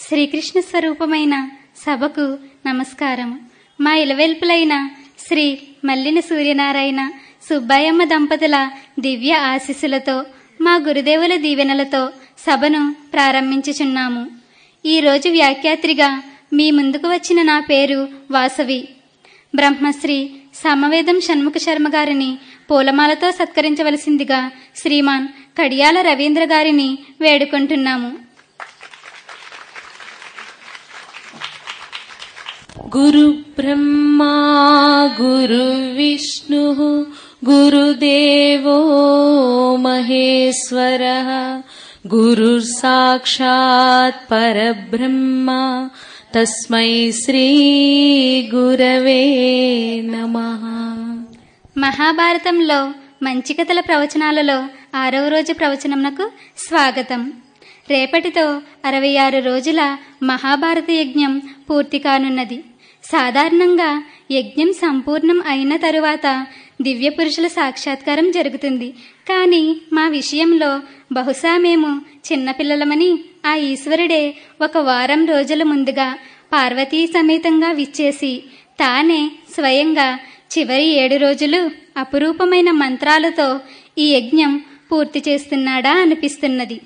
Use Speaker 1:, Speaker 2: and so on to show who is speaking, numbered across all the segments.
Speaker 1: శ్రీకృష్ణ స్వరూపమైన సభకు నమస్కారం మా ఇలవెల్పులైన శ్రీ మల్లిన సూర్యనారాయణ సుబ్బయ్యమ్మ దంపతుల దివ్య ఆశీస్సులతో మా గురుదేవుల దీవెనలతో సభను ప్రారంభించుచున్నాము ఈరోజు వ్యాఖ్యాత్రిగా మీ ముందుకు వచ్చిన నా పేరు వాసవి బ్రహ్మశ్రీ సమవేదం షణ్ముఖ శర్మ గారిని పూలమాలతో సత్కరించవలసిందిగా శ్రీమాన్ కడియాల రవీంద్ర గారిని వేడుకుంటున్నాము
Speaker 2: गुरुब्रह्मा गुरुविष्णुः गुरुदेवो महेश्वरः गुरुर्साक्षात् परब्रह्मा तस्मै श्रीगुरवे नमः
Speaker 1: మహాభారతంలో మంచి కథల ప్రవచనాలలో ఆరవ రోజు ప్రవచనమునకు స్వాగతం రేపటితో అరవై ఆరు రోజుల మహాభారత యజ్ఞం పూర్తి కానున్నది సాధారణంగా యజ్ఞం సంపూర్ణం అయిన తరువాత దివ్య పురుషుల సాక్షాత్కారం జరుగుతుంది కానీ మా విషయంలో బహుశా మేము చిన్నపిల్లలమని ఆ ఈశ్వరుడే ఒక వారం రోజుల ముందుగా పార్వతీ సమేతంగా విచ్చేసి తానే స్వయంగా చివరి ఏడు రోజులు అపురూపమైన మంత్రాలతో ఈ యజ్ఞం పూర్తి చేస్తున్నాడా అనిపిస్తున్నది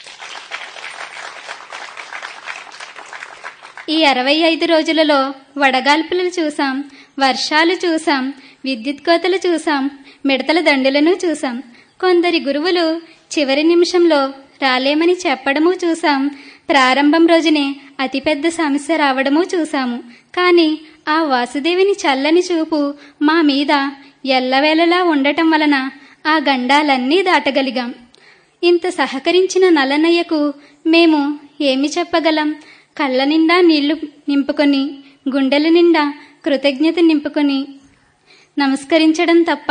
Speaker 1: ఈ అరవై ఐదు రోజులలో వడగాల్పులు చూసాం వర్షాలు చూసాం విద్యుత్ కోతలు చూసాం మిడతల దండులను చూసాం కొందరి గురువులు చివరి నిమిషంలో రాలేమని చెప్పడము చూసాం ప్రారంభం రోజునే అతిపెద్ద సమస్య రావడము చూసాము కానీ ఆ వాసుదేవిని చల్లని చూపు మా మీద ఎల్లవేళలా ఉండటం వలన ఆ గండాలన్నీ దాటగలిగాం ఇంత సహకరించిన నల్లనయ్యకు మేము ఏమి చెప్పగలం కళ్ళ నిండా నీళ్లు నింపుకొని గుండెల నిండా కృతజ్ఞత నింపుకొని నమస్కరించడం తప్ప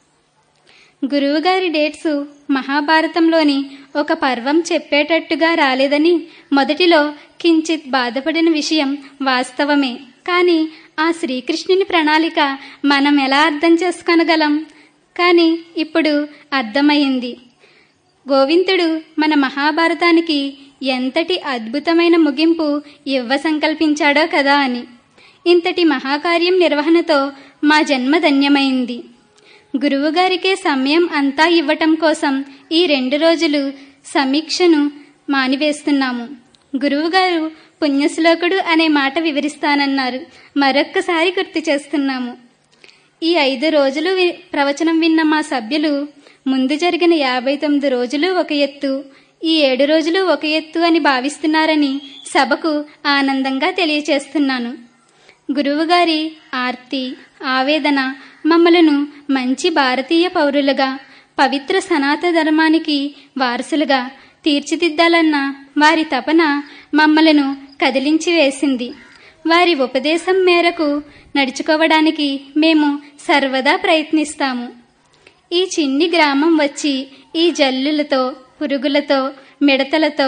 Speaker 1: గురువుగారి డేట్స్ మహాభారతంలోని ఒక పర్వం చెప్పేటట్టుగా రాలేదని మొదటిలో కించిత్ బాధపడిన విషయం వాస్తవమే కానీ ఆ శ్రీకృష్ణుని ప్రణాళిక మనం ఎలా అర్థం చేసుకొనగలం కానీ ఇప్పుడు అర్థమైంది గోవిందుడు మన మహాభారతానికి ఎంతటి అద్భుతమైన ముగింపు ఇవ్వ సంకల్పించాడో కదా అని ఇంతటి మహాకార్యం నిర్వహణతో మా జన్మ ధన్యమైంది గురువుగారికే సమయం అంతా ఇవ్వటం కోసం ఈ రెండు రోజులు సమీక్షను మానివేస్తున్నాము గురువుగారు పుణ్యశ్లోకుడు అనే మాట వివరిస్తానన్నారు మరొక్కసారి గుర్తు చేస్తున్నాము ఈ ఐదు రోజులు వి- ప్రవచనం విన్న మా సభ్యులు ముందు జరిగిన యాభై తొమ్మిది రోజులు ఒక ఎత్తు ఈ ఏడు రోజులు ఒక ఎత్తు అని భావిస్తున్నారని సభకు ఆనందంగా తెలియచేస్తున్నాను గురువుగారి ఆర్తి ఆవేదన మమ్మలను మంచి భారతీయ పౌరులుగా పవిత్ర సనాతన ధర్మానికి వారసులుగా తీర్చిదిద్దాలన్న వారి తపన మమ్మలను కదిలించి వేసింది వారి ఉపదేశం మేరకు నడుచుకోవడానికి మేము సర్వదా ప్రయత్నిస్తాము ఈ చిన్ని గ్రామం వచ్చి ఈ జల్లులతో పురుగులతో మిడతలతో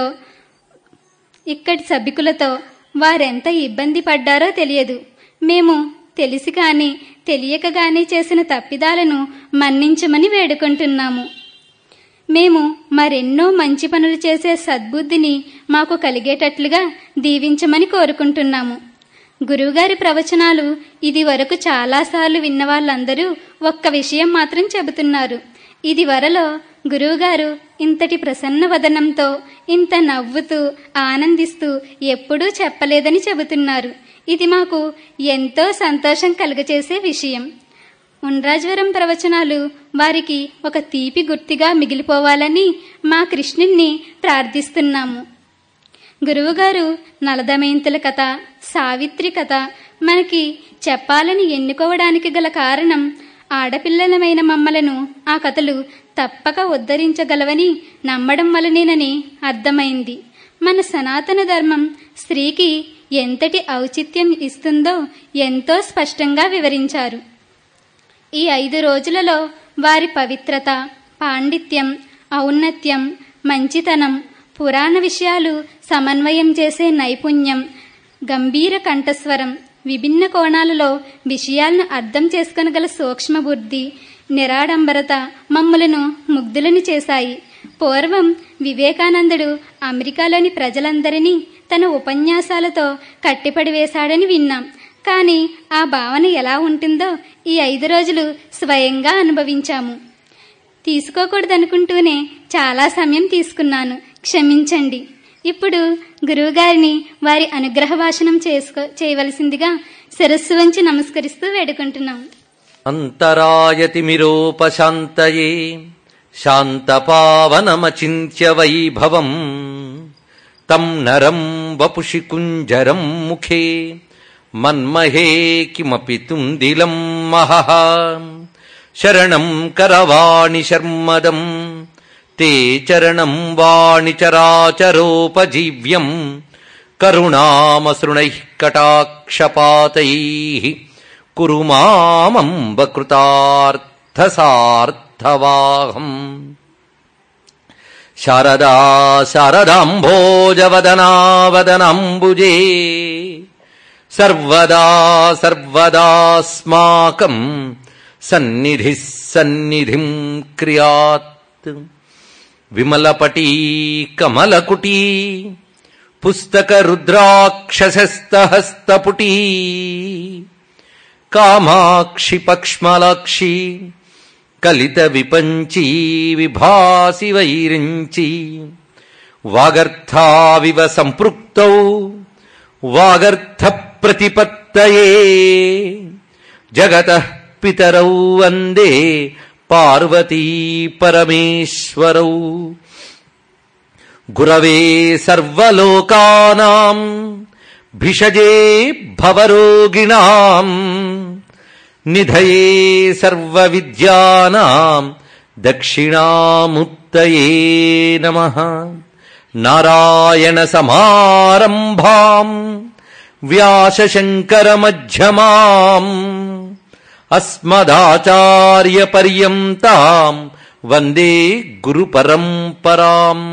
Speaker 1: ఇక్కడి సభికులతో వారెంత ఇబ్బంది పడ్డారో తెలియదు మేము తెలిసి కానీ తెలియక కానీ చేసిన తప్పిదాలను మన్నించమని వేడుకుంటున్నాము మేము మరెన్నో మంచి పనులు చేసే సద్బుద్ధిని మాకు కలిగేటట్లుగా దీవించమని కోరుకుంటున్నాము గురువుగారి ప్రవచనాలు ఇది వరకు చాలాసార్లు విన్న వాళ్ళందరూ ఒక్క విషయం మాత్రం చెబుతున్నారు ఇది వరలో గురువుగారు ఇంతటి ప్రసన్న వదనంతో ఇంత నవ్వుతూ ఆనందిస్తూ ఎప్పుడూ చెప్పలేదని చెబుతున్నారు ఇది మాకు ఎంతో సంతోషం కలుగచేసే విషయం ఉండ్రాజ్వరం ప్రవచనాలు వారికి ఒక తీపి గుర్తిగా మిగిలిపోవాలని మా కృష్ణుణ్ణి ప్రార్థిస్తున్నాము గురువుగారు నలదమయంతుల కథ సావిత్రి కథ మనకి చెప్పాలని ఎన్నుకోవడానికి గల కారణం ఆడపిల్లలమైన మమ్మలను ఆ కథలు తప్పక ఉద్ధరించగలవని నమ్మడం వలనేనని అర్థమైంది మన సనాతన ధర్మం స్త్రీకి ఎంతటి ఔచిత్యం ఇస్తుందో ఎంతో స్పష్టంగా వివరించారు ఈ ఐదు రోజులలో వారి పవిత్రత పాండిత్యం ఔన్నత్యం మంచితనం పురాణ విషయాలు సమన్వయం చేసే నైపుణ్యం గంభీర కంఠస్వరం విభిన్న కోణాలలో విషయాలను అర్థం చేసుకొనగల సూక్ష్మ బుద్ధి నిరాడంబరత మమ్ములను ముగ్ధులను చేశాయి పూర్వం వివేకానందుడు అమెరికాలోని ప్రజలందరినీ తన ఉపన్యాసాలతో కట్టిపడి వేశాడని విన్నాం కానీ ఆ భావన ఎలా ఉంటుందో ఈ ఐదు రోజులు స్వయంగా అనుభవించాము తీసుకోకూడదనుకుంటూనే చాలా సమయం తీసుకున్నాను క్షమించండి ఇప్పుడు గురువుగారిని వారి అనుగ్రహ భాషణం చేసుకో చేయవలసిందిగా శిరస్సు వంచి నమస్కరిస్తూ వేడుకుంటున్నాం
Speaker 3: अन्तरायतिमिरोपशान्तये शान्तपावनमचिन्त्य वैभवम् तम् नरम् वपुषि कुञ्जरम् मुखे मन्महे किमपि तुन्दिलम् महः शरणम् करवाणि शर्मदम् ते चरणम् वाणि चराचरोपजीव्यम् करुणामसृणैः कटाक्षपातैः कुरु मामम्बकृतार्थसार्थवाहम् शारदा शारदाम्भोजवदनावदनाम्बुजे सर्वदा सर्वदास्माकम् सन्निधिः सन्निधिम् क्रियात् विमलपटी कमलकुटी पुस्तकरुद्राक्षसस्तहस्तपुटी कामाक्षि पक्ष्मलाक्षि कलितविपञ्ची विभासि वैरिञ्ची वागर्थाविव सम्पृक्तौ वागर्थप्रतिपत्तये जगतः पितरौ वन्दे पार्वती परमेश्वरौ गुरवे सर्वलोकानाम् भिषजे भवरोगिणाम् निधये सर्वविद्यानाम् दक्षिणामुत्तये नमः नारायणसमारम्भाम् व्यासशङ्करमध्यमाम् अस्मदाचार्यपर्यन्ताम् वन्दे गुरुपरम्पराम्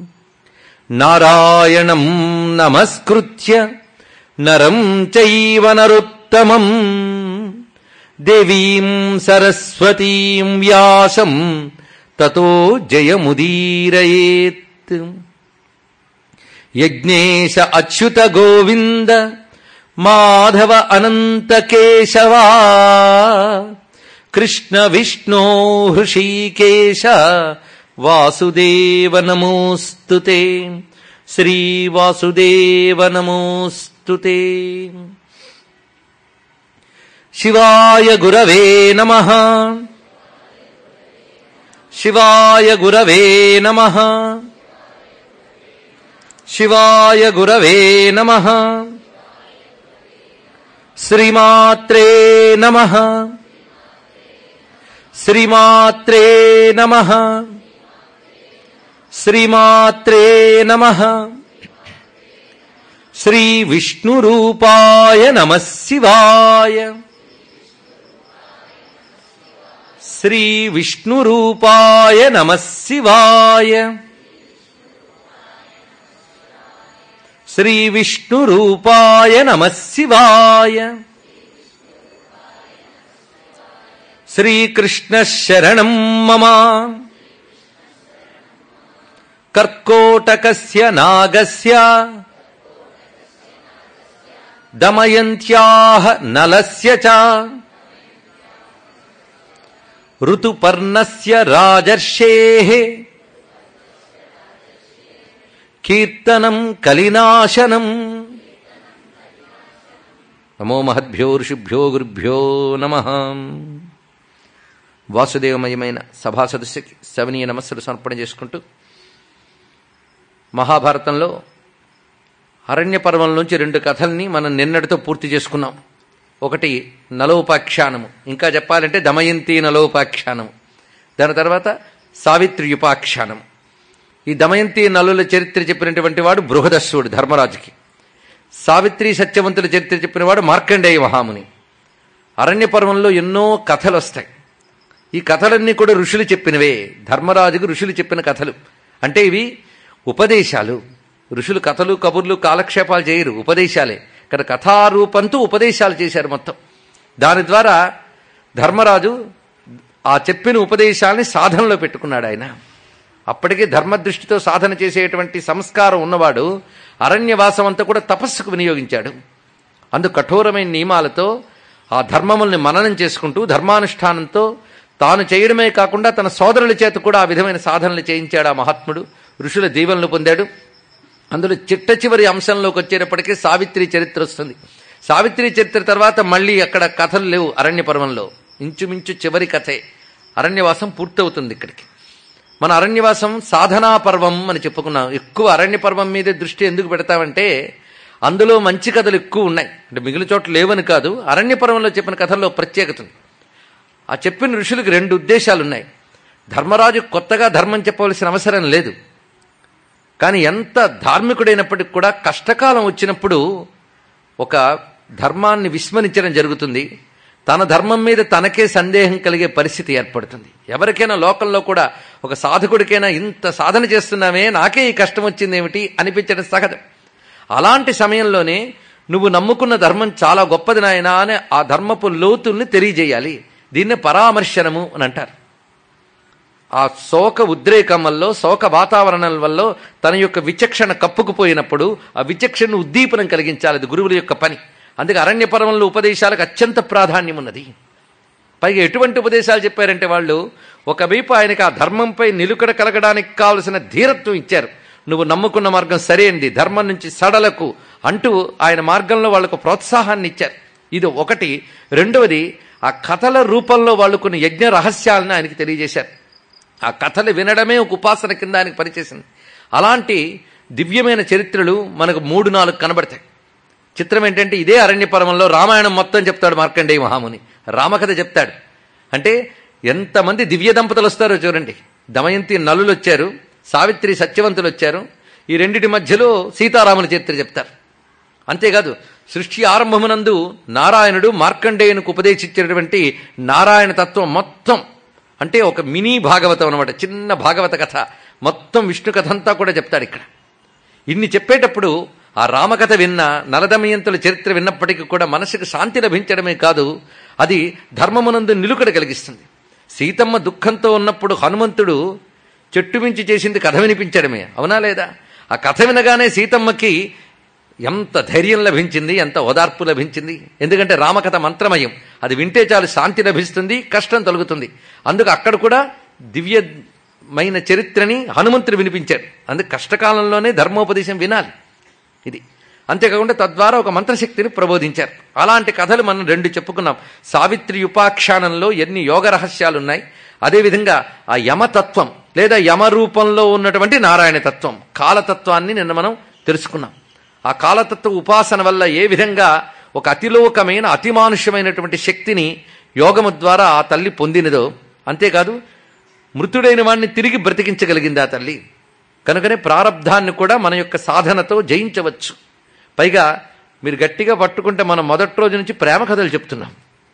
Speaker 3: नारायणम् नमस्कृत्य नरम् चैव नरोत्तमम् देवीम् सरस्वतीम् व्यासम् ततो जयमुदीरयेत् यज्ञेश अच्युत गोविन्द माधव अनन्त केशवा कृष्ण विष्णो हृषीकेश वासुदेव नमोऽस्तु ते श्रीवासुदेव नमोऽस्तु ते शिवाय गुरवे नमः शिवाय गुरवे नमः शिवाय गुरवे नमः श्रीमात्रे नमः श्रीमात्रे नमः श्रीमात्रे नमः श्रीविष्णुरूपाय नमः शिवाय श्रीविष्णुरूपाय नमः शिवाय श्रीविष्णुरूपाय नमः शिवाय श्रीकृष्णः शरणम् मम कर्कोटकस्य नागस्य दमयन्त्याः नलस्य च ऋतुपर्णस्य राजर्षेः కీర్తనం కలినాశనం నమో మహద్భ్యో ఋషిభ్యో గురుభ్యో నమ వాసుదేవమయమైన సభా సదస్సుకి సవనీయ నమస్సులు సమర్పణ చేసుకుంటూ మహాభారతంలో అరణ్య పర్వంలోంచి రెండు కథల్ని మనం నిన్నటితో పూర్తి చేసుకున్నాం ఒకటి నలోపాఖ్యానము ఇంకా చెప్పాలంటే దమయంతి నలోపాఖ్యానము దాని తర్వాత సావిత్రియుపాఖ్యానము ఈ దమయంతి నలుల చరిత్ర చెప్పినటువంటి వాడు బృహదస్సుడు ధర్మరాజుకి సావిత్రి సత్యవంతుల చరిత్ర చెప్పినవాడు మార్కండేయ మహాముని అరణ్య పర్వంలో ఎన్నో కథలు వస్తాయి ఈ కథలన్నీ కూడా ఋషులు చెప్పినవే ధర్మరాజుకు ఋషులు చెప్పిన కథలు అంటే ఇవి ఉపదేశాలు ఋషులు కథలు కబుర్లు కాలక్షేపాలు చేయరు ఉపదేశాలే ఇక్కడ కథారూపంతో ఉపదేశాలు చేశారు మొత్తం దాని ద్వారా ధర్మరాజు ఆ చెప్పిన ఉపదేశాల్ని సాధనలో పెట్టుకున్నాడు ఆయన అప్పటికే ధర్మదృష్టితో సాధన చేసేటువంటి సంస్కారం ఉన్నవాడు అరణ్యవాసం అంతా కూడా తపస్సుకు వినియోగించాడు అందు కఠోరమైన నియమాలతో ఆ ధర్మముల్ని మననం చేసుకుంటూ ధర్మానుష్ఠానంతో తాను చేయడమే కాకుండా తన సోదరుల చేత కూడా ఆ విధమైన సాధనలు చేయించాడు ఆ మహాత్ముడు ఋషుల దీవెనలు పొందాడు అందులో చిట్ట చివరి అంశంలోకి వచ్చేటప్పటికీ సావిత్రి చరిత్ర వస్తుంది సావిత్రి చరిత్ర తర్వాత మళ్ళీ అక్కడ కథలు లేవు అరణ్య పర్వంలో ఇంచుమించు చివరి కథే అరణ్యవాసం పూర్తవుతుంది ఇక్కడికి మన అరణ్యవాసం సాధనా పర్వం అని చెప్పుకున్నాం ఎక్కువ అరణ్య పర్వం మీదే దృష్టి ఎందుకు పెడతామంటే అందులో మంచి కథలు ఎక్కువ ఉన్నాయి అంటే మిగిలిన చోట్ల లేవని కాదు అరణ్య పర్వంలో చెప్పిన కథల్లో ప్రత్యేకత ఉంది ఆ చెప్పిన ఋషులకు రెండు ఉద్దేశాలు ఉన్నాయి ధర్మరాజు కొత్తగా ధర్మం చెప్పవలసిన అవసరం లేదు కానీ ఎంత ధార్మికుడైనప్పటికి కూడా కష్టకాలం వచ్చినప్పుడు ఒక ధర్మాన్ని విస్మరించడం జరుగుతుంది తన ధర్మం మీద తనకే సందేహం కలిగే పరిస్థితి ఏర్పడుతుంది ఎవరికైనా లోకంలో కూడా ఒక సాధకుడికైనా ఇంత సాధన చేస్తున్నామే నాకే ఈ కష్టం వచ్చింది ఏమిటి అనిపించడం సహజం అలాంటి సమయంలోనే నువ్వు నమ్ముకున్న ధర్మం చాలా గొప్పది నాయనా అని ఆ ధర్మపు లోతుల్ని తెలియజేయాలి దీన్నే పరామర్శనము అని అంటారు ఆ శోక ఉద్రేకం వల్ల శోక వాతావరణం వల్ల తన యొక్క విచక్షణ కప్పుకుపోయినప్పుడు ఆ విచక్షణను ఉద్దీపనం కలిగించాలి అది గురువుల యొక్క పని అందుకే అరణ్య పర్వంలో ఉపదేశాలకు అత్యంత ప్రాధాన్యం ఉన్నది పైగా ఎటువంటి ఉపదేశాలు చెప్పారంటే వాళ్ళు ఒకవైపు ఆయనకి ఆ ధర్మంపై నిలుకడ కలగడానికి కావలసిన ధీరత్వం ఇచ్చారు నువ్వు నమ్ముకున్న మార్గం సరైనది ధర్మం నుంచి సడలకు అంటూ ఆయన మార్గంలో వాళ్లకు ప్రోత్సాహాన్ని ఇచ్చారు ఇది ఒకటి రెండవది ఆ కథల రూపంలో వాళ్ళు కొన్ని యజ్ఞ రహస్యాలను ఆయనకి తెలియజేశారు ఆ కథలు వినడమే ఒక ఉపాసన కింద ఆయనకు పనిచేసింది అలాంటి దివ్యమైన చరిత్రలు మనకు మూడు నాలుగు కనబడతాయి చిత్రం ఏంటంటే ఇదే అరణ్య పర్వంలో రామాయణం మొత్తం చెప్తాడు మార్కండేయ మహాముని రామకథ చెప్తాడు అంటే ఎంతమంది దివ్య దంపతులు వస్తారో చూడండి దమయంతి నలులు వచ్చారు సావిత్రి సత్యవంతులు వచ్చారు ఈ రెండిటి మధ్యలో సీతారాముల చరిత్ర చెప్తారు అంతేకాదు సృష్టి ఆరంభమునందు నారాయణుడు మార్కండేయునికి ఉపదేశించినటువంటి నారాయణ తత్వం మొత్తం అంటే ఒక మినీ భాగవతం అనమాట చిన్న భాగవత కథ మొత్తం విష్ణు కథ అంతా కూడా చెప్తాడు ఇక్కడ ఇన్ని చెప్పేటప్పుడు ఆ రామకథ విన్న నలదమయంతుల చరిత్ర విన్నప్పటికీ కూడా మనసుకు శాంతి లభించడమే కాదు అది ధర్మమునందు నిలుకడ కలిగిస్తుంది సీతమ్మ దుఃఖంతో ఉన్నప్పుడు హనుమంతుడు చెట్టు మించి చేసింది కథ వినిపించడమే అవునా లేదా ఆ కథ వినగానే సీతమ్మకి ఎంత ధైర్యం లభించింది ఎంత ఓదార్పు లభించింది ఎందుకంటే రామకథ మంత్రమయం అది వింటే చాలు శాంతి లభిస్తుంది కష్టం తొలగుతుంది అందుకు అక్కడ కూడా దివ్యమైన చరిత్రని హనుమంతుడు వినిపించాడు అందుకు కష్టకాలంలోనే ధర్మోపదేశం వినాలి ఇది అంతేకాకుండా తద్వారా ఒక మంత్రశక్తిని ప్రబోధించారు అలాంటి కథలు మనం రెండు చెప్పుకున్నాం సావిత్రి ఉపాఖ్యానంలో ఎన్ని యోగ రహస్యాలున్నాయి అదేవిధంగా ఆ యమతత్వం లేదా యమ రూపంలో ఉన్నటువంటి నారాయణ తత్వం కాలతత్వాన్ని నిన్న మనం తెలుసుకున్నాం ఆ కాలతత్వ ఉపాసన వల్ల ఏ విధంగా ఒక అతిలోకమైన అతిమానుష్యమైనటువంటి శక్తిని యోగము ద్వారా ఆ తల్లి పొందినదో అంతేకాదు మృతుడైన వాడిని తిరిగి బ్రతికించగలిగింది ఆ తల్లి కనుకనే ప్రారంధాన్ని కూడా మన యొక్క సాధనతో జయించవచ్చు పైగా మీరు గట్టిగా పట్టుకుంటే మనం మొదటి రోజు నుంచి ప్రేమ కథలు చెప్తున్నాం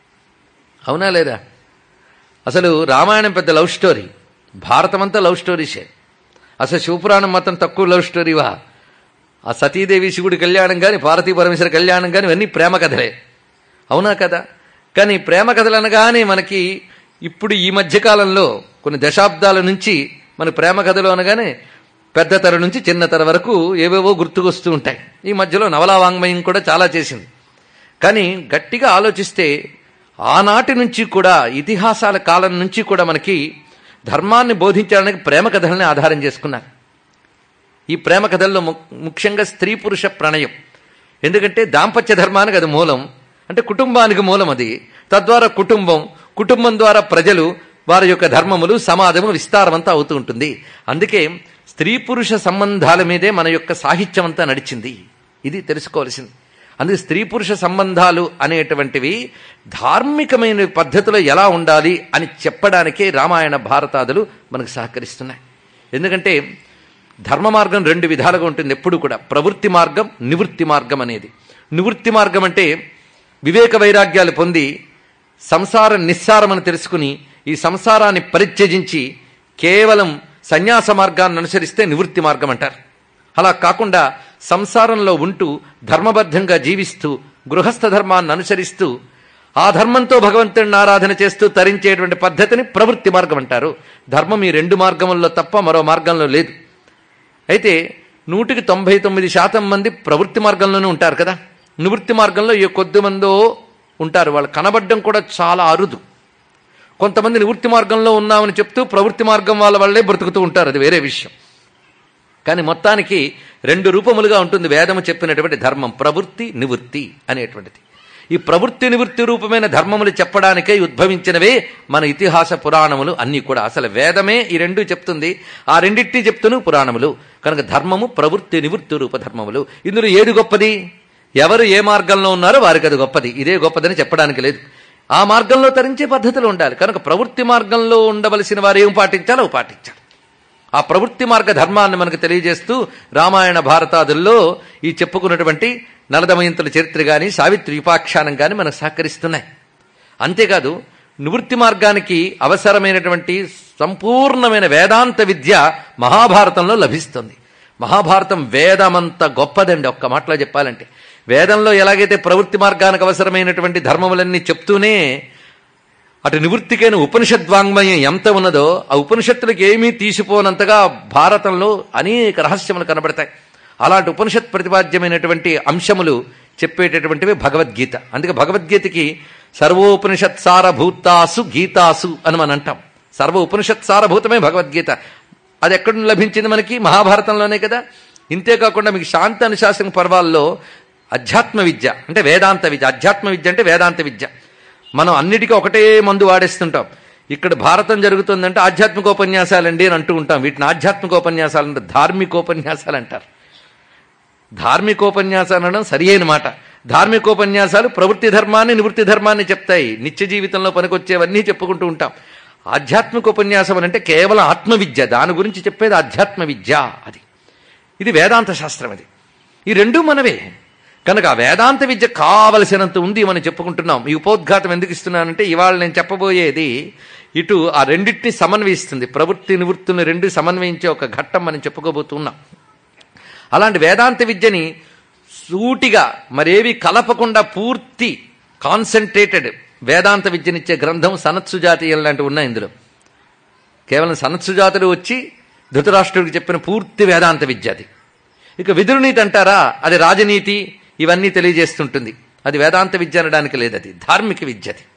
Speaker 3: అవునా లేదా అసలు రామాయణం పెద్ద లవ్ స్టోరీ భారతం అంతా లవ్ స్టోరీసే అసలు శివపురాణం మాత్రం తక్కువ లవ్ స్టోరీవా ఆ సతీదేవి శివుడి కళ్యాణం కానీ పార్వతీ పరమేశ్వర కళ్యాణం కానీ ఇవన్నీ ప్రేమ కథలే అవునా కదా కానీ ప్రేమ కథలు అనగానే మనకి ఇప్పుడు ఈ మధ్యకాలంలో కొన్ని దశాబ్దాల నుంచి మన ప్రేమ కథలు అనగానే పెద్ద తర నుంచి చిన్న తర వరకు ఏవేవో గుర్తుకొస్తూ ఉంటాయి ఈ మధ్యలో నవలా వాంగ్మయం కూడా చాలా చేసింది కానీ గట్టిగా ఆలోచిస్తే ఆనాటి నుంచి కూడా ఇతిహాసాల కాలం నుంచి కూడా మనకి ధర్మాన్ని బోధించడానికి ప్రేమ కథల్ని ఆధారం చేసుకున్నారు ఈ ప్రేమ కథల్లో ము- ముఖ్యంగా స్త్రీ పురుష ప్రణయం ఎందుకంటే దాంపత్య ధర్మానికి అది మూలం అంటే కుటుంబానికి మూలం అది తద్వారా కుటుంబం కుటుంబం ద్వారా ప్రజలు వారి యొక్క ధర్మములు సమాజము విస్తారం అంతా అవుతూ ఉంటుంది అందుకే స్త్రీ పురుష సంబంధాల మీదే మన యొక్క సాహిత్యం అంతా నడిచింది ఇది తెలుసుకోవాల్సింది అందుకే స్త్రీ పురుష సంబంధాలు అనేటువంటివి ధార్మికమైన పద్ధతిలో ఎలా ఉండాలి అని చెప్పడానికే రామాయణ భారతాదులు మనకు సహకరిస్తున్నాయి ఎందుకంటే ధర్మ మార్గం రెండు విధాలుగా ఉంటుంది ఎప్పుడు కూడా ప్రవృత్తి మార్గం నివృత్తి మార్గం అనేది నివృత్తి మార్గం అంటే వివేక వైరాగ్యాలు పొంది సంసారం నిస్సారమని తెలుసుకుని ఈ సంసారాన్ని పరిత్యజించి కేవలం సన్యాస మార్గాన్ని అనుసరిస్తే నివృత్తి మార్గం అంటారు అలా కాకుండా సంసారంలో ఉంటూ ధర్మబద్ధంగా జీవిస్తూ గృహస్థ ధర్మాన్ని అనుసరిస్తూ ఆ ధర్మంతో భగవంతుడిని ఆరాధన చేస్తూ తరించేటువంటి పద్ధతిని ప్రవృత్తి మార్గం అంటారు ధర్మం ఈ రెండు మార్గముల్లో తప్ప మరో మార్గంలో లేదు అయితే నూటికి తొంభై తొమ్మిది శాతం మంది ప్రవృత్తి మార్గంలోనే ఉంటారు కదా నివృత్తి మార్గంలో ఏ కొద్ది మందో ఉంటారు వాళ్ళు కనబడడం కూడా చాలా అరుదు కొంతమంది నివృత్తి మార్గంలో ఉన్నామని చెప్తూ ప్రవృత్తి మార్గం వాళ్ళ వల్లే బ్రతుకుతూ ఉంటారు అది వేరే విషయం కానీ మొత్తానికి రెండు రూపములుగా ఉంటుంది వేదము చెప్పినటువంటి ధర్మం ప్రవృత్తి నివృత్తి అనేటువంటిది ఈ ప్రవృత్తి నివృత్తి రూపమైన ధర్మములు చెప్పడానికే ఉద్భవించినవే మన ఇతిహాస పురాణములు అన్నీ కూడా అసలు వేదమే ఈ రెండు చెప్తుంది ఆ రెండింటినీ చెప్తును పురాణములు కనుక ధర్మము ప్రవృత్తి నివృత్తి రూప ధర్మములు ఇందులో ఏది గొప్పది ఎవరు ఏ మార్గంలో ఉన్నారో వారికి అది గొప్పది ఇదే గొప్పదని చెప్పడానికి లేదు ఆ మార్గంలో తరించే పద్ధతులు ఉండాలి కనుక ప్రవృత్తి మార్గంలో ఉండవలసిన వారు ఏం పాటించాలో అవి పాటించాలి ఆ ప్రవృత్తి మార్గ ధర్మాన్ని మనకు తెలియజేస్తూ రామాయణ భారతాదుల్లో ఈ చెప్పుకున్నటువంటి నలదమయంతుల చరిత్ర గాని సావిత్రి ఉపాఖ్యానం గాని మనకు సహకరిస్తున్నాయి అంతేకాదు నివృత్తి మార్గానికి అవసరమైనటువంటి సంపూర్ణమైన వేదాంత విద్య మహాభారతంలో లభిస్తుంది మహాభారతం వేదమంత గొప్పదండి ఒక్క మాటలో చెప్పాలంటే వేదంలో ఎలాగైతే ప్రవృత్తి మార్గానికి అవసరమైనటువంటి ధర్మములన్నీ చెప్తూనే అటు నివృత్తికైన ఉపనిషద్వాంగ్మయం ఎంత ఉన్నదో ఆ ఉపనిషత్తులకు ఏమీ తీసిపోనంతగా భారతంలో అనేక రహస్యములు కనబడతాయి అలాంటి ఉపనిషత్ ప్రతిపాద్యమైనటువంటి అంశములు చెప్పేటటువంటివి భగవద్గీత అందుకే భగవద్గీతకి సర్వోపనిషత్ సారభూతాసు గీతాసు అని మనం అంటాం సర్వ ఉపనిషత్ సారభూతమే భగవద్గీత అది ఎక్కడ లభించింది మనకి మహాభారతంలోనే కదా ఇంతేకాకుండా మీకు శాంతి అనుశాసన పర్వాల్లో అధ్యాత్మ విద్య అంటే వేదాంత విద్య అధ్యాత్మ విద్య అంటే వేదాంత విద్య మనం అన్నిటికీ ఒకటే మందు వాడేస్తుంటాం ఇక్కడ భారతం జరుగుతుందంటే ఆధ్యాత్మికోపన్యాసాలండి అని అంటూ ఉంటాం వీటిని ఆధ్యాత్మికోపన్యాసాలు అంటే ధార్మికోపన్యాసాలు అంటారు ధార్మికోపన్యాసాలు అనడం సరి అయిన మాట ధార్మికోపన్యాసాలు ప్రవృత్తి ధర్మాన్ని నివృత్తి ధర్మాన్ని చెప్తాయి నిత్య జీవితంలో పనికొచ్చేవన్నీ చెప్పుకుంటూ ఉంటాం ఆధ్యాత్మిక ఉపన్యాసం అని అంటే కేవలం ఆత్మవిద్య దాని గురించి చెప్పేది ఆధ్యాత్మ విద్య అది ఇది వేదాంత శాస్త్రం అది ఈ రెండూ మనవే కనుక ఆ వేదాంత విద్య కావలసినంత ఉంది మనం చెప్పుకుంటున్నాం ఈ ఉపోద్ఘాతం ఎందుకు ఇస్తున్నానంటే ఇవాళ నేను చెప్పబోయేది ఇటు ఆ రెండింటిని సమన్వయిస్తుంది ప్రవృత్తి నివృత్తిని రెండు సమన్వయించే ఒక ఘట్టం మనం చెప్పుకోబోతున్నాం అలాంటి వేదాంత విద్యని సూటిగా మరేవి కలపకుండా పూర్తి కాన్సన్ట్రేటెడ్ వేదాంత విద్యనిచ్చే గ్రంథం సనత్సుజాతీయం లాంటివి ఉన్నాయి ఇందులో కేవలం సనత్సుజాతుడు వచ్చి ధృతరాష్ట్రుడికి చెప్పిన పూర్తి వేదాంత విద్య అది ఇక విదురునీతి అంటారా అది రాజనీతి ఇవన్నీ తెలియజేస్తుంటుంది అది వేదాంత విద్య అనడానికి లేదు అది ధార్మిక విద్య అది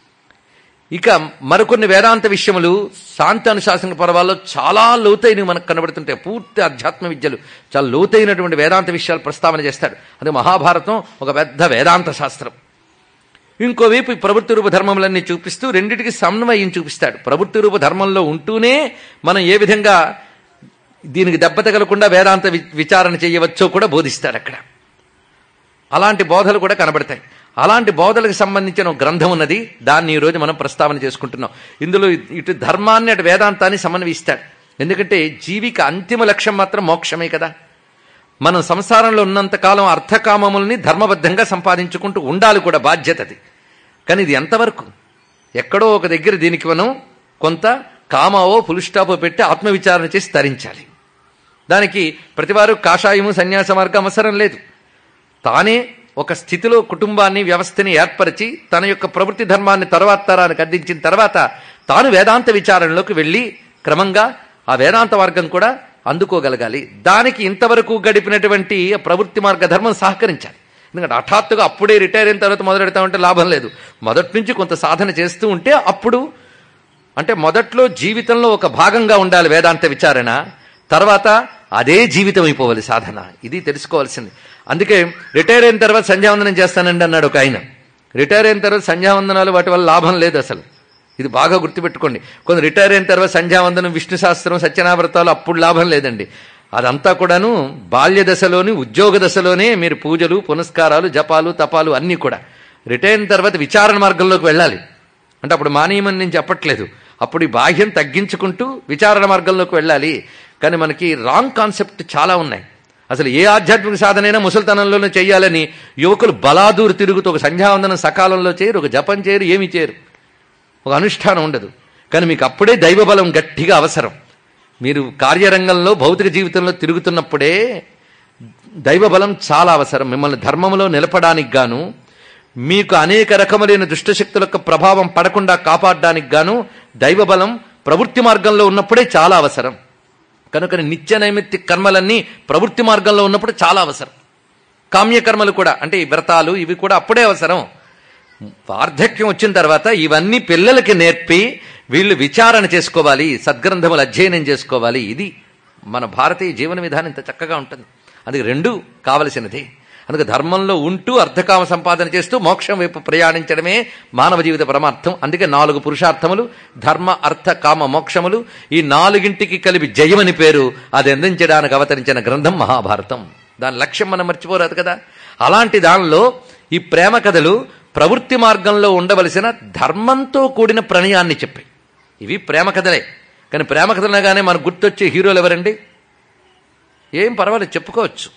Speaker 3: ఇక మరికొన్ని వేదాంత విషయములు శాంతి అనుశాసన పర్వాల్లో చాలా లోతైనవి మనకు కనబడుతుంటాయి పూర్తి అధ్యాత్మ విద్యలు చాలా లోతైనటువంటి వేదాంత విషయాలు ప్రస్తావన చేస్తాడు అది మహాభారతం ఒక పెద్ద వేదాంత శాస్త్రం ఇంకోవైపు ఈ ప్రవృత్తి రూప ధర్మములన్నీ చూపిస్తూ రెండిటికి సమన్వయం చూపిస్తాడు ప్రవృత్తి రూప ధర్మంలో ఉంటూనే మనం ఏ విధంగా దీనికి దెబ్బ తగలకుండా వేదాంత వి- విచారణ చేయవచ్చో కూడా బోధిస్తాడు అక్కడ అలాంటి బోధలు కూడా కనబడతాయి అలాంటి బోధలకు సంబంధించిన ఒక గ్రంథం ఉన్నది దాన్ని ఈ రోజు మనం ప్రస్తావన చేసుకుంటున్నాం ఇందులో ఇటు ధర్మాన్ని అటు వేదాంతాన్ని సమన్వయిస్తాడు ఎందుకంటే జీవికి అంతిమ లక్ష్యం మాత్రం మోక్షమే కదా మనం సంసారంలో ఉన్నంతకాలం అర్థకామముల్ని ధర్మబద్ధంగా సంపాదించుకుంటూ ఉండాలి కూడా బాధ్యత అది కానీ ఇది ఎంతవరకు ఎక్కడో ఒక దగ్గర దీనికి మనం కొంత కామావో పులుస్టాపో పెట్టి ఆత్మవిచారణ చేసి తరించాలి దానికి ప్రతివారు కాషాయము సన్యాస మార్గం అవసరం లేదు తానే ఒక స్థితిలో కుటుంబాన్ని వ్యవస్థని ఏర్పరిచి తన యొక్క ప్రవృత్తి ధర్మాన్ని తర్వాత తరానికి అందించిన తర్వాత తాను వేదాంత విచారణలోకి వెళ్ళి క్రమంగా ఆ వేదాంత మార్గం కూడా అందుకోగలగాలి దానికి ఇంతవరకు గడిపినటువంటి ఆ ప్రవృత్తి మార్గ ధర్మం సహకరించాలి ఎందుకంటే హఠాత్తుగా అప్పుడే రిటైర్ అయిన తర్వాత మొదలెడతామంటే లాభం లేదు మొదటి నుంచి కొంత సాధన చేస్తూ ఉంటే అప్పుడు అంటే మొదట్లో జీవితంలో ఒక భాగంగా ఉండాలి వేదాంత విచారణ తర్వాత అదే జీవితం అయిపోవాలి సాధన ఇది తెలుసుకోవాల్సింది అందుకే రిటైర్ అయిన తర్వాత సంధ్యావందనం చేస్తానండి అన్నాడు ఒక ఆయన రిటైర్ అయిన తర్వాత సంధ్యావందనాలు వాటి వల్ల లాభం లేదు అసలు ఇది బాగా గుర్తుపెట్టుకోండి కొంత రిటైర్ అయిన తర్వాత సంధ్యావందనం విష్ణు శాస్త్రం సత్యనావ్రతాలు అప్పుడు లాభం లేదండి అదంతా కూడాను బాల్య దశలోని ఉద్యోగ దశలోనే మీరు పూజలు పునస్కారాలు జపాలు తపాలు అన్నీ కూడా రిటైర్ అయిన తర్వాత విచారణ మార్గంలోకి వెళ్ళాలి అంటే అప్పుడు మానేయమని నేను చెప్పట్లేదు అప్పుడు ఈ బాహ్యం తగ్గించుకుంటూ విచారణ మార్గంలోకి వెళ్ళాలి కానీ మనకి రాంగ్ కాన్సెప్ట్ చాలా ఉన్నాయి అసలు ఏ ఆధ్యాత్మిక సాధనైనా ముసలితనంలోనే చేయాలని యువకులు బలాదూరు తిరుగుతూ ఒక సంధ్యావందనం సకాలంలో చేయరు ఒక జపం చేయరు ఏమీ చేయరు ఒక అనుష్ఠానం ఉండదు కానీ మీకు అప్పుడే దైవబలం గట్టిగా అవసరం మీరు కార్యరంగంలో భౌతిక జీవితంలో తిరుగుతున్నప్పుడే దైవబలం చాలా అవసరం మిమ్మల్ని ధర్మంలో నిలపడానికి గాను మీకు అనేక రకములైన దుష్టశక్తుల యొక్క ప్రభావం పడకుండా కాపాడడానికి గాను దైవబలం ప్రవృత్తి మార్గంలో ఉన్నప్పుడే చాలా అవసరం కనుక నిత్య నైమిత్తిక కర్మలన్నీ ప్రవృత్తి మార్గంలో ఉన్నప్పుడు చాలా అవసరం కామ్యకర్మలు కూడా అంటే ఈ వ్రతాలు ఇవి కూడా అప్పుడే అవసరం వార్ధక్యం వచ్చిన తర్వాత ఇవన్నీ పిల్లలకి నేర్పి వీళ్ళు విచారణ చేసుకోవాలి సద్గ్రంథములు అధ్యయనం చేసుకోవాలి ఇది మన భారతీయ జీవన విధానం ఇంత చక్కగా ఉంటుంది అందుకే రెండు కావలసినది అందుకే ధర్మంలో ఉంటూ అర్ధకామ సంపాదన చేస్తూ మోక్షం వైపు ప్రయాణించడమే మానవ జీవిత పరమార్థం అందుకే నాలుగు పురుషార్థములు ధర్మ అర్థ కామ మోక్షములు ఈ నాలుగింటికి కలిపి జయమని పేరు అది అందించడానికి అవతరించిన గ్రంథం మహాభారతం దాని లక్ష్యం మనం మర్చిపోరాదు కదా అలాంటి దానిలో ఈ ప్రేమ కథలు ప్రవృత్తి మార్గంలో ఉండవలసిన ధర్మంతో కూడిన ప్రణయాన్ని చెప్పాయి ఇవి ప్రేమ కథలే కానీ ప్రేమ కథలనగానే మనకు గుర్తొచ్చే హీరోలు ఎవరండి ఏం పర్వాలేదు చెప్పుకోవచ్చు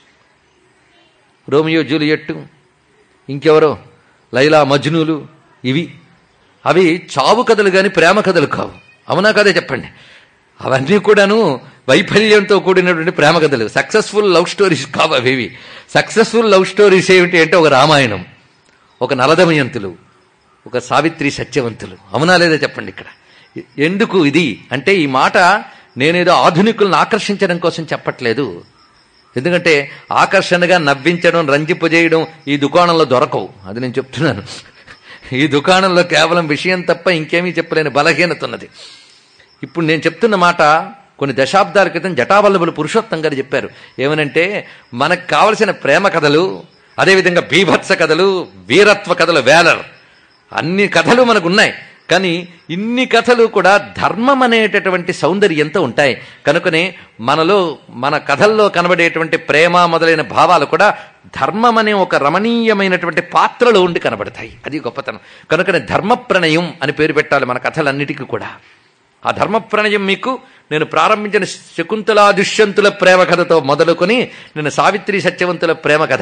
Speaker 3: రోమియో జూలియట్టు ఇంకెవరో లైలా మజ్నూలు ఇవి అవి చావు కథలు కానీ ప్రేమ కథలు కావు అవునా కదే చెప్పండి అవన్నీ కూడాను వైఫల్యంతో కూడినటువంటి ప్రేమ కథలు సక్సెస్ఫుల్ లవ్ స్టోరీస్ కావు అవేవి సక్సెస్ఫుల్ లవ్ స్టోరీస్ ఏమిటి అంటే ఒక రామాయణం ఒక నలదమయంతులు ఒక సావిత్రి సత్యవంతులు అవునా లేదా చెప్పండి ఇక్కడ ఎందుకు ఇది అంటే ఈ మాట నేనేదో ఆధునికులను ఆకర్షించడం కోసం చెప్పట్లేదు ఎందుకంటే ఆకర్షణగా నవ్వించడం రంజింపజేయడం ఈ దుకాణంలో దొరకవు అది నేను చెప్తున్నాను ఈ దుకాణంలో కేవలం విషయం తప్ప ఇంకేమీ చెప్పలేని బలహీనత ఉన్నది ఇప్పుడు నేను చెప్తున్న మాట కొన్ని దశాబ్దాల క్రితం జటావల్లభులు పురుషోత్తం గారు చెప్పారు ఏమనంటే మనకు కావలసిన ప్రేమ కథలు అదేవిధంగా బీభత్స కథలు వీరత్వ కథలు వేలర్ అన్ని కథలు మనకు ఉన్నాయి కానీ ఇన్ని కథలు కూడా ధర్మం అనేటటువంటి సౌందర్యంతో ఉంటాయి కనుకనే మనలో మన కథల్లో కనబడేటువంటి ప్రేమ మొదలైన భావాలు కూడా ధర్మం అనే ఒక రమణీయమైనటువంటి పాత్రలో ఉండి కనబడతాయి అది గొప్పతనం కనుకనే ధర్మ ప్రణయం అని పేరు పెట్టాలి మన కథలన్నిటికీ కూడా ఆ ధర్మ ప్రణయం మీకు నేను ప్రారంభించిన శకుంతలా దుష్యంతుల ప్రేమ కథతో మొదలుకొని నేను సావిత్రి సత్యవంతుల ప్రేమ కథ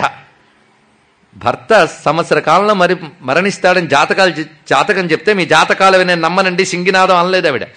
Speaker 3: భర్త సంవత్సర కాలంలో మరి మరణిస్తాడని జాతకాలు చె- జాతకం చెప్తే మీ జాతకాలు నేను నమ్మనండి సింగినాదం అనలేదు ఆవిడ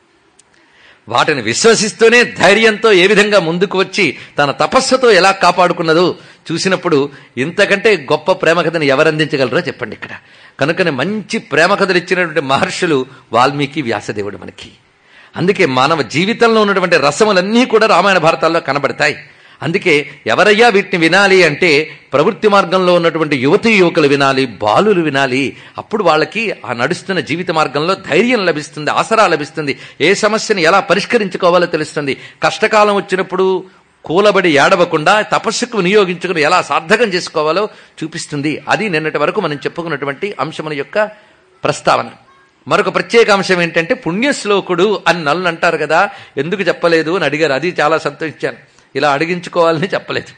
Speaker 3: వాటిని విశ్వసిస్తూనే ధైర్యంతో ఏ విధంగా ముందుకు వచ్చి తన తపస్సుతో ఎలా కాపాడుకున్నదో చూసినప్పుడు ఇంతకంటే గొప్ప ప్రేమ కథని ఎవరు అందించగలరో చెప్పండి ఇక్కడ కనుకనే మంచి ప్రేమ కథలు ఇచ్చినటువంటి మహర్షులు వాల్మీకి వ్యాసదేవుడు మనకి అందుకే మానవ జీవితంలో ఉన్నటువంటి రసములన్నీ కూడా రామాయణ భారతాల్లో కనబడతాయి అందుకే ఎవరయ్యా వీటిని వినాలి అంటే ప్రవృత్తి మార్గంలో ఉన్నటువంటి యువతీ యువకులు వినాలి బాలులు వినాలి అప్పుడు వాళ్ళకి ఆ నడుస్తున్న జీవిత మార్గంలో ధైర్యం లభిస్తుంది ఆసరా లభిస్తుంది ఏ సమస్యని ఎలా పరిష్కరించుకోవాలో తెలుస్తుంది కష్టకాలం వచ్చినప్పుడు కూలబడి ఏడవకుండా తపస్సుకు వినియోగించుకుని ఎలా సార్థకం చేసుకోవాలో చూపిస్తుంది అది నిన్నటి వరకు మనం చెప్పుకున్నటువంటి అంశముల యొక్క ప్రస్తావన మరొక ప్రత్యేక అంశం ఏంటంటే పుణ్యశ్లోకుడు అని నల్లు అంటారు కదా ఎందుకు చెప్పలేదు అని అడిగారు అది చాలా సంతోషించాను ఇలా అడిగించుకోవాలని చెప్పలేదు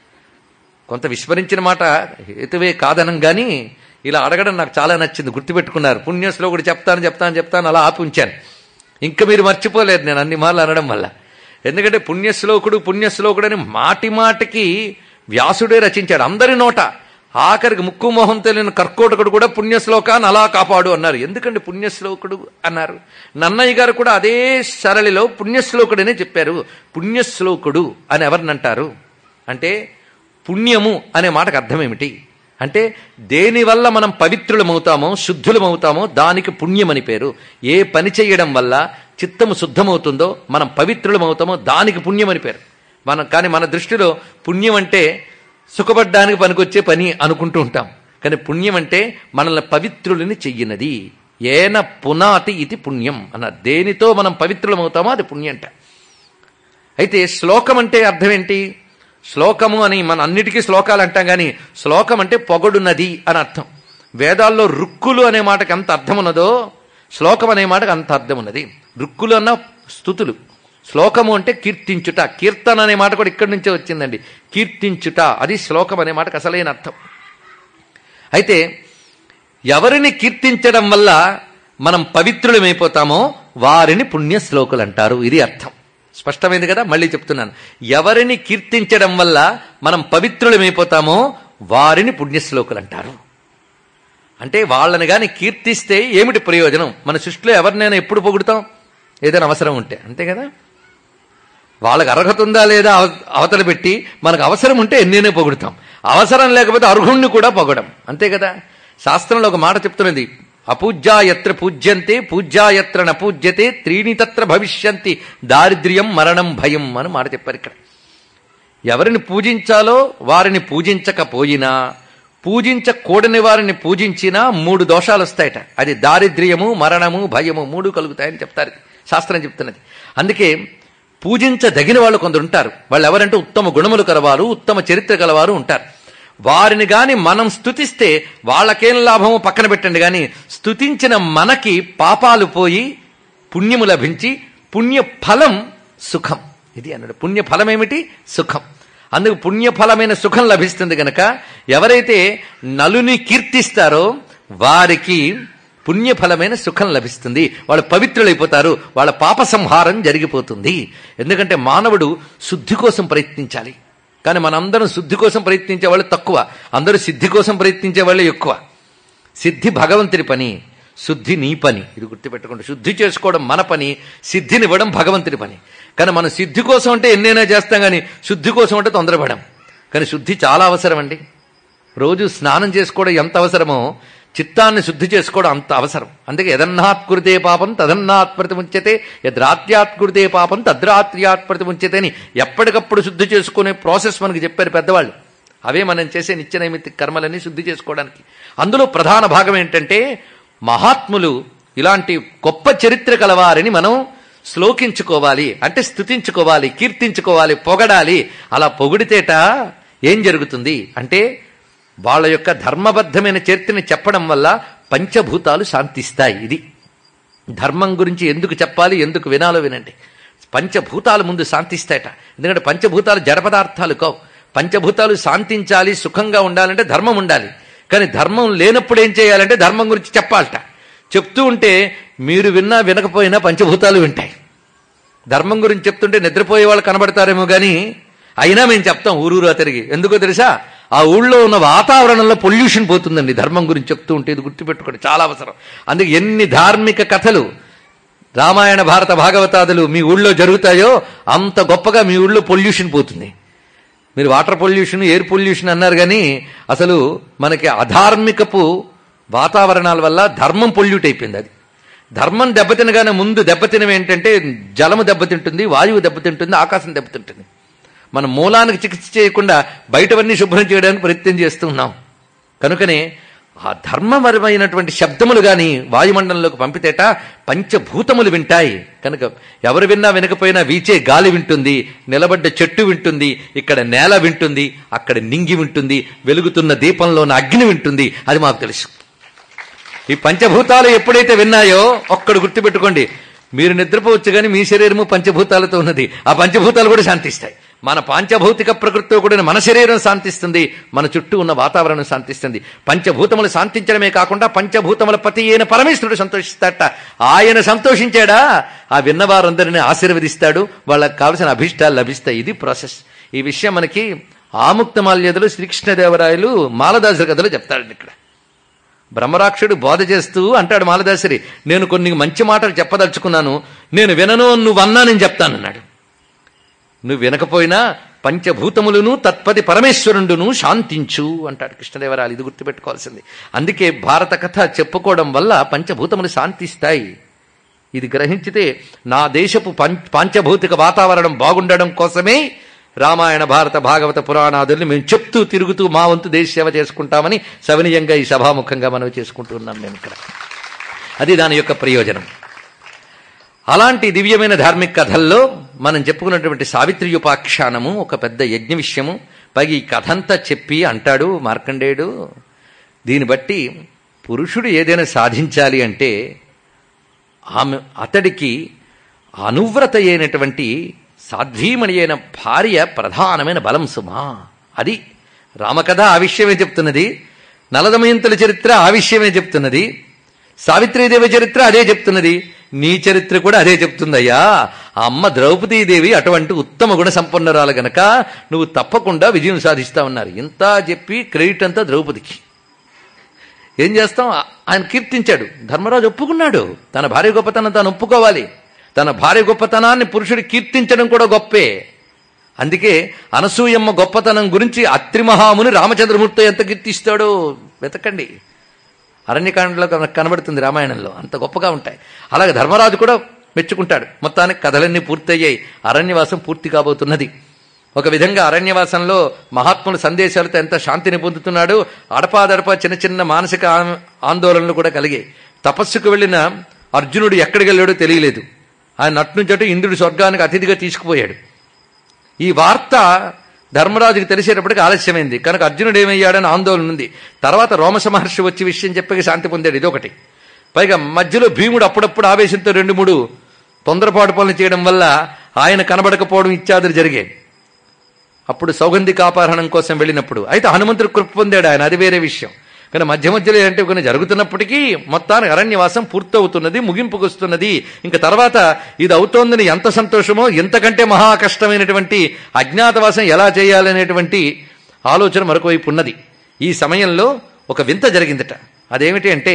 Speaker 3: కొంత విస్మరించిన మాట హేతువే కాదనం గాని ఇలా అడగడం నాకు చాలా నచ్చింది గుర్తుపెట్టుకున్నారు పుణ్యశ్లోకుడు చెప్తాను చెప్తాను చెప్తాను అలా ఆపి ఉంచాను ఇంకా మీరు మర్చిపోలేదు నేను అన్ని మార్లు అనడం వల్ల ఎందుకంటే పుణ్యశ్లోకుడు పుణ్యశ్లోకుడు అని మాటి మాటికి వ్యాసుడే రచించాడు అందరి నోట ఆఖరికి ముక్కు మొహం తెలియని కర్కోటకుడు కూడా పుణ్యశ్లోకాన్ని అలా కాపాడు అన్నారు ఎందుకంటే పుణ్యశ్లోకుడు అన్నారు నన్నయ్య గారు కూడా అదే సరళిలో పుణ్యశ్లోకుడనే చెప్పారు పుణ్యశ్లోకుడు అని ఎవరినంటారు అంటే పుణ్యము అనే మాటకు అర్థం ఏమిటి అంటే దేనివల్ల మనం పవిత్రులమవుతామో శుద్ధులమవుతామో దానికి పుణ్యమని పేరు ఏ పని చేయడం వల్ల చిత్తము శుద్ధమవుతుందో మనం పవిత్రులమవుతామో దానికి పుణ్యమని పేరు మనం కానీ మన దృష్టిలో పుణ్యం అంటే సుఖపడ్డానికి పనికొచ్చే పని అనుకుంటూ ఉంటాం కానీ పుణ్యం అంటే మనల్ని పవిత్రులని చెయ్యినది ఏన పునాతి ఇది పుణ్యం అన్న దేనితో మనం పవిత్రులమవుతామో అది పుణ్యంట అయితే శ్లోకం అంటే అర్థం ఏంటి శ్లోకము అని మన అన్నిటికీ శ్లోకాలు అంటాం కానీ శ్లోకం అంటే పొగడున్నది అని అర్థం వేదాల్లో రుక్కులు అనే మాటకి ఎంత అర్థం ఉన్నదో శ్లోకం అనే మాటకి అంత అర్థం ఉన్నది రుక్కులు అన్న స్థుతులు శ్లోకము అంటే కీర్తించుట కీర్తన అనే మాట కూడా ఇక్కడి నుంచే వచ్చిందండి కీర్తించుట అది శ్లోకం అనే మాటకు అసలైన అర్థం అయితే ఎవరిని కీర్తించడం వల్ల మనం పవిత్రులమైపోతామో వారిని పుణ్య శ్లోకులు అంటారు ఇది అర్థం స్పష్టమైంది కదా మళ్ళీ చెప్తున్నాను ఎవరిని కీర్తించడం వల్ల మనం పవిత్రులమైపోతామో వారిని పుణ్యశ్లోకులు అంటారు అంటే వాళ్ళని గాని కీర్తిస్తే ఏమిటి ప్రయోజనం మన సృష్టిలో ఎవరినైనా ఎప్పుడు పొగుడుతాం ఏదైనా అవసరం ఉంటే అంతే కదా వాళ్ళకి అర్హత ఉందా లేదా అవ- అవతల పెట్టి మనకు అవసరం ఉంటే ఎన్నైనా పొగుడుతాం అవసరం లేకపోతే అర్హుణ్ణి కూడా పొగడం అంతే కదా శాస్త్రంలో ఒక మాట చెప్తున్నది అపూజ్యాయత్ర పూజ్యంతే పూజ్యాయత్ర నపూజ్యతే త్రీణి తత్ర భవిష్యంతి దారిద్ర్యం మరణం భయం అని మాట చెప్పారు ఇక్కడ ఎవరిని పూజించాలో వారిని పూజించకపోయినా పూజించకూడని వారిని పూజించినా మూడు దోషాలు వస్తాయట అది దారిద్ర్యము మరణము భయము మూడు కలుగుతాయని చెప్తారు ఇది. శాస్త్రం చెప్తున్నది అందుకే పూజించదగిన వాళ్ళు కొందరు ఉంటారు వాళ్ళు ఎవరంటే ఉత్తమ గుణములు కలవారు ఉత్తమ చరిత్ర కలవారు ఉంటారు వారిని గాని మనం స్తుతిస్తే వాళ్ళకేం లాభమో పక్కన పెట్టండి గాని స్తుతించిన మనకి పాపాలు పోయి పుణ్యము లభించి పుణ్య ఫలం సుఖం ఇది అన్నాడు పుణ్య ఫలం ఏమిటి సుఖం అందుకు పుణ్యఫలమైన సుఖం లభిస్తుంది గనక ఎవరైతే నలుని కీర్తిస్తారో వారికి పుణ్యఫలమైన సుఖం లభిస్తుంది వాళ్ళు పవిత్రులైపోతారు వాళ్ళ పాప సంహారం జరిగిపోతుంది ఎందుకంటే మానవుడు శుద్ధి కోసం ప్రయత్నించాలి కానీ మనందరం శుద్ధి కోసం ప్రయత్నించే వాళ్ళు తక్కువ అందరూ సిద్ధి కోసం ప్రయత్నించే వాళ్ళు ఎక్కువ సిద్ధి భగవంతుడి పని శుద్ధి నీ పని ఇది గుర్తుపెట్టుకోండి శుద్ధి చేసుకోవడం మన పని సిద్ధినివ్వడం భగవంతుడి పని కానీ మనం సిద్ధి కోసం అంటే ఎన్నైనా చేస్తాం కానీ శుద్ధి కోసం అంటే తొందరపడం కానీ శుద్ధి చాలా అవసరం అండి రోజు స్నానం చేసుకోవడం ఎంత అవసరమో చిత్తాన్ని శుద్ధి చేసుకోవడం అంత అవసరం అందుకే యదన్నాత్కృతే పాపం తదన్నాత్ ప్రతిముంచతే యద్రాత్యాత్కృతే పాపం తద్రాత్ర్యాత్ ప్రతిముంచతే అని ఎప్పటికప్పుడు శుద్ధి చేసుకునే ప్రాసెస్ మనకి చెప్పారు పెద్దవాళ్ళు అవే మనం చేసే నిత్య నైమిత్తిక కర్మలన్నీ శుద్ధి చేసుకోవడానికి అందులో ప్రధాన భాగం ఏంటంటే మహాత్ములు ఇలాంటి గొప్ప చరిత్ర కలవారని మనం శ్లోకించుకోవాలి అంటే స్థుతించుకోవాలి కీర్తించుకోవాలి పొగడాలి అలా పొగిడితేట ఏం జరుగుతుంది అంటే వాళ్ళ యొక్క ధర్మబద్ధమైన చరిత్రని చెప్పడం వల్ల పంచభూతాలు శాంతిస్తాయి ఇది ధర్మం గురించి ఎందుకు చెప్పాలి ఎందుకు వినాలో వినండి పంచభూతాలు ముందు శాంతిస్తాయట ఎందుకంటే పంచభూతాలు జడ పదార్థాలు కావు పంచభూతాలు శాంతించాలి సుఖంగా ఉండాలంటే ధర్మం ఉండాలి కానీ ధర్మం లేనప్పుడు ఏం చేయాలంటే ధర్మం గురించి చెప్పాలట చెప్తూ ఉంటే మీరు విన్నా వినకపోయినా పంచభూతాలు వింటాయి ధర్మం గురించి చెప్తుంటే నిద్రపోయే వాళ్ళు కనబడతారేమో కానీ అయినా మేము చెప్తాం ఊరూరా తిరిగి ఎందుకో తెలుసా ఆ ఊళ్ళో ఉన్న వాతావరణంలో పొల్యూషన్ పోతుందండి ధర్మం గురించి చెప్తూ ఉంటే ఇది గుర్తుపెట్టుకోండి చాలా అవసరం అందుకే ఎన్ని ధార్మిక కథలు రామాయణ భారత భాగవతాదులు మీ ఊళ్ళో జరుగుతాయో అంత గొప్పగా మీ ఊళ్ళో పొల్యూషన్ పోతుంది మీరు వాటర్ పొల్యూషన్ ఎయిర్ పొల్యూషన్ అన్నారు కానీ అసలు మనకి అధార్మికపు వాతావరణాల వల్ల ధర్మం పొల్యూట్ అయిపోయింది అది ధర్మం దెబ్బతినగానే ముందు దెబ్బతినవి ఏంటంటే జలము దెబ్బతింటుంది వాయువు దెబ్బతింటుంది ఆకాశం దెబ్బతింటుంది మనం మూలానికి చికిత్స చేయకుండా బయటవన్నీ శుభ్రం చేయడానికి ప్రయత్నం చేస్తున్నాం కనుకనే ఆ ధర్మపరమైనటువంటి శబ్దములు గాని వాయుమండలంలోకి పంపితేట పంచభూతములు వింటాయి కనుక ఎవరు విన్నా వినకపోయినా వీచే గాలి వింటుంది నిలబడ్డ చెట్టు వింటుంది ఇక్కడ నేల వింటుంది అక్కడ నింగి వింటుంది వెలుగుతున్న దీపంలోని అగ్ని వింటుంది అది మాకు తెలుసు ఈ పంచభూతాలు ఎప్పుడైతే విన్నాయో ఒక్కడు గుర్తుపెట్టుకోండి మీరు నిద్రపోవచ్చు కానీ మీ శరీరము పంచభూతాలతో ఉన్నది ఆ పంచభూతాలు కూడా శాంతిస్తాయి మన పాంచభౌతిక ప్రకృతితో కూడిన మన శరీరం శాంతిస్తుంది మన చుట్టూ ఉన్న వాతావరణం శాంతిస్తుంది పంచభూతములు శాంతించడమే కాకుండా పంచభూతముల పతి అయిన పరమేశ్వరుడు సంతోషిస్తాడట ఆయన సంతోషించాడా ఆ విన్నవారందరినీ ఆశీర్వదిస్తాడు వాళ్ళకి కావలసిన అభిష్టాలు లభిస్తాయి ఇది ప్రాసెస్ ఈ విషయం మనకి ఆముక్త మాల్యదలు శ్రీకృష్ణదేవరాయలు మాలదాసు కథలో చెప్తాడండి ఇక్కడ బ్రహ్మరాక్షుడు బోధ చేస్తూ అంటాడు మాలదాసరి నేను కొన్ని మంచి మాటలు చెప్పదలుచుకున్నాను నేను వినను నువ్వన్నా నేను చెప్తానన్నాడు నువ్వు వినకపోయినా పంచభూతములను తత్పది పరమేశ్వరుండును శాంతించు అంటాడు కృష్ణదేవరాయలు ఇది గుర్తుపెట్టుకోవాల్సింది అందుకే భారత కథ చెప్పుకోవడం వల్ల పంచభూతములు శాంతిస్తాయి ఇది గ్రహించితే నా దేశపు పం- పాంచభౌతిక వాతావరణం బాగుండడం కోసమే రామాయణ భారత భాగవత పురాణాదుల్ని మేము చెప్తూ తిరుగుతూ మా వంతు దేశ సేవ చేసుకుంటామని సవనీయంగా ఈ సభాముఖంగా మనం చేసుకుంటున్నాం మేము ఇక్కడ అది దాని యొక్క ప్రయోజనం అలాంటి దివ్యమైన ధార్మిక కథల్లో మనం చెప్పుకున్నటువంటి సావిత్రి ఉపాఖ్యానము ఒక పెద్ద యజ్ఞ విషయము పైగా ఈ కథంతా చెప్పి అంటాడు మార్కండేయుడు దీన్ని బట్టి పురుషుడు ఏదైనా సాధించాలి అంటే ఆమె అతడికి అనువ్రత అయినటువంటి సాధ్వీమణి అయిన భార్య ప్రధానమైన బలం సుమా అది రామకథ ఆ విషయమే చెప్తున్నది నలదమయంతుల చరిత్ర ఆ విషయమే చెప్తున్నది సావిత్రీదేవి చరిత్ర అదే చెప్తున్నది నీ చరిత్ర కూడా అదే చెప్తుందయ్యా ఆ అమ్మ ద్రౌపదీదేవి అటువంటి ఉత్తమ గుణ సంపన్నురాలు గనక నువ్వు తప్పకుండా విజయం సాధిస్తా ఉన్నారు ఇంత చెప్పి క్రెడిట్ అంతా ద్రౌపదికి ఏం చేస్తాం ఆ- ఆయన కీర్తించాడు ధర్మరాజు ఒప్పుకున్నాడు తన భార్య గొప్పతనం తాను ఒప్పుకోవాలి తన భార్య గొప్పతనాన్ని పురుషుడు కీర్తించడం కూడా గొప్పే అందుకే అనసూయమ్మ గొప్పతనం గురించి అత్రిమహాముని రామచంద్రమూర్తి ఎంత కీర్తిస్తాడో వెతకండి అరణ్యకాండలో మనకు కనబడుతుంది రామాయణంలో అంత గొప్పగా ఉంటాయి అలాగే ధర్మరాజు కూడా మెచ్చుకుంటాడు మొత్తానికి కథలన్నీ పూర్తయ్యాయి అరణ్యవాసం పూర్తి కాబోతున్నది ఒక విధంగా అరణ్యవాసంలో మహాత్ముల సందేశాలతో ఎంత శాంతిని పొందుతున్నాడు అడపాదడపా చిన్న చిన్న మానసిక ఆ- ఆందోళనలు కూడా కలిగాయి తపస్సుకు వెళ్ళిన అర్జునుడు ఎక్కడికి వెళ్ళాడో తెలియలేదు ఆయన నట్నుంచట ఇంద్రుడి స్వర్గానికి అతిథిగా తీసుకుపోయాడు ఈ వార్త ధర్మరాజుకి తెలిసేటప్పటికి ఆలస్యమైంది కనుక అర్జునుడు ఏమయ్యాడని ఆందోళన ఉంది తర్వాత రోమస మహర్షి వచ్చి విషయం చెప్పక శాంతి పొందాడు ఇదొకటి పైగా మధ్యలో భీముడు అప్పుడప్పుడు ఆవేశంతో రెండు మూడు తొందరపాటు పనులు చేయడం వల్ల ఆయన కనబడకపోవడం ఇత్యాదులు జరిగాయి అప్పుడు సౌగంధికాపహరణం కోసం వెళ్ళినప్పుడు అయితే హనుమంతుడు కృప పొందాడు ఆయన అది వేరే విషయం కానీ మధ్య మధ్యలో ఏంటంటే కొన్ని జరుగుతున్నప్పటికీ మొత్తానికి అరణ్యవాసం పూర్తవుతున్నది ముగింపుకు వస్తున్నది ఇంకా తర్వాత ఇది అవుతోందని ఎంత సంతోషమో ఎంతకంటే మహా కష్టమైనటువంటి అజ్ఞాతవాసం ఎలా చేయాలనేటువంటి ఆలోచన మరొక వైపు ఉన్నది ఈ సమయంలో ఒక వింత జరిగిందట అదేమిటి అంటే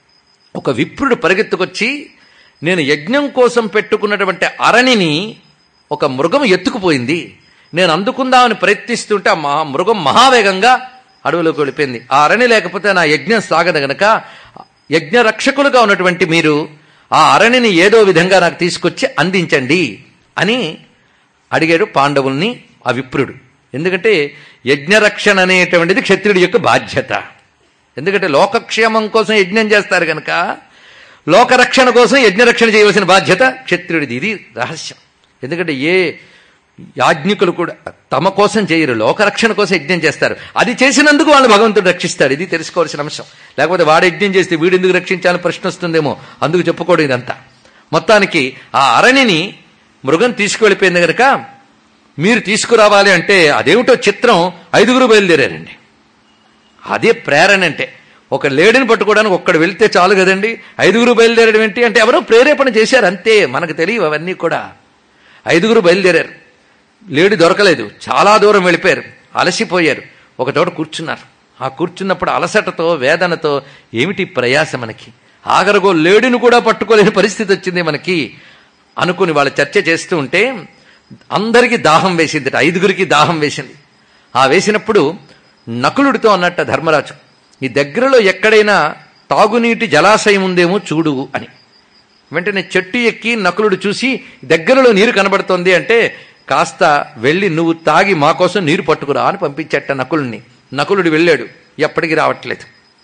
Speaker 3: ఒక విప్రుడు పరిగెత్తుకొచ్చి నేను యజ్ఞం కోసం పెట్టుకున్నటువంటి అరణిని ఒక మృగం ఎత్తుకుపోయింది నేను అందుకుందామని ప్రయత్నిస్తుంటే ఆ మహా మృగం మహావేగంగా అడవిలోకి వెళ్ళిపోయింది ఆ అరణి లేకపోతే నా యజ్ఞం సాగదు గనక యజ్ఞ రక్షకులుగా ఉన్నటువంటి మీరు ఆ అరణిని ఏదో విధంగా నాకు తీసుకొచ్చి అందించండి అని అడిగాడు పాండవుల్ని ఆ విప్రుడు ఎందుకంటే యజ్ఞరక్షణ అనేటువంటిది క్షత్రుడి యొక్క బాధ్యత ఎందుకంటే లోకక్షేమం కోసం యజ్ఞం చేస్తారు కనుక లోకరక్షణ కోసం యజ్ఞరక్షణ చేయవలసిన బాధ్యత క్షత్రుడిది ఇది రహస్యం ఎందుకంటే ఏ యాజ్ఞికులు కూడా తమ కోసం చేయరు లోకరక్షణ కోసం యజ్ఞం చేస్తారు అది చేసినందుకు వాళ్ళు భగవంతుడు రక్షిస్తాడు ఇది తెలుసుకోవాల్సిన అంశం లేకపోతే వాడు యజ్ఞం చేస్తే వీడు ఎందుకు రక్షించాలని ప్రశ్న వస్తుందేమో అందుకు చెప్పుకోవడం ఇదంతా మొత్తానికి ఆ అరణిని మృగం తీసుకువెళ్ళిపోయింది కనుక మీరు తీసుకురావాలి అంటే అదేమిటో చిత్రం ఐదుగురు బయలుదేరారండి అదే ప్రేరణ అంటే ఒక లేడీని పట్టుకోవడానికి ఒక్కడు వెళ్తే చాలు కదండి ఐదుగురు బయలుదేరడం ఏంటి అంటే ఎవరో ప్రేరేపణ చేశారు అంతే మనకు తెలియవు అవన్నీ కూడా ఐదుగురు బయలుదేరారు లేడీ దొరకలేదు చాలా దూరం వెళ్ళిపోయారు అలసిపోయారు ఒక చోట కూర్చున్నారు ఆ కూర్చున్నప్పుడు అలసటతో వేదనతో ఏమిటి ప్రయాస మనకి ఆఖరిగో లేడీని కూడా పట్టుకోలేని పరిస్థితి వచ్చింది మనకి అనుకుని వాళ్ళు చర్చ చేస్తూ ఉంటే అందరికీ దాహం వేసింది ఐదుగురికి దాహం వేసింది ఆ వేసినప్పుడు నకులుడితో అన్నట్ట ధర్మరాజు ఈ దగ్గరలో ఎక్కడైనా తాగునీటి జలాశయం ఉందేమో చూడు అని వెంటనే చెట్టు ఎక్కి నకులుడు చూసి దగ్గరలో నీరు కనబడుతోంది అంటే కాస్త వెళ్ళి నువ్వు తాగి మా కోసం నీరు పట్టుకురా అని పంపించట నకులుని నకులుడు వెళ్ళాడు ఎప్పటికీ రావట్లేదు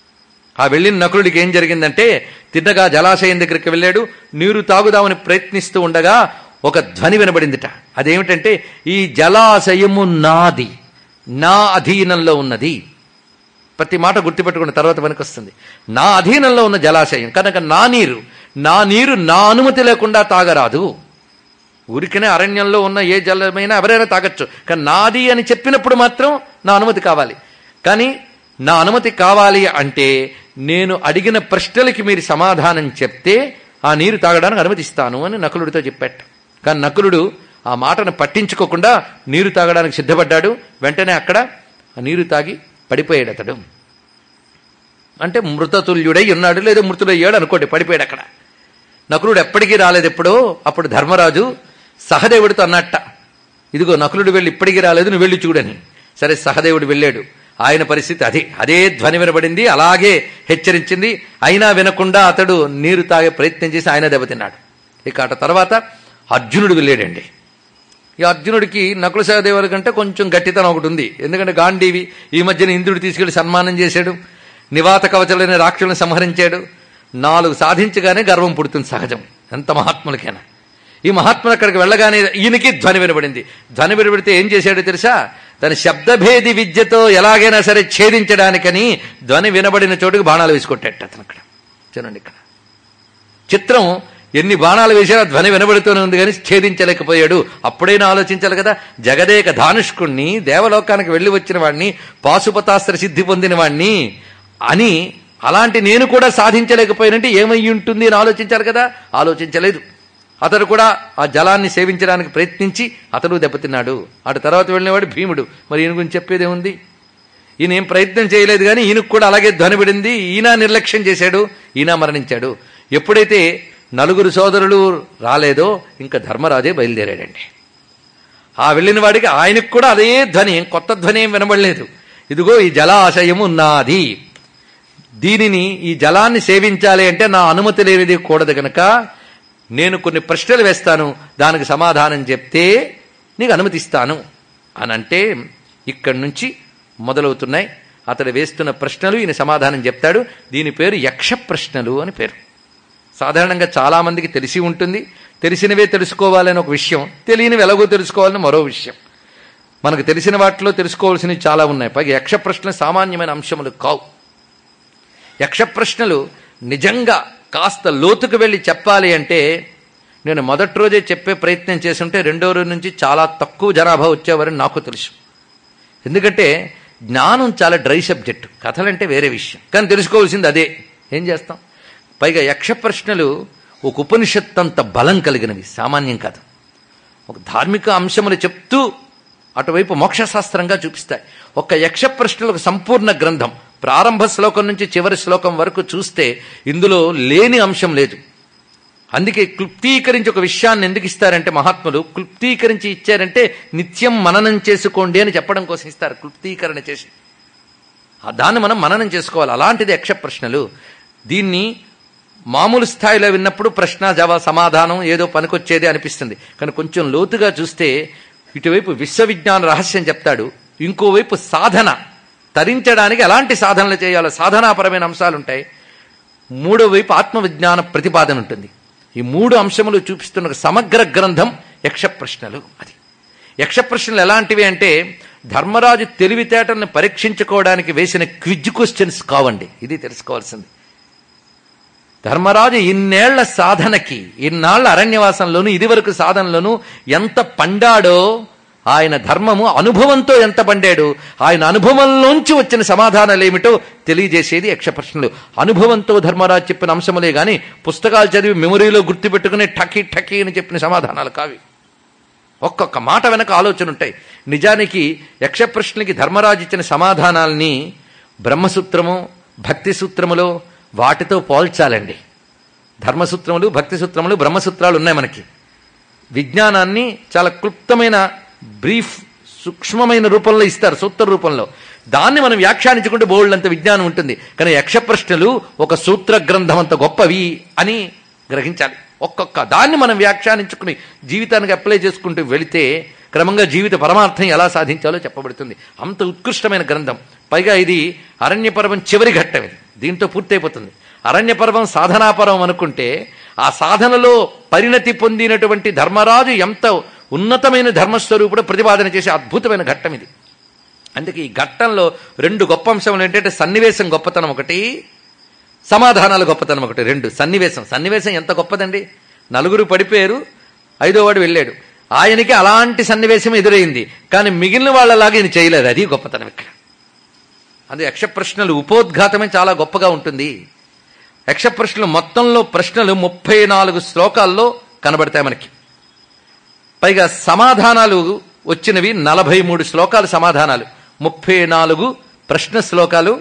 Speaker 3: ఆ వెళ్ళిన నకులుడికి ఏం జరిగిందంటే తిన్నగా జలాశయం దగ్గరికి వెళ్ళాడు నీరు తాగుదామని ప్రయత్నిస్తూ ఉండగా ఒక ధ్వని వినబడిందిట అదేమిటంటే ఈ జలాశయము నాది నా అధీనంలో ఉన్నది ప్రతి మాట గుర్తుపెట్టుకున్న తర్వాత వస్తుంది నా అధీనంలో ఉన్న జలాశయం కనుక నా నీరు నా నీరు నా అనుమతి లేకుండా తాగరాదు ఊరికనే అరణ్యంలో ఉన్న ఏ జలమైనా ఎవరైనా తాగొచ్చు కానీ నాది అని చెప్పినప్పుడు మాత్రం నా అనుమతి కావాలి కానీ నా అనుమతి కావాలి అంటే నేను అడిగిన ప్రశ్నలకి మీరు సమాధానం చెప్తే ఆ నీరు తాగడానికి అనుమతిస్తాను అని నకులుడితో చెప్పాట కానీ నకులుడు ఆ మాటను పట్టించుకోకుండా నీరు తాగడానికి సిద్ధపడ్డాడు వెంటనే అక్కడ ఆ నీరు తాగి పడిపోయాడు అతడు అంటే మృతతుల్యుడై ఉన్నాడు లేదా మృతుడయ్యాడు అనుకోండి పడిపోయాడు అక్కడ నకులుడు ఎప్పటికీ రాలేదు ఎప్పుడో అప్పుడు ధర్మరాజు సహదేవుడితో అన్నట్ట ఇదిగో నకులుడు వెళ్ళి ఇప్పటికీ రాలేదు నువ్వు వెళ్ళి చూడని సరే సహదేవుడు వెళ్ళాడు ఆయన పరిస్థితి అదే అదే ధ్వని వినబడింది అలాగే హెచ్చరించింది అయినా వినకుండా అతడు నీరు తాగే ప్రయత్నం చేసి ఆయన దెబ్బతిన్నాడు ఇక అట తర్వాత అర్జునుడు వెళ్ళాడండి ఈ అర్జునుడికి నకుల సహదేవుల కంటే కొంచెం గట్టితనం ఒకటి ఉంది ఎందుకంటే గాంధీవి ఈ మధ్యన ఇంద్రుడు తీసుకెళ్లి సన్మానం చేశాడు నివాత కవచలైన రాక్షులను సంహరించాడు నాలుగు సాధించగానే గర్వం పుడుతుంది సహజం ఎంత మహాత్ములకైనా ఈ మహాత్ములు అక్కడికి వెళ్ళగానే ఈయనకి ధ్వని వినబడింది ధ్వని వినబడితే ఏం చేశాడో తెలుసా తన శబ్దభేది విద్యతో ఎలాగైనా సరే ఛేదించడానికని ధ్వని వినబడిన చోటుకి బాణాలు వేసుకొట్టాడు అతను అక్కడ చూడండి ఇక్కడ చిత్రం ఎన్ని బాణాలు వేసినా ధ్వని వినబడుతూనే ఉంది కానీ ఛేదించలేకపోయాడు అప్పుడైనా ఆలోచించాలి కదా జగదేక ధానుష్కుణ్ణి దేవలోకానికి వెళ్లి వచ్చిన వాడిని పాశుపతాస్త్ర సిద్ధి పొందిన వాణ్ణి అని అలాంటి నేను కూడా సాధించలేకపోయినంటే ఏమై ఉంటుంది అని ఆలోచించాలి కదా ఆలోచించలేదు అతడు కూడా ఆ జలాన్ని సేవించడానికి ప్రయత్నించి అతడు దెబ్బతిన్నాడు అటు తర్వాత వెళ్ళినవాడు భీముడు మరి ఈయన గురించి చెప్పేదే ఉంది ఈయన ఏం ప్రయత్నం చేయలేదు కానీ ఈయనకు కూడా అలాగే ధ్వనిపడింది ఈయన నిర్లక్ష్యం చేశాడు ఈయన మరణించాడు ఎప్పుడైతే నలుగురు సోదరులు రాలేదో ఇంకా ధర్మరాజే బయలుదేరాడండి ఆ వెళ్ళిన వాడికి ఆయనకు కూడా అదే ధ్వని ఏం కొత్త ధ్వని ఏం వినబడలేదు ఇదిగో ఈ జలాశయము నాది దీనిని ఈ జలాన్ని సేవించాలి అంటే నా అనుమతి లేనిది కూడదు గనక నేను కొన్ని ప్రశ్నలు వేస్తాను దానికి సమాధానం చెప్తే నీకు అనుమతిస్తాను అని అంటే ఇక్కడి నుంచి మొదలవుతున్నాయి అతడు వేస్తున్న ప్రశ్నలు ఈయన సమాధానం చెప్తాడు దీని పేరు యక్ష ప్రశ్నలు అని పేరు సాధారణంగా చాలా మందికి తెలిసి ఉంటుంది తెలిసినవే తెలుసుకోవాలని ఒక విషయం తెలియనివి ఎలాగో తెలుసుకోవాలని మరో విషయం మనకు తెలిసిన వాటిలో తెలుసుకోవాల్సినవి చాలా ఉన్నాయి పైగా యక్ష ప్రశ్నలు సామాన్యమైన అంశములు కావు యక్ష ప్రశ్నలు నిజంగా కాస్త లోతుకు వెళ్ళి చెప్పాలి అంటే నేను మొదటి రోజే చెప్పే ప్రయత్నం చేస్తుంటే రెండో రోజు నుంచి చాలా తక్కువ జనాభా వచ్చేవారని నాకు తెలుసు ఎందుకంటే జ్ఞానం చాలా డ్రై సబ్జెక్ట్ కథలంటే వేరే విషయం కానీ తెలుసుకోవాల్సింది అదే ఏం చేస్తాం పైగా యక్ష ప్రశ్నలు ఒక ఉపనిషత్తు అంత బలం కలిగినవి సామాన్యం కాదు ఒక ధార్మిక అంశములు చెప్తూ అటువైపు మోక్షశాస్త్రంగా చూపిస్తాయి ఒక యక్ష ప్రశ్నలు ఒక సంపూర్ణ గ్రంథం ప్రారంభ శ్లోకం నుంచి చివరి శ్లోకం వరకు చూస్తే ఇందులో లేని అంశం లేదు అందుకే క్లుప్తీకరించి ఒక విషయాన్ని ఎందుకు ఇస్తారంటే మహాత్ములు క్లుప్తీకరించి ఇచ్చారంటే నిత్యం మననం చేసుకోండి అని చెప్పడం కోసం ఇస్తారు క్లుప్తీకరణ చేసి ఆ దాన్ని మనం మననం చేసుకోవాలి అలాంటిది యక్ష ప్రశ్నలు దీన్ని మామూలు స్థాయిలో విన్నప్పుడు ప్రశ్న జవా సమాధానం ఏదో పనికొచ్చేదే అనిపిస్తుంది కానీ కొంచెం లోతుగా చూస్తే ఇటువైపు విశ్వవిజ్ఞాన రహస్యం చెప్తాడు ఇంకోవైపు సాధన తరించడానికి ఎలాంటి సాధనలు చేయాలో సాధనాపరమైన అంశాలు ఉంటాయి మూడో వైపు ఆత్మవిజ్ఞాన ప్రతిపాదన ఉంటుంది ఈ మూడు అంశములు చూపిస్తున్న ఒక సమగ్ర గ్రంథం యక్ష ప్రశ్నలు అది యక్ష ప్రశ్నలు ఎలాంటివి అంటే ధర్మరాజు తెలివితేటల్ని పరీక్షించుకోవడానికి వేసిన క్విజ్ క్వశ్చన్స్ కావండి ఇది తెలుసుకోవాల్సింది ధర్మరాజు ఇన్నేళ్ల సాధనకి ఇన్నాళ్ల అరణ్యవాసంలోను ఇదివరకు సాధనలోను ఎంత పండాడో ఆయన ధర్మము అనుభవంతో ఎంత పండాడు ఆయన అనుభవంలోంచి వచ్చిన సమాధానాలు ఏమిటో తెలియజేసేది యక్ష ప్రశ్నలు అనుభవంతో ధర్మరాజు చెప్పిన అంశములే గాని పుస్తకాలు చదివి మెమొరీలో గుర్తుపెట్టుకుని టకీ టకీ అని చెప్పిన సమాధానాలు కావి ఒక్కొక్క మాట వెనక ఆలోచన ఉంటాయి నిజానికి యక్ష ప్రశ్నలకి ధర్మరాజు ఇచ్చిన సమాధానాల్ని బ్రహ్మసూత్రము భక్తి సూత్రములో వాటితో పోల్చాలండి ధర్మసూత్రములు భక్తి సూత్రములు బ్రహ్మసూత్రాలు ఉన్నాయి మనకి విజ్ఞానాన్ని చాలా క్లుప్తమైన బ్రీఫ్ సూక్ష్మమైన రూపంలో ఇస్తారు సూత్ర రూపంలో దాన్ని మనం వ్యాఖ్యానించుకుంటే బోల్డంత విజ్ఞానం ఉంటుంది కానీ యక్ష ప్రశ్నలు ఒక సూత్ర గ్రంథం అంత గొప్పవి అని గ్రహించాలి ఒక్కొక్క దాన్ని మనం వ్యాఖ్యానించుకుని జీవితానికి అప్లై చేసుకుంటూ వెళితే క్రమంగా జీవిత పరమార్థం ఎలా సాధించాలో చెప్పబడుతుంది అంత ఉత్కృష్టమైన గ్రంథం పైగా ఇది అరణ్యపర్వం చివరి ఘట్టం ఇది దీంతో పూర్తయిపోతుంది అరణ్యపర్వం సాధనాపర్వం అనుకుంటే ఆ సాధనలో పరిణతి పొందినటువంటి ధర్మరాజు ఎంత ఉన్నతమైన ధర్మస్వరూపుడు ప్రతిపాదన చేసే అద్భుతమైన ఘట్టం ఇది అందుకే ఈ ఘట్టంలో రెండు గొప్ప అంశములు ఏంటంటే సన్నివేశం గొప్పతనం ఒకటి సమాధానాల గొప్పతనం ఒకటి రెండు సన్నివేశం సన్నివేశం ఎంత గొప్పదండి నలుగురు పడిపోయారు ఐదోవాడు వెళ్ళాడు ఆయనకి అలాంటి సన్నివేశం ఎదురైంది కానీ మిగిలిన వాళ్ళలాగా ఈయన చేయలేదు అది గొప్పతనం ఇక్కడ అది యక్ష ప్రశ్నలు ఉపోద్ఘాతమే చాలా గొప్పగా ఉంటుంది యక్ష ప్రశ్నలు మొత్తంలో ప్రశ్నలు ముప్పై నాలుగు శ్లోకాల్లో కనబడతాయి మనకి పైగా సమాధానాలు వచ్చినవి నలభై మూడు శ్లోకాలు సమాధానాలు ముప్పై నాలుగు ప్రశ్న శ్లోకాలు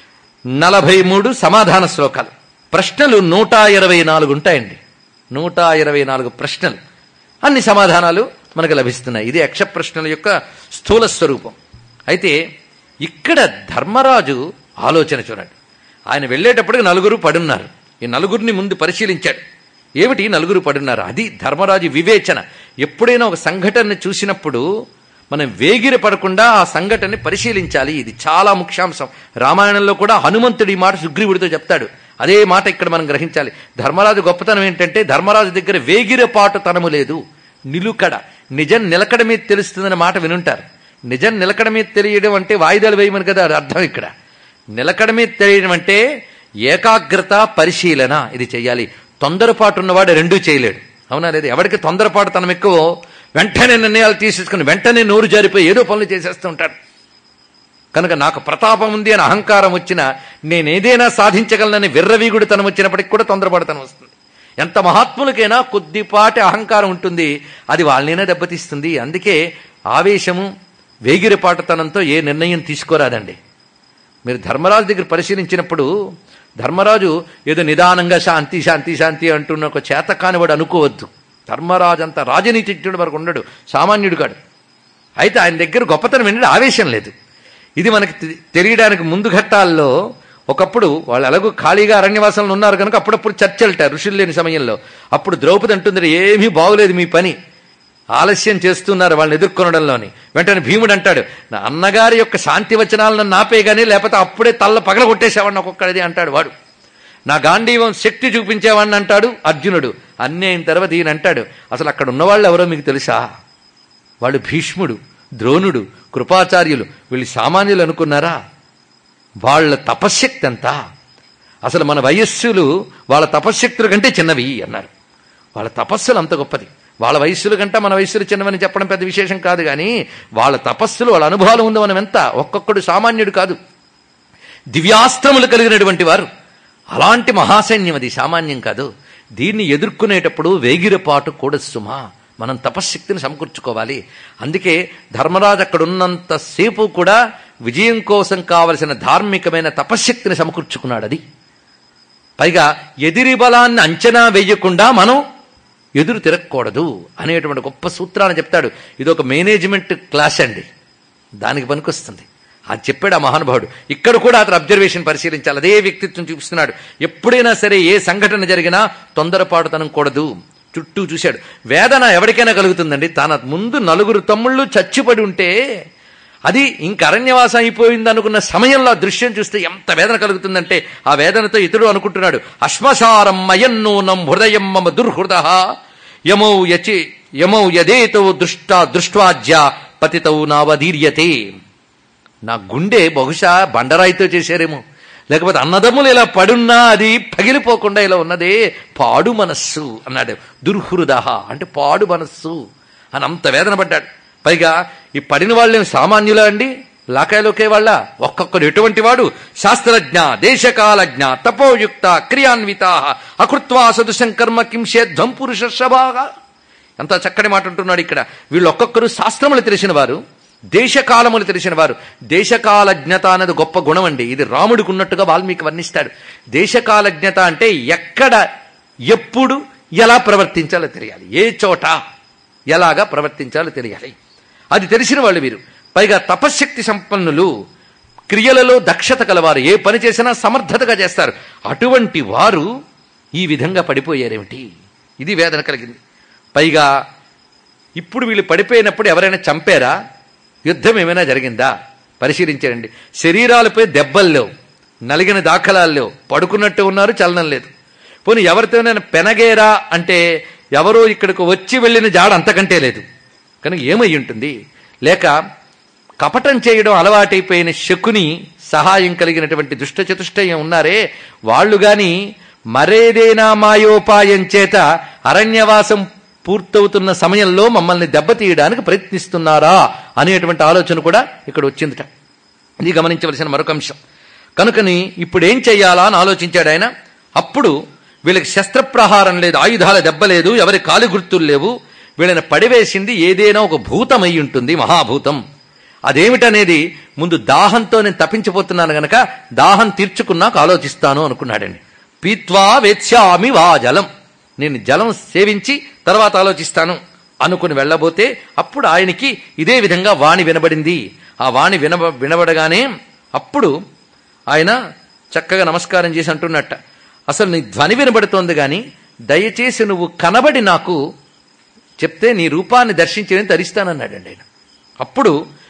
Speaker 3: నలభై మూడు సమాధాన శ్లోకాలు ప్రశ్నలు నూట ఇరవై నాలుగు ఉంటాయండి నూట ఇరవై నాలుగు ప్రశ్నలు అన్ని సమాధానాలు మనకు లభిస్తున్నాయి ఇది యక్ష ప్రశ్నల యొక్క స్థూల స్వరూపం అయితే ఇక్కడ ధర్మరాజు ఆలోచన చూడండి ఆయన వెళ్ళేటప్పటికి నలుగురు పడున్నారు ఈ నలుగురిని ముందు పరిశీలించాడు ఏమిటి నలుగురు పడున్నారు అది ధర్మరాజు వివేచన ఎప్పుడైనా ఒక సంఘటనని చూసినప్పుడు మనం వేగిర పడకుండా ఆ సంఘటనని పరిశీలించాలి ఇది చాలా ముఖ్యాంశం రామాయణంలో కూడా హనుమంతుడి ఈ మాట సుగ్రీవుడితో చెప్తాడు అదే మాట ఇక్కడ మనం గ్రహించాలి ధర్మరాజు గొప్పతనం ఏంటంటే ధర్మరాజు దగ్గర వేగిరపాటు తనము లేదు నిలుకడ నిజం నిలకడ మీద తెలుస్తుందన్న మాట వినుంటారు నిజం నిలకడ మీద తెలియడం అంటే వాయిదాలు వేయమని కదా అది అర్థం ఇక్కడ నిలకడ మీద తెలియడం అంటే ఏకాగ్రత పరిశీలన ఇది చెయ్యాలి తొందరపాటు ఉన్నవాడు రెండూ చేయలేడు అవునా లేదు ఎవరికి తొందరపాటు తనం ఎక్కువ వెంటనే నిర్ణయాలు తీసేసుకుని వెంటనే నోరు జారిపోయి ఏదో పనులు చేసేస్తూ ఉంటాడు కనుక నాకు ప్రతాపం ఉంది అని అహంకారం వచ్చినా నేనేదైనా సాధించగలనని విర్రవీగుడు తనం వచ్చినప్పటికి కూడా తొందరపడతనం వస్తుంది ఎంత మహాత్ములకైనా కొద్దిపాటి అహంకారం ఉంటుంది అది వాళ్ళనైనా దెబ్బతీస్తుంది అందుకే ఆవేశము వేగిరిపాటుతనంతో ఏ నిర్ణయం తీసుకోరాదండి మీరు ధర్మరాజు దగ్గర పరిశీలించినప్పుడు ధర్మరాజు ఏదో నిదానంగా శాంతి శాంతి శాంతి అంటున్న ఒక చేత కానివాడు అనుకోవద్దు ధర్మరాజు అంత రాజనీతిజ్ఞుడు వరకు ఉండడు సామాన్యుడు కాడు అయితే ఆయన దగ్గర గొప్పతనం ఏంటంటే ఆవేశం లేదు ఇది మనకి తె- తెలియడానికి ముందు ఘట్టాల్లో ఒకప్పుడు వాళ్ళు ఎలాగో ఖాళీగా అరణ్యవాసంలో ఉన్నారు కనుక అప్పుడప్పుడు చర్చలట ఋషులు లేని సమయంలో అప్పుడు ద్రౌపది అంటుంది ఏమీ బాగులేదు మీ పని ఆలస్యం చేస్తున్నారు వాళ్ళని ఎదుర్కొనడంలోని వెంటనే భీముడు అంటాడు నా అన్నగారి యొక్క శాంతి వచనాలను నాపే గానీ లేకపోతే అప్పుడే తల్ల పగల కొట్టేసేవాడిని ఒక్కొక్కడిది అంటాడు వాడు నా గాంధీవం శక్తి చూపించేవాడిని అంటాడు అర్జునుడు అన్నీ అయిన తర్వాత ఈయన అంటాడు అసలు అక్కడ ఉన్నవాళ్ళు ఎవరో మీకు తెలుసా వాళ్ళు భీష్ముడు ద్రోణుడు కృపాచార్యులు వీళ్ళు సామాన్యులు అనుకున్నారా వాళ్ళ తపశ్శక్తి ఎంత అసలు మన వయస్సులు వాళ్ళ తపశ్శక్తుల కంటే చిన్నవి అన్నారు వాళ్ళ తపస్సులు అంత గొప్పది వాళ్ళ వయస్సుల కంటే మన వయస్సులు చిన్నవని చెప్పడం పెద్ద విశేషం కాదు కానీ వాళ్ళ తపస్సులు వాళ్ళ అనుభవాలు ఉంది మనం ఎంత ఒక్కొక్కడు సామాన్యుడు కాదు దివ్యాస్త్రములు కలిగినటువంటి వారు అలాంటి మహాసైన్యం అది సామాన్యం కాదు దీన్ని ఎదుర్కొనేటప్పుడు వేగిరపాటు కూడా సుమా మనం తపశ్శక్తిని సమకూర్చుకోవాలి అందుకే ధర్మరాజు అక్కడ ఉన్నంతసేపు కూడా విజయం కోసం కావలసిన ధార్మికమైన తపశ్శక్తిని సమకూర్చుకున్నాడు అది పైగా ఎదిరి బలాన్ని అంచనా వేయకుండా మనం ఎదురు తిరగకూడదు అనేటువంటి గొప్ప సూత్రాన్ని చెప్తాడు ఇది ఒక మేనేజ్మెంట్ క్లాస్ అండి దానికి పనికొస్తుంది అది చెప్పాడు ఆ మహానుభావుడు ఇక్కడ కూడా అతను అబ్జర్వేషన్ పరిశీలించాలి అదే వ్యక్తిత్వం చూపిస్తున్నాడు ఎప్పుడైనా సరే ఏ సంఘటన జరిగినా తొందరపాటుతనం కూడదు చుట్టూ చూశాడు వేదన ఎవరికైనా కలుగుతుందండి తన ముందు నలుగురు తమ్ముళ్ళు చచ్చిపడి ఉంటే అది ఇంక అరణ్యవాసం అయిపోయింది అనుకున్న సమయంలో ఆ దృశ్యం చూస్తే ఎంత వేదన కలుగుతుందంటే ఆ వేదనతో ఇతడు అనుకుంటున్నాడు అశ్మశారం మయన్నూనం హృదయం మమ దుర్హృద యమౌ యచి యమౌ యదేతో దృష్ట దృష్ట్వాజ్య పతితౌ నావధీర్యతే నా గుండె బహుశా బండరాయితో చేశారేమో లేకపోతే అన్నదమ్ములు ఇలా పడున్నా అది పగిలిపోకుండా ఇలా ఉన్నదే పాడు మనస్సు అన్నాడు దుర్హృద అంటే పాడు మనస్సు అని అంత వేదన పడ్డాడు పైగా ఈ పడిన వాళ్ళేం సామాన్యులా అండి లాకాయలోకే వాళ్ళ ఒక్కొక్కడు ఎటువంటి వాడు శాస్త్రజ్ఞ దేశకాలజ్ఞ తపోయుక్త క్రియాన్విత అకృత్వా సదృశం కర్మ కింశేధ్వం పురుషర్షభాగా ఎంత చక్కటి మాట అంటున్నాడు ఇక్కడ వీళ్ళు ఒక్కొక్కరు శాస్త్రములు తెలిసిన వారు దేశకాలములు తెలిసిన వారు దేశకాలజ్ఞత అనేది గొప్ప గుణం అండి ఇది రాముడికి ఉన్నట్టుగా వాల్మీకి వర్ణిస్తాడు దేశకాలజ్ఞత అంటే ఎక్కడ ఎప్పుడు ఎలా ప్రవర్తించాలో తెలియాలి ఏ చోట ఎలాగా ప్రవర్తించాలో తెలియాలి అది తెలిసిన వాళ్ళు వీరు పైగా తపశ్శక్తి సంపన్నులు క్రియలలో దక్షత కలవారు ఏ పని చేసినా సమర్థతగా చేస్తారు అటువంటి వారు ఈ విధంగా పడిపోయారేమిటి ఇది వేదన కలిగింది పైగా ఇప్పుడు వీళ్ళు పడిపోయినప్పుడు ఎవరైనా చంపారా యుద్ధం ఏమైనా జరిగిందా పరిశీలించారండి శరీరాలపై దెబ్బలు లేవు నలిగిన దాఖలాలు లేవు పడుకున్నట్టు ఉన్నారు చలనం లేదు పోనీ ఎవరితోనైనా పెనగేరా అంటే ఎవరో ఇక్కడికి వచ్చి వెళ్ళిన జాడ అంతకంటే లేదు కనుక ఏమై ఉంటుంది లేక కపటం చేయడం అలవాటైపోయిన శకుని సహాయం కలిగినటువంటి దుష్ట చతుష్టయం ఉన్నారే వాళ్ళు గాని మరేదైనా మాయోపాయం చేత అరణ్యవాసం పూర్తవుతున్న సమయంలో మమ్మల్ని దెబ్బతీయడానికి ప్రయత్నిస్తున్నారా అనేటువంటి ఆలోచన కూడా ఇక్కడ వచ్చిందిట ఇది గమనించవలసిన మరొక అంశం కనుకని ఇప్పుడు ఏం చెయ్యాలా అని ఆలోచించాడు ఆయన అప్పుడు వీళ్ళకి శస్త్రప్రహారం లేదు ఆయుధాల దెబ్బ లేదు ఎవరి కాలి గుర్తులు లేవు వీళ్ళని పడివేసింది ఏదైనా ఒక భూతమై ఉంటుంది మహాభూతం అదేమిటనేది ముందు దాహంతో నేను తప్పించిపోతున్నాను గనక దాహం తీర్చుకున్నాక ఆలోచిస్తాను అనుకున్నాడండి పీత్వా వేత్స్యామి వా జలం నేను జలం సేవించి తర్వాత ఆలోచిస్తాను అనుకుని వెళ్ళబోతే అప్పుడు ఆయనకి ఇదే విధంగా వాణి వినబడింది ఆ వాణి వినబ వినబడగానే అప్పుడు ఆయన చక్కగా నమస్కారం చేసి అంటున్నట్ట అసలు నీ ధ్వని వినబడుతోంది గాని దయచేసి నువ్వు కనబడి నాకు చెప్తే నీ రూపాన్ని దర్శించి తరిస్తానన్నాడండి ఆయన అప్పుడు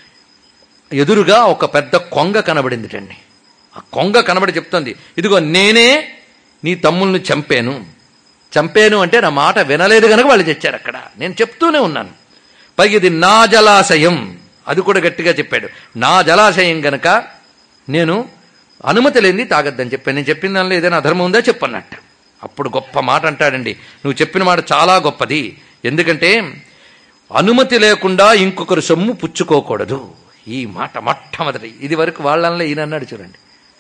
Speaker 3: ఎదురుగా ఒక పెద్ద కొంగ కనబడిందిటండి ఆ కొంగ కనబడి చెప్తోంది ఇదిగో నేనే నీ తమ్ముల్ని చంపాను చంపాను అంటే నా మాట వినలేదు గనక వాళ్ళు తెచ్చారు అక్కడ నేను చెప్తూనే ఉన్నాను పైగా ఇది నా జలాశయం అది కూడా గట్టిగా చెప్పాడు నా జలాశయం గనక నేను అనుమతి లేనిది తాగద్దని చెప్పాను నేను చెప్పిన దానిలో ఏదైనా అధర్మం ఉందా చెప్పన్నట్ట అప్పుడు గొప్ప మాట అంటాడండి నువ్వు చెప్పిన మాట చాలా గొప్పది ఎందుకంటే అనుమతి లేకుండా ఇంకొకరు సొమ్ము పుచ్చుకోకూడదు ఈ మాట మొట్టమొదటి ఇది వరకు వాళ్ళల్లో ఈయన అన్నాడు చూడండి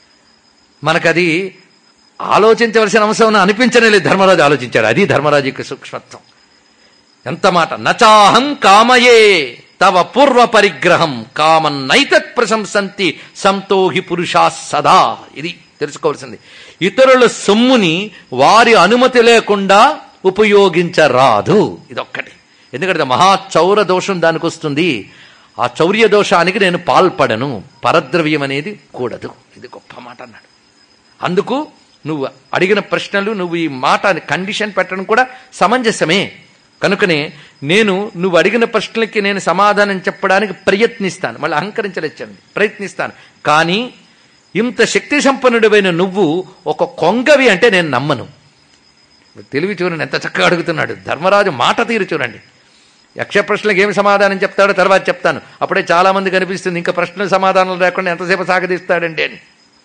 Speaker 3: మనకది ఆలోచించవలసిన అంశం అనిపించనే లేదు ధర్మరాజు ఆలోచించాడు అది ధర్మరాజు యొక్క సూక్ష్మత్వం ఎంత మాట నచాహం కామయే తవ పూర్వ పరిగ్రహం కామన్ నైతత్ ప్రశంసంతి సంతోహి పురుషా సదా ఇది తెలుసుకోవాల్సింది ఇతరుల సొమ్ముని వారి అనుమతి లేకుండా ఉపయోగించరాదు ఇదొక్కటి ఎందుకంటే మహా చౌర దోషం దానికి వస్తుంది ఆ చౌర్య దోషానికి నేను పాల్పడను పరద్రవ్యం అనేది కూడదు ఇది గొప్ప మాట అన్నాడు అందుకు నువ్వు అడిగిన ప్రశ్నలు నువ్వు ఈ మాట కండిషన్ పెట్టడం కూడా సమంజసమే కనుకనే నేను నువ్వు అడిగిన ప్రశ్నలకి నేను సమాధానం చెప్పడానికి ప్రయత్నిస్తాను మళ్ళీ అహంకరించలేచ్చండి ప్రయత్నిస్తాను కానీ ఇంత శక్తి సంపన్నుడివైన నువ్వు ఒక కొంగవి అంటే నేను నమ్మను తెలివి చూడండి ఎంత చక్కగా అడుగుతున్నాడు ధర్మరాజు మాట తీరు చూడండి యక్ష ప్రశ్నలకు ఏమి సమాధానం చెప్తాడో తర్వాత చెప్తాను అప్పుడే చాలా మంది కనిపిస్తుంది ఇంకా ప్రశ్నలు సమాధానాలు లేకుండా ఎంతసేపు సాగదీస్తాడండి అని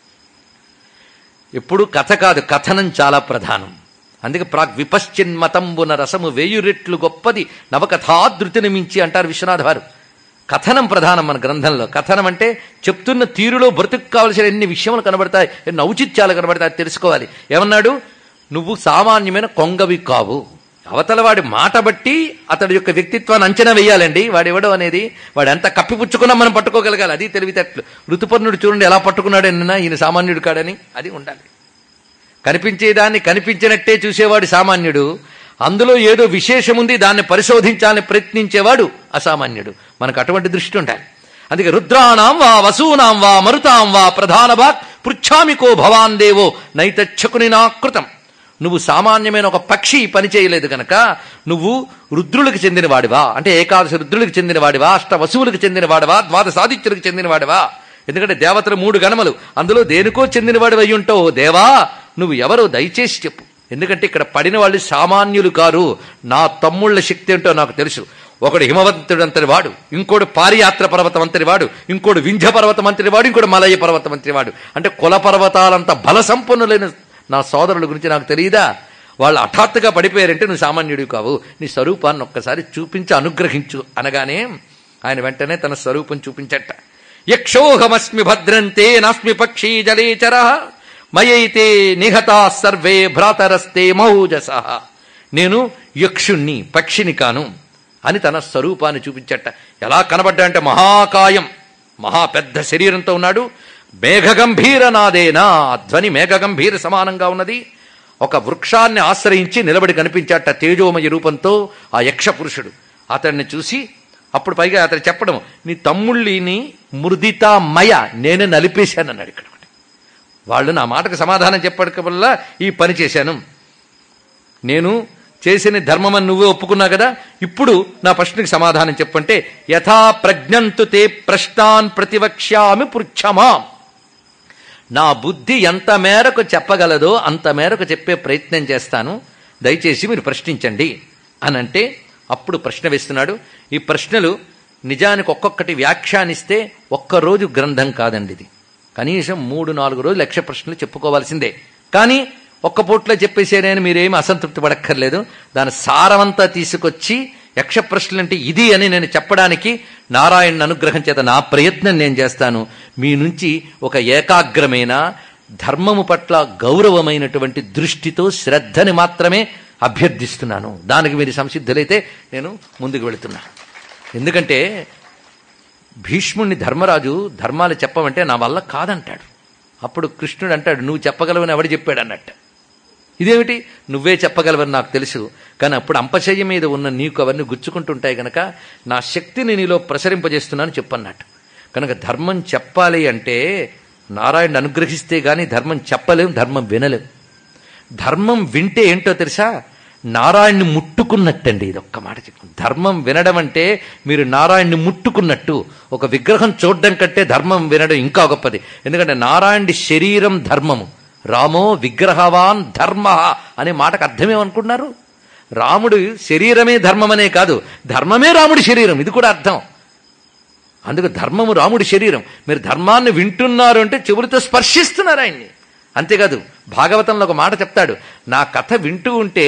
Speaker 3: ఎప్పుడు కథ కాదు కథనం చాలా ప్రధానం అందుకే ప్రాగ్ విపశ్చిన్మతంబున రసము వేయు రెట్లు గొప్పది నవకథాధృతిని మించి అంటారు విశ్వనాథ వారు కథనం ప్రధానం మన గ్రంథంలో కథనం అంటే చెప్తున్న తీరులో బ్రతుకు కావలసిన ఎన్ని విషయములు కనబడతాయి ఎన్ని ఔచిత్యాలు కనబడతాయి తెలుసుకోవాలి ఏమన్నాడు నువ్వు సామాన్యమైన కొంగవి కావు అవతల వాడి మాట బట్టి అతడి యొక్క వ్యక్తిత్వాన్ని అంచనా వేయాలండి వాడెవడో అనేది వాడు ఎంత కప్పిపుచ్చుకున్నా మనం పట్టుకోగలగాలి అది తెలివితేటలు ఋతుపర్ణుడు చూడండి ఎలా పట్టుకున్నాడు అన్న ఈయన సామాన్యుడు కాడని అది ఉండాలి కనిపించేదాన్ని కనిపించినట్టే చూసేవాడు సామాన్యుడు అందులో ఏదో విశేషముంది దాన్ని పరిశోధించాలని ప్రయత్నించేవాడు అసామాన్యుడు మనకు అటువంటి దృష్టి ఉండాలి అందుకే రుద్రాణం వా వసూనాం వా మరుతాం వా ప్రధాన వాక్ పృచ్ఛామికో భవాన్ దేవో నైతచ్చకుని నాకృతం నువ్వు సామాన్యమైన ఒక పక్షి ఈ పని చేయలేదు గనక నువ్వు రుద్రులకు చెందినవాడివా అంటే ఏకాదశి రుద్రులకు చెందినవాడివా అష్ట వసువులకు చెందినవాడివా ద్వాదశ సాదిత్యులకు చెందినవాడివా ఎందుకంటే దేవతలు మూడు గణములు అందులో దేనికో చెందినవాడు అయి ఉంటావు దేవా నువ్వు ఎవరో దయచేసి చెప్పు ఎందుకంటే ఇక్కడ పడిన వాళ్ళు సామాన్యులు కారు నా తమ్ముళ్ళ శక్తి ఏంటో నాకు తెలుసు ఒకడు హిమవంతుడు అంతటి వాడు ఇంకోడు పారియాత్ర పర్వతం అంతటి వాడు ఇంకోడు వింధ్య పర్వతం అంతటి వాడు ఇంకోడు మలయ పర్వతం అంతటి వాడు అంటే కుల పర్వతాలంత బల సంపన్నులైన నా సోదరుల గురించి నాకు తెలియదా వాళ్ళు హఠాత్తుగా పడిపోయారంటే నువ్వు సామాన్యుడు కావు నీ స్వరూపాన్ని ఒక్కసారి చూపించి అనుగ్రహించు అనగానే ఆయన వెంటనే తన స్వరూపం చూపించట యక్షోహమస్మి భద్రంతే నాస్మి పక్షీ జలేచర మయైతే నిహతా సర్వే భ్రాతరస్తే మహూజస నేను యక్షుణ్ణి పక్షిని కాను అని తన స్వరూపాన్ని చూపించట ఎలా కనబడ్డా అంటే మహాకాయం మహా పెద్ద శరీరంతో ఉన్నాడు మేఘగంభీర నాదేనా ధ్వని మేఘగంభీర సమానంగా ఉన్నది ఒక వృక్షాన్ని ఆశ్రయించి నిలబడి కనిపించాట తేజోమయ రూపంతో ఆ యక్ష పురుషుడు అతన్ని చూసి అప్పుడు పైగా అతను చెప్పడం నీ తమ్ముళ్ళని మృదితామయ నేనే నలిపేశానన్నాడు ఇక్కడ వాళ్ళు నా మాటకు సమాధానం చెప్పడం వల్ల ఈ పని చేశాను నేను చేసిన ధర్మమని నువ్వే ఒప్పుకున్నావు కదా ఇప్పుడు నా ప్రశ్నకి సమాధానం చెప్పంటే యథా ప్రజ్ఞంతు తే ప్రశ్నాన్ ప్రతివక్ష్యామి పృచ్ఛమా నా బుద్ధి ఎంత మేరకు చెప్పగలదో అంత మేరకు చెప్పే ప్రయత్నం చేస్తాను దయచేసి మీరు ప్రశ్నించండి అనంటే అప్పుడు ప్రశ్న వేస్తున్నాడు ఈ ప్రశ్నలు నిజానికి ఒక్కొక్కటి వ్యాఖ్యానిస్తే ఒక్కరోజు గ్రంథం కాదండి ఇది కనీసం మూడు నాలుగు రోజులు లక్ష ప్రశ్నలు చెప్పుకోవాల్సిందే కానీ ఒక్క పూట్లో చెప్పేసేనే మీరేమి అసంతృప్తి పడక్కర్లేదు దాని సారమంతా తీసుకొచ్చి యక్ష ప్రశ్నలు అంటే ఇది అని నేను చెప్పడానికి నారాయణ అనుగ్రహం చేత నా ప్రయత్నం నేను చేస్తాను మీ నుంచి ఒక ఏకాగ్రమైన ధర్మము పట్ల గౌరవమైనటువంటి దృష్టితో శ్రద్ధని మాత్రమే అభ్యర్థిస్తున్నాను దానికి మీరు సంసిద్ధులైతే నేను ముందుకు వెళుతున్నాను ఎందుకంటే భీష్ముణ్ణి ధర్మరాజు ధర్మాలు చెప్పమంటే నా వల్ల కాదంటాడు అప్పుడు కృష్ణుడు అంటాడు నువ్వు చెప్పగలవని ఎవడు చెప్పాడు అన్నట్టు ఇదేమిటి నువ్వే చెప్పగలవని నాకు తెలుసు కానీ అప్పుడు అంపశయ్య మీద ఉన్న నీకు అవన్నీ గుచ్చుకుంటుంటాయి గనక నా శక్తిని నీలో ప్రసరింపజేస్తున్నాను చెప్పన్నట్టు కనుక ధర్మం చెప్పాలి అంటే నారాయణ అనుగ్రహిస్తే గాని ధర్మం చెప్పలేం ధర్మం వినలేం ధర్మం వింటే ఏంటో తెలుసా నారాయణ్ణి ముట్టుకున్నట్టండి ఇది ఒక్క మాట చెప్పు ధర్మం వినడం అంటే మీరు నారాయణ్ణి ముట్టుకున్నట్టు ఒక విగ్రహం చూడడం కంటే ధర్మం వినడం ఇంకా గొప్పది ఎందుకంటే నారాయణుడి శరీరం ధర్మము రామో విగ్రహవాన్ ధర్మ అనే మాటకు అర్థమేమనుకుంటున్నారు రాముడు శరీరమే ధర్మమనే కాదు ధర్మమే రాముడి శరీరం ఇది కూడా అర్థం అందుకు ధర్మము రాముడి శరీరం మీరు ధర్మాన్ని వింటున్నారు అంటే చెవులతో స్పర్శిస్తున్నారు ఆయన్ని అంతేకాదు భాగవతంలో ఒక మాట చెప్తాడు నా కథ వింటూ ఉంటే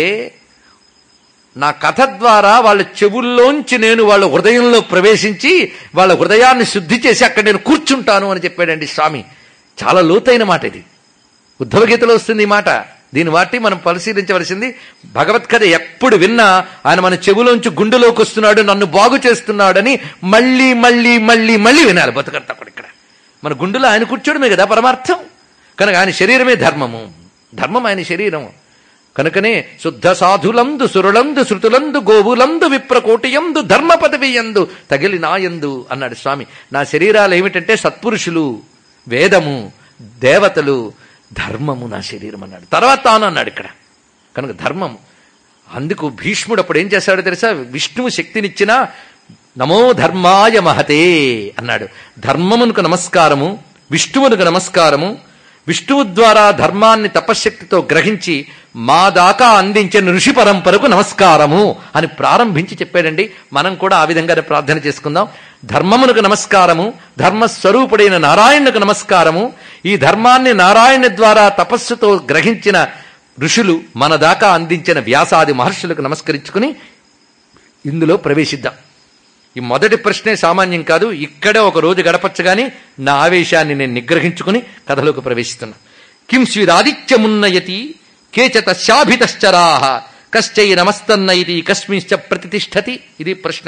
Speaker 3: నా కథ ద్వారా వాళ్ళ చెవుల్లోంచి నేను వాళ్ళ హృదయంలో ప్రవేశించి వాళ్ళ హృదయాన్ని శుద్ధి చేసి అక్కడ నేను కూర్చుంటాను అని చెప్పాడండి స్వామి చాలా లోతైన మాట ఇది ఉద్ధవగీతలో వస్తుంది ఈ మాట దీన్ని వాటి మనం పరిశీలించవలసింది భగవత్కథ ఎప్పుడు విన్నా ఆయన మన చెవులోంచి గుండెలోకి వస్తున్నాడు నన్ను బాగు చేస్తున్నాడని మళ్ళీ మళ్ళీ మళ్ళీ మళ్ళీ వినాలి బతుకంతా కూడా ఇక్కడ మన గుండెలో ఆయన కూర్చోడమే కదా పరమార్థం కనుక ఆయన శరీరమే ధర్మము ధర్మం ఆయన శరీరం కనుకనే శుద్ధ సాధులందు సురులందు శృతులందు గోవులందు విప్రకోటియందు ధర్మ పదవియందు తగిలి నాయందు అన్నాడు స్వామి నా శరీరాలు ఏమిటంటే సత్పురుషులు వేదము దేవతలు ధర్మము నా శరీరం అన్నాడు తర్వాత తాను అన్నాడు ఇక్కడ కనుక ధర్మము అందుకు భీష్ముడు అప్పుడు ఏం చేశాడో తెలుసా విష్ణువు శక్తినిచ్చిన నమో ధర్మాయ మహతే అన్నాడు ధర్మమునకు నమస్కారము విష్ణువునకు నమస్కారము విష్ణువు ద్వారా ధర్మాన్ని తపశ్శక్తితో గ్రహించి మా దాకా అందించిన ఋషి పరంపరకు నమస్కారము అని ప్రారంభించి చెప్పాడండి మనం కూడా ఆ విధంగానే ప్రార్థన చేసుకుందాం ధర్మమునకు నమస్కారము ధర్మస్వరూపుడైన నారాయణుకు నమస్కారము ఈ ధర్మాన్ని నారాయణ ద్వారా తపస్సుతో గ్రహించిన ఋషులు మన దాకా అందించిన వ్యాసాది మహర్షులకు నమస్కరించుకుని ఇందులో ప్రవేశిద్దాం ఈ మొదటి ప్రశ్నే సామాన్యం కాదు ఇక్కడే ఒక రోజు గడపచ్చగాని నా ఆవేశాన్ని నేను నిగ్రహించుకుని కథలోకి ప్రవేశిస్తున్నా కిం స్విరాదిత్యమున్నయతి కేచ తస్యాభితశ్చరాహ కశ్చై నమస్తన్నయతి కస్మింశ్చ ప్రతిష్టతి ఇది ప్రశ్న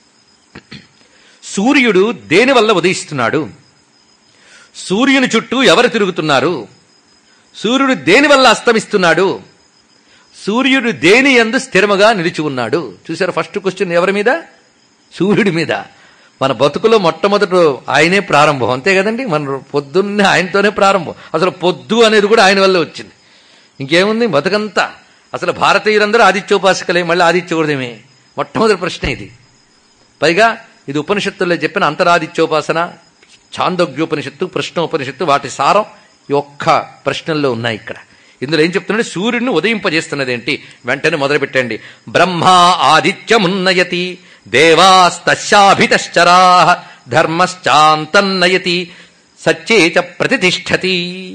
Speaker 3: సూర్యుడు దేని వల్ల ఉదయిస్తున్నాడు సూర్యుని చుట్టూ ఎవరు తిరుగుతున్నారు సూర్యుడు దేని వల్ల అస్తమిస్తున్నాడు సూర్యుడు దేని ఎందు స్థిరముగా నిలిచి ఉన్నాడు చూసారు ఫస్ట్ క్వశ్చన్ ఎవరి మీద సూర్యుడి మీద మన బతుకులో మొట్టమొదట ఆయనే ప్రారంభం అంతే కదండి మన పొద్దున్నే ఆయనతోనే ప్రారంభం అసలు పొద్దు అనేది కూడా ఆయన వల్లే వచ్చింది ఇంకేముంది బతుకంతా అసలు భారతీయులందరూ ఆదిత్యోపాసకలే మళ్ళీ ఆదిత్యకూడదేమే మొట్టమొదటి ప్రశ్న ఇది పైగా ఇది ఉపనిషత్తుల్లో చెప్పిన అంతరాదిత్యోపాసన ఛాందోగ్యోపనిషత్తు ప్రశ్నోపనిషత్తు వాటి సారం ఈ ఒక్క ప్రశ్నల్లో ఉన్నాయి ఇక్కడ ఇందులో ఏం చెప్తున్నాడు సూర్యుడిని ఉదయింపజేస్తున్నది ఏంటి వెంటనే మొదలుపెట్టండి బ్రహ్మ ఆదిత్యమున్నయతి దేవాస్తశాభితశ్చరా ధర్మశ్చాంతన్నయతి సత్యే చ ప్రతిష్టతి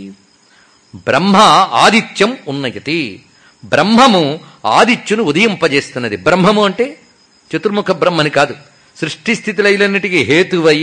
Speaker 3: బ్రహ్మ ఆదిత్యం ఉన్నయతి బ్రహ్మము ఆదిత్యును ఉదయింపజేస్తున్నది బ్రహ్మము అంటే చతుర్ముఖ బ్రహ్మని కాదు సృష్టి స్థితిలైలన్నిటికీ హేతువై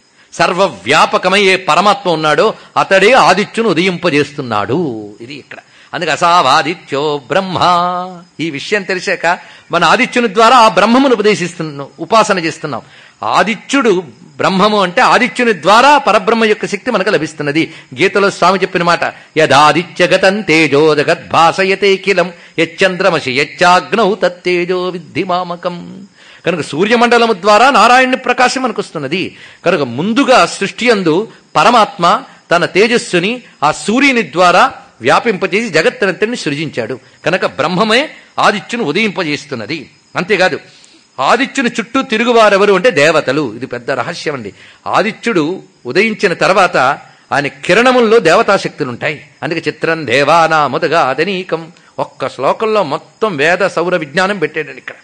Speaker 3: సర్వవ్యాపకమై ఏ పరమాత్మ ఉన్నాడో అతడే ఆదిత్యును ఉదయింపజేస్తున్నాడు ఇది ఇక్కడ అందుకే అసావాదిత్యో బ్రహ్మ ఈ విషయం తెలిసాక మన ఆదిత్యుని ద్వారా ఆ బ్రహ్మమును ఉపదేశిస్తున్నాం ఉపాసన చేస్తున్నాం ఆదిత్యుడు బ్రహ్మము అంటే ఆదిత్యుని ద్వారా పరబ్రహ్మ యొక్క శక్తి మనకు లభిస్తున్నది గీతలో స్వామి చెప్పిన మాట యదాదిత్యగతం తేజో జగద్భాసయతే కిలం యచ్చంద్రమసి యచ్చాగ్నౌ తత్తేజో విద్ధి మామకం కనుక సూర్యమండలము ద్వారా నారాయణుని ప్రకాశం మనకు వస్తున్నది కనుక ముందుగా సృష్టి అందు పరమాత్మ తన తేజస్సుని ఆ సూర్యుని ద్వారా వ్యాపింపజేసి జగత్తునంతటిని సృజించాడు కనుక బ్రహ్మమే ఆదిత్యును ఉదయింపజేస్తున్నది అంతేకాదు ఆదిత్యుని చుట్టూ తిరుగువారెవరు అంటే దేవతలు ఇది పెద్ద రహస్యం అండి ఆదిత్యుడు ఉదయించిన తర్వాత ఆయన కిరణముల్లో దేవతాశక్తులుంటాయి అందుకే చిత్రం దేవానా మొదగా అదనీకం ఒక్క శ్లోకంలో మొత్తం వేద సౌర విజ్ఞానం పెట్టాడండి ఇక్కడ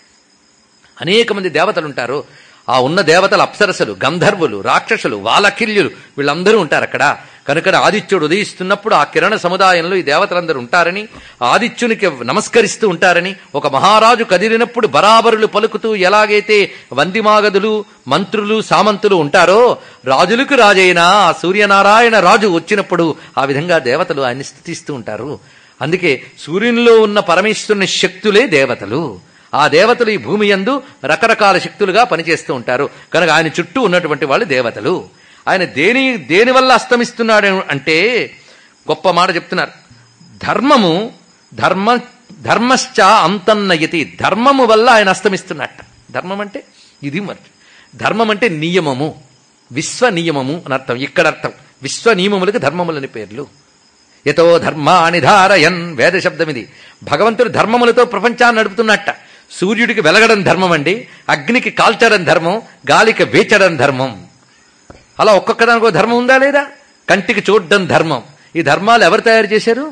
Speaker 3: అనేక మంది దేవతలు ఉంటారు ఆ ఉన్న దేవతలు అప్సరసలు గంధర్వులు రాక్షసులు వాలకిల్యులు వీళ్ళందరూ ఉంటారు అక్కడ కనుక ఆదిత్యుడు ఉదయిస్తున్నప్పుడు ఆ కిరణ సముదాయంలో ఈ దేవతలందరూ ఉంటారని ఆదిత్యునికి నమస్కరిస్తూ ఉంటారని ఒక మహారాజు కదిలినప్పుడు బరాబరులు పలుకుతూ ఎలాగైతే వందిమాగదులు మంత్రులు సామంతులు ఉంటారో రాజులకు రాజైన ఆ సూర్యనారాయణ రాజు వచ్చినప్పుడు ఆ విధంగా దేవతలు ఆయన్ని స్థుతిస్తూ ఉంటారు అందుకే సూర్యునిలో ఉన్న పరమేశ్వరుని శక్తులే దేవతలు ఆ దేవతలు ఈ భూమి యందు రకరకాల శక్తులుగా పనిచేస్తూ ఉంటారు కనుక ఆయన చుట్టూ ఉన్నటువంటి వాళ్ళు దేవతలు ఆయన దేని దేని వల్ల అస్తమిస్తున్నాడు అంటే గొప్ప మాట చెప్తున్నారు ధర్మము ధర్మ ధర్మశ్చ అంతన్నయతి ధర్మము వల్ల ఆయన అస్తమిస్తున్నట్ట ధర్మం అంటే ఇది మరి ధర్మం అంటే నియమము విశ్వ నియమము అని అర్థం ఇక్కడ అర్థం విశ్వ నియమములకు ధర్మములని పేర్లు యతో ధర్మాని ధారయన్ వేద శబ్దం ఇది భగవంతుడు ధర్మములతో ప్రపంచాన్ని నడుపుతున్నట్ట సూర్యుడికి వెలగడం ధర్మం అండి అగ్నికి కాల్చడం ధర్మం గాలికి వేచడం ధర్మం అలా ఒక్కొక్క దానికి ఒక ధర్మం ఉందా లేదా కంటికి చూడడం ధర్మం ఈ ధర్మాలు ఎవరు తయారు చేశారు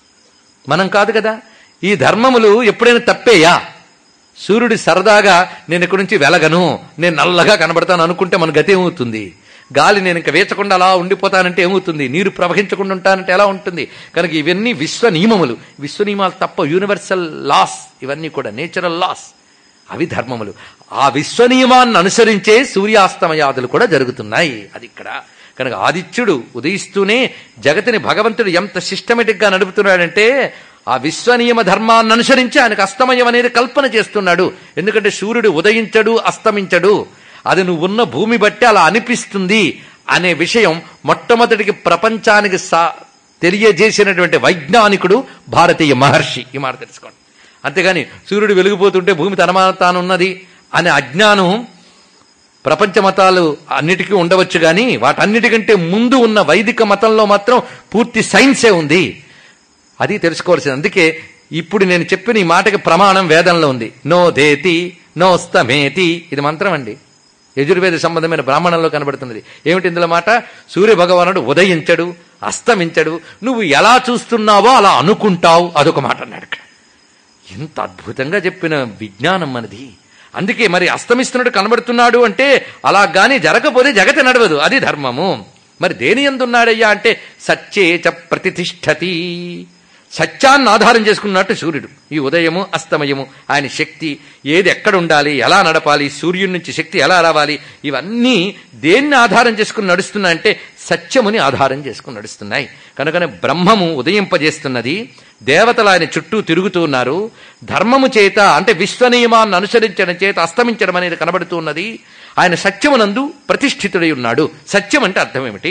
Speaker 3: మనం కాదు కదా ఈ ధర్మములు ఎప్పుడైనా తప్పేయా సూర్యుడి సరదాగా నేను ఇక్కడి నుంచి వెలగను నేను నల్లగా కనబడతాను అనుకుంటే మన గతి ఏమవుతుంది గాలి నేను ఇంకా వేచకుండా అలా ఉండిపోతానంటే ఏమవుతుంది నీరు ప్రవహించకుండా ఉంటానంటే ఎలా ఉంటుంది కనుక ఇవన్నీ విశ్వ నియమములు విశ్వ నియమాలు తప్ప యూనివర్సల్ లాస్ ఇవన్నీ కూడా నేచురల్ లాస్ అవి ధర్మములు ఆ విశ్వ నియమాన్ని అనుసరించే సూర్యాస్తమయాదులు కూడా జరుగుతున్నాయి అది ఇక్కడ కనుక ఆదిత్యుడు ఉదయిస్తూనే జగతిని భగవంతుడు ఎంత సిస్టమేటిక్ గా నడుపుతున్నాడంటే ఆ విశ్వనియమ ధర్మాన్ని అనుసరించి ఆయనకు అస్తమయం అనేది కల్పన చేస్తున్నాడు ఎందుకంటే సూర్యుడు ఉదయించడు అస్తమించడు అది నువ్వు ఉన్న భూమి బట్టి అలా అనిపిస్తుంది అనే విషయం మొట్టమొదటికి ప్రపంచానికి సా తెలియజేసినటువంటి వైజ్ఞానికుడు భారతీయ మహర్షి ఈ మాట తెలుసుకోండి అంతేగాని సూర్యుడు వెలిగిపోతుంటే భూమి తనమా తానున్నది అనే అజ్ఞానం ప్రపంచ మతాలు అన్నిటికీ ఉండవచ్చు కానీ వాటన్నిటికంటే ముందు ఉన్న వైదిక మతంలో మాత్రం పూర్తి సైన్సే ఉంది అది తెలుసుకోవాల్సింది అందుకే ఇప్పుడు నేను చెప్పిన ఈ మాటకి ప్రమాణం వేదంలో ఉంది నో దేతి నో స్తమేతి ఇది మంత్రం అండి యజుర్వేద సంబంధమైన బ్రాహ్మణంలో కనబడుతున్నది ఏమిటి ఇందులో మాట సూర్య భగవానుడు ఉదయించడు అస్తమించడు నువ్వు ఎలా చూస్తున్నావో అలా అనుకుంటావు అదొక మాట అన్నాడు ఇక్కడ ఎంత అద్భుతంగా చెప్పిన విజ్ఞానం మనది అందుకే మరి అస్తమిస్తున్నాడు కనబడుతున్నాడు అంటే అలా గాని జరగకపోతే జగతి నడవదు అది ధర్మము మరి దేని ఎందున్నాడయ్యా అంటే సత్యే చ ప్రతిష్టతి సత్యాన్ని ఆధారం చేసుకున్నట్టు సూర్యుడు ఈ ఉదయము అస్తమయము ఆయన శక్తి ఏది ఎక్కడ ఉండాలి ఎలా నడపాలి సూర్యుడి నుంచి శక్తి ఎలా రావాలి ఇవన్నీ దేన్ని ఆధారం చేసుకుని నడుస్తున్నాయంటే సత్యముని ఆధారం చేసుకుని నడుస్తున్నాయి కనుకనే బ్రహ్మము ఉదయింపజేస్తున్నది దేవతలు ఆయన చుట్టూ తిరుగుతూ ఉన్నారు ధర్మము చేత అంటే విశ్వనియమాన్ని అనుసరించడం చేత అస్తమించడం అనేది కనబడుతూ ఉన్నది ఆయన సత్యమునందు ప్రతిష్ఠితుడై ఉన్నాడు సత్యం అంటే అర్థం ఏమిటి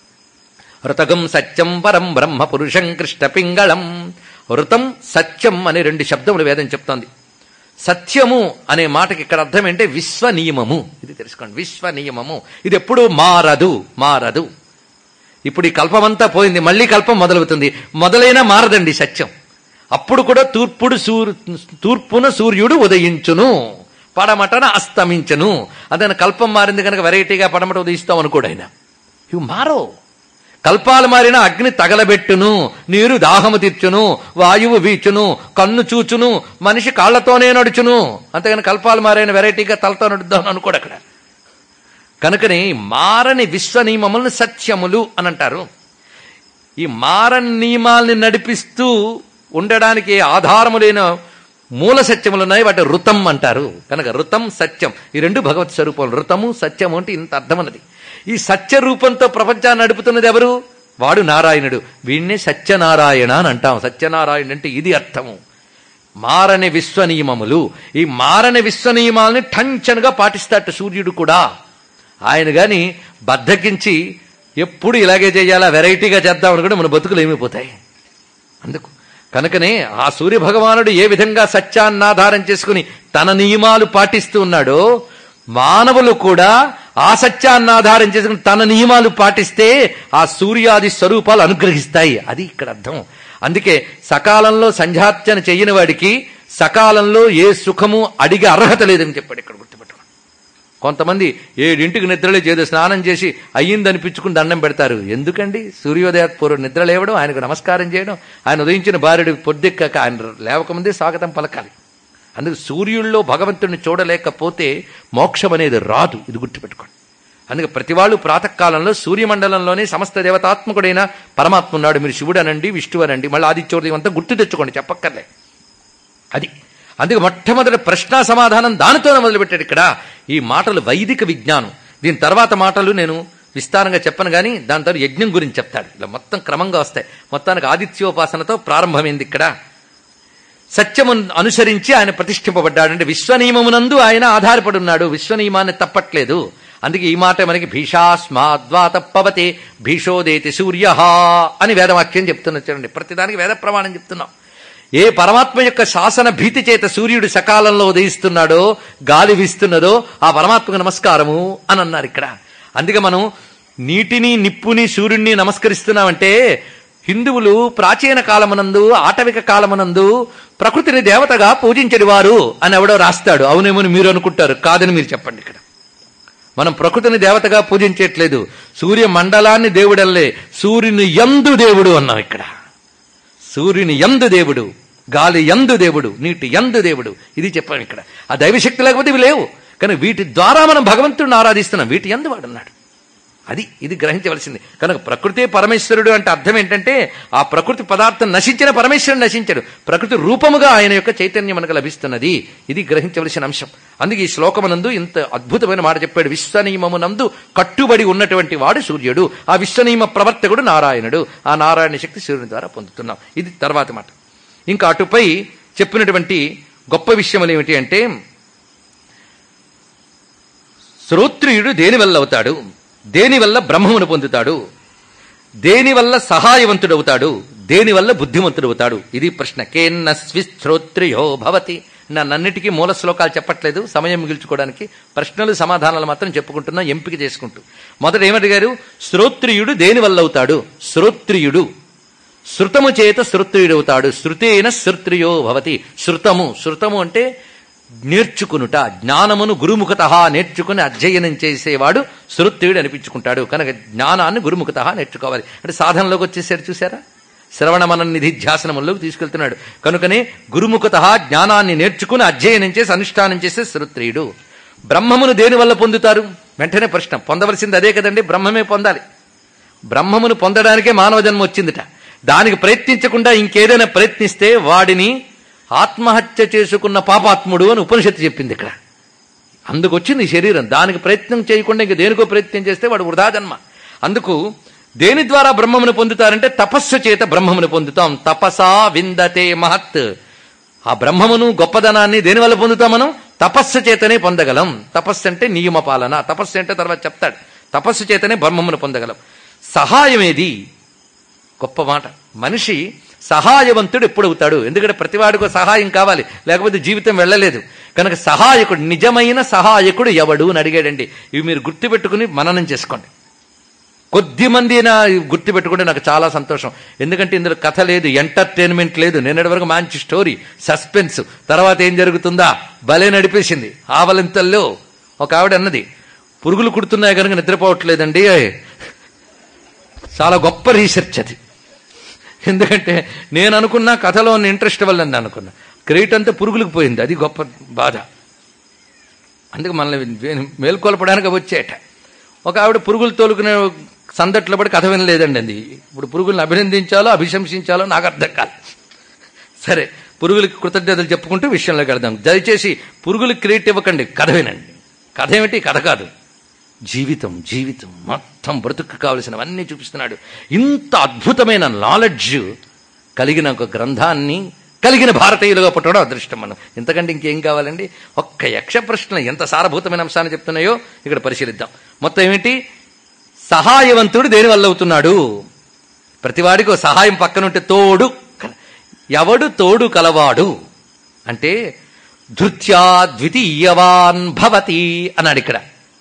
Speaker 3: ఋతగం సత్యం పరం బ్రహ్మ పురుషం కృష్ణ పింగళం ఋతం సత్యం అనే రెండు శబ్దములు వేదం చెప్తోంది సత్యము అనే మాటకి ఇక్కడ అర్థం ఏంటంటే విశ్వ నియమము ఇది తెలుసుకోండి విశ్వ నియమము ఇది ఎప్పుడూ మారదు మారదు ఇప్పుడు ఈ కల్పమంతా పోయింది మళ్ళీ కల్పం మొదలవుతుంది మొదలైనా మారదండి సత్యం అప్పుడు కూడా తూర్పుడు సూర్ తూర్పున సూర్యుడు ఉదయించును పడమటన అస్తమించును అదే కల్పం మారింది కనుక వెరైటీగా పడమట ఉదయిస్తాం అనుకోడు ఆయన ఇవి మారో కల్పాలు మారిన అగ్ని తగలబెట్టును నీరు దాహము తీర్చును వాయువు వీచును కన్ను చూచును మనిషి కాళ్లతోనే నడుచును అంతేగాని కల్పాలు మారైన వెరైటీగా తలతో నడుద్దాం అనుకోడు అక్కడ కనుకనే మారని విశ్వ నియమములను సత్యములు అని అంటారు ఈ మారని నియమాల్ని నడిపిస్తూ ఉండడానికి ఆధారములైన మూల సత్యములు ఉన్నాయి వాటి ఋతం అంటారు కనుక ఋతం సత్యం ఈ రెండు భగవత్ స్వరూపం ఋతము సత్యము అంటే ఇంత అర్థమన్నది ఈ సత్య రూపంతో ప్రపంచాన్ని నడుపుతున్నది ఎవరు వాడు నారాయణుడు వీణ్ణి సత్యనారాయణ అని అంటాం సత్యనారాయణ అంటే ఇది అర్థము మారని విశ్వ నియమములు ఈ మారని విశ్వ నియమాలని టంచనుగా పాటిస్తాట సూర్యుడు కూడా ఆయన గాని బద్దకించి ఎప్పుడు ఇలాగే చేయాలా వెరైటీగా చేద్దాం అనుకుంటే మన బతుకులు ఏమైపోతాయి అందుకు కనుకనే ఆ సూర్య భగవానుడు ఏ విధంగా సత్యాన్ని ఆధారం చేసుకుని తన నియమాలు పాటిస్తూ ఉన్నాడో మానవులు కూడా ఆ సత్యాన్ని ఆధారం చేసుకుని తన నియమాలు పాటిస్తే ఆ సూర్యాది స్వరూపాలు అనుగ్రహిస్తాయి అది ఇక్కడ అర్థం అందుకే సకాలంలో సంధ్యార్చన చెయ్యని వాడికి సకాలంలో ఏ సుఖము అడిగే అర్హత లేదని చెప్పాడు ఇక్కడ గుర్తుపెట్టడం కొంతమంది ఏడింటికి నిద్రలే చేదు స్నానం చేసి అయ్యిందనిపించుకుని దండం పెడతారు ఎందుకండి సూర్యోదయ పూర్వ నిద్ర లేవడం ఆయనకు నమస్కారం చేయడం ఆయన ఉదయించిన భార్యుడు పొద్దెక్కాక ఆయన లేవకముందే స్వాగతం పలకాలి అందుకు సూర్యుల్లో భగవంతుడిని చూడలేకపోతే మోక్షం అనేది రాదు ఇది గుర్తుపెట్టుకోండి అందుకే ప్రతి వాళ్ళు ప్రాతకాలంలో సూర్యమండలంలోనే సమస్త దేవతాత్మకుడైన పరమాత్మ ఉన్నాడు మీరు శివుడు అనండి విష్ణువు అనండి మళ్ళీ ఆదిత్యోదయం అంతా గుర్తు తెచ్చుకోండి చెప్పక్కర్లే అది అందుకే మొట్టమొదటి ప్రశ్న సమాధానం దానితోనే మొదలుపెట్టాడు ఇక్కడ ఈ మాటలు వైదిక విజ్ఞానం దీని తర్వాత మాటలు నేను విస్తారంగా చెప్పను కానీ దాని తర్వాత యజ్ఞం గురించి చెప్తాడు ఇలా మొత్తం క్రమంగా వస్తాయి మొత్తానికి ఆదిత్యోపాసనతో ప్రారంభమైంది ఇక్కడ సత్యము అనుసరించి ఆయన ప్రతిష్ఠింపబడ్డాడు అంటే విశ్వనియమమునందు ఆయన ఆధారపడి ఉన్నాడు విశ్వనియమాన్ని తప్పట్లేదు అందుకే ఈ మాట మనకి భీషాస్మాద్వాత పవతే భీషోదేతి సూర్య అని వేదవాక్యం చెప్తున్నా చూడండి ప్రతిదానికి వేద ప్రమాణం చెప్తున్నాం ఏ పరమాత్మ యొక్క శాసన భీతి చేత సూర్యుడు సకాలంలో ఉదయిస్తున్నాడో గాలి వీస్తున్నదో ఆ పరమాత్మకు నమస్కారము అని అన్నారు ఇక్కడ అందుకే మనం నీటిని నిప్పుని సూర్యుడిని నమస్కరిస్తున్నామంటే హిందువులు ప్రాచీన కాలమునందు ఆటవిక కాలమునందు ప్రకృతిని దేవతగా పూజించడి వారు అని ఎవడో రాస్తాడు అవునేమని మీరు అనుకుంటారు కాదని మీరు చెప్పండి ఇక్కడ మనం ప్రకృతిని దేవతగా పూజించట్లేదు సూర్య మండలాన్ని దేవుడల్లే సూర్యుని యందు దేవుడు అన్నాం ఇక్కడ సూర్యుని యందు దేవుడు గాలి యందు దేవుడు నీటి యందు దేవుడు ఇది చెప్పాం ఇక్కడ ఆ దైవశక్తి లేకపోతే ఇవి లేవు కానీ వీటి ద్వారా మనం భగవంతుడిని ఆరాధిస్తున్నాం వీటి యందు వాడున్నాడు అది ఇది గ్రహించవలసింది కనుక ప్రకృతి పరమేశ్వరుడు అంటే అర్థం ఏంటంటే ఆ ప్రకృతి పదార్థం నశించిన పరమేశ్వరుడు నశించడు ప్రకృతి రూపముగా ఆయన యొక్క చైతన్యం మనకు లభిస్తున్నది ఇది గ్రహించవలసిన అంశం అందుకే ఈ శ్లోకమునందు ఇంత అద్భుతమైన మాట చెప్పాడు విశ్వనియమమునందు కట్టుబడి ఉన్నటువంటి వాడు సూర్యుడు ఆ విశ్వనియమ ప్రవర్తకుడు నారాయణుడు ఆ నారాయణ శక్తి సూర్యుని ద్వారా పొందుతున్నాం ఇది తర్వాత మాట ఇంకా అటుపై చెప్పినటువంటి గొప్ప విషయములు ఏమిటి అంటే శ్రోత్రియుడు దేనివల్ల అవుతాడు దేనివల్ల బ్రహ్మమును పొందుతాడు దేనివల్ల సహాయవంతుడవుతాడు దేనివల్ల బుద్ధిమంతుడవుతాడు ఇది ప్రశ్న కేన్న స్విశ్రోత్రియో భవతి నన్నన్నిటికీ మూల శ్లోకాలు చెప్పట్లేదు సమయం మిగిల్చుకోవడానికి ప్రశ్నలు సమాధానాలు మాత్రం చెప్పుకుంటున్నా ఎంపిక చేసుకుంటూ మొదట ఏమడిగారు శ్రోత్రియుడు దేని వల్ల అవుతాడు శ్రోత్రియుడు శృతము చేత శ్రుత్రియుడవుతాడు శృతేన శ్రుత్రియో భవతి శృతము శృతము అంటే నేర్చుకునుట జ్ఞానమును గురుముఖత నేర్చుకుని అధ్యయనం చేసేవాడు శ్రుత్రియుడు అనిపించుకుంటాడు కనుక జ్ఞానాన్ని గురుముఖత నేర్చుకోవాలి అంటే సాధనలోకి వచ్చేసారు చూసారా శ్రవణ మన నిధిధ్యాసనములోకి తీసుకెళ్తున్నాడు కనుకనే గురుముఖత జ్ఞానాన్ని నేర్చుకుని అధ్యయనం చేసి అనుష్ఠానం చేసే శ్రుత్రియుడు బ్రహ్మమును దేని వల్ల పొందుతారు వెంటనే ప్రశ్న పొందవలసింది అదే కదండి బ్రహ్మమే పొందాలి బ్రహ్మమును పొందడానికే మానవ జన్మ వచ్చిందిట దానికి ప్రయత్నించకుండా ఇంకేదైనా ప్రయత్నిస్తే వాడిని ఆత్మహత్య చేసుకున్న పాపాత్ముడు అని ఉపనిషత్తు చెప్పింది ఇక్కడ అందుకు వచ్చింది ఈ శరీరం దానికి ప్రయత్నం చేయకుండా ఇంక దేనికో ప్రయత్నం చేస్తే వాడు వృధా జన్మ అందుకు దేని ద్వారా బ్రహ్మమును పొందుతారంటే తపస్సు చేత బ్రహ్మమును పొందుతాం తపసా విందతే మహత్ ఆ బ్రహ్మమును గొప్పదనాన్ని దేని వల్ల పొందుతాం మనం తపస్సు చేతనే పొందగలం తపస్సు అంటే నియమ పాలన తపస్సు అంటే తర్వాత చెప్తాడు తపస్సు చేతనే బ్రహ్మమును పొందగలం సహాయమేది గొప్ప మాట మనిషి సహాయవంతుడు ఎప్పుడవుతాడు ఎందుకంటే ప్రతివాడికో సహాయం కావాలి లేకపోతే జీవితం వెళ్ళలేదు కనుక సహాయకుడు నిజమైన సహాయకుడు ఎవడు అని అడిగాడండి ఇవి మీరు గుర్తుపెట్టుకుని మననం చేసుకోండి కొద్ది మంది నా గుర్తుపెట్టుకుంటే నాకు చాలా సంతోషం ఎందుకంటే ఇందులో కథ లేదు ఎంటర్టైన్మెంట్ లేదు నిన్నటి వరకు మంచి స్టోరీ సస్పెన్స్ తర్వాత ఏం జరుగుతుందా భలే నడిపేసింది ఆవలింతల్లో ఒక ఆవిడ అన్నది పురుగులు కుడుతున్నాయి కనుక నిద్రపోవట్లేదండి చాలా గొప్ప రీసెర్చ్ అది ఎందుకంటే నేను అనుకున్న కథలో ఉన్న ఇంట్రెస్ట్ వల్ల నేను అనుకున్నా క్రెడిట్ అంతా పురుగులకు పోయింది అది గొప్ప బాధ అందుకే మనల్ని మేల్కొల్పడానికి వచ్చేట ఒక ఆవిడ పురుగులు తోలుకునే సందట్లో పడి కథ వినలేదండి అది ఇప్పుడు పురుగుల్ని అభినందించాలో అభిశంసించాలో నాకు అర్థం కాదు సరే పురుగులకి కృతజ్ఞతలు చెప్పుకుంటూ విషయంలోకి వెళ్దాం దయచేసి పురుగులకి క్రెడిట్ ఇవ్వకండి కథ వినండి కథ ఏమిటి కథ కాదు జీవితం జీవితం మొత్తం బ్రతుకు కావలసినవన్నీ చూపిస్తున్నాడు ఇంత అద్భుతమైన నాలెడ్జ్ కలిగిన ఒక గ్రంథాన్ని కలిగిన భారతీయులుగా పుట్టడం అదృష్టం మనం ఇంతకంటే ఇంకేం కావాలండి ఒక్క యక్ష ప్రశ్న ఎంత సారభూతమైన అంశాన్ని చెప్తున్నాయో ఇక్కడ పరిశీలిద్దాం మొత్తం ఏమిటి సహాయవంతుడు దేని వల్ల అవుతున్నాడు ప్రతివాడికి ఓ సహాయం పక్కనుంటే తోడు ఎవడు తోడు కలవాడు అంటే ధృత్యా ద్వితీయవాన్ భవతి అన్నాడు ఇక్కడ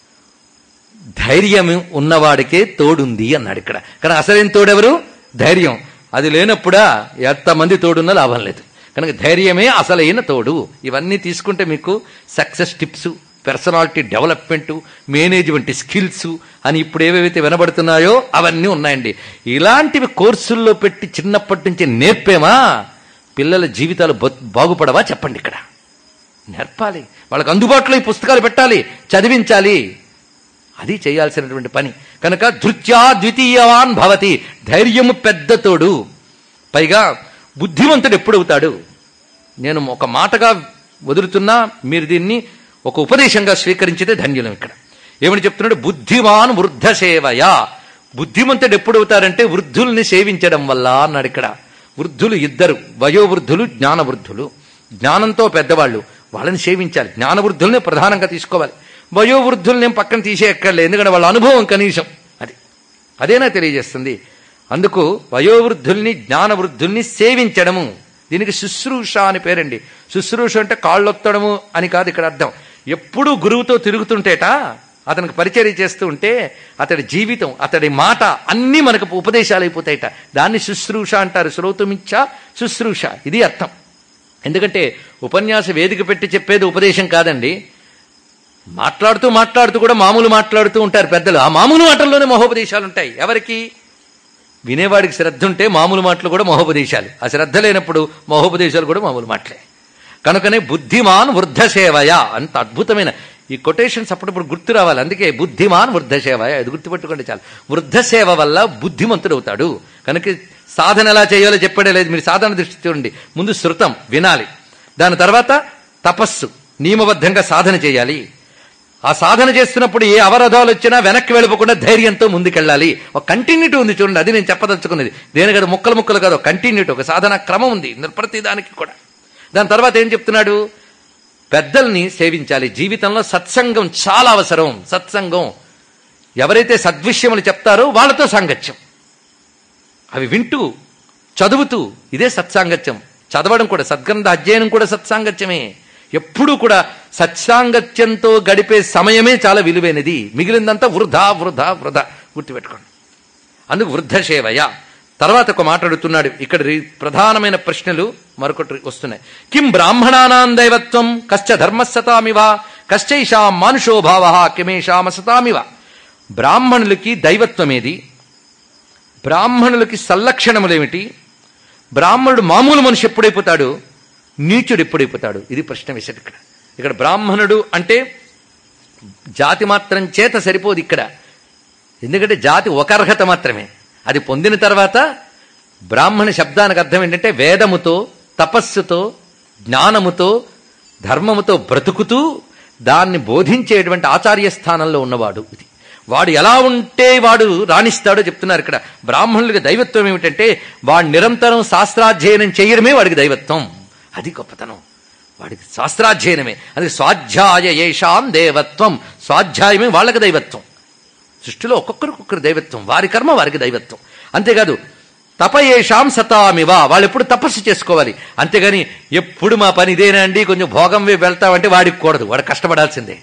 Speaker 3: ధైర్యం ఉన్నవాడికే తోడుంది అన్నాడు ఇక్కడ కానీ అసలేం తోడెవరు ధైర్యం అది లేనప్పుడా ఎంతమంది తోడున్నా లాభం లేదు కనుక ధైర్యమే అసలైన తోడు ఇవన్నీ తీసుకుంటే మీకు success tips personality development management skills అని ఇప్పుడు ఏవేవైతే వినబడుతున్నాయో అవన్నీ ఉన్నాయండి ఇలాంటివి కోర్సుల్లో పెట్టి చిన్నప్పటి నుంచి నేర్పేమా పిల్లల జీవితాలు బ- బాగుపడవా చెప్పండి ఇక్కడ నేర్పాలి వాళ్ళకి అందుబాటులో ఈ పుస్తకాలు పెట్టాలి చదివించాలి అది చేయాల్సినటువంటి పని కనుక ధృత్యా ద్వితీయవాన్ భవతి ధైర్యము పెద్ద తోడు పైగా బుద్ధిమంతుడు ఎప్పుడవుతాడు నేను ఒక మాటగా వదులుతున్నా మీరు దీన్ని ఒక ఉపదేశంగా స్వీకరించితే ధన్యులం ఇక్కడ ఏమని చెప్తున్నాడు బుద్ధిమాన్ వృద్ధ సేవయా బుద్ధిమంతుడు ఎప్పుడవుతారంటే వృద్ధుల్ని సేవించడం వల్ల అన్నాడు ఇక్కడ వృద్ధులు ఇద్దరు వయోవృద్ధులు జ్ఞానవృద్ధులు జ్ఞానంతో పెద్దవాళ్ళు వాళ్ళని సేవించాలి జ్ఞానవృద్ధుల్ని ప్రధానంగా తీసుకోవాలి వయోవృద్ధుల్ని ఏం పక్కన తీసేయక్కర్లేదు ఎందుకంటే వాళ్ళ అనుభవం కనీసం అది అదేనా తెలియజేస్తుంది అందుకు వయోవృద్ధుల్ని జ్ఞానవృద్ధుల్ని సేవించడము దీనికి శుశ్రూష అని పేరండి శుశ్రూష అంటే కాళ్ళొత్తడము అని కాదు ఇక్కడ అర్థం ఎప్పుడూ గురువుతో తిరుగుతుంటేట అతనికి పరిచర్య చేస్తూ ఉంటే అతడి జీవితం అతడి మాట అన్నీ మనకు ఉపదేశాలు అయిపోతాయట దాన్ని శుశ్రూష అంటారు శ్రోతుమిచ్చ శుశ్రూష ఇది అర్థం ఎందుకంటే ఉపన్యాస వేదిక పెట్టి చెప్పేది ఉపదేశం కాదండి మాట్లాడుతూ మాట్లాడుతూ కూడా మామూలు మాట్లాడుతూ ఉంటారు పెద్దలు ఆ మామూలు మాటల్లోనే మహోపదేశాలు ఉంటాయి ఎవరికి వినేవాడికి శ్రద్ధ ఉంటే మామూలు మాటలు కూడా మహోపదేశాలు ఆ శ్రద్ధ లేనప్పుడు మహోపదేశాలు కూడా మామూలు మాటలే కనుకనే బుద్ధిమాన్ వృద్ధ సేవయ అంత అద్భుతమైన ఈ కొటేషన్స్ అప్పుడప్పుడు గుర్తు రావాలి అందుకే బుద్ధిమాన్ వృద్ధ సేవయ అది గుర్తుపెట్టుకోండి చాలు వృద్ధ సేవ వల్ల బుద్ధిమంతుడు అవుతాడు కనుక సాధన ఎలా చేయాలో చెప్పడే లేదు మీరు సాధన దృష్టి చూడండి ముందు శృతం వినాలి దాని తర్వాత తపస్సు నియమబద్ధంగా సాధన చేయాలి ఆ సాధన చేస్తున్నప్పుడు ఏ అవరోధాలు వచ్చినా వెనక్కి వెళ్ళిపోకుండా ధైర్యంతో ముందుకెళ్ళాలి ఒక కంటిన్యూటీ ఉంది చూడండి అది నేను చెప్పదలుచుకున్నది దేని కదా ముక్కలు ముక్కలు కాదు కంటిన్యూటీ ఒక సాధన క్రమం ఉంది ఇందులో ప్రతి దానికి కూడా దాని తర్వాత ఏం చెప్తున్నాడు పెద్దల్ని సేవించాలి జీవితంలో సత్సంగం చాలా అవసరం సత్సంగం ఎవరైతే సద్విషయములు చెప్తారో వాళ్ళతో సాంగత్యం అవి వింటూ చదువుతూ ఇదే సత్సాంగత్యం చదవడం కూడా సద్గ్రంథ అధ్యయనం కూడా సత్సాంగత్యమే ఎప్పుడూ కూడా సత్సాంగత్యంతో గడిపే సమయమే చాలా విలువైనది మిగిలిందంతా వృధా వృధా వృధా గుర్తుపెట్టుకోండి అందుకు వృద్ధసేవయ తర్వాత ఒక మాట అడుగుతున్నాడు ఇక్కడ రి- ప్రధానమైన ప్రశ్నలు మరొకటి వస్తున్నాయి కిం బ్రాహ్మణానాం దైవత్వం కశ్చ ధర్మస్సతామివ కశ్చైషా మానుషో భావ కిమేషామసతామివ బ్రాహ్మణులకి దైవత్వమేది బ్రాహ్మణులకి సల్లక్షణములేమిటి బ్రాహ్మణుడు మామూలు మనిషి ఎప్పుడైపోతాడు నీచుడు ఎప్పుడైపోతాడు ఇది ప్రశ్న వేశాడు ఇక్కడ ఇక్కడ బ్రాహ్మణుడు అంటే జాతి మాత్రం చేత సరిపోదు ఇక్కడ ఎందుకంటే జాతి ఒక అర్హత మాత్రమే అది పొందిన తర్వాత బ్రాహ్మణ శబ్దానికి అర్థం ఏంటంటే వేదముతో తపస్సుతో జ్ఞానముతో ధర్మముతో బ్రతుకుతూ దాన్ని బోధించేటువంటి ఆచార్య స్థానంలో ఉన్నవాడు ఇది వాడు ఎలా ఉంటే వాడు రాణిస్తాడో చెప్తున్నారు ఇక్కడ బ్రాహ్మణులకి దైవత్వం ఏమిటంటే వాడు నిరంతరం శాస్త్రాధ్యయనం చేయడమే వాడికి దైవత్వం అది గొప్పతనం వాడికి శాస్త్రాధ్యయనమే అది స్వాధ్యాయ ఏషాం దేవత్వం స్వాధ్యాయమే వాళ్ళకి దైవత్వం సృష్టిలో ఒక్కొక్కరికి ఒక్కరు దైవత్వం వారి కర్మ వారికి దైవత్వం అంతేకాదు తపయేషాం సతామివా వాళ్ళు ఎప్పుడు తపస్సు చేసుకోవాలి అంతేగాని ఎప్పుడు మా పని ఇదేనా అండి కొంచెం భోగం వైపు వెళ్తామంటే వాడికి కూడదు వాడు కష్టపడాల్సిందే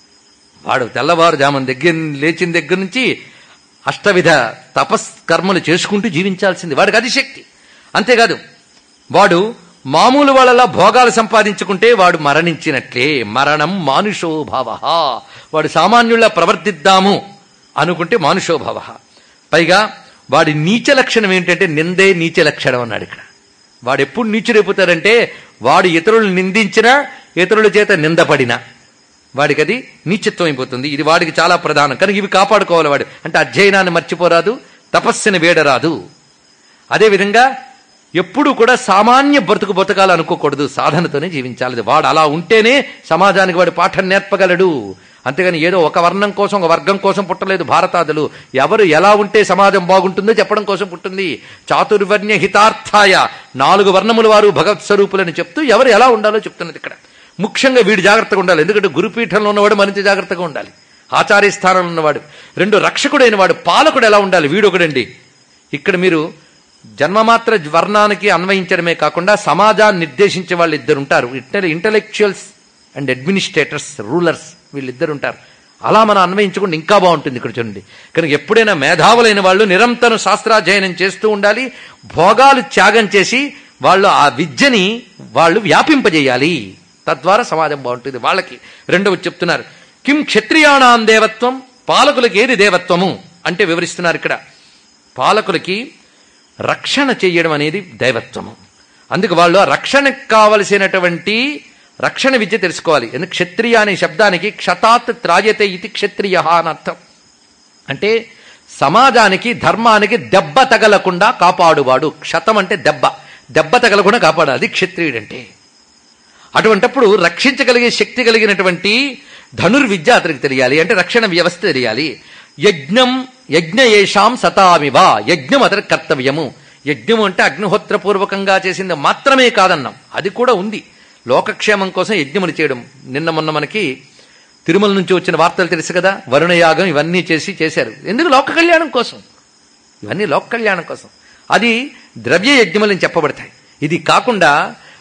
Speaker 3: వాడు తెల్లవారుజామున దగ్గర లేచిన దగ్గర నుంచి అష్టవిధ తపస్కర్మలు చేసుకుంటూ జీవించాల్సింది వాడికి అది శక్తి అంతేకాదు వాడు మామూలు వాళ్ళలా భోగాలు సంపాదించుకుంటే వాడు మరణించినట్లే మరణం మానుషో భావ వాడు సామాన్యుల్లా ప్రవర్తిద్దాము అనుకుంటే మానుషో భావ పైగా వాడి నీచ లక్షణం ఏంటంటే నిందే నీచ లక్షణం అన్నాడు ఇక్కడ వాడు ఎప్పుడు నీచుడైపోతాడంటే వాడు ఇతరులను నిందించినా ఇతరుల చేత నిందపడినా వాడికి అది నీచత్వం అయిపోతుంది ఇది వాడికి చాలా ప్రధానం కనుక ఇవి కాపాడుకోవాలి వాడు అంటే అధ్యయనాన్ని మర్చిపోరాదు తపస్సుని వేడరాదు అదేవిధంగా ఎప్పుడూ కూడా సామాన్య బ్రతుకు బతకాలి అనుకోకూడదు సాధనతోనే జీవించాలి వాడు అలా ఉంటేనే సమాజానికి వాడు పాఠం నేర్పగలడు అంతేగాని ఏదో ఒక వర్ణం కోసం ఒక వర్గం కోసం పుట్టలేదు భారతాదులు ఎవరు ఎలా ఉంటే సమాజం బాగుంటుందో చెప్పడం కోసం పుట్టింది చాతుర్వర్ణ్య హితార్థాయ నాలుగు వర్ణముల వారు భగవత్ స్వరూపులని చెప్తూ ఎవరు ఎలా ఉండాలో చెప్తున్నది ఇక్కడ ముఖ్యంగా వీడు జాగ్రత్తగా ఉండాలి ఎందుకంటే గురుపీఠంలో ఉన్నవాడు మరింత జాగ్రత్తగా ఉండాలి ఆచార్య స్థానంలో ఉన్నవాడు రెండు రక్షకుడైన వాడు పాలకుడు ఎలా ఉండాలి వీడు ఒకడండి ఇక్కడ మీరు జన్మమాత్ర వర్ణానికి అన్వయించడమే కాకుండా సమాజాన్ని నిర్దేశించే వాళ్ళు ఇద్దరు ఉంటారు ఇంటలెక్చువల్స్ అండ్ అడ్మినిస్ట్రేటర్స్ రూలర్స్ వీళ్ళిద్దరు ఉంటారు అలా మనం అన్వయించుకుంటే ఇంకా బాగుంటుంది ఇక్కడ చూడండి కనుక ఎప్పుడైనా మేధావులైన వాళ్ళు నిరంతరం శాస్త్రాధ్యయనం చేస్తూ ఉండాలి భోగాలు త్యాగం చేసి వాళ్ళు ఆ విద్యని వాళ్ళు వ్యాపింపజేయాలి తద్వారా సమాజం బాగుంటుంది వాళ్ళకి రెండవ చెప్తున్నారు కిం క్షత్రియాణాం దేవత్వం పాలకులకి ఏది దేవత్వము అంటే వివరిస్తున్నారు ఇక్కడ పాలకులకి రక్షణ చెయ్యడం అనేది దైవత్వము అందుకు వాళ్ళు ఆ రక్షణకు కావలసినటువంటి రక్షణ విద్య తెలుసుకోవాలి ఎందుకు క్షత్రియ అనే శబ్దానికి క్షతాత్ త్రాయతే ఇది క్షత్రియ అని అర్థం అంటే సమాజానికి ధర్మానికి దెబ్బ తగలకుండా కాపాడువాడు క్షతం అంటే దెబ్బ దెబ్బ తగలకుండా కాపాడాలి అది క్షత్రియుడంటే అటువంటప్పుడు రక్షించగలిగే శక్తి కలిగినటువంటి ధనుర్విద్య అతనికి తెలియాలి అంటే రక్షణ వ్యవస్థ తెలియాలి యజ్ఞం యజ్ఞ ఏషాం సతామివ యజ్ఞం అతనికి కర్తవ్యము యజ్ఞం అంటే అగ్నిహోత్రపూర్వకంగా చేసింది మాత్రమే కాదన్నాం అది కూడా ఉంది లోకక్షేమం కోసం యజ్ఞములు చేయడం నిన్న మొన్న మనకి తిరుమల నుంచి వచ్చిన వార్తలు తెలుసు కదా వరుణయాగం ఇవన్నీ చేసి చేశారు ఎందుకు లోక కళ్యాణం కోసం ఇవన్నీ లోక కళ్యాణం కోసం అది ద్రవ్య యజ్ఞములని చెప్పబడతాయి ఇది కాకుండా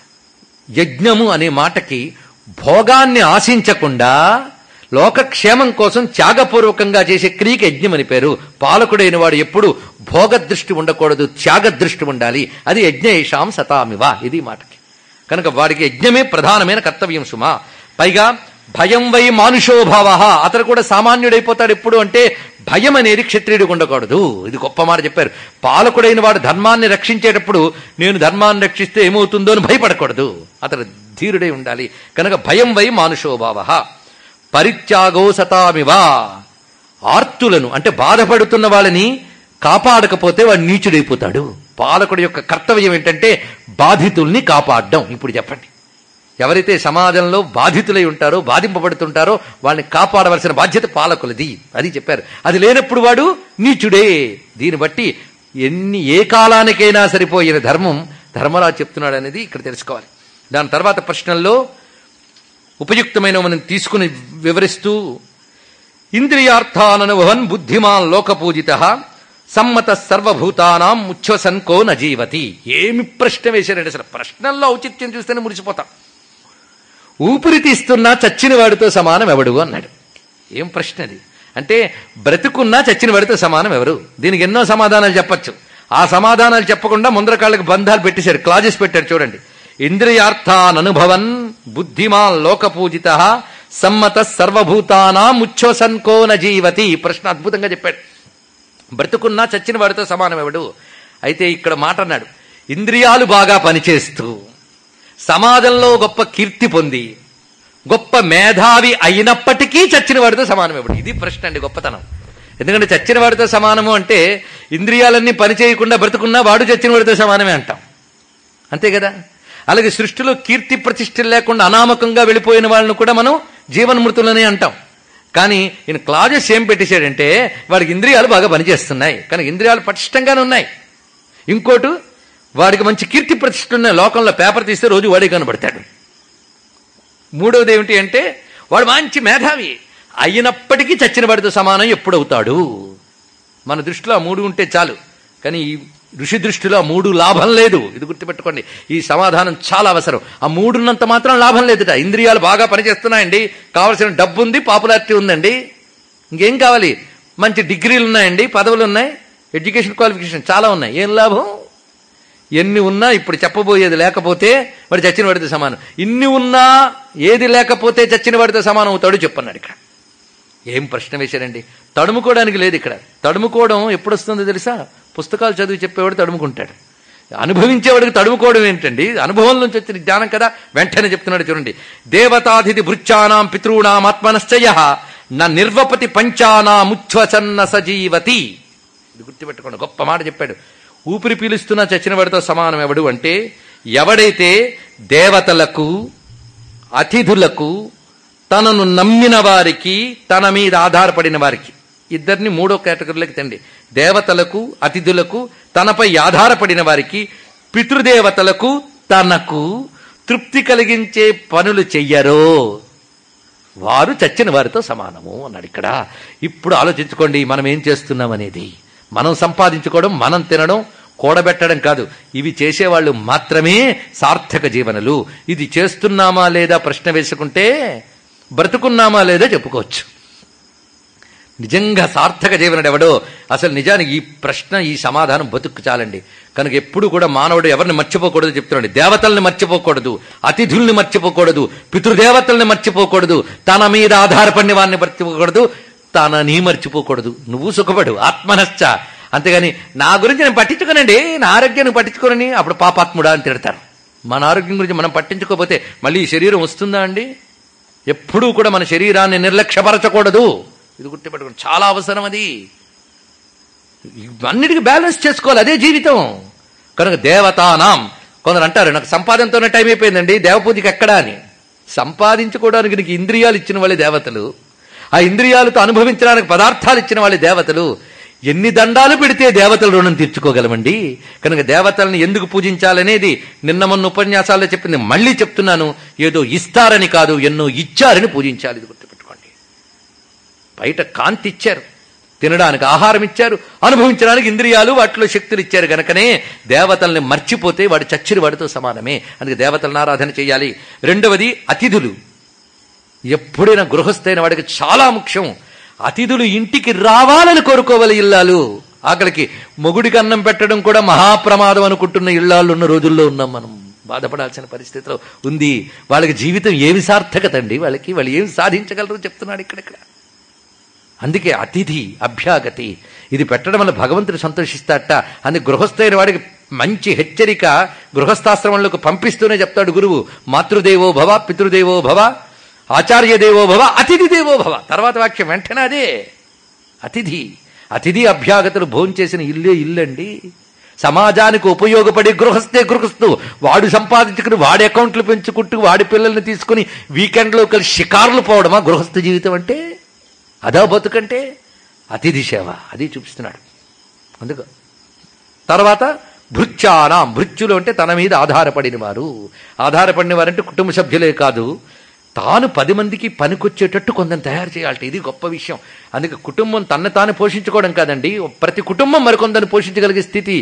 Speaker 3: యజ్ఞము అనే మాటకి భోగాన్ని ఆశించకుండా లోకక్షేమం కోసం త్యాగపూర్వకంగా చేసే క్రియకి యజ్ఞం అని పేరు పాలకుడైన వాడు ఎప్పుడు భోగ దృష్టి ఉండకూడదు త్యాగ దృష్టి ఉండాలి అది యజ్ఞేషాం సతామివ ఇది మాటకి కనుక వాడికి యజ్ఞమే ప్రధానమైన కర్తవ్యం సుమా పైగా భయం వై మానుషోభావ అతను కూడా సామాన్యుడైపోతాడు ఎప్పుడు అంటే భయం అనేది క్షత్రియుడికి ఉండకూడదు ఇది గొప్ప మాట చెప్పారు పాలకుడైన వాడు ధర్మాన్ని రక్షించేటప్పుడు నేను ధర్మాన్ని రక్షిస్తే ఏమవుతుందో అని భయపడకూడదు అతను ధీరుడై ఉండాలి కనుక భయం వై మానుషోభావ పరిత్యాగో సతామివా ఆర్తులను అంటే బాధపడుతున్న వాళ్ళని కాపాడకపోతే వాడు నీచుడైపోతాడు పాలకుడి యొక్క కర్తవ్యం ఏంటంటే బాధితుల్ని కాపాడడం ఇప్పుడు చెప్పండి ఎవరైతే సమాజంలో బాధితులై ఉంటారో బాధింపబడుతుంటారో వాళ్ళని కాపాడవలసిన బాధ్యత పాలకులది అది చెప్పారు అది లేనప్పుడు వాడు నీచుడే దీన్ని బట్టి ఎన్ని ఏ కాలానికైనా సరిపోయిన ధర్మం ధర్మరాజు చెప్తున్నాడు అనేది ఇక్కడ తెలుసుకోవాలి దాని తర్వాత ప్రశ్నల్లో ఉపయుక్తమైన మనం తీసుకుని వివరిస్తూ ఇంద్రియార్థాననుభవన్ బుద్ధిమాన్ లోకపూజిత సమ్మత సర్వభూతానాం ముచ్ఛ్వసన్కో నజీవతి ఏమి ప్రశ్న వేశారంటే అసలు ప్రశ్నల్లో ఔచిత్యం చూస్తేనే మురిసిపోతాం ఊపిరి తీస్తున్నా చచ్చిన వాడితో సమానం ఎవడు అన్నాడు ఏం ప్రశ్న అది అంటే బ్రతుకున్నా చచ్చిన వాడితో సమానం ఎవరు దీనికి ఎన్నో సమాధానాలు చెప్పొచ్చు ఆ సమాధానాలు చెప్పకుండా ముందర కాళ్ళకి బంధాలు పెట్టేశారు క్లాజెస్ పెట్టారు చూడండి ఇంద్రియార్థాన్ అనుభవన్ బుద్ధిమాన్ లోకపూజిత సమ్మత సర్వభూతానాం ఉచ్ఛోసన్కో న జీవతి ఈ ప్రశ్న అద్భుతంగా చెప్పాడు బ్రతుకున్నా చచ్చిన వాడితో సమానం ఎవడు అయితే ఇక్కడ మాట అన్నాడు ఇంద్రియాలు బాగా పనిచేస్తూ సమాజంలో గొప్ప కీర్తి పొంది గొప్ప మేధావి అయినప్పటికీ చచ్చిన వాడితో సమానం ఎవడు ఇది ప్రశ్న అండి గొప్పతనం ఎందుకంటే చచ్చిన వాడితో సమానము అంటే ఇంద్రియాలన్నీ పని చేయకుండా బ్రతుకున్నా వాడు చచ్చిన వాడితో సమానమే అంటాం అంతే కదా అలాగే సృష్టిలో కీర్తి ప్రతిష్టలు లేకుండా అనామకంగా వెళ్ళిపోయిన వాళ్ళని కూడా మనం జీవన్మృతులనే అంటాం కానీ ఈయన క్లాజెస్ ఏం పెట్టేశాడంటే వాడికి ఇంద్రియాలు బాగా పనిచేస్తున్నాయి కానీ ఇంద్రియాలు పటిష్టంగానే ఉన్నాయి ఇంకోటి వాడికి మంచి కీర్తి ప్రతిష్టలు ఉన్నాయి లోకంలో పేపర్ తీస్తే రోజు వాడే కనబడతాడు మూడవది ఏమిటి అంటే వాడు మంచి మేధావి అయినప్పటికీ చచ్చిన వాడితో సమానం ఎప్పుడవుతాడు మన దృష్టిలో ఆ మూడు ఉంటే చాలు కానీ ఈ ఋషి దృష్టిలో ఆ మూడు లాభం లేదు ఇది గుర్తుపెట్టుకోండి ఈ సమాధానం చాలా అవసరం ఆ మూడున్నంత మాత్రం లాభం లేదుట ఇంద్రియాలు బాగా పనిచేస్తున్నాయండి కావలసిన డబ్బు ఉంది పాపులారిటీ ఉందండి ఇంకేం కావాలి మంచి డిగ్రీలు ఉన్నాయండి పదవులు ఉన్నాయి ఎడ్యుకేషన్ క్వాలిఫికేషన్ చాలా ఉన్నాయి ఏం లాభం ఎన్ని ఉన్నా ఇప్పుడు చెప్పబోయేది లేకపోతే వాడు చచ్చిన వాడితో సమానం ఇన్ని ఉన్నా ఏది లేకపోతే చచ్చిన వాడితో సమానం అవుతాడు చెప్పన్నాడు ఇక్కడ ఏం ప్రశ్న వేశారండి తడుముకోవడానికి లేదు ఇక్కడ తడుముకోవడం ఎప్పుడు వస్తుందో తెలుసా పుస్తకాలు చదివి చెప్పేవాడు తడుముకుంటాడు అనుభవించేవాడికి తడుముకోవడం ఏంటండి అనుభవం నుంచి వచ్చిన జ్ఞానం కదా వెంటనే చెప్తున్నాడు చూడండి దేవతాధితి భృత్యానాం పితॄణాం ఆత్మనశ్చయ నా నిర్వపతి పంచానాముచ్ఛ్వసన్న సజీవతి ఇది గుర్తుపెట్టుకోండి గొప్ప మాట చెప్పాడు ఊపిరి పీలుస్తున్నా చచ్చిన వాడితో సమానం ఎవడు అంటే ఎవడైతే దేవతలకు అతిథులకు తనను నమ్మిన వారికి తన మీద ఆధారపడిన వారికి ఇద్దరిని మూడో కేటగిరీలోకి తండి దేవతలకు అతిథులకు తనపై ఆధారపడిన వారికి పితృదేవతలకు తనకు తృప్తి కలిగించే పనులు చెయ్యరో వారు చచ్చిన వారితో సమానము అన్నాడు ఇక్కడ ఇప్పుడు ఆలోచించుకోండి మనం ఏం చేస్తున్నాం అనేది మనం సంపాదించుకోవడం మనం తినడం కూడబెట్టడం కాదు ఇవి చేసేవాళ్ళు మాత్రమే సార్థక జీవనలు ఇది చేస్తున్నామా లేదా ప్రశ్న వేసుకుంటే బ్రతుకున్నామా లేదా చెప్పుకోవచ్చు నిజంగా సార్థక జీవనుడు ఎవడో అసలు నిజానికి ఈ ప్రశ్న ఈ సమాధానం బతుకు చాలండి కనుక ఎప్పుడు కూడా మానవుడు ఎవరిని మర్చిపోకూడదు చెప్తున్నాడు దేవతల్ని మర్చిపోకూడదు అతిథుల్ని మర్చిపోకూడదు పితృదేవతల్ని మర్చిపోకూడదు తన మీద ఆధారపడిన వారిని మర్చిపోకూడదు తనని మర్చిపోకూడదు నువ్వు సుఖపడు ఆత్మనశ్చ అంతేగాని నా గురించి నేను పట్టించుకోనండి నా ఆరోగ్యాన్ని పట్టించుకోనని అప్పుడు పాపాత్ముడా అని తిడతారు మన ఆరోగ్యం గురించి మనం పట్టించుకోకపోతే మళ్ళీ ఈ శరీరం వస్తుందా అండి ఎప్పుడూ కూడా మన శరీరాన్ని నిర్లక్ష్యపరచకూడదు ఇది గుర్తుపెట్టుకోండి చాలా అవసరం అది ఇవన్నిటికీ బ్యాలెన్స్ చేసుకోవాలి అదే జీవితం కనుక దేవతానాం కొందరు అంటారు నాకు సంపాదనతోనే టైం అయిపోయిందండి దేవపూజకి ఎక్కడా అని సంపాదించుకోవడానికి నీకు ఇంద్రియాలు ఇచ్చిన వాళ్ళే దేవతలు ఆ ఇంద్రియాలతో అనుభవించడానికి పదార్థాలు ఇచ్చిన వాళ్ళే దేవతలు ఎన్ని దండాలు పెడితే దేవతల రుణం తీర్చుకోగలమండి కనుక దేవతల్ని ఎందుకు పూజించాలనేది నిన్న మొన్న ఉపన్యాసాల్లో చెప్పింది మళ్ళీ చెప్తున్నాను ఏదో ఇస్తారని కాదు ఎన్నో ఇచ్చారని పూజించాలి ఇది గుర్తుపెట్టుకోండి బయట కాంతి ఇచ్చారు తినడానికి ఆహారం ఇచ్చారు అనుభవించడానికి ఇంద్రియాలు వాటిలో శక్తులు ఇచ్చారు గనకనే దేవతల్ని మర్చిపోతే వాడు చచ్చిన వాడితో సమానమే అందుకే దేవతలను ఆరాధన చేయాలి రెండవది అతిథులు ఎప్పుడైనా గృహస్థైన వాడికి చాలా ముఖ్యం అతిథులు ఇంటికి రావాలని కోరుకోవాలి ఇల్లాలు ఆకలికి మొగుడికి అన్నం పెట్టడం కూడా మహాప్రమాదం అనుకుంటున్న ఇళ్ళాలు ఉన్న రోజుల్లో ఉన్నాం మనం బాధపడాల్సిన పరిస్థితిలో ఉంది వాళ్ళకి జీవితం ఏమి సార్థకత అండి వాళ్ళకి వాళ్ళు ఏమి సాధించగలరు చెప్తున్నాడు ఇక్కడిక్కడ అందుకే అతిథి అభ్యాగతి ఇది పెట్టడం వల్ల భగవంతుడు సంతోషిస్తాట అందుకే గృహస్థైన వాడికి మంచి హెచ్చరిక గృహస్థాశ్రమంలోకి పంపిస్తూనే చెప్తాడు గురువు మాతృదేవో భవ పితృదేవో భవ ఆచార్య దేవో భవ అతిథి దేవో భవ తర్వాత వాక్యం వెంటనే అదే అతిథి అతిథి అభ్యాగతులు భోంచేసిన ఇల్లే ఇల్లండి సమాజానికి ఉపయోగపడే గృహస్థే గృహస్థు వాడు సంపాదించుకుని వాడి అకౌంట్లు పెంచుకుంటూ వాడి పిల్లల్ని తీసుకుని వీకెండ్లో కలిసి షికారులు పోవడమా గృహస్థ జీవితం అంటే అదా బతుకంటే అతిథి సేవ అది చూపిస్తున్నాడు అందుకు తర్వాత భృత్యానాం భృత్యులు అంటే తన మీద ఆధారపడిన వారు ఆధారపడిన వారంటే కుటుంబ సభ్యులే కాదు తాను పది మందికి పనికొచ్చేటట్టు కొందరు తయారు చేయాలట ఇది గొప్ప విషయం అందుకే కుటుంబం తన తాను పోషించుకోవడం కాదండి ప్రతి కుటుంబం మరికొందరిని పోషించగలిగే స్థితి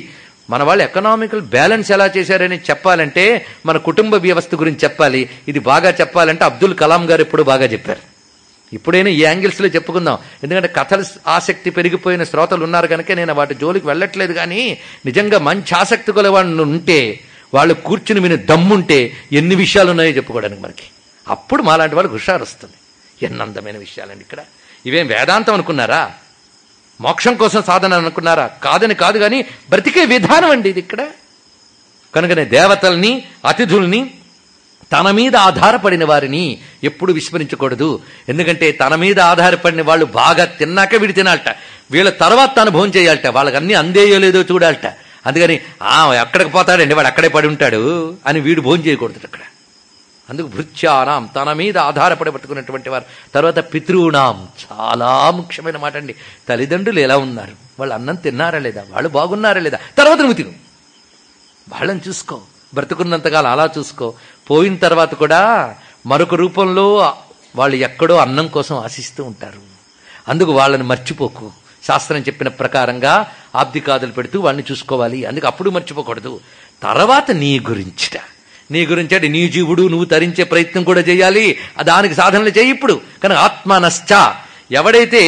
Speaker 3: మన వాళ్ళు ఎకనామికల్ బ్యాలెన్స్ ఎలా చేశారని చెప్పాలంటే మన కుటుంబ వ్యవస్థ గురించి చెప్పాలి ఇది బాగా చెప్పాలంటే అబ్దుల్ కలాం గారు ఎప్పుడు బాగా చెప్పారు ఇప్పుడైనా ఈ యాంగిల్స్లో చెప్పుకుందాం ఎందుకంటే కథల ఆసక్తి పెరిగిపోయిన శ్రోతలు ఉన్నారు కనుక నేను వాటి జోలికి వెళ్ళట్లేదు కానీ నిజంగా మంచి ఆసక్తి గల వాళ్ళు ఉంటే వాళ్ళు కూర్చుని విని దమ్ముంటే ఎన్ని విషయాలు ఉన్నాయో చెప్పుకోవడానికి మనకి అప్పుడు మాలాంటి వాళ్ళకి హుషారు వస్తుంది ఎన్ని అందమైన విషయాలండి ఇక్కడ ఇవేం వేదాంతం అనుకున్నారా మోక్షం కోసం సాధన అనుకున్నారా కాదని కాదు కానీ బ్రతికే విధానం అండి ఇది ఇక్కడ కనుకనే దేవతల్ని అతిథుల్ని తన మీద ఆధారపడిన వారిని ఎప్పుడు విస్మరించకూడదు ఎందుకంటే తన మీద ఆధారపడిన వాళ్ళు బాగా తిన్నాక వీడు తినాలట వీళ్ళ తర్వాత తను భోజనం చేయాలట వాళ్ళకి అన్ని అందేయో లేదో చూడాలట అందుకని ఆ ఎక్కడికి పోతాడండి వాడు అక్కడే పడి ఉంటాడు అని వీడు భోజనం చేయకూడదు అక్కడ అందుకు భృత్యానాం తన మీద ఆధారపడి పట్టుకున్నటువంటి వారు తర్వాత పితృణాం చాలా ముఖ్యమైన మాట అండి తల్లిదండ్రులు ఎలా ఉన్నారు వాళ్ళు అన్నం తిన్నారా లేదా వాళ్ళు బాగున్నారా లేదా తర్వాత నువ్వు తిను వాళ్ళని చూసుకో బ్రతుకున్నంతకాలం అలా చూసుకో పోయిన తర్వాత కూడా మరొక రూపంలో వాళ్ళు ఎక్కడో అన్నం కోసం ఆశిస్తూ ఉంటారు అందుకు వాళ్ళని మర్చిపోకు శాస్త్రం చెప్పిన ప్రకారంగా ఆబ్దికాదులు పెడుతూ వాళ్ళని చూసుకోవాలి అందుకు అప్పుడు మర్చిపోకూడదు తర్వాత నీ గురించిట నీ గురించి అంటే నీ జీవుడు నువ్వు తరించే ప్రయత్నం కూడా చేయాలి ఆ దానికి సాధనలు చేయి ఇప్పుడు కానీ ఆత్మానశ్చ ఎవడైతే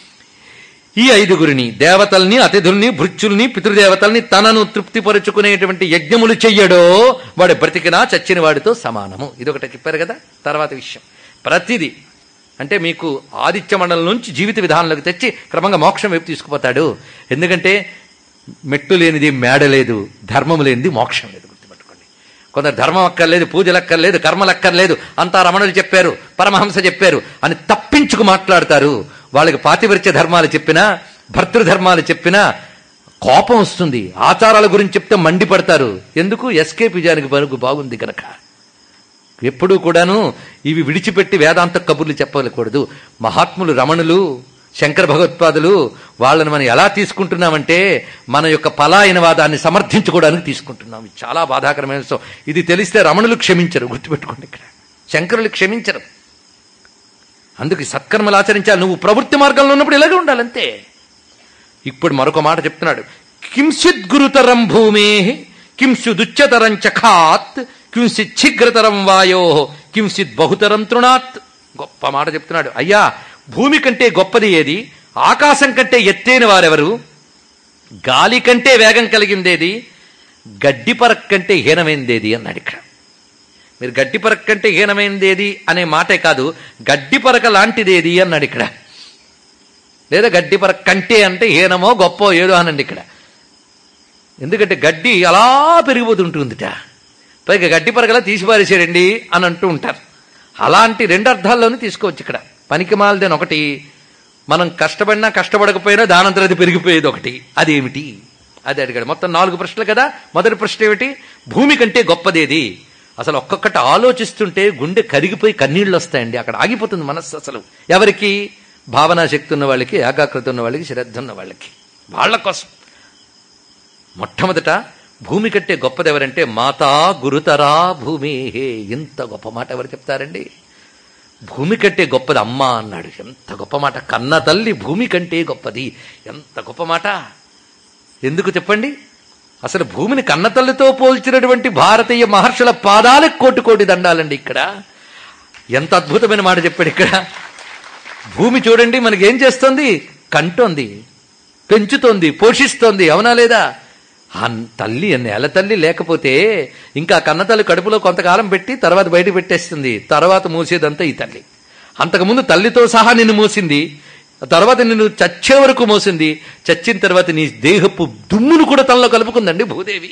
Speaker 3: ఈ ఐదుగురిని దేవతల్ని అతిథుల్ని భృత్యుల్ని పితృదేవతల్ని తనను తృప్తిపరుచుకునేటువంటి యజ్ఞములు చెయ్యడో వాడు బ్రతికినా చచ్చిన వాడితో సమానము ఇదొకటి చెప్పారు కదా తర్వాత విషయం ప్రతిదీ అంటే మీకు ఆదిత్య మండలం నుంచి జీవిత విధానంలోకి తెచ్చి క్రమంగా మోక్షం వైపు తీసుకుపోతాడు ఎందుకంటే మెట్టు లేనిది మేడ లేదు ధర్మము లేనిది మోక్షం లేదు గుర్తుపెట్టుకోండి కొందరు ధర్మం అక్కర్లేదు పూజలు అక్కర్లేదు కర్మలు అక్కర్లేదు అంతా రమణులు చెప్పారు పరమహంస చెప్పారు అని తప్పించుకు మాట్లాడతారు వాళ్ళకి పాతివృత్య ధర్మాలు చెప్పినా భర్తృధర్మాలు చెప్పినా కోపం వస్తుంది ఆచారాల గురించి చెప్తే మండిపడతారు ఎందుకు ఎస్కేప్ విజయానికి పరుగు బాగుంది కనుక ఎప్పుడూ కూడాను ఇవి విడిచిపెట్టి వేదాంత కబుర్లు చెప్పకూడదు మహాత్ములు రమణులు శంకర భగవత్పాదులు వాళ్ళని మనం ఎలా తీసుకుంటున్నామంటే మన యొక్క పలాయనవాదాన్ని సమర్థించుకోవడానికి తీసుకుంటున్నాం ఇది చాలా బాధాకరమైన విషయం ఇది తెలిస్తే రమణులు క్షమించరు గుర్తుపెట్టుకోండి ఇక్కడ శంకరులు క్షమించరు అందుకు ఈ సత్కర్మలు ఆచరించాలి నువ్వు ప్రవృత్తి మార్గంలో ఉన్నప్పుడు ఇలాగే ఉండాలంతే ఇప్పుడు మరొక మాట చెప్తున్నాడు కించిత్ గురుతరం భూమే కించిదుచ్చతరం చఖాత్ కించిత్ ఛిగ్రతరం వాయో కించిత్ బహుతరం తృణాత్ గొప్ప మాట చెప్తున్నాడు అయ్యా భూమి కంటే గొప్పది ఏది ఆకాశం కంటే ఎత్తైన వారెవరు గాలి కంటే వేగం కలిగిందేది గడ్డి పరక్ కంటే హీనమైందేది అన్నాడు ఇక్కడ మీరు గడ్డి పరక కంటే హీనమైనదేది అనే మాటే కాదు గడ్డి పరక లాంటిదేది అన్నాడు ఇక్కడ లేదా గడ్డి పరక కంటే అంటే హీనమో గొప్పో ఏదో అనండి ఇక్కడ ఎందుకంటే గడ్డి అలా పెరిగిపోతుంటుందిట పైగా గడ్డి పరకలా తీసిపారేసాడండి అని అంటూ ఉంటారు అలాంటి రెండు అర్థాల్లోనే తీసుకోవచ్చు ఇక్కడ పనికి మాలదని ఒకటి మనం కష్టపడినా కష్టపడకపోయినా దానంతరం అది పెరిగిపోయేది ఒకటి అదేమిటి అది అడిగాడు మొత్తం నాలుగు ప్రశ్నలు కదా మొదటి ప్రశ్న ఏమిటి భూమి కంటే గొప్పదేది అసలు ఒక్కొక్కటి ఆలోచిస్తుంటే గుండె కరిగిపోయి కన్నీళ్ళు వస్తాయండి అక్కడ ఆగిపోతుంది మనస్సు అసలు ఎవరికి భావనా శక్తి ఉన్న వాళ్ళకి ఏకాగ్రత ఉన్న వాళ్ళకి శ్రద్ధ ఉన్న వాళ్ళకి వాళ్ళ కోసం మొట్టమొదట భూమి కంటే గొప్పది ఎవరంటే మాతా గురుతరా భూమి హే ఇంత గొప్ప మాట ఎవరు చెప్తారండి భూమి కంటే గొప్పది అమ్మ అన్నాడు ఎంత గొప్ప మాట కన్న తల్లి భూమి కంటే గొప్పది ఎంత గొప్ప మాట ఎందుకు చెప్పండి అసలు భూమిని కన్నతల్లితో పోల్చినటువంటి భారతీయ మహర్షుల పాదాలకు కోటి కోటి దండాలండి ఇక్కడ ఎంత అద్భుతమైన మాట చెప్పాడు ఇక్కడ భూమి చూడండి మనకి ఏం చేస్తుంది కంటోంది పెంచుతోంది పోషిస్తోంది అవునా లేదా ఆ తల్లి నేల తల్లి లేకపోతే ఇంకా కన్నతల్లి కడుపులో కొంతకాలం పెట్టి తర్వాత బయట పెట్టేస్తుంది తర్వాత మూసేదంతా ఈ తల్లి అంతకుముందు తల్లితో సహా నిన్ను మూసింది తర్వాత నిన్ను చచ్చే వరకు మోసింది చచ్చిన తర్వాత నీ దేహపు దుమ్మును కూడా తనలో కలుపుకుందండి భూదేవి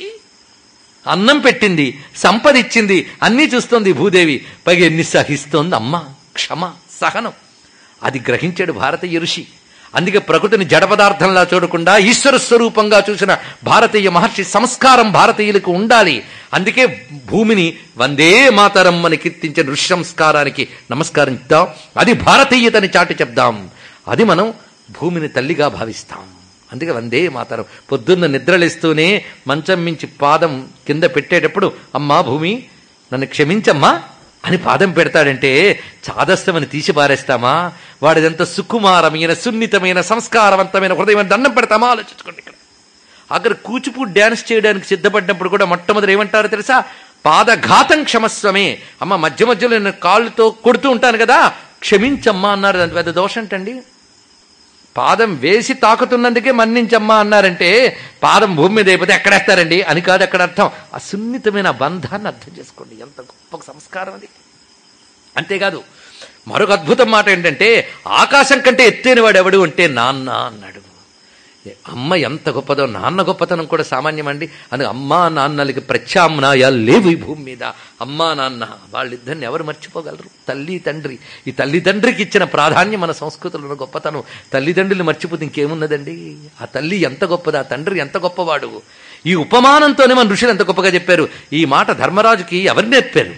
Speaker 3: అన్నం పెట్టింది సంపద ఇచ్చింది అన్నీ చూస్తోంది భూదేవి పైగా ఎన్ని సహిస్తోంది అమ్మ క్షమ సహనం అది గ్రహించాడు భారతీయ ఋషి అందుకే ప్రకృతిని జడ పదార్థంలా చూడకుండా ఈశ్వర స్వరూపంగా చూసిన భారతీయ మహర్షి సంస్కారం భారతీయులకు ఉండాలి అందుకే భూమిని వందే మాతరం అని కీర్తించిన ఋషి సంస్కారానికి నమస్కారం ఇద్దాం అది భారతీయతని చాటి చెప్దాం అది మనం భూమిని తల్లిగా భావిస్తాం అందుకే వందే మాతరం పొద్దున్న నిద్రలేస్తూనే మంచం మించి పాదం కింద పెట్టేటప్పుడు అమ్మా భూమి నన్ను క్షమించమ్మా అని పాదం పెడతాడంటే చాదస్తమని తీసి పారేస్తామా వాడిదంత సుకుమారమైన సున్నితమైన సంస్కారవంతమైన హృదయమైన దండం పెడతామా ఆలోచించుకోండి ఇక్కడ అక్కడ కూచిపూడి డ్యాన్స్ చేయడానికి సిద్ధపడినప్పుడు కూడా మొట్టమొదటి ఏమంటారో తెలుసా పాదఘాతం క్షమస్వమే అమ్మ మధ్య మధ్యలో నేను కాళ్ళతో కొడుతూ ఉంటాను కదా క్షమించమ్మా అన్నారు దాని పెద్ద దోషం ఏంటండి పాదం వేసి తాకుతున్నందుకే మన్నించమ్మా అన్నారంటే పాదం భూమి మీద అయిపోతే ఎక్కడేస్తారండి అని కాదు అక్కడ అర్థం ఆ సున్నితమైన బంధాన్ని అర్థం చేసుకోండి ఎంత గొప్ప సంస్కారం అది అంతేకాదు మరొక అద్భుతం మాట ఏంటంటే ఆకాశం కంటే ఎత్తైన వాడు ఎవడు అంటే నాన్న అన్నాడు అమ్మ ఎంత గొప్పదో నాన్న గొప్పతనం కూడా సామాన్యమండి అని అమ్మా నాన్నలకి ప్రత్యామ్నాయాలు లేవు ఈ భూమి మీద అమ్మా నాన్న వాళ్ళిద్దరిని ఎవరు మర్చిపోగలరు తల్లి తండ్రి ఈ తల్లిదండ్రికి ఇచ్చిన ప్రాధాన్యం మన సంస్కృతిలో గొప్పతనం తల్లిదండ్రులు మర్చిపోతే ఇంకేమున్నదండి ఆ తల్లి ఎంత గొప్పది ఆ తండ్రి ఎంత గొప్పవాడు ఈ ఉపమానంతోనే మన ఋషులు ఎంత గొప్పగా చెప్పారు ఈ మాట ధర్మరాజుకి ఎవరు నేర్పారు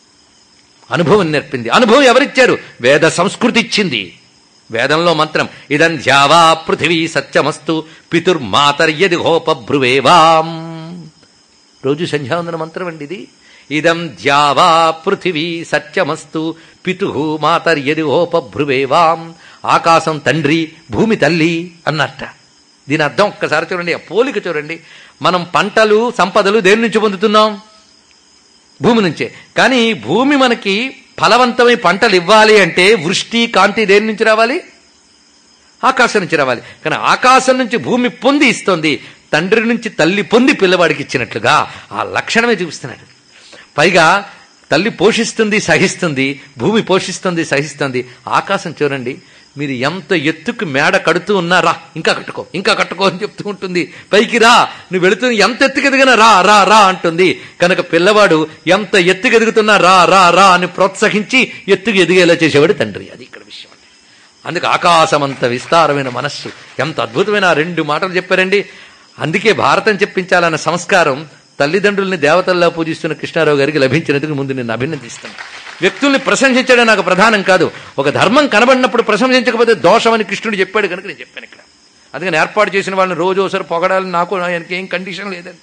Speaker 3: అనుభవం నేర్పింది అనుభవం ఎవరిచ్చారు వేద సంస్కృతి ఇచ్చింది వేదంలో మంత్రం ఇదం ధ్యావా పృథివీ సత్యమస్తు పితుర్మాతర్యది హోపభ్రువేవాం రోజు సంధ్యావందన మంత్రం అండి ఇది ఇదం ధ్యావా పృథివీ సత్యమస్తు పితు మాతర్యది హోపభ్రువేవాం ఆకాశం తండ్రి భూమి తల్లి అన్నట్ట దీని అర్థం ఒక్కసారి చూడండి ఆ పోలిక చూడండి మనం పంటలు సంపదలు దేని నుంచి పొందుతున్నాం భూమి నుంచే కానీ భూమి మనకి ఫలవంతమై పంటలు ఇవ్వాలి అంటే వృష్టి కాంతి దేని నుంచి రావాలి ఆకాశం నుంచి రావాలి కానీ ఆకాశం నుంచి భూమి పొంది ఇస్తోంది తండ్రి నుంచి తల్లి పొంది పిల్లవాడికి ఇచ్చినట్లుగా ఆ లక్షణమే చూపిస్తున్నాడు పైగా తల్లి పోషిస్తుంది సహిస్తుంది భూమి పోషిస్తుంది సహిస్తుంది ఆకాశం చూడండి మీరు ఎంత ఎత్తుకు మేడ కడుతూ ఉన్నా రా ఇంకా కట్టుకో ఇంకా కట్టుకో అని చెప్తూ ఉంటుంది పైకి రా నువ్వు వెళుతున్న ఎంత ఎత్తుకు ఎదిగినా రా రా రా అంటుంది కనుక పిల్లవాడు ఎంత ఎత్తుకు ఎదుగుతున్నా రా రా రా అని ప్రోత్సహించి ఎత్తుకు ఎదిగేలా చేసేవాడు తండ్రి అది ఇక్కడ విషయం అంటే అందుకే ఆకాశమంత విస్తారమైన మనస్సు ఎంత అద్భుతమైన ఆ రెండు మాటలు చెప్పారండి అందుకే భారతం చెప్పించాలన్న సంస్కారం తల్లిదండ్రుల్ని దేవతల్లా పూజిస్తున్న కృష్ణారావు గారికి లభించినందుకు ముందు నేను అభినందిస్తాను వ్యక్తుల్ని ప్రశంసించడం నాకు ప్రధానం కాదు ఒక ధర్మం కనబడినప్పుడు ప్రశంసించకపోతే దోషమని కృష్ణుడు చెప్పాడు కనుక నేను చెప్పాను ఇక్కడ అందుకని ఏర్పాటు చేసిన వాళ్ళని రోజు ఒకసారి పొగడాలని నాకు ఆయనకి ఏం కండిషన్ లేదండి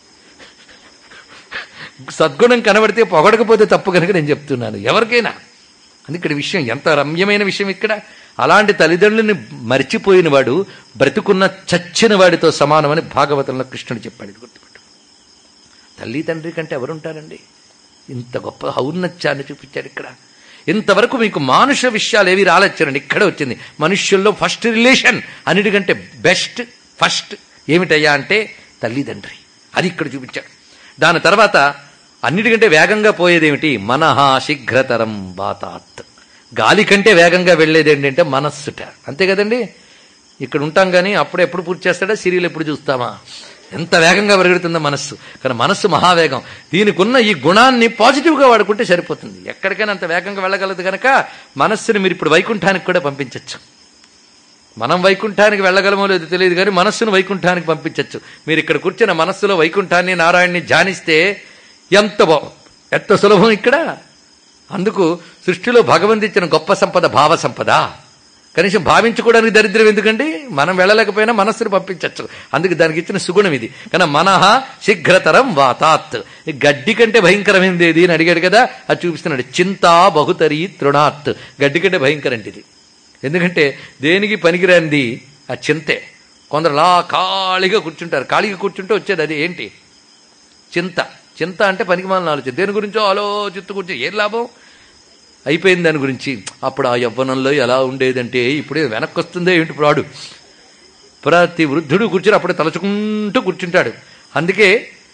Speaker 3: సద్గుణం కనబడితే పొగడకపోతే తప్పు కనుక నేను చెప్తున్నాను ఎవరికైనా అది ఇక్కడ విషయం ఎంత రమ్యమైన విషయం ఇక్కడ అలాంటి తల్లిదండ్రులని మర్చిపోయిన వాడు బ్రతుకున్న చచ్చిన వాడితో సమానమని భాగవతంలో కృష్ణుడు చెప్పాడు ఇది గుర్తుపెట్టు తల్లి తండ్రి కంటే ఎవరుంటారండి ఇంత గొప్ప ఔన్నత్యాన్ని చూపించాడు ఇక్కడ ఇంతవరకు మీకు మానుష విషయాలు ఏవి రాలొచ్చారండి ఇక్కడే వచ్చింది మనుష్యుల్లో ఫస్ట్ రిలేషన్ అన్నిటికంటే బెస్ట్ ఫస్ట్ ఏమిటయ్యా అంటే తల్లిదండ్రి అది ఇక్కడ చూపించాడు దాని తర్వాత అన్నిటికంటే వేగంగా పోయేదేమిటి మనహ శీఘ్రతరం వాతాత్ గాలి కంటే వేగంగా వెళ్ళేది ఏంటంటే మనస్సుట అంతే కదండి ఇక్కడ ఉంటాం కానీ అప్పుడు ఎప్పుడు పూర్తి చేస్తాడా సీరియల్ ఎప్పుడు చూస్తామా ఎంత వేగంగా పరిగెడుతుందో మనస్సు కానీ మనస్సు మహావేగం దీనికి ఉన్న ఈ గుణాన్ని పాజిటివ్గా వాడుకుంటే సరిపోతుంది ఎక్కడికైనా అంత వేగంగా వెళ్ళగలదు కనుక మనస్సుని మీరు ఇప్పుడు వైకుంఠానికి కూడా పంపించవచ్చు మనం వైకుంఠానికి వెళ్ళగలమో లేదో తెలియదు కానీ మనస్సును వైకుంఠానికి పంపించవచ్చు మీరు ఇక్కడ కూర్చున్న మనస్సులో వైకుంఠాన్ని నారాయణ్ణి ధ్యానిస్తే ఎంత బా ఎంత సులభం ఇక్కడ అందుకు సృష్టిలో భగవంతిచ్చిన గొప్ప సంపద భావ సంపద కనీసం భావించుకోవడానికి దరిద్రం ఎందుకండి మనం వెళ్ళలేకపోయినా మనస్సును పంపించవచ్చు అందుకు దానికి ఇచ్చిన సుగుణం ఇది కానీ మనహ శీఘ్రతరం వాతాత్ ఈ గడ్డి కంటే భయంకరమైనది ఏది అని అడిగాడు కదా అది చూపిస్తున్నాడు చింతా బహుతరి తృణాత్ గడ్డి కంటే భయంకరంటి ఇది ఎందుకంటే దేనికి పనికిరానిది ఆ చింతే కొందరు లా ఖాళీగా కూర్చుంటారు ఖాళీగా కూర్చుంటే వచ్చేది అది ఏంటి చింత చింత అంటే పనికిమాలిన ఆలోచన దేని గురించో ఆలోచిస్తూ కూర్చో ఏం లాభం అయిపోయింది దాని గురించి అప్పుడు ఆ యవ్వనంలో ఎలా ఉండేదంటే ఇప్పుడే వెనక్కి వస్తుందే ఏంటి ఇప్పుడు వాడు ప్రతి వృద్ధుడు కూర్చుని అప్పుడే తలచుకుంటూ కూర్చుంటాడు అందుకే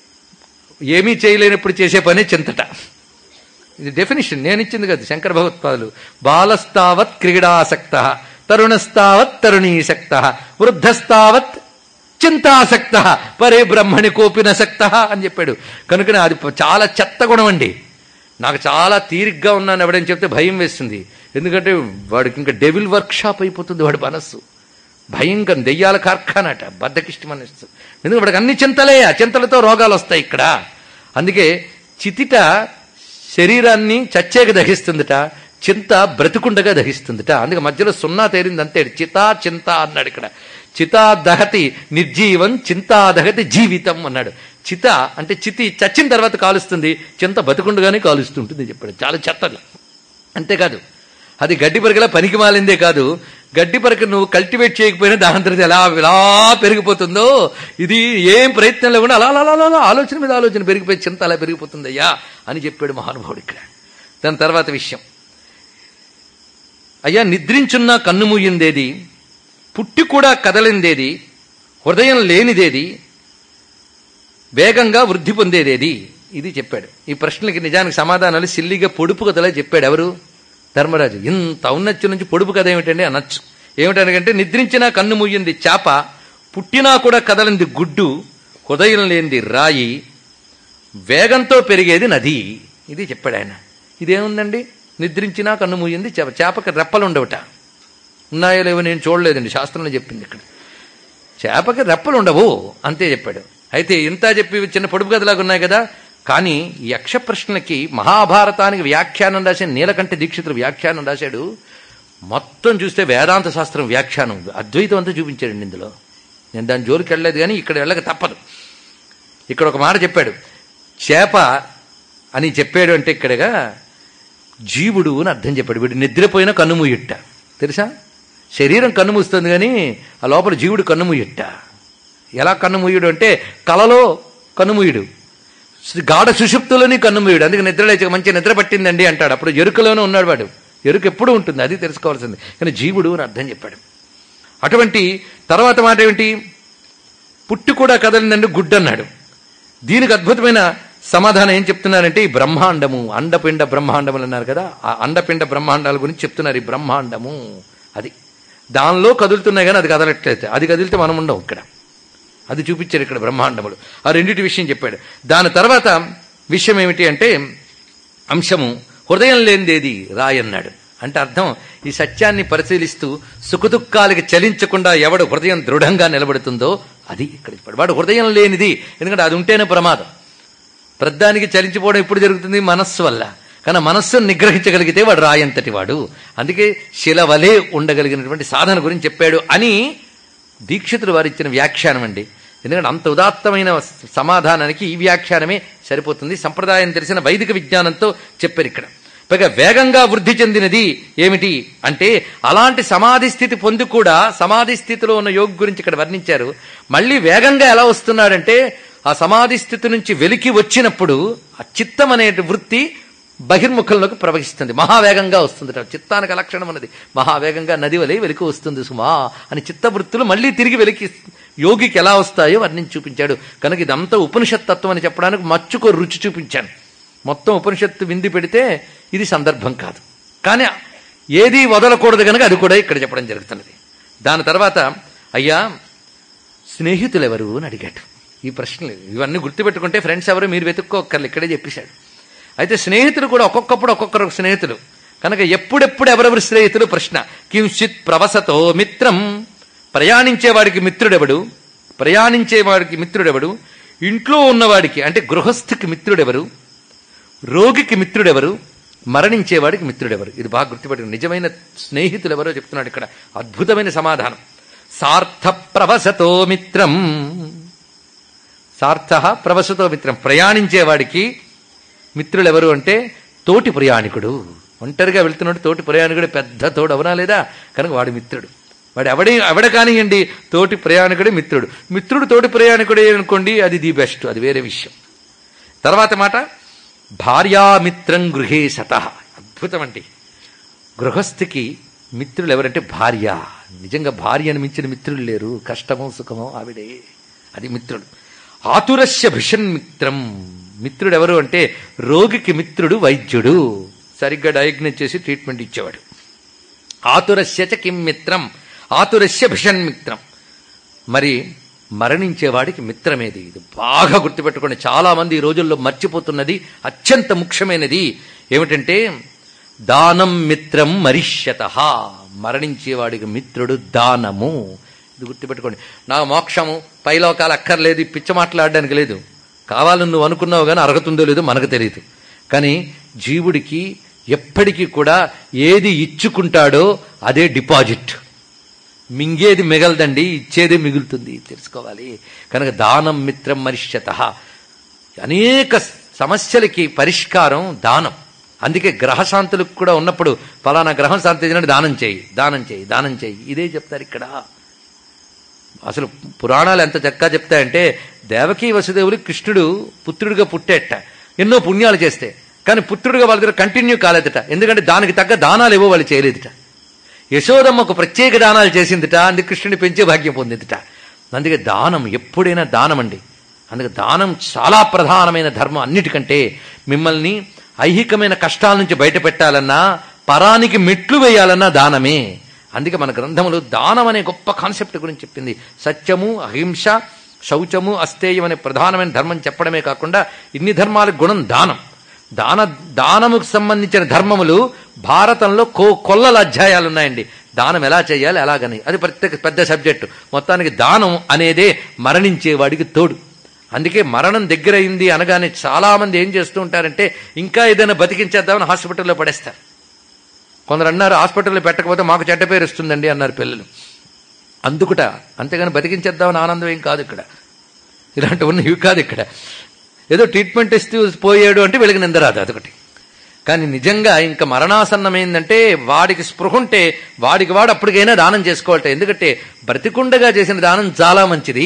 Speaker 3: ఏమీ చేయలేనప్పుడు చేసే పనే చింతట ఇది డెఫినేషన్ నేను ఇచ్చింది కదా శంకర భగవత్పాదులు బాలస్తావత్ క్రీడాసక్త తరుణస్తావత్ తరుణీసక్త వృద్ధస్తావత్ చింతాసక్త పరే బ్రహ్మణి కోపినసక్త అని చెప్పాడు కనుకనే అది చాలా చెత్త గుణం అండి నాకు చాలా తీరిగ్గా ఉన్నాను ఎవడని చెప్తే భయం వేస్తుంది ఎందుకంటే వాడికి ఇంకా డెవిల్ వర్క్ షాప్ అయిపోతుంది వాడి మనస్సు భయంకర దెయ్యాల కార్ఖానట బద్దకిష్టి మనస్సు ఎందుకంటే వాడికి అన్ని చింతలే ఆ చింతలతో రోగాలు వస్తాయి ఇక్కడ అందుకే చితిట శరీరాన్ని చచ్చేక దహిస్తుందిట చింత బ్రతుకుండగా దహిస్తుందిట అందుకే మధ్యలో సున్నా తేరింది అంతే చితా చింత అన్నాడు ఇక్కడ చితా దహతి నిర్జీవం చింతా దహతి జీవితం అన్నాడు చిత అంటే చితి చచ్చిన తర్వాత కాలుస్తుంది చింత బతుకుండగానే కాలుస్తుంటుంది చెప్పాడు చాలా చెత్తది అంతేకాదు అది గడ్డి పరిగల పనికి మాలిందే కాదు గడ్డి పరక నువ్వు కల్టివేట్ చేయకపోయినా దాని తర్వాత ఎలా ఎలా పెరిగిపోతుందో ఇది ఏం ప్రయత్నం లేకుండా అలా అలా అలా అలా ఆలోచన మీద ఆలోచన పెరిగిపోయి చింత అలా పెరిగిపోతుందయ్యా అని చెప్పాడు మహానుభావుడు ఇక్కడ దాని తర్వాత విషయం అయ్యా నిద్రించున్నా కన్ను మూయిందేది పుట్టి కూడా కదలిందేది హృదయం లేనిదేది వేగంగా వృద్ధి పొందేదేది ఇది చెప్పాడు ఈ ప్రశ్నలకి నిజానికి సమాధానాలు సిల్లిగా పొడుపు కథలా చెప్పాడు ఎవరు ధర్మరాజు ఇంత ఔన్నత్యం నుంచి పొడుపు కథ ఏమిటండి అనొచ్చు ఏమిటనకంటే నిద్రించినా కన్ను మూయింది చేప పుట్టినా కూడా కదలింది గుడ్డు హృదయం లేనిది రాయి వేగంతో పెరిగేది నది ఇది చెప్పాడు ఆయన ఇదేముందండి నిద్రించినా కన్ను మూయింది చేప చేపకి రెప్పలు ఉండవట ఉన్నాయో లేవో నేను చూడలేదండి శాస్త్రంలో చెప్పింది ఇక్కడ చేపకి రెప్పలు ఉండవు అంతే చెప్పాడు అయితే ఇంత చెప్పి చిన్న పొడుపు కథలాగా ఉన్నాయి కదా కానీ ఈ యక్ష ప్రశ్నలకి మహాభారతానికి వ్యాఖ్యానం రాసిన నీలకంఠ దీక్షితులు వ్యాఖ్యానం రాశాడు మొత్తం చూస్తే వేదాంత శాస్త్రం వ్యాఖ్యానం అద్వైతం అంతా చూపించాడండి ఇందులో నేను దాని జోలికి వెళ్ళలేదు కానీ ఇక్కడ వెళ్ళక తప్పదు ఇక్కడ ఒక మాట చెప్పాడు చేప అని చెప్పాడు అంటే ఇక్కడగా జీవుడు అని అర్థం చెప్పాడు వీడు నిద్రపోయిన కన్నుమూయిట్ట తెలుసా శరీరం కన్నుమూస్తుంది కానీ ఆ లోపల జీవుడు కన్నుమూయిట్ట ఎలా కన్నుమూయుడు అంటే కలలో కన్నుమూయుడు గాఢ సుషుప్తులని కన్నుమూయుడు అందుకే నిద్ర లేచక మంచి నిద్ర పట్టిందండి అంటాడు అప్పుడు ఎరుకలోనే ఉన్నాడు వాడు ఎరుక ఎప్పుడు ఉంటుంది అది తెలుసుకోవాల్సింది కానీ జీవుడు అని అర్థం చెప్పాడు అటువంటి తర్వాత మాట ఏమిటి పుట్టి కూడా కదలిందండి గుడ్డు అన్నాడు దీనికి అద్భుతమైన సమాధానం ఏం చెప్తున్నారంటే ఈ బ్రహ్మాండము అండపిండ బ్రహ్మాండములు అన్నారు కదా ఆ అండపిండ బ్రహ్మాండాల గురించి చెప్తున్నారు ఈ బ్రహ్మాండము అది దానిలో కదులుతున్నాయి కానీ అది కదలట్లేదు అది కదిలితే మనం ఉండం ఇక్కడ అది చూపించారు ఇక్కడ బ్రహ్మాండములు ఆ రెండింటి విషయం చెప్పాడు దాని తర్వాత విషయం ఏమిటి అంటే అంశము హృదయం లేనిదేది రాయన్నాడు అంటే అర్థం ఈ సత్యాన్ని పరిశీలిస్తూ సుఖదుఖాలకి చలించకుండా ఎవడు హృదయం దృఢంగా నిలబడుతుందో అది ఇక్కడ చెప్పాడు వాడు హృదయం లేనిది ఎందుకంటే అది ఉంటేనే ప్రమాదం ప్రద్దానికి చలించిపోవడం ఎప్పుడు జరుగుతుంది మనస్సు వల్ల కానీ మనస్సును నిగ్రహించగలిగితే వాడు రాయంతటి వాడు అందుకే శిలవలే ఉండగలిగినటువంటి సాధన గురించి చెప్పాడు అని దీక్షితులు వారు ఇచ్చిన వ్యాఖ్యానం అండి ఎందుకంటే అంత ఉదాత్తమైన సమాధానానికి ఈ వ్యాఖ్యానమే సరిపోతుంది సంప్రదాయం తెలిసిన వైదిక విజ్ఞానంతో చెప్పారు ఇక్కడ పైగా వేగంగా వృద్ధి చెందినది ఏమిటి అంటే అలాంటి సమాధి స్థితి పొంది కూడా సమాధి స్థితిలో ఉన్న యోగి గురించి ఇక్కడ వర్ణించారు మళ్ళీ వేగంగా ఎలా వస్తున్నాడంటే ఆ సమాధి స్థితి నుంచి వెలికి వచ్చినప్పుడు ఆ చిత్తం అనే వృత్తి బహిర్ముఖంలోకి ప్రవహిస్తుంది మహావేగంగా వస్తుంది చిత్తానికి లక్షణం అన్నది మహావేగంగా నది వలె వెలికి వస్తుంది సుమా అని చిత్తవృత్తులు మళ్ళీ తిరిగి వెలికి యోగికి ఎలా వస్తాయో వర్ణించి చూపించాడు కనుక ఇదంతా ఉపనిషత్ తత్వం అని చెప్పడానికి మచ్చుకో రుచి చూపించాను మొత్తం ఉపనిషత్తు వింది పెడితే ఇది సందర్భం కాదు కానీ ఏది వదలకూడదు కనుక అది కూడా ఇక్కడ చెప్పడం జరుగుతున్నది దాని తర్వాత అయ్యా స్నేహితులు ఎవరు అని అడిగాడు ఈ ప్రశ్నలు ఇవన్నీ గుర్తుపెట్టుకుంటే ఫ్రెండ్స్ ఎవరు మీరు వెతుక్కోక్కర్లు ఇక్కడే చెప్పేశాడు అయితే స్నేహితులు కూడా ఒక్కొక్కప్పుడు ఒక్కొక్కరు స్నేహితులు కనుక ఎప్పుడెప్పుడు ఎవరెవరు స్నేహితులు ప్రశ్న కించిత్ ప్రవసతో మిత్రం ప్రయాణించేవాడికి మిత్రుడెవడు ప్రయాణించేవాడికి మిత్రుడెవడు ఇంట్లో ఉన్నవాడికి అంటే గృహస్థికి మిత్రుడెవరు రోగికి మిత్రుడెవరు మరణించేవాడికి మిత్రుడెవరు ఇది బాగా గుర్తుపెట్టుకుని నిజమైన స్నేహితులు ఎవరో చెప్తున్నాడు ఇక్కడ అద్భుతమైన సమాధానం సార్థ ప్రవసతో మిత్రం సార్థ ప్రవసతో మిత్రం ప్రయాణించేవాడికి మిత్రులు ఎవరు అంటే తోటి ప్రయాణికుడు ఒంటరిగా వెళ్తున్నాడు తోటి ప్రయాణికుడు పెద్ద తోడు అవనా లేదా కనుక వాడి మిత్రుడు వాడు ఎవడే ఎవడ కానివ్వండి తోటి ప్రయాణికుడే మిత్రుడు మిత్రుడు తోటి ప్రయాణికుడే అనుకోండి అది ది బెస్ట్ అది వేరే విషయం తర్వాత మాట భార్యామిత్రం గృహే సత అద్భుతం అండి గృహస్థికి మిత్రులు ఎవరంటే భార్య నిజంగా భార్యను మించిన మిత్రులు లేరు కష్టమో సుఖమో ఆవిడే అది మిత్రుడు ఆతురస్య భిషన్ మిత్రం మిత్రుడు ఎవరు అంటే రోగికి మిత్రుడు వైద్యుడు సరిగ్గా డయాగ్నోస్ చేసి ట్రీట్మెంట్ ఇచ్చేవాడు ఆతురస్య చ కిం మిత్రం ఆతురస్య భిషన్ మిత్రం మరి మరణించేవాడికి మిత్రమేది ఇది బాగా గుర్తుపెట్టుకోండి చాలా మంది ఈ రోజుల్లో మర్చిపోతున్నది అత్యంత ముఖ్యమైనది ఏమిటంటే దానం మిత్రం మరిష్యత మరణించేవాడికి మిత్రుడు దానము ఇది గుర్తుపెట్టుకోండి నా మోక్షము పైలోకాలు అక్కర్లేదు ఈ పిచ్చ మాట్లాడడానికి లేదు కావాలని నువ్వు అనుకున్నావు కానీ అరగతుందో లేదో మనకు తెలియదు కానీ జీవుడికి ఎప్పటికీ కూడా ఏది ఇచ్చుకుంటాడో అదే డిపాజిట్ మింగేది మిగలదండి ఇచ్చేదే మిగులుతుంది తెలుసుకోవాలి కనుక దానం మిత్రం మరిష్యత అనేక సమస్యలకి పరిష్కారం దానం అందుకే గ్రహశాంతులకు కూడా ఉన్నప్పుడు ఫలానా గ్రహం శాంతి చేసినట్టు దానం చేయి దానం చేయి దానం చేయి ఇదే చెప్తారు ఇక్కడ అసలు పురాణాలు ఎంత చక్కగా చెప్తాయంటే దేవకీ వసుదేవులు కృష్ణుడు పుత్రుడిగా పుట్టేట ఎన్నో పుణ్యాలు చేస్తే కానీ పుత్రుడిగా వాళ్ళ దగ్గర కంటిన్యూ కాలేదట ఎందుకంటే దానికి తగ్గ దానాలు ఏవో వాళ్ళు చేయలేదుట యశోదమ్మ ఒక ప్రత్యేక దానాలు చేసిందిట అందుకు కృష్ణుని పెంచే భాగ్యం పొందిందిట అందుకే దానం ఎప్పుడైనా దానం అండి అందుకే దానం చాలా ప్రధానమైన ధర్మం అన్నిటికంటే మిమ్మల్ని ఐహికమైన కష్టాల నుంచి బయట పెట్టాలన్నా పరానికి మెట్లు వేయాలన్నా దానమే అందుకే మన గ్రంథములు దానం అనే గొప్ప కాన్సెప్ట్ గురించి చెప్పింది సత్యము అహింస శౌచము అస్తేయం అనే ప్రధానమైన ధర్మం చెప్పడమే కాకుండా ఇన్ని ధర్మాలకు గుణం దానం దాన దానముకు సంబంధించిన ధర్మములు భారతంలో కో కొల్లల అధ్యాయాలు ఉన్నాయండి దానం ఎలా చేయాలి ఎలాగని అది ప్రత్యేక పెద్ద సబ్జెక్టు మొత్తానికి దానం అనేదే మరణించేవాడికి తోడు అందుకే మరణం దగ్గరైంది అనగానే చాలా మంది ఏం చేస్తూ ఉంటారంటే ఇంకా ఏదైనా బతికించేద్దామని హాస్పిటల్లో పడేస్తారు కొందరు అన్నారు హాస్పిటల్లో పెట్టకపోతే మాకు చెడ్డ పేరు వస్తుందండి అన్నారు పిల్లలు అందుకుట అంతేగాని బతికించేద్దామని ఆనందం ఏం కాదు ఇక్కడ ఇలాంటి ఉన్నవి కాదు ఇక్కడ ఏదో ట్రీట్మెంట్ ఇస్తూ పోయాడు అంటే వెలుగు నిందరాదు అదొకటి కానీ నిజంగా ఇంకా మరణాసన్నమైందంటే వాడికి స్పృహ ఉంటే వాడికి వాడు అప్పటికైనా దానం చేసుకోవాలట ఎందుకంటే బ్రతికుండగా చేసిన దానం చాలా మంచిది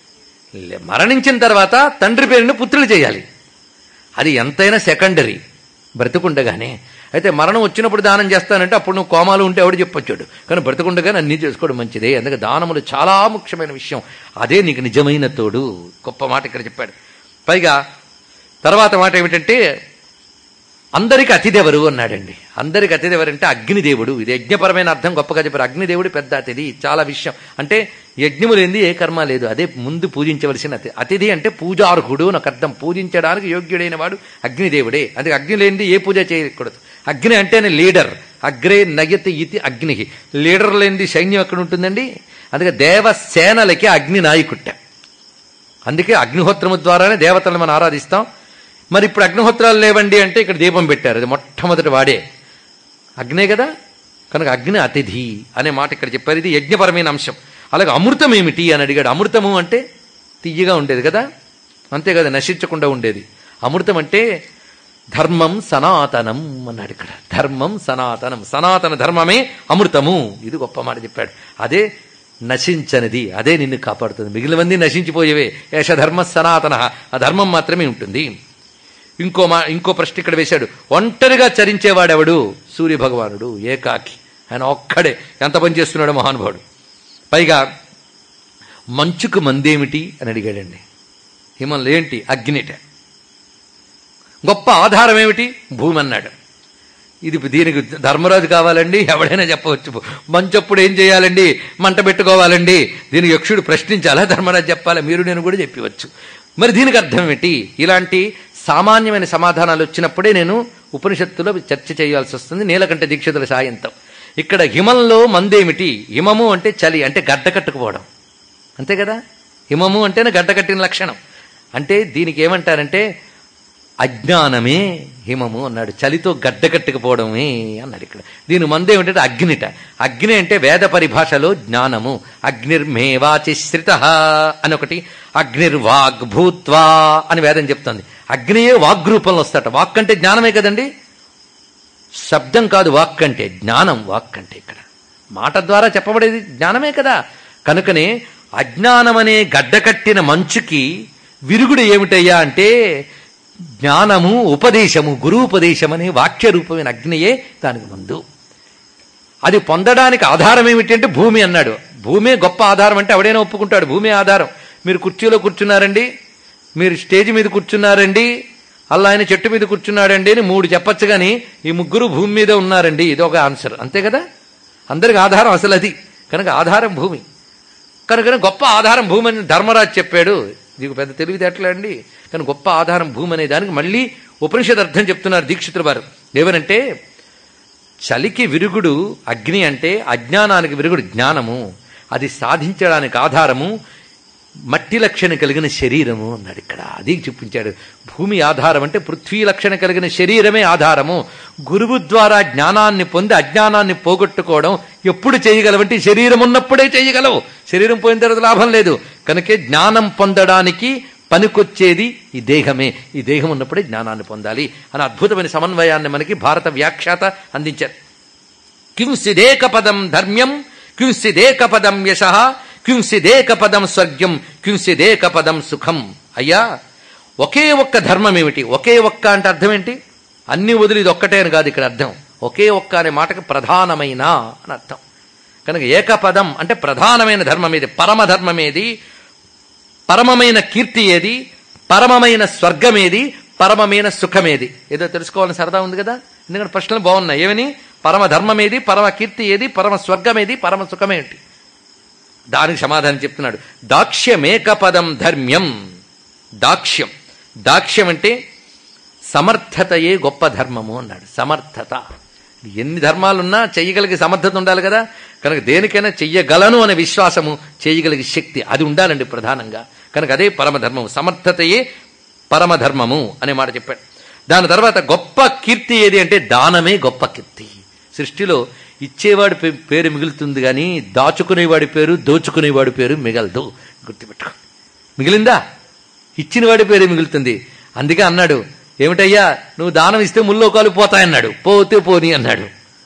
Speaker 3: లే- మరణించిన తర్వాత తండ్రి పేరుని పుత్రులు చేయాలి అది ఎంతైనా సెకండరీ బ్రతికుండగానే అయితే మరణం వచ్చినప్పుడు దానం చేస్తానంటే అప్పుడు నువ్వు కోమాలు ఉంటే ఎవడు చెప్పొచ్చాడు కానీ బ్రతికుండగానే అన్నీ చేసుకోవడం మంచిదే అందుకే దానములు చాలా ముఖ్యమైన విషయం అదే నీకు నిజమైన తోడు గొప్ప మాట ఇక్కడ చెప్పాడు పైగా తర్వాత మాట ఏమిటంటే అందరికి అతిథెవరు అన్నాడండి అందరికి అతిథెవరంటే అగ్నిదేవుడు ఇది యజ్ఞపరమైన అర్థం గొప్పగా చెప్పారు అగ్నిదేవుడు పెద్ద అతిథి చాలా విషయం అంటే యజ్ఞము లేనిది ఏ కర్మ లేదు అదే ముందు పూజించవలసిన అతి అతిథి అంటే పూజార్హుడు నాకు అర్థం పూజించడానికి యోగ్యుడైన వాడు అగ్నిదేవుడే అందుకే అగ్ని లేనిది ఏ పూజ చేయకూడదు అగ్ని అంటేనే లీడర్ అగ్రే నయతి ఇతి అగ్ని లీడర్ లేనిది సైన్యం ఎక్కడ ఉంటుందండి అందుకే దేవసేనలకి అగ్ని నాయకుట్ట అందుకే అగ్నిహోత్రము ద్వారానే దేవతలను మనం ఆరాధిస్తాం మరి ఇప్పుడు అగ్నిహోత్రాలు లేవండి అంటే ఇక్కడ దీపం పెట్టారు అది మొట్టమొదటి వాడే అగ్నే కదా కనుక అగ్ని అతిథి అనే మాట ఇక్కడ చెప్పారు ఇది యజ్ఞపరమైన అంశం అలాగే అమృతం ఏమిటి అని అడిగాడు అమృతము అంటే తియ్యగా ఉండేది కదా అంతే కదా నశించకుండా ఉండేది అమృతం అంటే ధర్మం సనాతనం అన్నాడు ఇక్కడ ధర్మం సనాతనం సనాతన ధర్మమే అమృతము ఇది గొప్ప మాట చెప్పాడు అదే నశించనిది అదే నిన్ను కాపాడుతుంది మిగిలినవన్నీ నశించిపోయేవే ఏషధర్మ సనాతన ఆ ధర్మం మాత్రమే ఉంటుంది ఇంకో మా ఇంకో ప్రశ్న ఇక్కడ వేశాడు ఒంటరిగా చరించేవాడెవడు సూర్య భగవానుడు ఏకాకి ఆయన ఒక్కడే ఎంత పని చేస్తున్నాడు మహానుభావుడు పైగా మంచుకు మందేమిటి అని అడిగాడండి హిమంలో ఏంటి అగ్నిట గొప్ప ఆధారం ఏమిటి భూమి అన్నాడు ఇది దీనికి ధర్మరాజు కావాలండి ఎవడైనా చెప్పవచ్చు మంచప్పుడు ఏం చేయాలండి మంట పెట్టుకోవాలండి దీనికి యక్షుడు ప్రశ్నించాలా ధర్మరాజు చెప్పాలా మీరు నేను కూడా చెప్పవచ్చు మరి దీనికి అర్థం ఏంటి ఇలాంటి సామాన్యమైన సమాధానాలు వచ్చినప్పుడే నేను ఉపనిషత్తులో చర్చ చేయాల్సి వస్తుంది నీలకంఠ దీక్షితుల సాయంతో ఇక్కడ హిమంలో మందేమిటి హిమము అంటే చలి అంటే గడ్డ కట్టుకుపోవడం అంతే కదా హిమము అంటేనే గడ్డ కట్టిన లక్షణం అంటే దీనికి ఏమంటారంటే అజ్ఞానమే హిమము అన్నాడు చలితో గడ్డ కట్టుకుపోవడమే అన్నాడు ఇక్కడ దీని మందు ఏమిటంటే అగ్నిట అగ్ని అంటే వేద పరిభాషలో జ్ఞానము అగ్నిర్మేవాచి శ్రిత అని ఒకటి అగ్నిర్వాగ్ భూత్వా అని వేదం చెప్తుంది అగ్నియే వాగ్రూపంలో వస్తాట వాక్ అంటే జ్ఞానమే కదండి శబ్దం కాదు వాక్ అంటే జ్ఞానం వాక్ అంటే ఇక్కడ మాట ద్వారా చెప్పబడేది జ్ఞానమే కదా కనుకనే అజ్ఞానమనే గడ్డ కట్టిన మంచుకి విరుగుడు ఏమిటయ్యా అంటే జ్ఞానము ఉపదేశము గురూపదేశం అనే వాక్య రూపమైన అగ్నియే దానికి ముందు అది పొందడానికి ఆధారం ఏమిటి అంటే భూమి అన్నాడు భూమే గొప్ప ఆధారం అంటే ఎవడైనా ఒప్పుకుంటాడు భూమే ఆధారం మీరు కుర్చీలో కూర్చున్నారండి మీరు స్టేజ్ మీద కూర్చున్నారండి అలా ఆయన చెట్టు మీద కూర్చున్నాడండి అని మూడు చెప్పొచ్చు కానీ ఈ ముగ్గురు భూమి మీద ఉన్నారండి ఇది ఒక ఆన్సర్ అంతే కదా అందరికి ఆధారం అసలు అది కనుక ఆధారం భూమి కనుక గొప్ప ఆధారం భూమి అని ధర్మరాజు చెప్పాడు నీకు పెద్ద తెలివితేటలే అండి కానీ గొప్ప ఆధారం భూమి అనే దానికి మళ్ళీ ఉపనిషద్ అర్థం చెప్తున్నారు దీక్షితుల వారు ఏమనంటే చలికి విరుగుడు అగ్ని అంటే అజ్ఞానానికి విరుగుడు జ్ఞానము అది సాధించడానికి ఆధారము మట్టి లక్షణ కలిగిన శరీరము అన్నాడు ఇక్కడ అది చూపించాడు భూమి ఆధారం అంటే పృథ్వీ లక్షణ కలిగిన శరీరమే ఆధారము గురువు ద్వారా జ్ఞానాన్ని పొంది అజ్ఞానాన్ని పోగొట్టుకోవడం ఎప్పుడు చేయగలవంటే శరీరం ఉన్నప్పుడే చేయగలవు శరీరం పోయిన తర్వాత లాభం లేదు కనుకే జ్ఞానం పొందడానికి పనికొచ్చేది ఈ దేహమే ఈ దేహం ఉన్నప్పుడే జ్ఞానాన్ని పొందాలి అని అద్భుతమైన సమన్వయాన్ని మనకి భారత వ్యాఖ్యాత అందించారు కింసిదేక పదం ధర్మ్యం కింసిదేక పదం యశ కింసిదేక పదం స్వర్గ్యం కింసిదేక పదం సుఖం అయ్యా ఒకే ఒక్క ధర్మం ఏమిటి ఒకే ఒక్క అంటే అర్థం ఏంటి అన్ని వదిలి ఇది ఒక్కటే అని కాదు ఇక్కడ అర్థం ఒకే ఒక్క అనే మాటకు ప్రధానమైన అని అర్థం కనుక ఏకపదం అంటే ప్రధానమైన ధర్మం ఏది పరమధర్మం ఏది పరమమైన కీర్తి ఏది పరమమైన స్వర్గమేది పరమమైన సుఖమేది ఏదో తెలుసుకోవాలని సరదా ఉంది కదా ఎందుకంటే ప్రశ్నలు బాగున్నాయి ఏమని పరమ ధర్మమేది పరమ కీర్తి ఏది పరమ స్వర్గమేది పరమ సుఖమేంటి దానికి సమాధానం చెప్తున్నాడు దాక్ష్యమేకపదం ధర్మ్యం దాక్ష్యం దాక్ష్యం అంటే సమర్థతయే గొప్ప ధర్మము అన్నాడు సమర్థత ఎన్ని ధర్మాలున్నా చెయ్యగలిగే సమర్థత ఉండాలి కదా కనుక దేనికైనా చెయ్యగలను అనే విశ్వాసము చేయగలిగే శక్తి అది ఉండాలండి ప్రధానంగా కనుక అదే పరమధర్మము సమర్థతయే పరమధర్మము అనే మాట చెప్పాడు దాని తర్వాత గొప్ప కీర్తి ఏది అంటే దానమే గొప్ప కీర్తి సృష్టిలో ఇచ్చేవాడి పే- పేరు మిగులుతుంది కానీ దాచుకునేవాడి పేరు దోచుకునేవాడి పేరు మిగలదు గుర్తుపెట్టుకో మిగిలిందా ఇచ్చిన వాడి పేరే మిగులుతుంది అందుకే అన్నాడు ఏమిటయ్యా నువ్వు దానం ఇస్తే ముల్లోకాలు పోతాయన్నాడు పోతే పోని అన్నాడు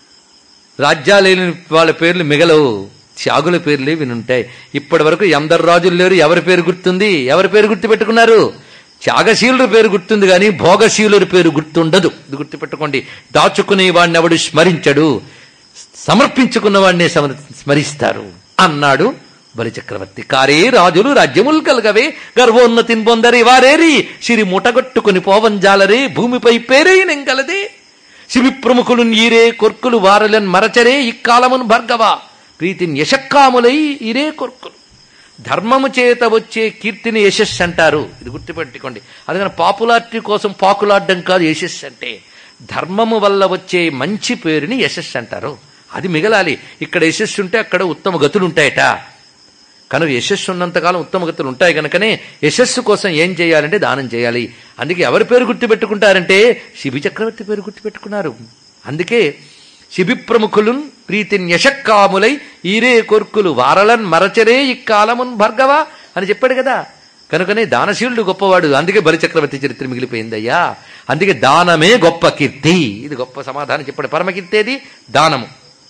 Speaker 3: రాజ్యాలేని వాళ్ళ పేర్లు మిగలవు త్యాగుల పేర్లే వినుంటాయి ఇప్పటి వరకు ఎందరు రాజులు లేరు ఎవరి పేరు గుర్తుంది ఎవరి పేరు గుర్తు పెట్టుకున్నారు త్యాగశీలుడి పేరు గుర్తుంది కానీ భోగశీలుడి పేరు గుర్తుండదు ఇది గుర్తుపెట్టుకోండి దాచుకునే వాడిని ఎవడు స్మరించడు సమర్పించుకున్న వాడినే సమర్- స్మరిస్తారు అన్నాడు బలిచక్రవర్తి కారే రాజులు రాజ్యములు కలగవే గర్వోన్నతిని పొందరి వారేరి సిరి ముటగొట్టుకుని పోవంజాలరే భూమిపై పేరే నెంగలదే శివి ప్రముఖులు ఈరే కొర్కులు వారలన్ మరచరే ఇక్కాలమును భర్గవ ప్రీతిని యశక్కాములై ఇరే కొర్కులు ధర్మము చేత వచ్చే కీర్తిని యశస్సు అంటారు ఇది గుర్తుపెట్టుకోండి అందుకని పాపులారిటీ కోసం పాకులాడడం కాదు యశస్సు అంటే ధర్మము వల్ల వచ్చే మంచి పేరుని యశస్సు అంటారు అది మిగలాలి ఇక్కడ యశస్సు ఉంటే అక్కడ ఉత్తమ గతులు ఉంటాయట కనుక యశస్సు ఉన్నంతకాలం ఉత్తమ గతులు ఉంటాయి కనుకనే యశస్సు కోసం ఏం చేయాలంటే దానం చేయాలి అందుకే ఎవరి పేరు గుర్తుపెట్టుకుంటారంటే శిబి చక్రవర్తి పేరు గుర్తుపెట్టుకున్నారు అందుకే శిబి ప్రముఖులు ప్రీతిన్ యశక్కాములై ఈరే కొర్కులు వారలన్ మరచరే ఇక్కాలమున్ భర్గవ అని చెప్పాడు కదా కనుకనే దానశీలుడు గొప్పవాడు అందుకే బలిచక్రవర్తి చరిత్ర మిగిలిపోయిందయ్యా అందుకే దానమే గొప్ప కీర్తి ఇది గొప్ప సమాధానం చెప్పాడు పరమకీర్తి ఏది దానము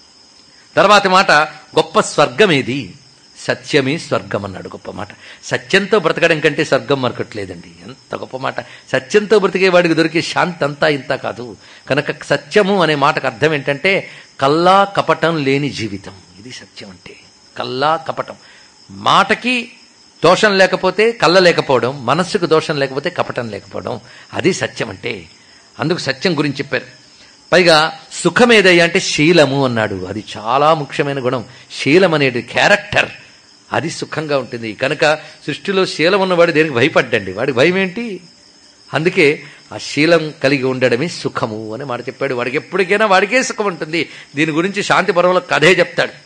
Speaker 3: తర్వాత మాట గొప్ప స్వర్గం ఏది సత్యమే స్వర్గం అన్నాడు గొప్ప మాట సత్యంతో బ్రతకడం కంటే స్వర్గం మరకట్లేదండి ఎంత గొప్ప మాట సత్యంతో బ్రతికే వాడికి దొరికే శాంతి అంతా ఇంత కాదు కనుక సత్యము అనే మాటకు అర్థం ఏంటంటే కల్లా కపటం లేని జీవితం ఇది సత్యం అంటే కల్లా కపటం మాటకి దోషం లేకపోతే కళ్ళ లేకపోవడం మనస్సుకు దోషం లేకపోతే కపటం లేకపోవడం అది సత్యం అంటే అందుకు సత్యం గురించి చెప్పారు పైగా సుఖం ఏదయ్యా అంటే శీలము అన్నాడు అది చాలా ముఖ్యమైన గుణం శీలం అనేది క్యారెక్టర్ అది సుఖంగా ఉంటుంది కనుక సృష్టిలో శీలం ఉన్నవాడు దేనికి భయపడ్డండి వాడి భయం ఏంటి అందుకే ఆ శీలం కలిగి ఉండడమే సుఖము అని మాట చెప్పాడు వాడికి ఎప్పటికైనా వాడికే సుఖం ఉంటుంది దీని గురించి శాంతి పర్వంలో కథే చెప్తాడు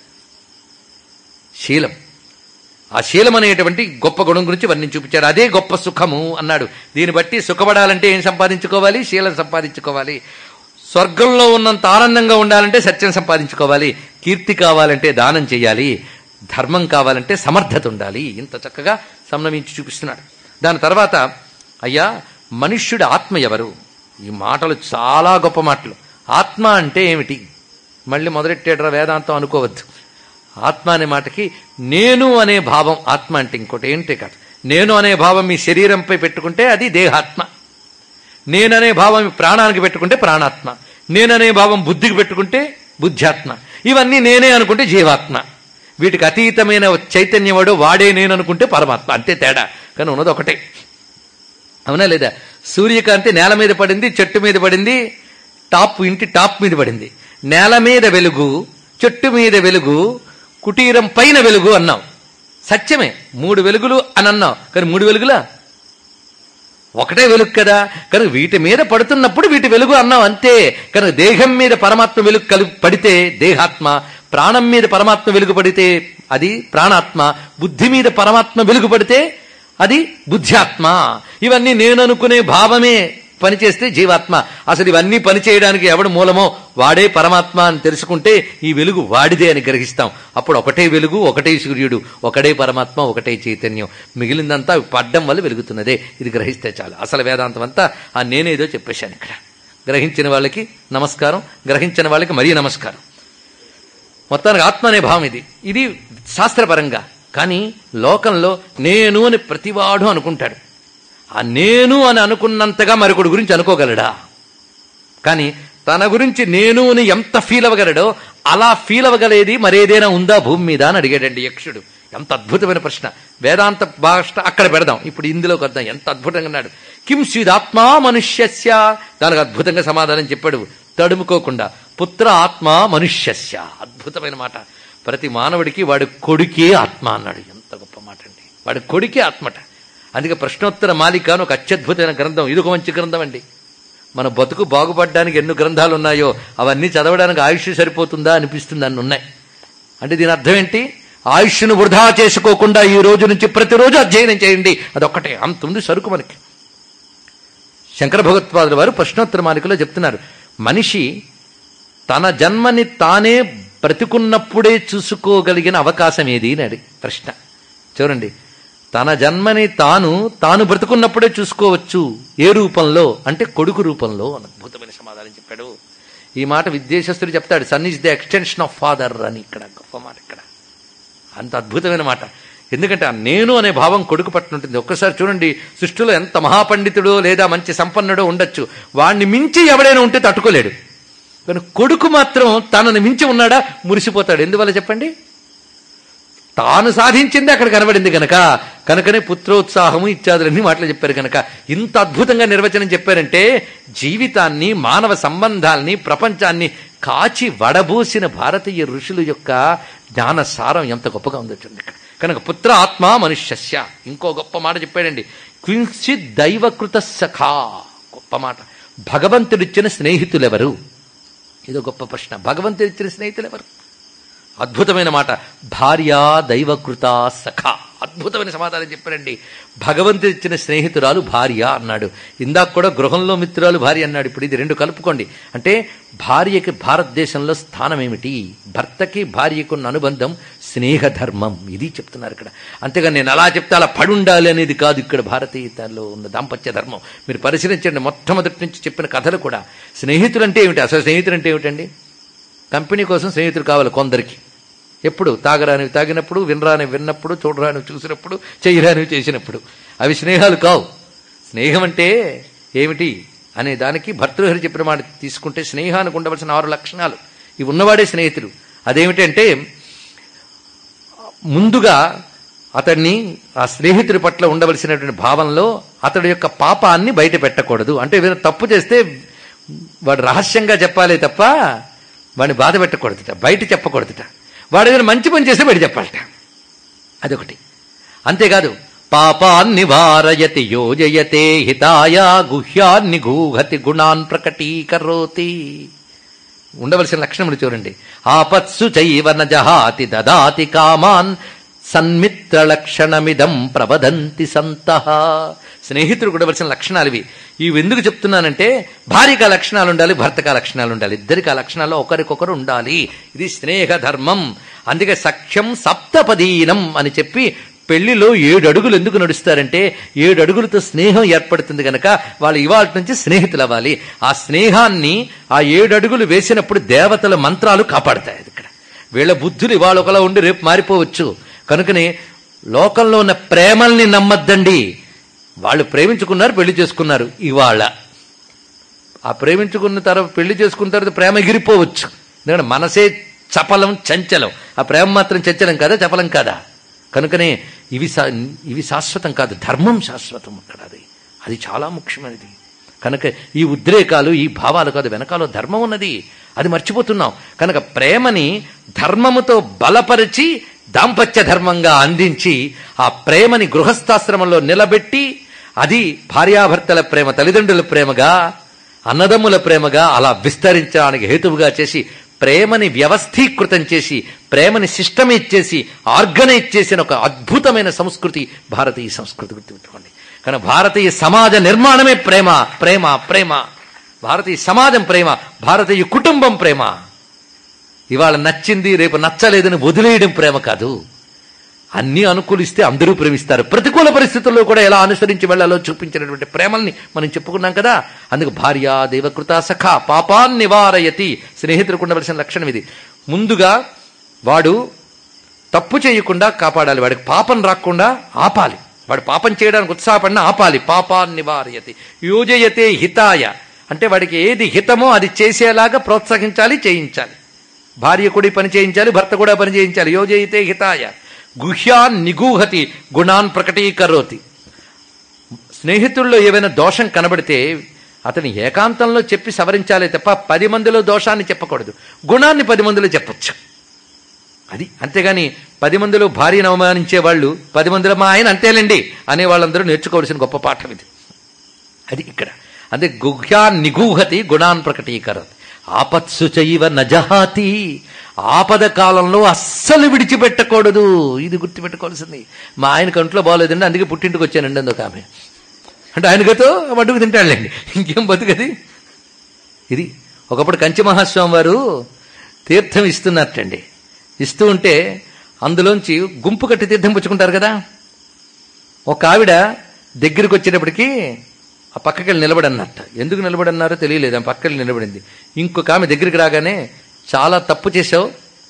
Speaker 3: శీలం ఆ శీలం అనేటువంటి గొప్ప గుణం గురించి వర్ణించి చూపించారు అదే గొప్ప సుఖము అన్నాడు దీన్ని బట్టి సుఖపడాలంటే ఏం సంపాదించుకోవాలి శీలం సంపాదించుకోవాలి స్వర్గంలో ఉన్నంత ఆనందంగా ఉండాలంటే సత్యం సంపాదించుకోవాలి కీర్తి కావాలంటే దానం చేయాలి ధర్మం కావాలంటే సమర్థత ఉండాలి ఇంత చక్కగా సంనమించి చూపిస్తున్నాడు దాని తర్వాత అయ్యా మనుష్యుడి ఆత్మ ఎవరు ఈ మాటలు చాలా గొప్ప మాటలు ఆత్మ అంటే ఏమిటి మళ్ళీ మొదలెట్టేటరా వేదాంతం అనుకోవద్దు ఆత్మ అనే మాటకి నేను అనే భావం ఆత్మ అంటే ఇంకోటి ఏంటి కాదు నేను అనే భావం మీ శరీరంపై పెట్టుకుంటే అది దేహాత్మ నేననే భావం మీ ప్రాణానికి పెట్టుకుంటే ప్రాణాత్మ నేననే భావం బుద్ధికి పెట్టుకుంటే బుద్ధ్యాత్మ ఇవన్నీ నేనే అనుకుంటే జీవాత్మ వీటికి అతీతమైన చైతన్యవాడు వాడే నేను అనుకుంటే పరమాత్మ అంతే తేడా కానీ ఉన్నది ఒకటే అవునా లేదా సూర్యకాంతి నేల మీద పడింది చెట్టు మీద పడింది టాప్ ఇంటి టాప్ మీద పడింది నేల మీద వెలుగు చెట్టు మీద వెలుగు కుటీరం పైన వెలుగు అన్నాం సత్యమే మూడు వెలుగులు అని అన్నాం కానీ మూడు వెలుగులా ఒకటే వెలుగు కదా కనుక వీటి మీద పడుతున్నప్పుడు వీటి వెలుగు అన్నాం అంతే కనుక దేహం మీద పరమాత్మ వెలుగు కలి పడితే దేహాత్మ ప్రాణం మీద పరమాత్మ వెలుగు పడితే అది ప్రాణాత్మ బుద్ధి మీద పరమాత్మ వెలుగు పడితే అది బుద్ధ్యాత్మ ఇవన్నీ నేను అనుకునే భావమే పని చేస్తే జీవాత్మ అసలు ఇవన్నీ పని చేయడానికి ఎవడు మూలమో వాడే పరమాత్మ అని తెలుసుకుంటే ఈ వెలుగు వాడిదే అని గ్రహిస్తాం అప్పుడు ఒకటే వెలుగు ఒకటే సూర్యుడు ఒకటే పరమాత్మ ఒకటే చైతన్యం మిగిలిందంతా పడ్డం వల్ల వెలుగుతున్నదే ఇది గ్రహిస్తే చాలు అసలు వేదాంతం అంతా ఆ నేనేదో చెప్పేశాను ఇక్కడ గ్రహించిన వాళ్ళకి నమస్కారం గ్రహించిన వాళ్ళకి మరీ నమస్కారం మొత్తానికి ఆత్మ అనే భావం ఇది ఇది శాస్త్రపరంగా కానీ లోకంలో నేను అని ప్రతివాడు అనుకుంటాడు ఆ నేను అని అనుకున్నంతగా మరొకటి గురించి అనుకోగలడా కానీ తన గురించి నేను అని ఎంత ఫీల్ అవ్వగలడో అలా ఫీల్ అవ్వగలేది మరేదైనా ఉందా భూమి మీద అని అడిగాడండి యక్షుడు ఎంత అద్భుతమైన ప్రశ్న వేదాంత భాష అక్కడ పెడదాం ఇప్పుడు ఇందులోకి వద్దాం ఎంత అద్భుతంగా అన్నాడు కిం స్విదాత్మా మనుష్యస్య దానికి అద్భుతంగా సమాధానం చెప్పాడు తడుముకోకుండా పుత్ర ఆత్మ మనుష్యస్య అద్భుతమైన మాట ప్రతి మానవుడికి వాడి కొడుకే ఆత్మ అన్నాడు ఎంత గొప్ప మాట అండి వాడి కొడుకే ఆత్మట అందుకే ప్రశ్నోత్తర మాలిక అని ఒక అత్యద్భుతమైన గ్రంథం ఇది ఒక మంచి గ్రంథం అండి మన బతుకు బాగుపడడానికి ఎన్ని గ్రంథాలు ఉన్నాయో అవన్నీ చదవడానికి ఆయుష్ సరిపోతుందా అనిపిస్తుంది అన్ని ఉన్నాయి అంటే దీని అర్థం ఏంటి ఆయుష్ను వృధా చేసుకోకుండా ఈ రోజు నుంచి ప్రతిరోజు అధ్యయనం చేయండి అదొక్కటే అంత ఉంది సరుకు మనకి శంకర భగవత్పాదుల వారు ప్రశ్నోత్తర మాలికలో చెప్తున్నారు మనిషి తన జన్మని తానే బ్రతికున్నప్పుడే చూసుకోగలిగిన అవకాశం ఏది అని అడిగి ప్రశ్న చూడండి తన జన్మని తాను తాను బ్రతుకున్నప్పుడే చూసుకోవచ్చు ఏ రూపంలో అంటే కొడుకు రూపంలో అని అద్భుతమైన సమాధానం చెప్పాడు ఈ మాట విద్యేశస్తుడు చెప్తాడు son is the extension of father అని ఇక్కడ గొప్ప మాట ఇక్కడ అంత అద్భుతమైన మాట ఎందుకంటే ఆ నేను అనే భావం కొడుకు పట్ల ఉంటుంది ఒక్కసారి చూడండి సృష్టిలో ఎంత మహాపండితుడో లేదా మంచి సంపన్నుడో ఉండొచ్చు వాణ్ణి మించి ఎవడైనా ఉంటే తట్టుకోలేడు కానీ కొడుకు మాత్రం తనని మించి ఉన్నాడా మురిసిపోతాడు ఎందువల్ల చెప్పండి తాను సాధించింది అక్కడ కనబడింది గనక కనుకనే పుత్రోత్సాహము ఇత్యాదులన్నీ మాటలు చెప్పారు గనక ఇంత అద్భుతంగా నిర్వచనం చెప్పారంటే జీవితాన్ని మానవ సంబంధాల్ని ప్రపంచాన్ని కాచి వడబోసిన భారతీయ ఋషుల యొక్క జ్ఞాన సారం ఎంత గొప్పగా ఉందో చూడండి ఇక్కడ కనుక పుత్ర ఆత్మ మనుష్యస్య ఇంకో గొప్ప మాట చెప్పాడండి క్వించిత్ దైవకృత సఖా గొప్ప మాట భగవంతుడిచ్చిన స్నేహితులెవరు ఇదో గొప్ప ప్రశ్న భగవంతుడిచ్చిన స్నేహితులు ఎవరు అద్భుతమైన మాట భార్య దైవకృత సఖ అద్భుతమైన సమాధానం చెప్పారండి భగవంతుడు ఇచ్చిన స్నేహితురాలు భార్య అన్నాడు ఇందాక కూడా గృహంలో మిత్రురాలు భార్య అన్నాడు ఇప్పుడు ఇది రెండు కలుపుకోండి అంటే భార్యకి భారతదేశంలో స్థానం ఏమిటి భర్తకి భార్యకు ఉన్న అనుబంధం స్నేహధర్మం ఇది చెప్తున్నారు ఇక్కడ అంతేగా నేను అలా చెప్తే అలా పడి ఉండాలి అనేది కాదు ఇక్కడ భారతీయతలో ఉన్న దాంపత్య ధర్మం మీరు పరిశీలించండి మొట్టమొదటి నుంచి చెప్పిన కథలు కూడా స్నేహితులు అంటే ఏమిటి అసలు స్నేహితులు అంటే ఏమిటండి కంపెనీ కోసం స్నేహితులు కావాలి కొందరికి ఎప్పుడు తాగరానివి తాగినప్పుడు వినరానివి విన్నప్పుడు చూడరానివి చూసినప్పుడు చేయరానివి చేసినప్పుడు అవి స్నేహాలు కావు స్నేహం అంటే ఏమిటి అనే దానికి భర్తృహరి చెప్పిన మాట తీసుకుంటే స్నేహానికి ఉండవలసిన ఆరు లక్షణాలు ఇవి ఉన్నవాడే స్నేహితుడు అదేమిటంటే ముందుగా అతన్ని ఆ స్నేహితుడి పట్ల ఉండవలసినటువంటి భావంలో అతడి యొక్క పాపాన్ని బయట పెట్టకూడదు అంటే ఏదైనా తప్పు చేస్తే వాడు రహస్యంగా చెప్పాలే తప్ప వాడిని బాధ పెట్టకూడదుట బయట చెప్పకూడదుట వాడు ఏదైనా మంచి పని చేస్తే బయట చెప్పాలట అదొకటి అంతేకాదు పాపాన్ని వారయతి యోజయతే హితాయ గుహ్యాన్ని గూహతి గుణాన్ ప్రకటీకరోతి ఉండవలసిన లక్షణములు చూడండి ఆపత్సు చైవ జహాతి దదాతి కామాన్ సన్మిత్ర లక్షణమిదం ప్రవదంతి సంత స్నేహితుడు ఉండవలసిన లక్షణాలు ఇవి ఇవి ఎందుకు చెప్తున్నానంటే భార్యకు ఆ లక్షణాలు ఉండాలి భర్తకు ఆ లక్షణాలు ఉండాలి ఇద్దరికి ఆ లక్షణాలు ఒకరికొకరు ఉండాలి ఇది స్నేహ ధర్మం అందుకే సఖ్యం సప్తపదీనం అని చెప్పి పెళ్లిలో ఏడు అడుగులు ఎందుకు నడుస్తారంటే ఏడు అడుగులతో స్నేహం ఏర్పడుతుంది కనుక వాళ్ళు ఇవాళ నుంచి స్నేహితులు అవ్వాలి ఆ స్నేహాన్ని ఆ ఏడు అడుగులు వేసినప్పుడు దేవతల మంత్రాలు కాపాడతాయి అది ఇక్కడ వీళ్ళ బుద్ధులు ఇవాళ ఒకలా ఉండి రేపు మారిపోవచ్చు కనుకనే లోకంలో ఉన్న ప్రేమల్ని నమ్మద్దండి వాళ్ళు ప్రేమించుకున్నారు పెళ్లి చేసుకున్నారు ఇవాళ ఆ ప్రేమించుకున్న తర్వాత పెళ్లి చేసుకున్న తర్వాత ప్రేమ ఎగిరిపోవచ్చు ఎందుకంటే మనసే చపలం చంచలం ఆ ప్రేమ మాత్రం చంచలం కదా చపలం కాదా కనుకనే ఇవి శా- ఇవి శాశ్వతం కాదు ధర్మం శాశ్వతం అక్కడ అది అది చాలా ముఖ్యమైనది కనుక ఈ ఉద్రేకాలు ఈ భావాలు కాదు వెనకాల ధర్మం ఉన్నది అది మర్చిపోతున్నాం కనుక ప్రేమని ధర్మముతో బలపరిచి దాంపత్య ధర్మంగా అందించి ఆ ప్రేమని గృహస్థాశ్రమంలో నిలబెట్టి అది భార్యాభర్తల ప్రేమ తల్లిదండ్రుల ప్రేమగా అన్నదమ్ముల ప్రేమగా అలా విస్తరించడానికి హేతువుగా చేసి ప్రేమని వ్యవస్థీకృతం చేసి ప్రేమని సిస్టమేజ్ చేసి ఆర్గనైజ్ చేసిన ఒక అద్భుతమైన సంస్కృతి భారతీయ సంస్కృతి గుర్తుపెట్టుకోండి కానీ భారతీయ సమాజ నిర్మాణమే ప్రేమ ప్రేమ ప్రేమ భారతీయ సమాజం ప్రేమ భారతీయ కుటుంబం ప్రేమ ఇవాళ నచ్చింది రేపు నచ్చలేదని వదిలేయడం ప్రేమ కాదు అన్నీ అనుకూలిస్తే అందరూ ప్రేమిస్తారు ప్రతికూల పరిస్థితుల్లో కూడా ఎలా అనుసరించి వెళ్లాలో చూపించినటువంటి ప్రేమల్ని మనం చెప్పుకున్నాం కదా అందుకు భార్య దేవకృత సఖ పాపాన్ నివారయతి స్నేహితులకు ఉండవలసిన లక్షణం ఇది ముందుగా వాడు తప్పు చేయకుండా కాపాడాలి వాడికి పాపం రాకుండా ఆపాలి వాడు పాపం చేయడానికి ఉత్సాహపడిన ఆపాలి పాపాన్ నివారయతి యోజయతే హితాయ అంటే వాడికి ఏది హితమో అది చేసేలాగా ప్రోత్సహించాలి చేయించాలి భార్య కూడా ఈ పని చేయించాలి భర్త కూడా పని చేయించాలి యోజయితే హితాయ గుహ్యాన్ నిగూహతి గుణాన్ ప్రకటీకరోతి స్నేహితుల్లో ఏవైనా దోషం కనబడితే అతని ఏకాంతంలో చెప్పి సవరించాలి తప్ప పది మందిలో దోషాన్ని చెప్పకూడదు గుణాన్ని పది మందిలో చెప్పొచ్చు అది అంతేగాని పది మందిలో భార్యను అవమానించే వాళ్ళు పది మందిలో మా ఆయన అంతేలేండి అనే వాళ్ళందరూ నేర్చుకోవాల్సిన గొప్ప పాఠం ఇది అది ఇక్కడ అదే గుహ్యాన్ నిగూహతి గుణాన్ ప్రకటీకరత్ ఆపత్సు చైవ నజహాతి ఆపద కాలంలో అస్సలు విడిచిపెట్టకూడదు ఇది గుర్తుపెట్టుకోవాల్సింది మా ఆయన కంట్లో బాగోలేదండి అందుకే పుట్టింటికి వచ్చానండి అందుకు ఆమె అంటే ఆయన గతో మడ్డుకు తింటాడులేండి ఇంకేం బతుకది ఇది ఒకప్పుడు కంచి మహాస్వామి వారు తీర్థం ఇస్తున్నట్టండి ఇస్తూ ఉంటే అందులోంచి గుంపు కట్టి తీర్థం పుచ్చుకుంటారు కదా ఒక ఆవిడ దగ్గరికి వచ్చేటప్పటికి ఆ పక్కకి వెళ్ళి నిలబడన్నట్ట ఎందుకు నిలబడన్నారో తెలియలేదు ఆ పక్కకి నిలబడింది ఇంకొక ఆమె దగ్గరికి రాగానే చాలా తప్పు చేసావు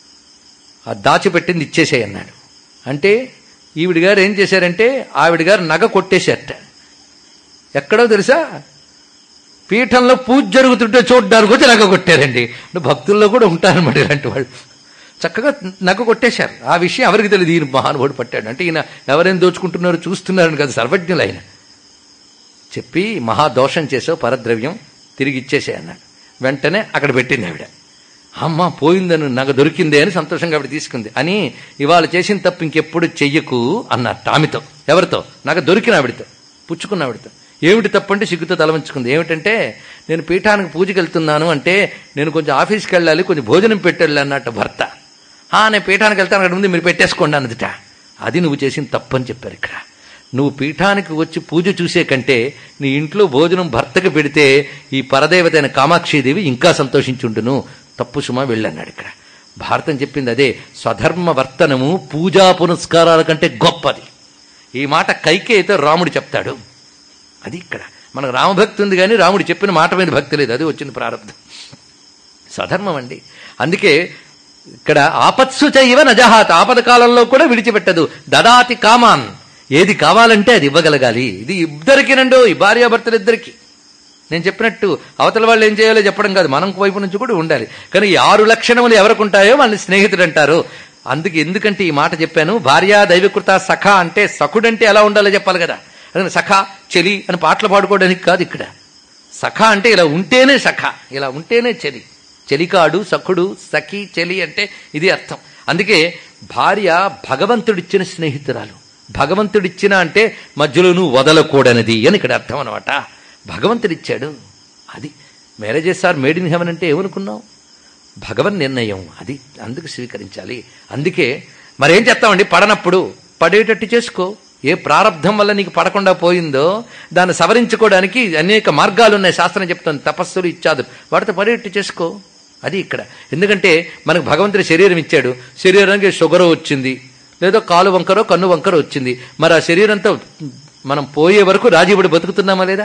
Speaker 3: ఆ దాచిపెట్టింది ఇచ్చేసేయి అన్నాడు అంటే ఈవిడ గారు ఏం చేశారంటే ఆవిడ గారు నగ కొట్టేశారట ఎక్కడో తెలుసా పీఠంలో పూజ జరుగుతుంటే చూడడానికి వచ్చి నగ కొట్టారండి అంటే భక్తుల్లో కూడా ఉంటారన్నమాట ఇలాంటి వాళ్ళు చక్కగా నగ కొట్టేశారు ఆ విషయం ఎవరికి తెలియదు ఈయన మహానుభావుడు పట్టాడు అంటే ఈయన ఎవరేం దోచుకుంటున్నారో చూస్తున్నారని కదా సర్వజ్ఞులు ఆయన చెప్పి మహాదోషం చేసావు పరద్రవ్యం తిరిగి ఇచ్చేసే అన్నాడు వెంటనే అక్కడ పెట్టింది ఆవిడ అమ్మ పోయిందని నగ దొరికిందే అని సంతోషంగా ఆవిడ తీసుకుంది అని ఇవాళ చేసిన తప్పు ఇంకెప్పుడు చెయ్యకు అన్నారు ఆమెతో ఎవరితో నగ దొరికిన ఆవిడతో పుచ్చుకున్న ఆవిడతో ఏమిటి తప్పు అంటే సిగ్గుతో తలవంచుకుంది ఏమిటంటే నేను పీఠానికి పూజకి వెళ్తున్నాను అంటే నేను కొంచెం ఆఫీస్కి వెళ్ళాలి కొంచెం భోజనం పెట్టాలి అన్నట్టు భర్త ఆ నేను పీఠానికి వెళ్తాను అక్కడ ముందు మీరు పెట్టేసుకోండి అన్నదిట అది నువ్వు చేసిన తప్పు అని చెప్పారు ఇక్కడ నువ్వు పీఠానికి వచ్చి పూజ చూసే కంటే నీ ఇంట్లో భోజనం భర్తకు పెడితే ఈ పరదేవత అయిన కామాక్షిదేవి ఇంకా సంతోషించుండును తప్పు సుమా వెళ్ళన్నాడు ఇక్కడ భారతం చెప్పింది అదే స్వధర్మ వర్తనము పూజా పునస్కారాల కంటే గొప్పది ఈ మాట కైకేయితో రాముడు చెప్తాడు అది ఇక్కడ మనకు రామభక్తి ఉంది కానీ రాముడు చెప్పిన మాట మీద భక్తి లేదు అది వచ్చింది ప్రారంభం స్వధర్మం అండి అందుకే ఇక్కడ ఆపత్సు చైవ నజహాత్ ఆపద కాలంలో కూడా విడిచిపెట్టదు దదాతి కామాన్ ఏది కావాలంటే అది ఇవ్వగలగాలి ఇది ఇద్దరికి నండు ఈ భార్యాభర్తలిద్దరికి నేను చెప్పినట్టు అవతల వాళ్ళు ఏం చేయాలో చెప్పడం కాదు మనం వైపు నుంచి కూడా ఉండాలి కానీ ఈ ఆరు లక్షణములు ఎవరికి ఉంటాయో వాళ్ళని స్నేహితుడు అంటారు అందుకే ఎందుకంటే ఈ మాట చెప్పాను భార్య దైవకృత సఖ అంటే సఖుడంటే ఎలా ఉండాలో చెప్పాలి కదా అందుకని సఖ చెలి అని పాటలు పాడుకోవడానికి కాదు ఇక్కడ సఖ అంటే ఇలా ఉంటేనే సఖ ఇలా ఉంటేనే చెలి చెలికాడు సఖుడు సఖి చెలి అంటే ఇది అర్థం అందుకే భార్య భగవంతుడిచ్చిన స్నేహితురాలు భగవంతుడిచ్చిన అంటే మధ్యలో నువ్వు వదలకూడనిది అని ఇక్కడ అర్థం అనమాట భగవంతుడిచ్చాడు అది marriages are made in heaven అంటే ఏమనుకున్నావు భగవన్ నిర్ణయం అది అందుకు స్వీకరించాలి అందుకే మరేం చేస్తామండి పడనప్పుడు పడేటట్టు చేసుకో ఏ ప్రారంధం వల్ల నీకు పడకుండా పోయిందో దాన్ని సవరించుకోవడానికి అనేక మార్గాలు ఉన్నాయి శాస్త్రం చెప్తుంది తపస్సులు ఇచ్చాదు వాటితో పడేటట్టు చేసుకో అది ఇక్కడ ఎందుకంటే మనకు భగవంతుడి శరీరం ఇచ్చాడు శరీరానికి షుగర్ వచ్చింది లేదో కాలు వంకరో కన్ను వంకరో వచ్చింది మరి ఆ శరీరంతో మనం పోయే వరకు రాజీపడి బతుకుతున్నామా లేదా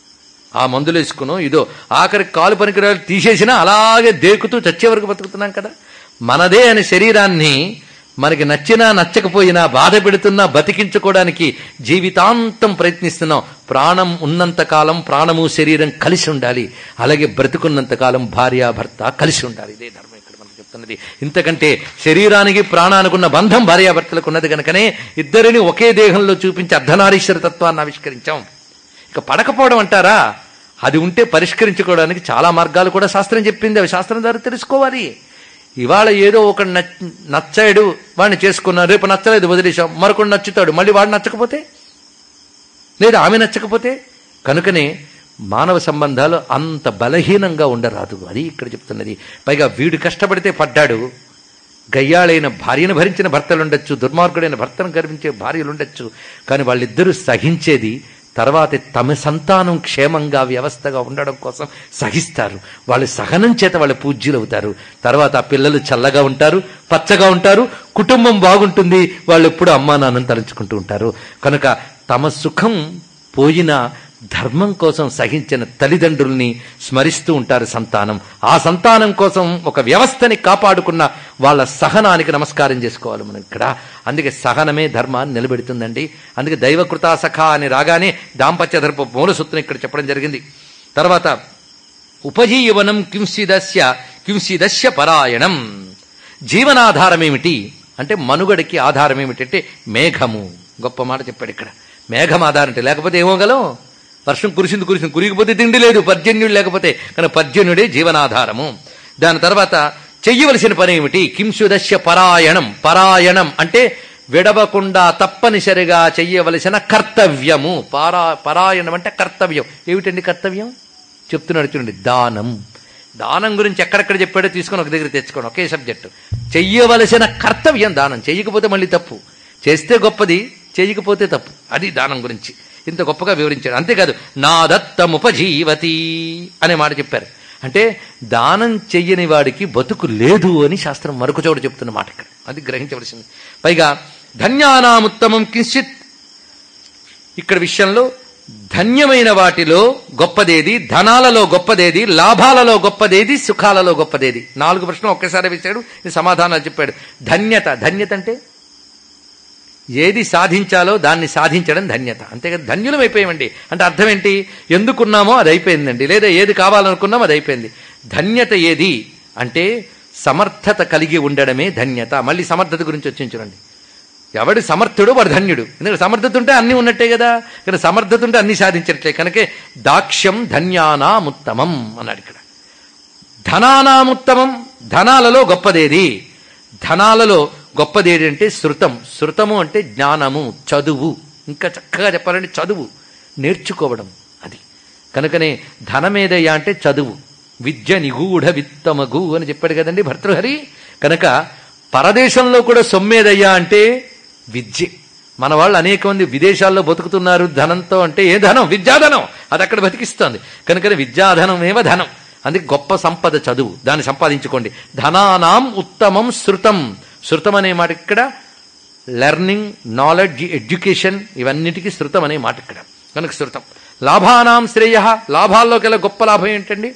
Speaker 3: ఆ మందులు వేసుకును ఇదో ఆఖరికి కాలు పనికిరాలు తీసేసినా అలాగే దేకుతూ చచ్చే వరకు బతుకుతున్నాం కదా మనదే అనే శరీరాన్ని మనకి నచ్చినా నచ్చకపోయినా బాధ పెడుతున్నా బతికించుకోవడానికి జీవితాంతం ప్రయత్నిస్తున్నాం ప్రాణం ఉన్నంత కాలం ప్రాణము శరీరం కలిసి ఉండాలి అలాగే బ్రతుకున్నంత కాలం భార్య భర్త కలిసి ఉండాలి ఇదే ధర్మం ఇక్కడ మనకు చెప్తున్నది ఇంతకంటే శరీరానికి ప్రాణానికి ఉన్న బంధం భార్యాభర్తలకు ఉన్నది కనుకనే ఇద్దరిని ఒకే దేహంలో చూపించి అర్ధనారీశ్వర తత్వాన్ని ఆవిష్కరించాం ఇక పడకపోవడం అంటారా అది ఉంటే పరిష్కరించుకోవడానికి చాలా మార్గాలు కూడా శాస్త్రం చెప్పింది అవి శాస్త్రం ద్వారా తెలుసుకోవాలి ఇవాళ ఏదో ఒక నచ్చాడు వాడిని చేసుకున్నారు రేపు నచ్చలేదు వదిలేశాం మరొకడు నచ్చుతాడు మళ్ళీ వాడు నచ్చకపోతే లేదా ఆమె నచ్చకపోతే కనుకనే మానవ సంబంధాలు అంత బలహీనంగా ఉండరాదు అది ఇక్కడ చెప్తున్నది పైగా వీడు కష్టపడితే పడ్డాడు గయ్యాళైన భార్యను భరించిన భర్తలుండొచ్చు దుర్మార్గుడైన భర్తను గర్వించే భార్యలుండొచ్చు కానీ వాళ్ళిద్దరూ సహించేది తర్వాత తమ సంతానం క్షేమంగా వ్యవస్థగా ఉండడం కోసం సహిస్తారు వాళ్ళు సహనం చేత వాళ్ళు పూజ్యులు అవుతారు తర్వాత ఆ పిల్లలు చల్లగా ఉంటారు పచ్చగా ఉంటారు కుటుంబం బాగుంటుంది వాళ్ళు ఎప్పుడు అమ్మా నాన్నని తలుచుకుంటూ ఉంటారు కనుక తమ సుఖం పోయిన ధర్మం కోసం సహించిన తల్లిదండ్రుల్ని స్మరిస్తూ ఉంటారు సంతానం ఆ సంతానం కోసం ఒక వ్యవస్థని కాపాడుకున్న వాళ్ళ సహనానికి నమస్కారం చేసుకోవాలి మనం ఇక్కడ అందుకే సహనమే ధర్మాన్ని నిలబెడుతుందండి అందుకే దైవకృతా సఖ అని రాగానే దాంపత్య ధర్మ మూలసూత్రం ఇక్కడ చెప్పడం జరిగింది తర్వాత ఉపజీవనం కింసిదస్య కింసిదస్య పరాయణం జీవనాధారం ఏమిటి అంటే మనుగడకి ఆధారం ఏమిటంటే మేఘము గొప్ప మాట చెప్పాడు ఇక్కడ మేఘం ఆధారం అంటే లేకపోతే ఏమోగలం వర్షం కురిసింది కురిసింది కురిగిపోతే తిండి లేదు పర్జన్యుడు లేకపోతే కానీ పర్జన్యుడే జీవనాధారము దాని తర్వాత చెయ్యవలసిన పని ఏమిటి కింసుదస్య పరాయణం పరాయణం అంటే విడవకుండా తప్పనిసరిగా చెయ్యవలసిన కర్తవ్యము పారా పరాయణం అంటే కర్తవ్యం ఏమిటండి కర్తవ్యం చెప్తున్నాడు చూడండి దానం దానం గురించి ఎక్కడెక్కడ చెప్పాడో తీసుకొని ఒక దగ్గర తెచ్చుకోండి ఒకే సబ్జెక్టు చెయ్యవలసిన కర్తవ్యం దానం చెయ్యకపోతే మళ్ళీ తప్పు చేస్తే గొప్పది చేయకపోతే తప్పు అది దానం గురించి ఇంత గొప్పగా వివరించాడు అంతేకాదు నా దత్తముపజీవతి అనే మాట చెప్పారు అంటే దానం చెయ్యని వాడికి బతుకు లేదు అని శాస్త్రం మరొక చోట చెప్తున్న మాట ఇక్కడ అది గ్రహించవలసింది పైగా ధన్యానాముత్తమం కించిత్ ఇక్కడ విషయంలో ధన్యమైన వాటిలో గొప్పదేది ధనాలలో గొప్పదేది లాభాలలో గొప్పదేది సుఖాలలో గొప్పదేది నాలుగు ప్రశ్నలు ఒక్కసారి వేశాడు ఇది సమాధానాలు చెప్పాడు ధన్యత ధన్యత అంటే ఏది సాధించాలో దాన్ని సాధించడం ధన్యత అంతే కదా ధన్యులం అయిపోయామండి అంటే అర్థం ఏంటి ఎందుకున్నామో అది అయిపోయిందండి లేదా ఏది కావాలనుకున్నామో అది అయిపోయింది ధన్యత ఏది అంటే సమర్థత కలిగి ఉండడమే ధన్యత మళ్ళీ సమర్థత గురించి వచ్చింది చూడండి ఎవడు సమర్థుడు వాడు ధన్యుడు ఎందుకంటే సమర్థత ఉంటే అన్ని ఉన్నట్టే కదా ఇక్కడ సమర్థత ఉంటే అన్ని సాధించట్లే కనుకే దాక్ష్యం ధన్యానాముత్తమం అన్నాడు ఇక్కడ ధనానాముత్తమం ధనాలలో గొప్పదేది ధనాలలో గొప్పదేది అంటే శృతం శృతము అంటే జ్ఞానము చదువు ఇంకా చక్కగా చెప్పాలంటే చదువు నేర్చుకోవడం అది కనుకనే ధనమేదయ్యా అంటే చదువు విద్య నిగూఢ విత్తమగు అని చెప్పాడు కదండి భర్తృహరి కనుక పరదేశంలో కూడా సొమ్మేదయ్యా అంటే విద్య మన వాళ్ళు అనేక మంది విదేశాల్లో బతుకుతున్నారు ధనంతో అంటే ఏ ధనం విద్యాధనం అది అక్కడ బతికిస్తోంది కనుకనే విద్యాధనమేవ ధనం అందుకే గొప్ప సంపద చదువు దాన్ని సంపాదించుకోండి ధనానాం ఉత్తమం శృతం శృతం అనే మాట ఇక్కడ లెర్నింగ్ నాలెడ్జ్ ఎడ్యుకేషన్ ఇవన్నిటికీ శృతం అనే మాట ఇక్కడ కనుక శృతం లాభానాం శ్రేయ లాభాల్లోకెల్లా గొప్ప లాభం ఏంటండి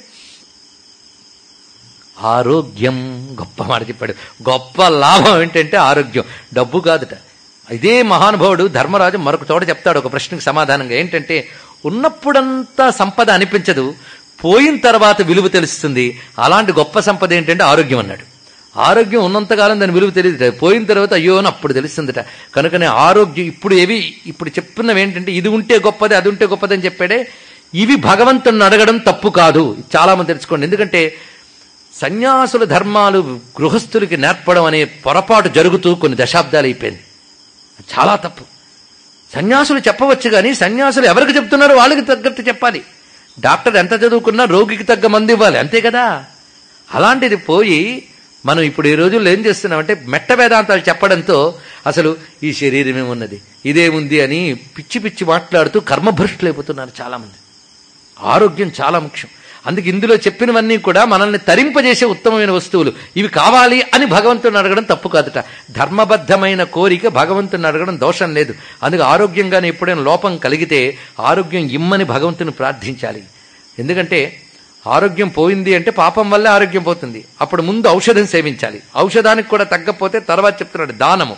Speaker 3: ఆరోగ్యం గొప్ప మాట చెప్పాడు గొప్ప లాభం ఏంటంటే ఆరోగ్యం డబ్బు కాదుట ఇదే మహానుభావుడు ధర్మరాజు మరొక చోట చెప్తాడు ఒక ప్రశ్నకు సమాధానంగా ఏంటంటే ఉన్నప్పుడంతా సంపద అనిపించదు పోయిన తర్వాత విలువ తెలుస్తుంది అలాంటి గొప్ప సంపద ఏంటంటే ఆరోగ్యం అన్నాడు ఆరోగ్యం ఉన్నంతకాలం దాని విలువ తెలియదు పోయిన తర్వాత అయ్యో అని అప్పుడు తెలుస్తుందట కనుకనే ఆరోగ్యం ఇప్పుడు ఏవి ఇప్పుడు చెప్తున్నవి ఏంటంటే ఇది ఉంటే గొప్పది అది ఉంటే గొప్పది అని చెప్పాడే ఇవి భగవంతుని అడగడం తప్పు కాదు చాలా మంది తెలుసుకోండి ఎందుకంటే సన్యాసుల ధర్మాలు గృహస్థులకి నేర్పడం అనే పొరపాటు జరుగుతూ కొన్ని దశాబ్దాలు అయిపోయింది చాలా తప్పు సన్యాసులు చెప్పవచ్చు కానీ సన్యాసులు ఎవరికి చెప్తున్నారో వాళ్ళకి తగ్గట్టు చెప్పాలి డాక్టర్ ఎంత చదువుకున్నా రోగికి తగ్గ మంది ఇవ్వాలి అంతే కదా అలాంటిది పోయి మనం ఇప్పుడు ఈ రోజుల్లో ఏం చేస్తున్నామంటే మెట్ట వేదాంతాలు చెప్పడంతో అసలు ఈ శరీరం ఏమున్నది ఇదేముంది అని పిచ్చి పిచ్చి మాట్లాడుతూ కర్మభ్రష్టులైపోతున్నారు చాలామంది ఆరోగ్యం చాలా ముఖ్యం అందుకే ఇందులో చెప్పినవన్నీ కూడా మనల్ని తరింపజేసే ఉత్తమమైన వస్తువులు ఇవి కావాలి అని భగవంతుని అడగడం తప్పు కాదుట ధర్మబద్ధమైన కోరిక భగవంతుని అడగడం దోషం లేదు అందుకే ఆరోగ్యంగానే ఎప్పుడైనా లోపం కలిగితే ఆరోగ్యం ఇమ్మని భగవంతుని ప్రార్థించాలి ఎందుకంటే ఆరోగ్యం పోయింది అంటే పాపం వల్లే ఆరోగ్యం పోతుంది అప్పుడు ముందు ఔషధం సేవించాలి ఔషధానికి కూడా తగ్గపోతే తర్వాత చెప్తున్నాడు దానము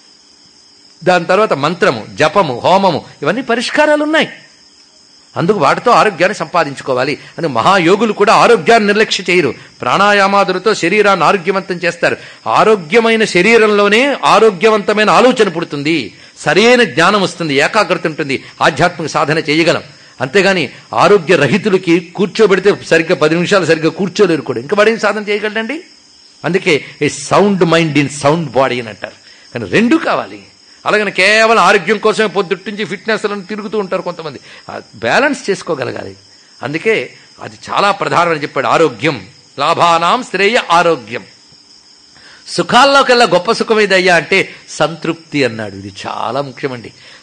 Speaker 3: దాని తర్వాత మంత్రము జపము హోమము ఇవన్నీ పరిష్కారాలు ఉన్నాయి అందుకు వాటితో ఆరోగ్యాన్ని సంపాదించుకోవాలి అని మహాయోగులు కూడా ఆరోగ్యాన్ని నిర్లక్ష్య చేయరు ప్రాణాయామాదులతో శరీరాన్ని ఆరోగ్యవంతం చేస్తారు ఆరోగ్యమైన శరీరంలోనే ఆరోగ్యవంతమైన ఆలోచన పుడుతుంది సరైన జ్ఞానం వస్తుంది ఏకాగ్రత ఉంటుంది ఆధ్యాత్మిక సాధన చేయగలం అంతేగాని ఆరోగ్య రహితులకి కూర్చోబెడితే సరిగ్గా పది నిమిషాలు సరిగ్గా కూర్చోలేరు కూడా ఇంకా వాడేం సాధన చేయగలడండి అందుకే a sound mind in sound body అని అంటారు కానీ రెండు కావాలి అలాగని కేవలం ఆరోగ్యం కోసమే పొద్దుట్టించి ఫిట్నెస్లను తిరుగుతూ ఉంటారు కొంతమంది బ్యాలెన్స్ చేసుకోగలగాలి అందుకే అది చాలా ప్రధానమని చెప్పాడు ఆరోగ్యం లాభానాం శ్రేయ ఆరోగ్యం సుఖాల్లోకెల్లా గొప్ప సుఖం ఏదయ్యా అంటే సంతృప్తి అన్నాడు ఇది చాలా ముఖ్యమండి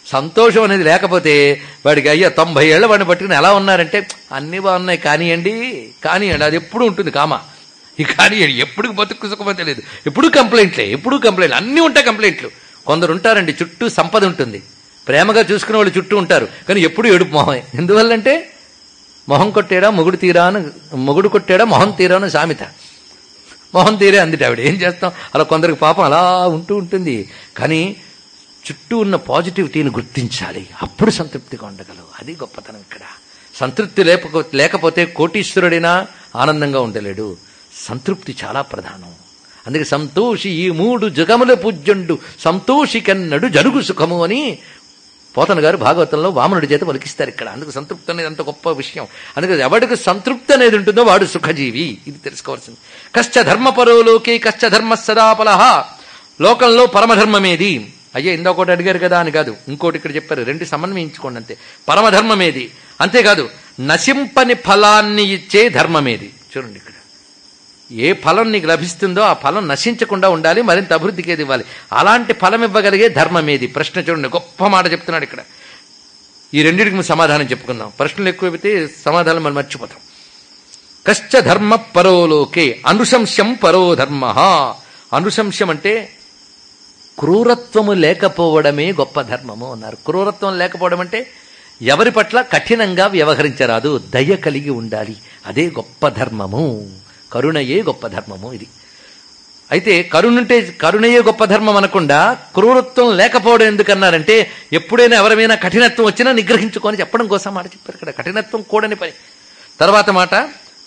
Speaker 3: సంతోషం అనేది లేకపోతే వాడికి అయ్యా తొంభై ఏళ్ళ వాడిని పట్టుకుని ఎలా ఉన్నారంటే అన్ని బాగున్నాయి కానివ్వండి కానివ్వండి అది ఎప్పుడు ఉంటుంది కామా ఈ కానివ్వండి ఎప్పుడు బతుకు సుఖమో తెలియదు ఎప్పుడు కంప్లైంట్లే ఎప్పుడు కంప్లైంట్లు అన్నీ ఉంటాయి కంప్లైంట్లు కొందరు ఉంటారండి చుట్టూ సంపద ఉంటుంది ప్రేమగా చూసుకునే వాళ్ళు చుట్టూ ఉంటారు కానీ ఎప్పుడు ఏడుపు మొహమే ఎందువల్లంటే మొహం కొట్టేడా మొగుడు తీరా అని మొగుడు కొట్టాడా మొహం తీరా అని సామెత మొహం తీరే అందిట ఆవిడ ఏం చేస్తాం అలా కొందరికి పాపం అలా ఉంటూ ఉంటుంది కానీ చుట్టూ ఉన్న పాజిటివిటీని గుర్తించాలి అప్పుడు సంతృప్తిగా ఉండగలవు అది గొప్పతనం ఇక్కడ సంతృప్తి లేకపో లేకపోతే కోటీశ్వరుడైనా ఆనందంగా ఉండలేడు సంతృప్తి చాలా ప్రధానం అందుకే సంతోషి ఈ మూడు జగముల పూజ్యుండు సంతోషి కన్నడు జరుగు సుఖము అని పోతన గారు భాగవతంలో వామనుడి చేత పలికిస్తారు ఇక్కడ అందుకు సంతృప్తి అనేది అంత గొప్ప విషయం అందుకే ఎవడికి సంతృప్తి అనేది ఉంటుందో వాడు సుఖజీవి ఇది తెలుసుకోవాల్సింది కశ్చ ధర్మపరో లోకే కశ్చ ధర్మ సదాపలహ లోకంలో పరమధర్మమేది అయ్యే ఇంకొకటి అడిగారు కదా అని కాదు ఇంకోటి ఇక్కడ చెప్పారు రెండు సమన్వయించుకోండి అంతే పరమధర్మమేది అంతేకాదు నశింపని ఫలాన్ని ఇచ్చే ధర్మమేది చూడండి ఇక్కడ ఏ ఫలం నీకు లభిస్తుందో ఆ ఫలం నశించకుండా ఉండాలి మరింత అభివృద్ధికి ఏది ఇవ్వాలి అలాంటి ఫలం ఇవ్వగలిగే ధర్మం ఏది ప్రశ్న చూడండి గొప్ప మాట చెప్తున్నాడు ఇక్కడ ఈ రెండింటికి మనం సమాధానం చెప్పుకుందాం ప్రశ్నలు ఎక్కువైతే సమాధానం మనం మర్చిపోతాం కశ్చ ధర్మ పరోలోకే అనుశంస్యం పరో ధర్మ అనుశంస్యం అంటే క్రూరత్వము లేకపోవడమే గొప్ప ధర్మము అన్నారు క్రూరత్వం లేకపోవడం అంటే ఎవరి పట్ల కఠినంగా వ్యవహరించరాదు దయ కలిగి ఉండాలి అదే గొప్ప ధర్మము కరుణయే గొప్ప ధర్మము ఇది అయితే కరుణుంటే కరుణయే గొప్ప ధర్మం అనకుండా క్రూరత్వం లేకపోవడం ఎందుకన్నారంటే ఎప్పుడైనా ఎవరైనా కఠినత్వం వచ్చినా నిగ్రహించుకొని చెప్పడం కోసం మాట చెప్పారు ఇక్కడ కఠినత్వం కూడని పని తర్వాత మాట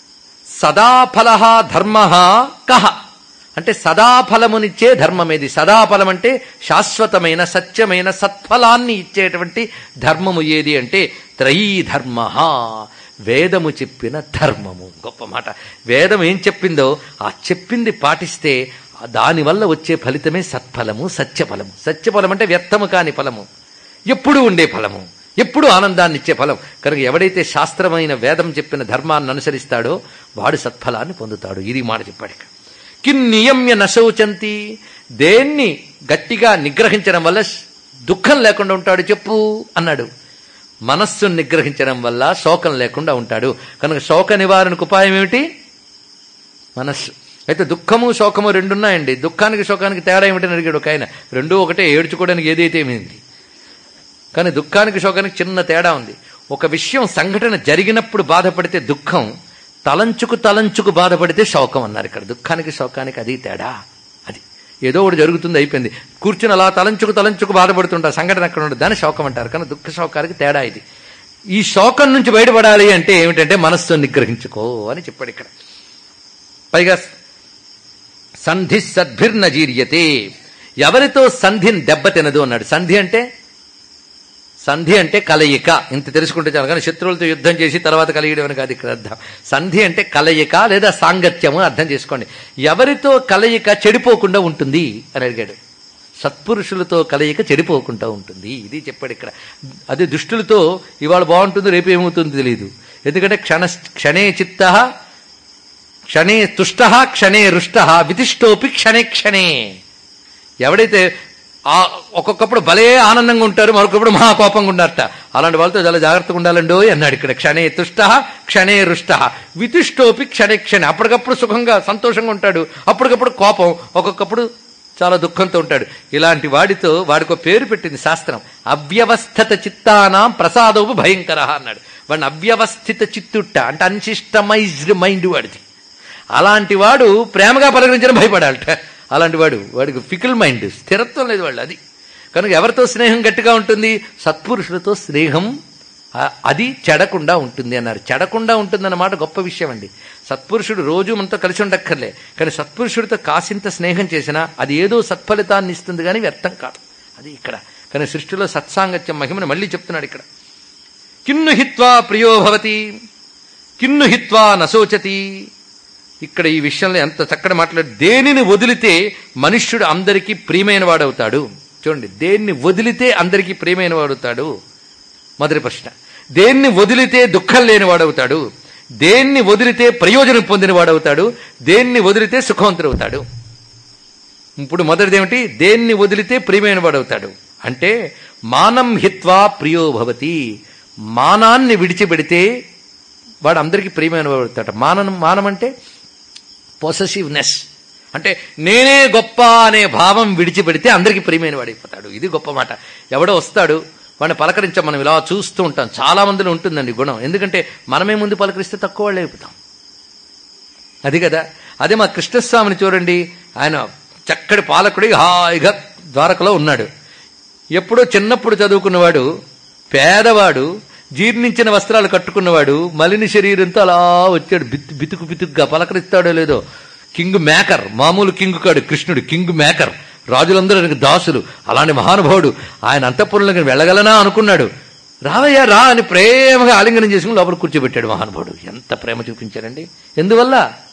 Speaker 3: సదాఫల ధర్మ కహ అంటే సదాఫలమునిచ్చే ధర్మం ఏది సదాఫలం అంటే శాశ్వతమైన సత్యమైన సత్ఫలాన్ని ఇచ్చేటువంటి ధర్మము ఏది అంటే త్రయీ ధర్మ వేదము చెప్పిన ధర్మము గొప్ప మాట వేదం ఏం చెప్పిందో ఆ చెప్పింది పాటిస్తే దానివల్ల వచ్చే ఫలితమే సత్ఫలము సత్యఫలము సత్యఫలం అంటే వ్యర్థము కాని ఫలము ఎప్పుడు ఉండే ఫలము ఎప్పుడు ఆనందాన్ని ఇచ్చే ఫలం కనుక ఎవడైతే శాస్త్రమైన వేదం చెప్పిన ధర్మాన్ని అనుసరిస్తాడో వాడు సత్ఫలాన్ని పొందుతాడు ఇది మాట చెప్పాడు ఇక్కడ కిన్ నియమ్య నశౌచంతి దేన్ని గట్టిగా నిగ్రహించడం వల్ల దుఃఖం లేకుండా ఉంటాడు చెప్పు అన్నాడు మనస్సును నిగ్రహించడం వల్ల శోకం లేకుండా ఉంటాడు కనుక శోక నివారణకు ఉపాయం ఏమిటి మనస్సు అయితే దుఃఖము శోకము రెండున్నాయండి దుఃఖానికి శోకానికి తేడా ఏమిటని అడిగాడు ఒక ఆయన రెండూ ఒకటే ఏడ్చుకోవడానికి ఏదైతే ఏమైంది కానీ దుఃఖానికి శోకానికి చిన్న తేడా ఉంది ఒక విషయం సంఘటన జరిగినప్పుడు బాధపడితే దుఃఖం తలంచుకు తలంచుకు బాధపడితే శోకం అన్నారు ఇక్కడ దుఃఖానికి శోకానికి అది తేడా అది ఏదో ఒకటి జరుగుతుంది అయిపోయింది కూర్చుని అలా తలంచుకు తలంచుకు బాధపడుతుంటారు సంఘటన అక్కడ ఉండదు దాన్ని శోకం అంటారు కానీ దుఃఖ శోకానికి తేడా ఇది ఈ శోకం నుంచి బయటపడాలి అంటే ఏమిటంటే మనస్సును నిగ్రహించుకో అని చెప్పాడు ఇక్కడ పైగా సంధి సద్భిర్నజీర్యతే ఎవరితో సంధిని దెబ్బతినదు అన్నాడు సంధి అంటే సంధి అంటే కలయిక ఇంత తెలుసుకుంటే చాలు కానీ శత్రువులతో యుద్ధం చేసి తర్వాత కలియడం అని కాదు ఇక్కడ అర్థం సంధి అంటే కలయిక లేదా సాంగత్యము అర్థం చేసుకోండి ఎవరితో కలయిక చెడిపోకుండా ఉంటుంది అని అడిగాడు సత్పురుషులతో కలయిక చెడిపోకుండా ఉంటుంది ఇది చెప్పాడు ఇక్కడ అదే దుష్టులతో ఇవాళ బాగుంటుంది రేపు ఏమవుతుందో తెలియదు ఎందుకంటే క్షణ క్షణే చిత్త క్షణే తుష్ట క్షణే రుష్ట వితిష్టోపి క్షణే క్షణే ఎవడైతే ఆ ఒక్కొక్కప్పుడు భలే ఆనందంగా ఉంటారు మరొకప్పుడు మహా కోపంగా ఉన్నారట అలాంటి వాళ్ళతో చాలా జాగ్రత్తగా ఉండాలండో అన్నాడు ఇక్కడ క్షణే తుష్ట క్షణే రుష్ట వితిష్టోపి క్షణే క్షణే అప్పటికప్పుడు సుఖంగా సంతోషంగా ఉంటాడు అప్పటికప్పుడు కోపం ఒక్కొక్కప్పుడు చాలా దుఃఖంతో ఉంటాడు ఇలాంటి వాడితో వాడికి ఒక పేరు పెట్టింది శాస్త్రం అవ్యవస్థిత చిత్తానాం ప్రసాదోపు భయంకర అన్నాడు వాడిని అవ్యవస్థిత చిత్తుట్ట అంటే అన్సిస్టమైజ్డ్ మైండ్ వాడిది అలాంటి వాడు ప్రేమగా పలకరించడం భయపడాలట అలాంటి వాడు వాడికి ఫికిల్ మైండ్ స్థిరత్వం లేదు వాళ్ళు అది కనుక ఎవరితో స్నేహం గట్టిగా ఉంటుంది సత్పురుషులతో స్నేహం ఆ- అది చెడకుండా ఉంటుంది అన్నారు చెడకుండా ఉంటుందన్నమాట గొప్ప విషయం అండి సత్పురుషుడు రోజు మనతో కలిసి ఉండక్కర్లే కానీ సత్పురుషుడితో కాసింత స్నేహం చేసినా అది ఏదో సత్ఫలితాన్ని ఇస్తుంది కానీ వ్యర్థం కాదు అది ఇక్కడ కానీ సృష్టిలో సత్సాంగత్యం మహిమను మళ్ళీ చెప్తున్నాడు ఇక్కడ కిన్ను హిత్వా ప్రియో భవతి కిన్ను హిత్వా నశోచతి ఇక్కడ ఈ విషయంలో ఎంత చక్కటి మాట్లాడు దేనిని వదిలితే మనుష్యుడు అందరికీ ప్రియమైన వాడవుతాడు చూడండి దేన్ని వదిలితే అందరికీ ప్రియమైన వాడవుతాడు మొదటి ప్రశ్న దేన్ని వదిలితే దుఃఖం లేని వాడవుతాడు దేన్ని వదిలితే ప్రయోజనం పొందిన వాడవుతాడు దేన్ని వదిలితే సుఖవంతుడవుతాడు ఇప్పుడు మొదటిది ఏమిటి దేన్ని వదిలితే ప్రియమైన వాడవుతాడు అంటే మానం హిత్వా ప్రియో భవతి మానాన్ని విడిచిపెడితే వాడు అందరికీ ప్రియమైన వాడతాడు మానం మానం అంటే పొసెసివ్నెస్ అంటే నేనే గొప్ప అనే భావం విడిచిపెడితే అందరికీ ప్రియమైన వాడైపోతాడు ఇది గొప్ప మాట ఎవడో వస్తాడు వాడిని పలకరించాం మనం ఇలా చూస్తూ ఉంటాం చాలా మందిలో ఉంటుందండి గుణం ఎందుకంటే మనమే ముందు పలకరిస్తే తక్కువ వాళ్ళు అయిపోతాం అది కదా అదే మా కృష్ణస్వామిని చూడండి ఆయన చక్కటి పాలకుడి హాయిగా ద్వారకలో ఉన్నాడు ఎప్పుడో చిన్నప్పుడు చదువుకున్నవాడు పేదవాడు జీర్ణించిన వస్త్రాలు కట్టుకున్నవాడు మలిని శరీరంతో అలా వచ్చాడు బితు బితుకు బితుకుగా పలకరిస్తాడో లేదో కింగ్ మేకర్ మామూలు కింగ్ కాడు కృష్ణుడు కింగ్ మేకర్ రాజులందరూ ఆయనకు దాసులు అలాంటి మహానుభావుడు ఆయన అంతఃపురంలోకి వెళ్ళగలనా అనుకున్నాడు రావయ్యా రా అని ప్రేమగా ఆలింగనం చేసుకుని లోపల కూర్చోబెట్టాడు మహానుభావుడు ఎంత ప్రేమ చూపించాడండి ఎందువల్ల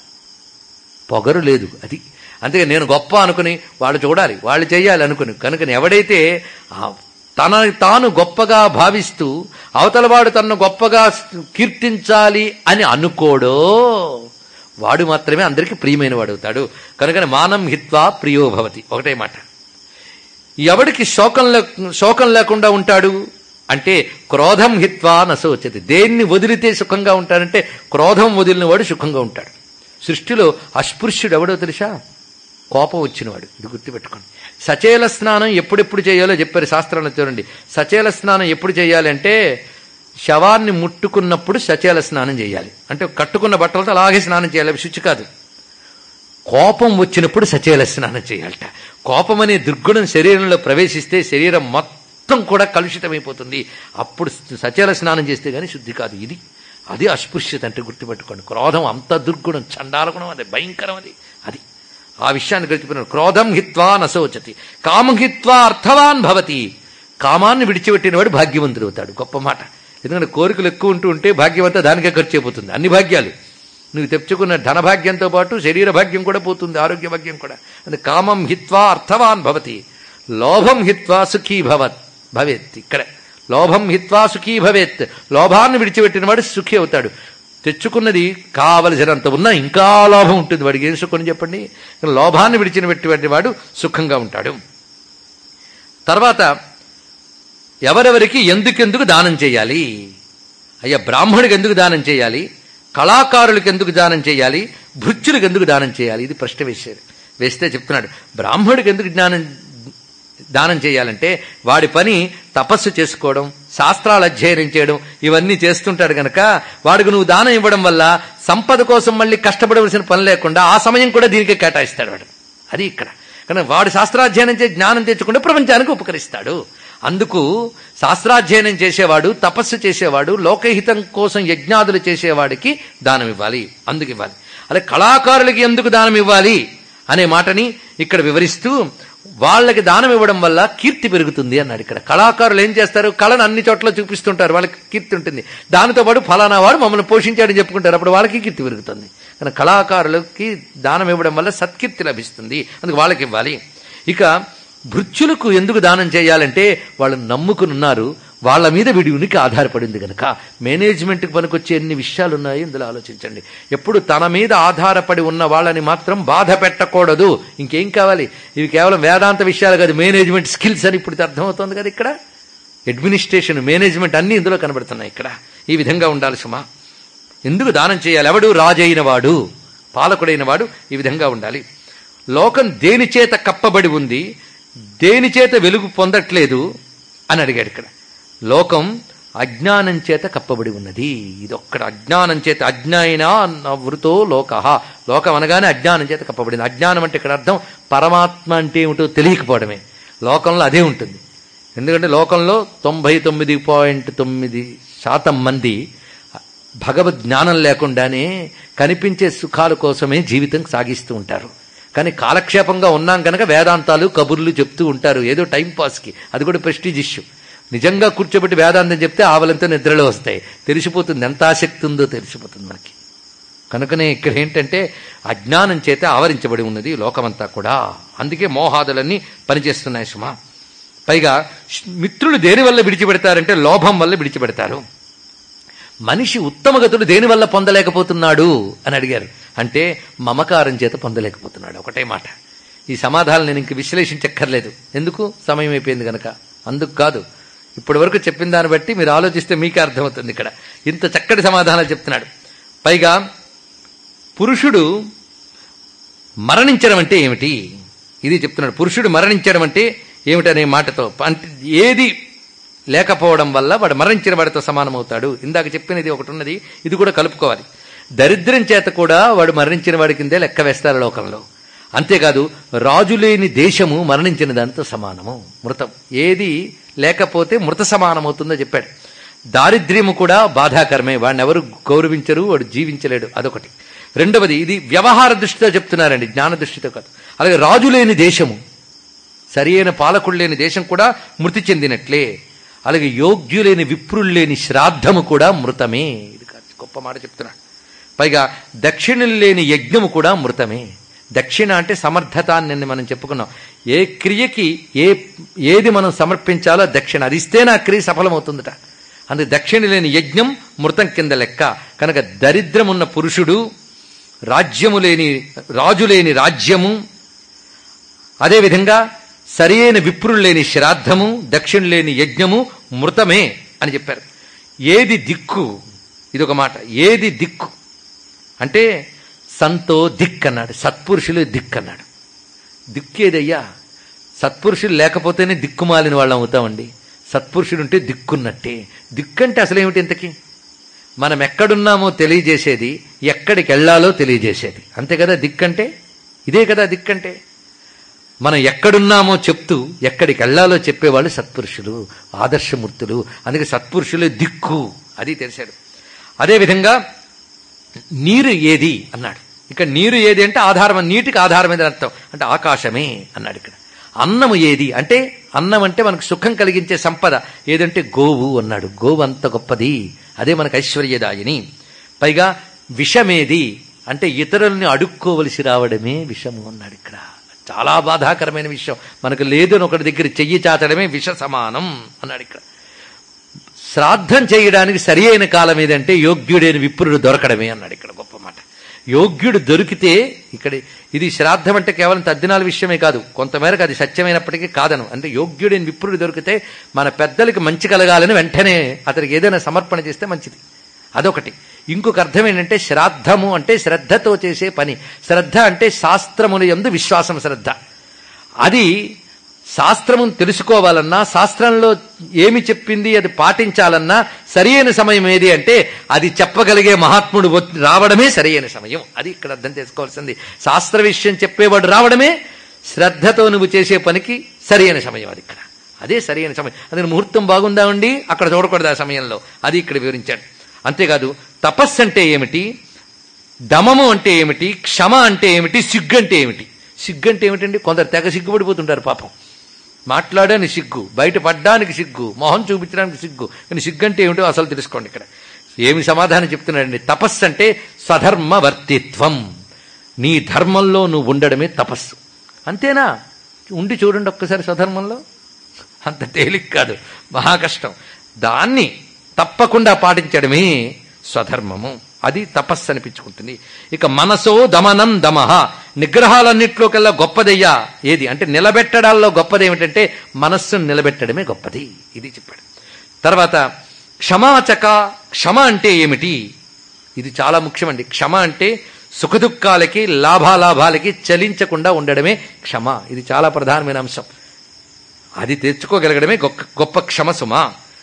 Speaker 3: పొగరు లేదు అది అందుకే నేను గొప్ప అనుకుని వాళ్ళు చూడాలి వాళ్ళు చేయాలి అనుకుని కనుక ఎవడైతే ఆ తన తాను గొప్పగా భావిస్తూ అవతలవాడు తనను గొప్పగా కీర్తించాలి అని అనుకోడో వాడు మాత్రమే అందరికీ ప్రియమైన వాడు అవుతాడు కనుకనే మానం హిత్వా ప్రియో భవతి ఒకటే మాట ఎవడికి శోకం లే శోకం లేకుండా ఉంటాడు అంటే క్రోధం హిత్వా నశోచతి దేన్ని వదిలితే సుఖంగా ఉంటాడంటే క్రోధం వదిలిన వాడు సుఖంగా ఉంటాడు సృష్టిలో అస్పృశ్యుడు ఎవడో తెలుసా కోపం వచ్చినవాడు ఇది గుర్తుపెట్టుకోండి సచేల స్నానం ఎప్పుడెప్పుడు చేయాలో చెప్పారు శాస్త్రంలో చూడండి సచేల స్నానం ఎప్పుడు చేయాలి అంటే శవాన్ని ముట్టుకున్నప్పుడు సచేల స్నానం చేయాలి అంటే కట్టుకున్న బట్టలతో అలాగే స్నానం చేయాలి అవి శుచి కాదు కోపం వచ్చినప్పుడు సచేల స్నానం చేయాలట కోపం అనే దుర్గుణం శరీరంలో ప్రవేశిస్తే శరీరం మొత్తం కూడా కలుషితమైపోతుంది అప్పుడు సచేల స్నానం చేస్తే గానీ శుద్ధి కాదు ఇది అది అస్పృశ్యత అంటే గుర్తుపెట్టుకోండి క్రోధం అంత దుర్గుణం చండాల గుణం అది భయంకరం అది అది ఆ విషయాన్ని గడిచిపోయినాడు క్రోధం హిత్వా నశోచతి కామం హిత్వా అర్థవాన్ భవతి కామాన్ని విడిచిపెట్టినవాడు భాగ్యవంతుడు అవుతాడు గొప్ప మాట ఎందుకంటే కోరికలు ఎక్కువ ఉంటూ ఉంటే భాగ్యమంతా దానికే ఖర్చు అయిపోతుంది అన్ని భాగ్యాలు నువ్వు తెచ్చుకున్న ధన భాగ్యంతో పాటు శరీర భాగ్యం కూడా పోతుంది ఆరోగ్య భాగ్యం కూడా అంటే కామం హిత్వా అర్థవాన్ భవతి లోభం హిత్వా సుఖీ భవత్ భవేత్ ఇక్కడ లోభం హిత్వా సుఖీ భవేత్ లోభాన్ని విడిచిపెట్టిన వాడు సుఖీ అవుతాడు తెచ్చుకున్నది కావలసినంత ఉన్నా ఇంకా లోభం ఉంటుంది వాడికి ఏం సుఖం చెప్పండి లోభాన్ని విడిచినటువంటి వాడు సుఖంగా ఉంటాడు తర్వాత ఎవరెవరికి ఎందుకెందుకు దానం చేయాలి అయ్యా బ్రాహ్మణుడికి ఎందుకు దానం చేయాలి కళాకారులకు ఎందుకు దానం చేయాలి భృత్యులకు ఎందుకు దానం చేయాలి ఇది ప్రశ్న వేశారు వేస్తే చెప్తున్నాడు బ్రాహ్మణుడికి ఎందుకు జ్ఞానం దానం చేయాలంటే వాడి పని తపస్సు చేసుకోవడం శాస్త్రాలు అధ్యయనం చేయడం ఇవన్నీ చేస్తుంటాడు గనక వాడికి నువ్వు దానం ఇవ్వడం వల్ల సంపద కోసం మళ్ళీ కష్టపడవలసిన పని లేకుండా ఆ సమయం కూడా దీనికే కేటాయిస్తాడు వాడు అది ఇక్కడ కానీ వాడు శాస్త్రాధ్యయనం చేసి జ్ఞానం తెచ్చుకుంటే ప్రపంచానికి ఉపకరిస్తాడు అందుకు శాస్త్రాధ్యయనం చేసేవాడు తపస్సు చేసేవాడు లోకహితం కోసం యజ్ఞాదులు చేసేవాడికి దానం ఇవ్వాలి అందుకు ఇవ్వాలి అదే కళాకారులకి ఎందుకు దానం ఇవ్వాలి అనే మాటని ఇక్కడ వివరిస్తూ వాళ్ళకి దానం ఇవ్వడం వల్ల కీర్తి పెరుగుతుంది అన్నాడు ఇక్కడ కళాకారులు ఏం చేస్తారు కళను అన్ని చోట్ల చూపిస్తుంటారు వాళ్ళకి కీర్తి ఉంటుంది దానితో పాటు ఫలానా వాడు మమ్మల్ని పోషించాడని చెప్పుకుంటారు అప్పుడు వాళ్ళకి కీర్తి పెరుగుతుంది కానీ కళాకారులకి దానం ఇవ్వడం వల్ల సత్కీర్తి లభిస్తుంది అందుకు వాళ్ళకి ఇవ్వాలి ఇక భృత్యులకు ఎందుకు దానం చేయాలంటే వాళ్ళు నమ్ముకుని ఉన్నారు వాళ్ళ మీద వీడి ఉనికి ఆధారపడింది కనుక మేనేజ్మెంట్కి పనికొచ్చే ఎన్ని విషయాలు ఉన్నాయి ఇందులో ఆలోచించండి ఎప్పుడు తన మీద ఆధారపడి ఉన్న వాళ్ళని మాత్రం బాధ పెట్టకూడదు ఇంకేం కావాలి ఇవి కేవలం వేదాంత విషయాలు కాదు మేనేజ్మెంట్ స్కిల్స్ అని ఇప్పుడు అర్థమవుతోంది కదా ఇక్కడ అడ్మినిస్ట్రేషన్ మేనేజ్మెంట్ అన్ని ఇందులో కనబడుతున్నాయి ఇక్కడ ఈ విధంగా ఉండాలి సుమా ఎందుకు దానం చేయాలి ఎవడు రాజైన వాడు పాలకుడైన వాడు ఈ విధంగా ఉండాలి లోకం దేని చేత కప్పబడి ఉంది దేని చేత వెలుగు పొందట్లేదు అని అడిగాడు ఇక్కడ లోకం అజ్ఞానం చేత కప్పబడి ఉన్నది ఇది ఒక్కడ అజ్ఞానం చేత అజ్ఞాయినా వృతో లోక లోకం అనగానే అజ్ఞానం చేత కప్పబడింది అజ్ఞానం అంటే ఇక్కడ అర్థం పరమాత్మ అంటే ఏమిటో తెలియకపోవడమే లోకంలో అదే ఉంటుంది ఎందుకంటే లోకంలో తొంభై తొమ్మిది పాయింట్ తొమ్మిది శాతం మంది భగవద్ జ్ఞానం లేకుండానే కనిపించే సుఖాల కోసమే జీవితం సాగిస్తూ ఉంటారు కానీ కాలక్షేపంగా ఉన్నాం కనుక వేదాంతాలు కబుర్లు చెప్తూ ఉంటారు ఏదో టైం పాస్కి అది కూడా ప్రెస్టీజ్ ఇష్యూ నిజంగా కూర్చోబెట్టి వేదాంతం చెప్తే ఆవలంతో నిద్రలో వస్తాయి తెలిసిపోతుంది ఎంత ఆసక్తి ఉందో తెలిసిపోతుంది మనకి కనుకనే ఇక్కడ ఏంటంటే అజ్ఞానం చేత ఆవరించబడి ఉన్నది లోకమంతా కూడా అందుకే మోహాదులన్నీ పనిచేస్తున్నాయి సుమా పైగా మిత్రులు దేని వల్ల విడిచిపెడతారంటే లోభం వల్ల విడిచిపెడతారు మనిషి ఉత్తమ గతులు దేని వల్ల పొందలేకపోతున్నాడు అని అడిగారు అంటే మమకారం చేత పొందలేకపోతున్నాడు ఒకటే మాట ఈ సమాధానం నేను ఇంక విశ్లేషించక్కర్లేదు ఎందుకు సమయం అయిపోయింది గనక అందుకు కాదు ఇప్పటి వరకు చెప్పిన దాన్ని బట్టి మీరు ఆలోచిస్తే మీకే అర్థమవుతుంది ఇక్కడ ఇంత చక్కటి సమాధానాలు చెప్తున్నాడు పైగా పురుషుడు మరణించడం అంటే ఏమిటి ఇది చెప్తున్నాడు పురుషుడు మరణించడం అంటే ఏమిటనే మాటతో అంటే ఏది లేకపోవడం వల్ల వాడు మరణించిన వాడితో సమానమవుతాడు ఇందాక చెప్పినది ఒకటి ఉన్నది ఇది కూడా కలుపుకోవాలి దరిద్రం చేత కూడా వాడు మరణించిన వాడి కిందే లెక్క వేస్తారు లోకంలో అంతేకాదు రాజు లేని దేశము మరణించిన దానితో సమానము మృతం ఏది లేకపోతే మృత సమానమవుతుందో చెప్పాడు దారిద్ర్యము కూడా బాధాకరమే వాడిని ఎవరు గౌరవించరు వాడు జీవించలేడు అదొకటి రెండవది ఇది వ్యవహార దృష్టితో చెప్తున్నారండి జ్ఞాన దృష్టితో కాదు అలాగే రాజు లేని దేశము సరి అయిన పాలకుడు లేని దేశం కూడా మృతి చెందినట్లే అలాగే యోగ్యులేని విప్రులు లేని శ్రాద్ధము కూడా మృతమే ఇది కాదు, గొప్ప మాట చెప్తున్నాడు పైగా దక్షిణలు లేని యజ్ఞము కూడా మృతమే దక్షిణ అంటే సమర్థత అని నిన్న మనం చెప్పుకున్నాం ఏ క్రియకి ఏ ఏది మనం సమర్పించాలో దక్షిణ అది ఇస్తేనే ఆ క్రియ సఫలమవుతుందట అందుకే దక్షిణ లేని యజ్ఞం మృతం కింద లెక్క కనుక దరిద్రమున్న పురుషుడు రాజ్యము లేని రాజు లేని రాజ్యము అదేవిధంగా సరియైన విప్రులు లేని శ్రాద్ధము దక్షిణ లేని యజ్ఞము మృతమే అని చెప్పారు ఏది దిక్కు ఇదొక మాట ఏది దిక్కు అంటే సంతో దిక్ అన్నాడు సత్పురుషులు దిక్ అన్నాడు దిక్కేదయ్యా సత్పురుషులు లేకపోతేనే దిక్కుమాలిన వాళ్ళం అవుతామండి సత్పురుషుడు ఉంటే దిక్కున్నట్టే దిక్కంటే అసలేమిటి ఇంతకీ మనం ఎక్కడున్నామో తెలియజేసేది ఎక్కడికి వెళ్ళాలో తెలియజేసేది అంతే కదా దిక్కంటే ఇదే కదా దిక్కంటే మనం ఎక్కడున్నామో చెప్తూ ఎక్కడికి వెళ్ళాలో చెప్పేవాళ్ళు సత్పురుషులు ఆదర్శమూర్తులు అందుకే సత్పురుషులే దిక్కు అది తెలిసాడు అదేవిధంగా నీరు ఏది అన్నాడు ఇక్కడ నీరు ఏది అంటే ఆధారం నీటికి ఆధారం ఏదని అర్థం అంటే ఆకాశమే అన్నాడు ఇక్కడ అన్నము ఏది అంటే అన్నం అంటే మనకు సుఖం కలిగించే సంపద ఏదంటే గోవు అన్నాడు గోవు అంత గొప్పది అదే మనకు ఐశ్వర్యదాయిని పైగా విషమేది అంటే ఇతరుల్ని అడుక్కోవలసి రావడమే విషము అన్నాడు ఇక్కడ చాలా బాధాకరమైన విషయం మనకు లేదు అని ఒకటి దగ్గర చెయ్యి చాచడమే విష సమానం అన్నాడు ఇక్కడ శ్రాద్ధం చేయడానికి సరి అయిన కాలం ఏదంటే యోగ్యుడైన విప్రుడు దొరకడమే అన్నాడు ఇక్కడ గొప్ప మాట యోగ్యుడు దొరికితే ఇక్కడ ఇది శ్రాద్ధం అంటే కేవలం తద్దినాల విషయమే కాదు కొంతమేరకు అది సత్యమైనప్పటికీ కాదను అంటే యోగ్యుడైన విప్రుడు దొరికితే మన పెద్దలకి మంచి కలగాలని వెంటనే అతనికి ఏదైనా సమర్పణ చేస్తే మంచిది అదొకటి ఇంకొక అర్థం ఏంటంటే శ్రాద్ధము అంటే శ్రద్ధతో చేసే పని శ్రద్ధ అంటే శాస్త్రముల యందు విశ్వాసం శ్రద్ధ అది శాస్త్రమును తెలుసుకోవాలన్నా శాస్త్రంలో ఏమి చెప్పింది అది పాటించాలన్నా సరియైన సమయం ఏది అంటే అది చెప్పగలిగే మహాత్ముడు వచ్చి- రావడమే సరియైన సమయం అది ఇక్కడ అర్థం చేసుకోవాల్సింది శాస్త్ర విషయం చెప్పేవాడు రావడమే శ్రద్ధతో నువ్వు చేసే పనికి సరియైన సమయం అది ఇక్కడ అదే సరియైన సమయం అది ముహూర్తం బాగుందా ఉండి అక్కడ చూడకూడదు ఆ సమయంలో అది ఇక్కడ వివరించాడు అంతేకాదు తపస్సు అంటే ఏమిటి దమము అంటే ఏమిటి క్షమ అంటే ఏమిటి సిగ్గు అంటే ఏమిటి సిగ్గు అంటే ఏమిటండి కొందరు తెగ సిగ్గుపడిపోతుంటారు పాపం మాట్లాడని సిగ్గు బయట పడ్డానికి సిగ్గు మొహం చూపించడానికి సిగ్గు కానీ సిగ్గు అంటే ఏమిటో అసలు తెలుసుకోండి ఇక్కడ ఏమి సమాధానం చెప్తున్నాడండి తపస్సు అంటే స్వధర్మవర్తిత్వం నీ ధర్మంలో నువ్వు ఉండడమే తపస్సు అంతేనా ఉండి చూడండి ఒక్కసారి స్వధర్మంలో అంత తేలిక కాదు మహా కష్టం దాన్ని తప్పకుండా పాటించడమే స్వధర్మము అది తపస్సు అనిపించుకుంటుంది ఇక మనసో దమనం దమహ నిగ్రహాలన్నింటిలోకెల్లా గొప్పదయ్యా ఏది అంటే నిలబెట్టడాల్లో గొప్పది ఏమిటంటే మనస్సును నిలబెట్టడమే గొప్పది ఇది చెప్పాడు తర్వాత క్షమాచక క్షమ అంటే ఏమిటి ఇది చాలా ముఖ్యమండి క్షమ అంటే సుఖదుఖాలకి లాభాలాభాలకి చలించకుండా ఉండడమే క్షమ ఇది చాలా ప్రధానమైన అంశం అది తెచ్చుకోగలగడమే గొప్ప గొప్ప క్షమ సుమ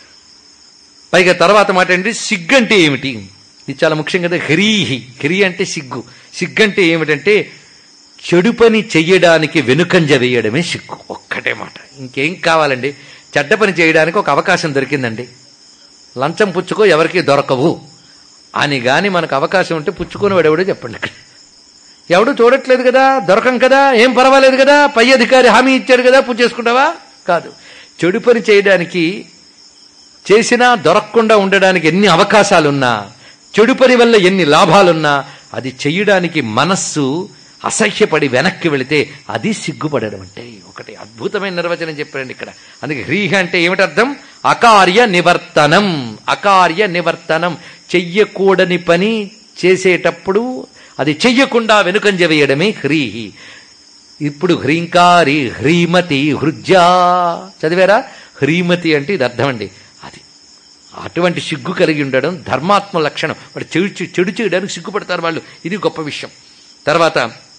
Speaker 3: పైగా తర్వాత మాట ఏంటి సిగ్గు అంటే ఏమిటి ఇది చాలా ముఖ్యం కదా హ్రీహి హ్రీ అంటే సిగ్గు సిగ్గు అంటే ఏమిటంటే చెడు పని చెయ్యడానికి వెనుకంజ వేయడమే సిగ్గు ఒక్కటే మాట ఇంకేం కావాలండి చెడ్డ పని చేయడానికి ఒక అవకాశం దొరికిందండి లంచం పుచ్చుకో ఎవరికి దొరకవు అని గాని మనకు అవకాశం ఉంటే పుచ్చుకొని వాడెవడో చెప్పండి ఇక్కడ ఎవడు చూడట్లేదు కదా దొరకం కదా ఏం పర్వాలేదు కదా పై అధికారి హామీ ఇచ్చాడు కదా పూజ చేసుకుంటావా కాదు చెడు పని చేయడానికి చేసినా దొరకకుండా ఉండడానికి ఎన్ని అవకాశాలున్నా చెడు పని వల్ల ఎన్ని లాభాలున్నా అది చెయ్యడానికి మనస్సు అసహ్యపడి వెనక్కి వెళితే అది సిగ్గుపడడం అంటే ఒకటి అద్భుతమైన నిర్వచనం చెప్పారండి ఇక్కడ అందుకే హ్రీహ అంటే ఏమిటి అర్థం అకార్య నివర్తనం అకార్య నివర్తనం చెయ్యకూడని పని చేసేటప్పుడు అది చెయ్యకుండా వెనుకంజ వేయడమే హ్రీహి ఇప్పుడు హ్రీంకారి హ్రీమతి హృజ్యా చదివారా హ్రీమతి అంటే ఇది అర్థం అండి అది అటువంటి సిగ్గు కలిగి ఉండడం ధర్మాత్మ లక్షణం వాడు చెడు చెడు చేయడానికి సిగ్గుపడతారు వాళ్ళు ఇది గొప్ప విషయం తర్వాత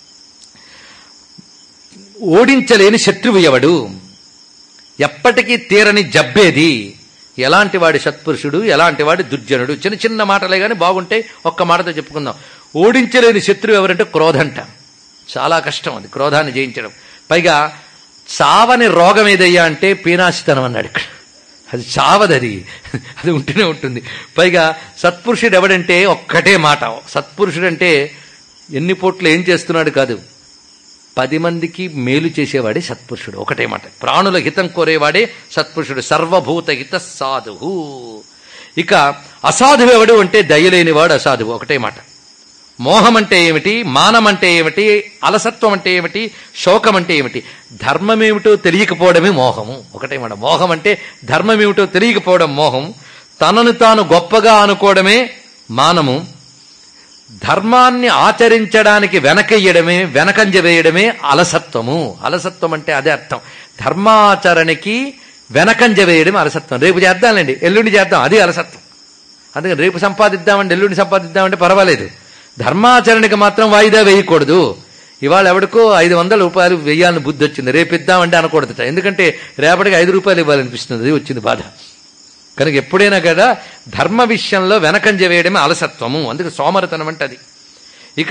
Speaker 3: ఓడించలేని శత్రువు ఎవడు ఎప్పటికీ తీరని జబ్బేది ఎలాంటి వాడి సత్పురుషుడు ఎలాంటి వాడి దుర్జనుడు చిన్న చిన్న మాటలే కానీ బాగుంటే ఒక్క మాటతో చెప్పుకుందాం ఓడించలేని శత్రువు ఎవరంటే క్రోధంట చాలా కష్టం అది క్రోధాన్ని జయించడం పైగా చావని రోగం ఏదయ్యా అంటే పీనాశితనం అన్నాడు ఇక్కడ అది చావదు అది అది ఉంటూనే ఉంటుంది పైగా సత్పురుషుడు ఎవడంటే ఒక్కటే మాట సత్పురుషుడు అంటే ఎన్ని పూట్లు ఏం చేస్తున్నాడు కాదు పది మందికి మేలు చేసేవాడే సత్పురుషుడు ఒకటే మాట ప్రాణుల హితం కోరేవాడే సత్పురుషుడు సర్వభూత హిత సాధువు ఇక అసాధువు ఎవడు అంటే దయలేనివాడు అసాధువు ఒకటే మాట మోహం అంటే ఏమిటి మానం అంటే ఏమిటి అలసత్వం అంటే ఏమిటి శోకం అంటే ఏమిటి ధర్మం ఏమిటో తెలియకపోవడమే మోహము ఒకటే మాట మోహం అంటే ధర్మం ఏమిటో తెలియకపోవడం మోహం తనను తాను గొప్పగా అనుకోవడమే మానము ధర్మాన్ని ఆచరించడానికి వెనకయ్యడమే వెనకంజ వేయడమే అలసత్వము అలసత్వం అంటే అదే అర్థం ధర్మాచరణకి వెనకంజ వేయడం అలసత్వం రేపు చేద్దాంలేండి ఎల్లుండి చేద్దాం అది అలసత్వం అందుకని రేపు సంపాదిద్దామంటే ఎల్లుండి సంపాదిద్దామంటే పర్వాలేదు ధర్మాచరణకి మాత్రం వాయిదా వేయకూడదు ఇవాళ ఎవడికో ఐదు వందల రూపాయలు వెయ్యాలని బుద్ధి వచ్చింది రేపు ఇద్దామంటే అనకూడదట ఎందుకంటే రేపటికి ఐదు రూపాయలు ఇవ్వాలనిపిస్తుంది అది వచ్చింది బాధ కనుక ఎప్పుడైనా కదా ధర్మ విషయంలో వెనకంజ వేయడమే అలసత్వము అందుకే సోమరతనం అంటే అది ఇక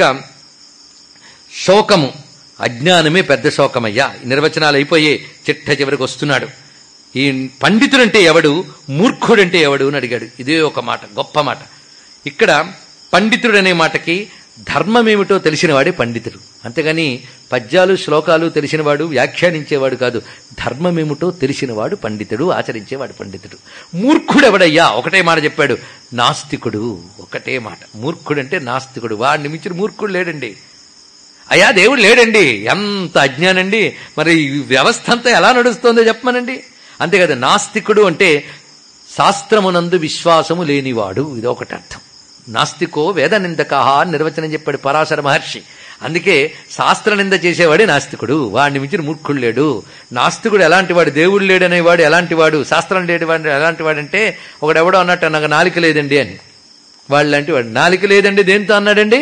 Speaker 3: శోకము అజ్ఞానమే పెద్ద శోకమయ్యా ఈ నిర్వచనాలు అయిపోయే చిట్ట చివరికి వస్తున్నాడు ఈ పండితుడంటే ఎవడు మూర్ఖుడంటే ఎవడు అని అడిగాడు ఇదే ఒక మాట గొప్ప మాట ఇక్కడ పండితుడు అనే మాటకి ధర్మమేమిటో తెలిసినవాడే పండితుడు అంతేగాని పద్యాలు శ్లోకాలు తెలిసినవాడు వ్యాఖ్యానించేవాడు కాదు ధర్మమేమిటో తెలిసినవాడు పండితుడు ఆచరించేవాడు పండితుడు మూర్ఖుడెవడయ్యా ఒకటే మాట చెప్పాడు నాస్తికుడు ఒకటే మాట మూర్ఖుడంటే నాస్తికుడు వాడిని మించిన మూర్ఖుడు లేడండి అయ్యా దేవుడు లేడండి ఎంత అజ్ఞానండి మరి ఈ వ్యవస్థ అంతా ఎలా నడుస్తుందో చెప్పమనండి అంతే కదా నాస్తికుడు అంటే శాస్త్రమునందు విశ్వాసము లేనివాడు ఇది ఒకటి అర్థం నాస్తికో వేద నిందకహ అని నిర్వచనం చెప్పాడు పరాశర మహర్షి అందుకే శాస్త్ర నింద చేసేవాడే నాస్తికుడు వాడిని మించిన మూర్ఖుడు లేడు నాస్తికుడు ఎలాంటి వాడు దేవుడు లేడనేవాడు ఎలాంటి వాడు శాస్త్రం లేనివాడు ఎలాంటి వాడంటే ఒకడెవడో అన్నట్టు నాకు నాలిక లేదండి అని వాళ్ళు లాంటి వాడు నాలిక లేదండి దేంతో అన్నాడండి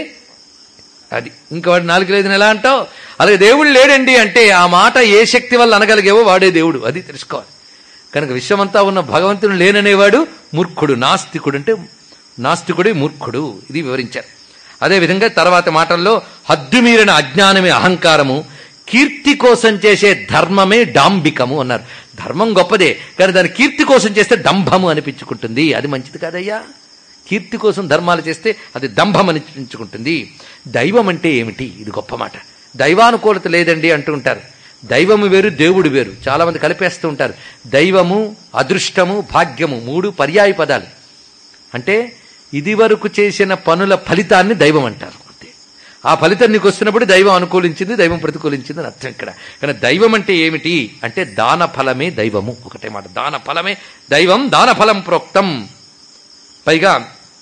Speaker 3: అది ఇంకా వాడు నాలుగు లేదని ఎలా అంటావు అలాగే దేవుడు లేడండి అంటే ఆ మాట ఏ శక్తి వల్ల అనగలిగేవో వాడే దేవుడు అది తెలుసుకోవాలి కనుక విశ్వమంతా ఉన్న భగవంతుడు లేననేవాడు మూర్ఖుడు నాస్తికుడు అంటే నాస్తికుడే మూర్ఖుడు ఇది వివరించారు అదేవిధంగా తర్వాత మాటల్లో హద్దుమీరిన అజ్ఞానమే అహంకారము కీర్తి కోసం చేసే ధర్మమే డాంబికము అన్నారు ధర్మం గొప్పదే కానీ దాని కీర్తి కోసం చేస్తే డంభము అనిపించుకుంటుంది అది మంచిది కాదయ్యా కీర్తి కోసం ధర్మాలు చేస్తే అది దంభం అనిపించుకుంటుంది దైవం అంటే ఏమిటి ఇది గొప్ప మాట దైవానుకూలత లేదండి అంటూ ఉంటారు దైవము వేరు దేవుడు వేరు చాలా మంది కలిపేస్తూ ఉంటారు దైవము అదృష్టము భాగ్యము మూడు పర్యాయ పదాలు అంటే ఇది వరకు చేసిన పనుల ఫలితాన్ని దైవం అంటారు అంతే ఆ ఫలితం నీకు వస్తున్నప్పుడు దైవం అనుకూలించింది దైవం ప్రతికూలించింది అని అర్థం ఇక్కడ కానీ దైవం అంటే ఏమిటి అంటే దాన ఫలమే దైవము ఒకటే మాట దాన ఫలమే దైవం దాన ఫలం ప్రోక్తం పైగా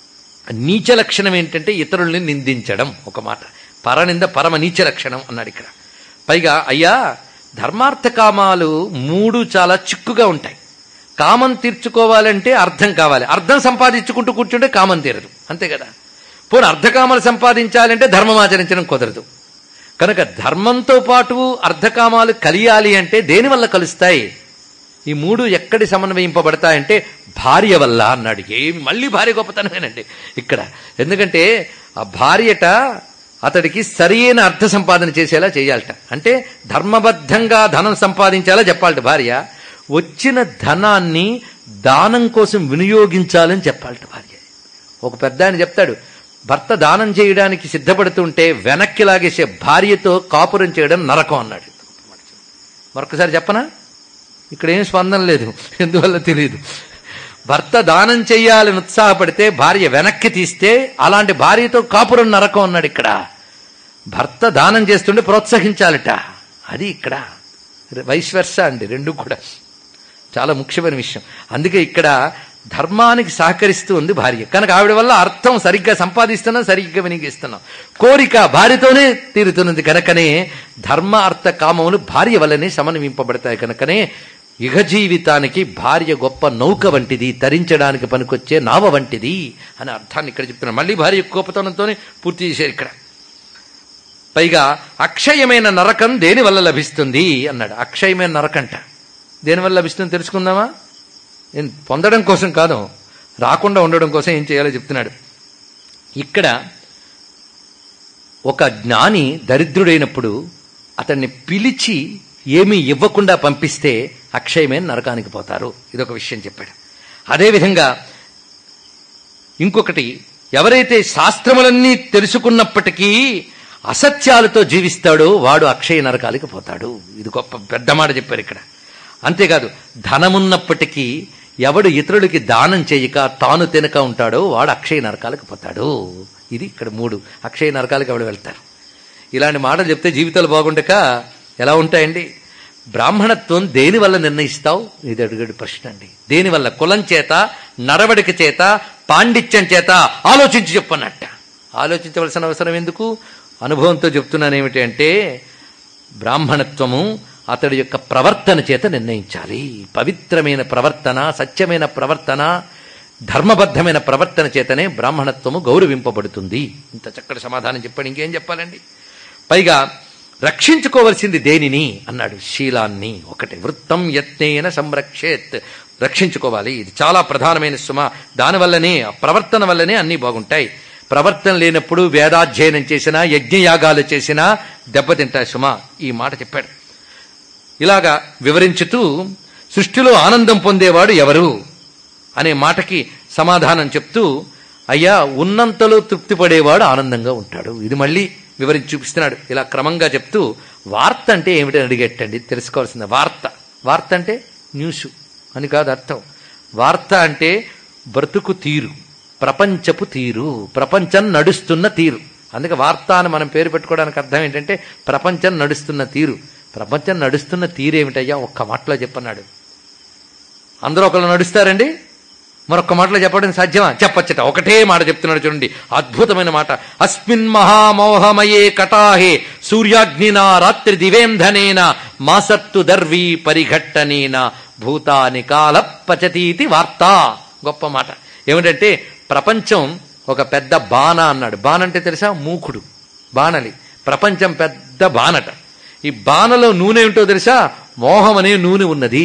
Speaker 3: నీచ లక్షణం ఏంటంటే ఇతరుల్ని నిందించడం ఒక మాట పరనింద పరమ నీచ లక్షణం అన్నాడు ఇక్కడ పైగా అయ్యా ధర్మార్థ కామాలు మూడు చాలా చిక్కుగా ఉంటాయి కామం తీర్చుకోవాలంటే అర్థం కావాలి అర్థం సంపాదించుకుంటూ కూర్చుంటే కామం తీరదు అంతే కదా పోనీ అర్ధకామాలు సంపాదించాలంటే ధర్మం ఆచరించడం కుదరదు కనుక ధర్మంతో పాటు అర్ధకామాలు కలియాలి అంటే దేని వల్ల కలుస్తాయి ఈ మూడు ఎక్కడి సమన్వయింపబడతాయంటే భార్య వల్ల అన్నాడు ఏమి మళ్ళీ భార్య గొప్పతనమేనండి ఇక్కడ ఎందుకంటే ఆ భార్యట అతడికి సరియైన అర్థ సంపాదన చేసేలా చేయాలట అంటే ధర్మబద్ధంగా ధనం సంపాదించేలా చెప్పాలట భార్య వచ్చిన ధనాన్ని దానం కోసం వినియోగించాలని చెప్పాలట భార్య ఒక పెద్ద ఆయన చెప్తాడు భర్త దానం చేయడానికి సిద్ధపడుతుంటే వెనక్కి లాగేసే భార్యతో కాపురం చేయడం నరకం అన్నాడు మరొకసారి చెప్పనా ఇక్కడ ఏం స్పందన లేదు ఎందువల్ల తెలియదు భర్త దానం చెయ్యాలని ఉత్సాహపడితే భార్య వెనక్కి తీస్తే అలాంటి భార్యతో కాపురం నరకం అన్నాడు ఇక్కడ భర్త దానం చేస్తుంటే ప్రోత్సహించాలట అది ఇక్కడ వైశ్వర్స అండి రెండు కూడా చాలా ముఖ్యమైన విషయం అందుకే ఇక్కడ ధర్మానికి సహకరిస్తూ ఉంది భార్య కనుక ఆవిడ వల్ల అర్థం సరిగ్గా సంపాదిస్తున్నాం సరిగ్గా వినియోగిస్తున్నాం కోరిక భార్యతోనే తీరుతున్నది కనుకనే ధర్మ అర్థ కామములు భార్య వల్లనే సమన్వింపబడతాయి కనుకనే ఇహ జీవితానికి భార్య గొప్ప నౌక వంటిది తరించడానికి పనికొచ్చే నావ వంటిది అని అర్థాన్ని ఇక్కడ చెప్తున్నాను మళ్ళీ భార్య కోపతనంతోనే పూర్తి చేశారు ఇక్కడ పైగా అక్షయమైన నరకం దేని వల్ల లభిస్తుంది అన్నాడు అక్షయమైన నరకంట దేని వల్ల లభిస్తుంది తెలుసుకుందామా ఏం పొందడం కోసం కాదు రాకుండా ఉండడం కోసం ఏం చేయాలో చెప్తున్నాడు ఇక్కడ ఒక జ్ఞాని దరిద్రుడైనప్పుడు అతన్ని పిలిచి ఏమీ ఇవ్వకుండా పంపిస్తే అక్షయమైన నరకానికి పోతారు ఇదొక విషయం చెప్పాడు అదేవిధంగా ఇంకొకటి ఎవరైతే శాస్త్రములన్నీ తెలుసుకున్నప్పటికీ అసత్యాలతో జీవిస్తాడో వాడు అక్షయ నరకాలకి పోతాడు ఇది గొప్ప పెద్ద మాట చెప్పారు ఇక్కడ అంతేకాదు ధనమున్నప్పటికీ ఎవడు ఇతరులకి దానం చేయక తాను తినక ఉంటాడో వాడు అక్షయ నరకాలకు పోతాడు ఇది ఇక్కడ మూడు అక్షయ నరకాలకు ఎవడు వెళ్తారు ఇలాంటి మాటలు చెప్తే జీవితాలు బాగుండక ఎలా ఉంటాయండి బ్రాహ్మణత్వం దేని వల్ల నిర్ణయిస్తావు ఇది అడుగుడు ప్రశ్న అండి దేని వల్ల కులం చేత నడవడిక చేత పాండిత్యం చేత ఆలోచించి చెప్పన్నట్ట ఆలోచించవలసిన అవసరం ఎందుకు అనుభవంతో చెప్తున్నాను ఏమిటి అంటే బ్రాహ్మణత్వము అతడి యొక్క ప్రవర్తన చేత నిర్ణయించాలి పవిత్రమైన ప్రవర్తన సత్యమైన ప్రవర్తన ధర్మబద్ధమైన ప్రవర్తన చేతనే బ్రాహ్మణత్వము గౌరవింపబడుతుంది ఇంత చక్కటి సమాధానం చెప్పండి ఇంకేం చెప్పాలండి పైగా రక్షించుకోవలసింది దేనిని అన్నాడు శీలాన్ని ఒకటి వృత్తం యత్నేన సంరక్షేత్ రక్షించుకోవాలి ఇది చాలా ప్రధానమైన సుమ దానివల్లనే ఆ ప్రవర్తన వల్లనే అన్నీ బాగుంటాయి ప్రవర్తన లేనప్పుడు వేదాధ్యయనం చేసినా యజ్ఞయాగాలు చేసినా దెబ్బతింటాయి సుమ ఈ మాట చెప్పాడు ఇలాగా వివరించుతూ సృష్టిలో ఆనందం పొందేవాడు ఎవరు అనే మాటకి సమాధానం చెప్తూ అయ్యా ఉన్నంతలో తృప్తి పడేవాడు ఆనందంగా ఉంటాడు ఇది మళ్ళీ వివరించి చూపిస్తున్నాడు ఇలా క్రమంగా చెప్తూ వార్త అంటే ఏమిటని అడిగేటండి తెలుసుకోవాల్సింది వార్త వార్త అంటే న్యూస్ అని కాదు అర్థం వార్త అంటే బ్రతుకు తీరు ప్రపంచపు తీరు ప్రపంచం నడుస్తున్న తీరు అందుకే వార్త అని మనం పేరు పెట్టుకోవడానికి అర్థం ఏంటంటే ప్రపంచం నడుస్తున్న తీరు ప్రపంచం నడుస్తున్న తీరేమిటయ్యా ఒక్క మాటలో చెప్పన్నాడు అందరూ ఒకళ్ళు నడుస్తారండి మరొక్క మాటలో చెప్పడం సాధ్యమా చెప్పచ్చట ఒకటే మాట చెప్తున్నాడు చూడండి అద్భుతమైన మాట అస్మిన్ మహామోహమయే కటాహే సూర్యాగ్నినా రాత్రి దివేంధనేన మాసత్తు దర్వీ పరిఘట్టనేన భూతాని కాల పచతీతి వార్త గొప్ప మాట ఏమిటంటే ప్రపంచం ఒక పెద్ద బాణ అన్నాడు బాణ అంటే తెలుసా మూకుడు బాణలి ప్రపంచం పెద్ద బాణట ఈ బాణలో నూనె ఏమిటో తెలుసా మోహం అనే నూనె ఉన్నది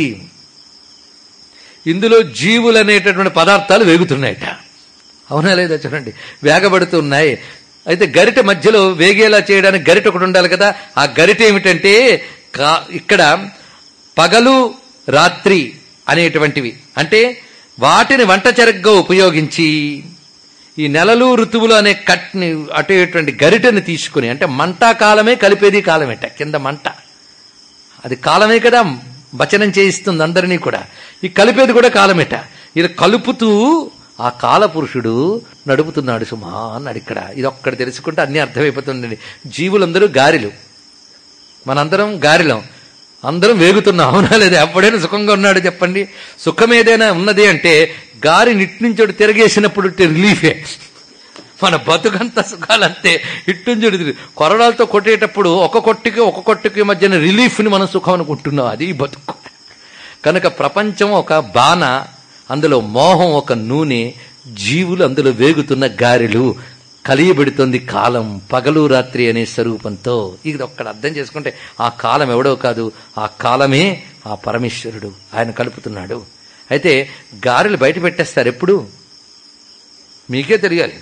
Speaker 3: ఇందులో జీవులు అనేటటువంటి పదార్థాలు వేగుతున్నాయట అవునా లేదా చూడండి వేగబడుతున్నాయి అయితే గరిట మధ్యలో వేగేలా చేయడానికి గరిట ఒకటి ఉండాలి కదా ఆ గరిట ఏమిటంటే కా- ఇక్కడ పగలు రాత్రి అనేటువంటివి అంటే వాటిని వంట చెరగ్గా ఉపయోగించి ఈ నెలలు ఋతువులు అనే కట్ని అటువంటి గరిటని తీసుకుని అంటే మంట కాలమే కలిపేది కాలమేట కింద మంట అది కాలమే కదా వచనం చేయిస్తుంది అందరినీ కూడా ఈ కలిపేది కూడా కాలమేట ఇది కలుపుతూ ఆ కాలపురుషుడు నడుపుతున్నాడు సుమా అన్నాడు ఇక్కడ ఇది ఒక్కటి తెలుసుకుంటే అన్ని అర్థమైపోతుందండి జీవులందరూ గారెలు మనందరం గారెలం అందరం వేగుతున్నాం అవునా లేదా ఎప్పుడైనా సుఖంగా ఉన్నాడు చెప్పండి సుఖం ఏదైనా ఉన్నది అంటే గారి నిట్టి నుంచి ఒకటి తిరగేసినప్పుడు రిలీఫే మన బతుకంత సుఖాలంతే ఇట్టుంచుడు కొరడాలతో కొట్టేటప్పుడు ఒక కొట్టుకి ఒక కొట్టుకి మధ్యన రిలీఫ్ని మనం సుఖం అనుకుంటున్నాం అది ఈ బతుకు కనుక ప్రపంచం ఒక బాణ అందులో మోహం ఒక నూనె జీవులు అందులో వేగుతున్న గారెలు కలియబెడుతోంది కాలం పగలు రాత్రి అనే స్వరూపంతో ఇది ఒక్కడ అర్థం చేసుకుంటే ఆ కాలం ఎవడో కాదు ఆ కాలమే ఆ పరమేశ్వరుడు ఆయన కలుపుతున్నాడు అయితే గారెలు బయట పెట్టేస్తారు ఎప్పుడు మీకే తెలియాలి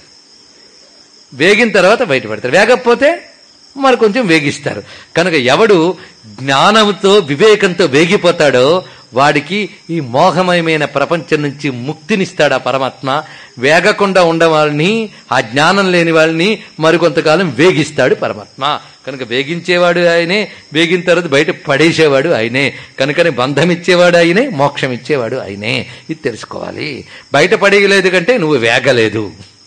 Speaker 3: వేగిన తర్వాత బయట పెడతారు వేగకపోతే మరి కొంచెం వేగిస్తారు కనుక ఎవడు జ్ఞానంతో వివేకంతో వేగిపోతాడో వాడికి ఈ మోహమయమైన ప్రపంచం నుంచి ముక్తినిస్తాడు ఆ పరమాత్మ వేగకుండా ఉండవాళ్ళని ఆ జ్ఞానం లేని వాళ్ళని మరికొంతకాలం వేగిస్తాడు పరమాత్మ కనుక వేగించేవాడు ఆయనే వేగిన తర్వాత బయట పడేసేవాడు ఆయనే కనుకనే బంధం ఇచ్చేవాడు ఆయనే మోక్షం ఇచ్చేవాడు ఆయనే ఇది తెలుసుకోవాలి బయట పడేయలేదు కంటే నువ్వు వేగలేదు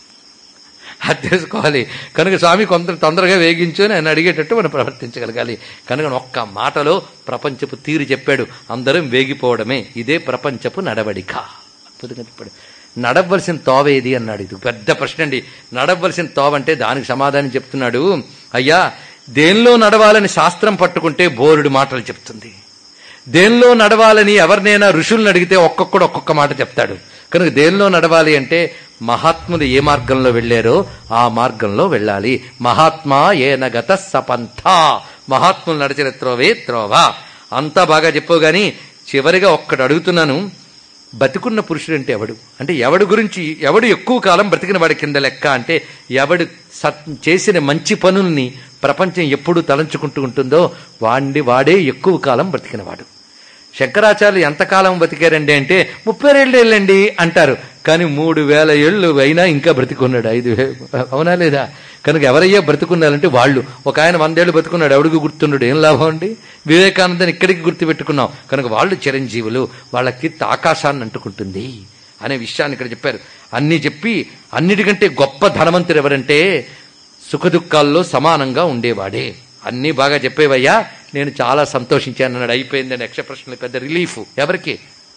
Speaker 3: అది తెలుసుకోవాలి కనుక స్వామి కొంత తొందరగా వేగించు అని ఆయన అడిగేటట్టు మనం ప్రవర్తించగలగాలి కనుక ఒక్క మాటలో ప్రపంచపు తీరు చెప్పాడు అందరం వేగిపోవడమే ఇదే ప్రపంచపు నడవడిక అద్భుతంగా చెప్పాడు నడవలసిన తోవేది అన్నాడు ఇది పెద్ద ప్రశ్న అండి నడవలసిన తోవ అంటే దానికి సమాధానం చెప్తున్నాడు అయ్యా దేనిలో నడవాలని శాస్త్రం పట్టుకుంటే బోరుడు మాటలు చెప్తుంది దేనిలో నడవాలని ఎవరినైనా ఋషుల్ని అడిగితే ఒక్కొక్కడు ఒక్కొక్క మాట చెప్తాడు కనుక దేనిలో నడవాలి అంటే మహాత్ములు ఏ మార్గంలో వెళ్ళారో ఆ మార్గంలో వెళ్ళాలి మహాత్మా ఏనగత సపంథ మహాత్ములు నడిచిన త్రోవే త్రోవ అంతా బాగా చెప్పు గాని చివరిగా ఒక్కడు అడుగుతున్నాను బతికున్న పురుషుడు అంటే ఎవడు అంటే ఎవడు గురించి ఎవడు ఎక్కువ కాలం బ్రతికిన వాడి కింద లెక్క అంటే ఎవడు సత్ చేసిన మంచి పనుల్ని ప్రపంచం ఎప్పుడు తలంచుకుంటూ ఉంటుందో వాడి వాడే ఎక్కువ కాలం బ్రతికినవాడు శంకరాచార్యులు ఎంతకాలం బతికారండి అంటే ముప్పై రెండు ఏళ్ళండి అంటారు కానీ మూడు వేల ఏళ్ళు అయినా ఇంకా బ్రతికున్నాడు ఐదు వే- అవునా లేదా కనుక ఎవరయ్యా బ్రతుకున్నారంటే వాళ్ళు ఒక ఆయన వందేళ్లు బ్రతుకున్నాడు ఎవడికి గుర్తున్నాడు ఏం లాభం అండి వివేకానందని ఇక్కడికి గుర్తు పెట్టుకున్నాం కనుక వాళ్ళు చిరంజీవులు వాళ్ళ కీర్తి ఆకాశాన్ని అంటుకుంటుంది అనే విషయాన్ని ఇక్కడ చెప్పారు అన్ని చెప్పి అన్నిటికంటే గొప్ప ధనవంతుడు ఎవరంటే సుఖదుఖాల్లో సమానంగా ఉండేవాడే అన్నీ బాగా చెప్పేవయ్యా నేను చాలా సంతోషించాను అన్నాడు అయిపోయిందని యక్ష ప్రశ్నలు పెద్ద రిలీఫ్ ఎవరికి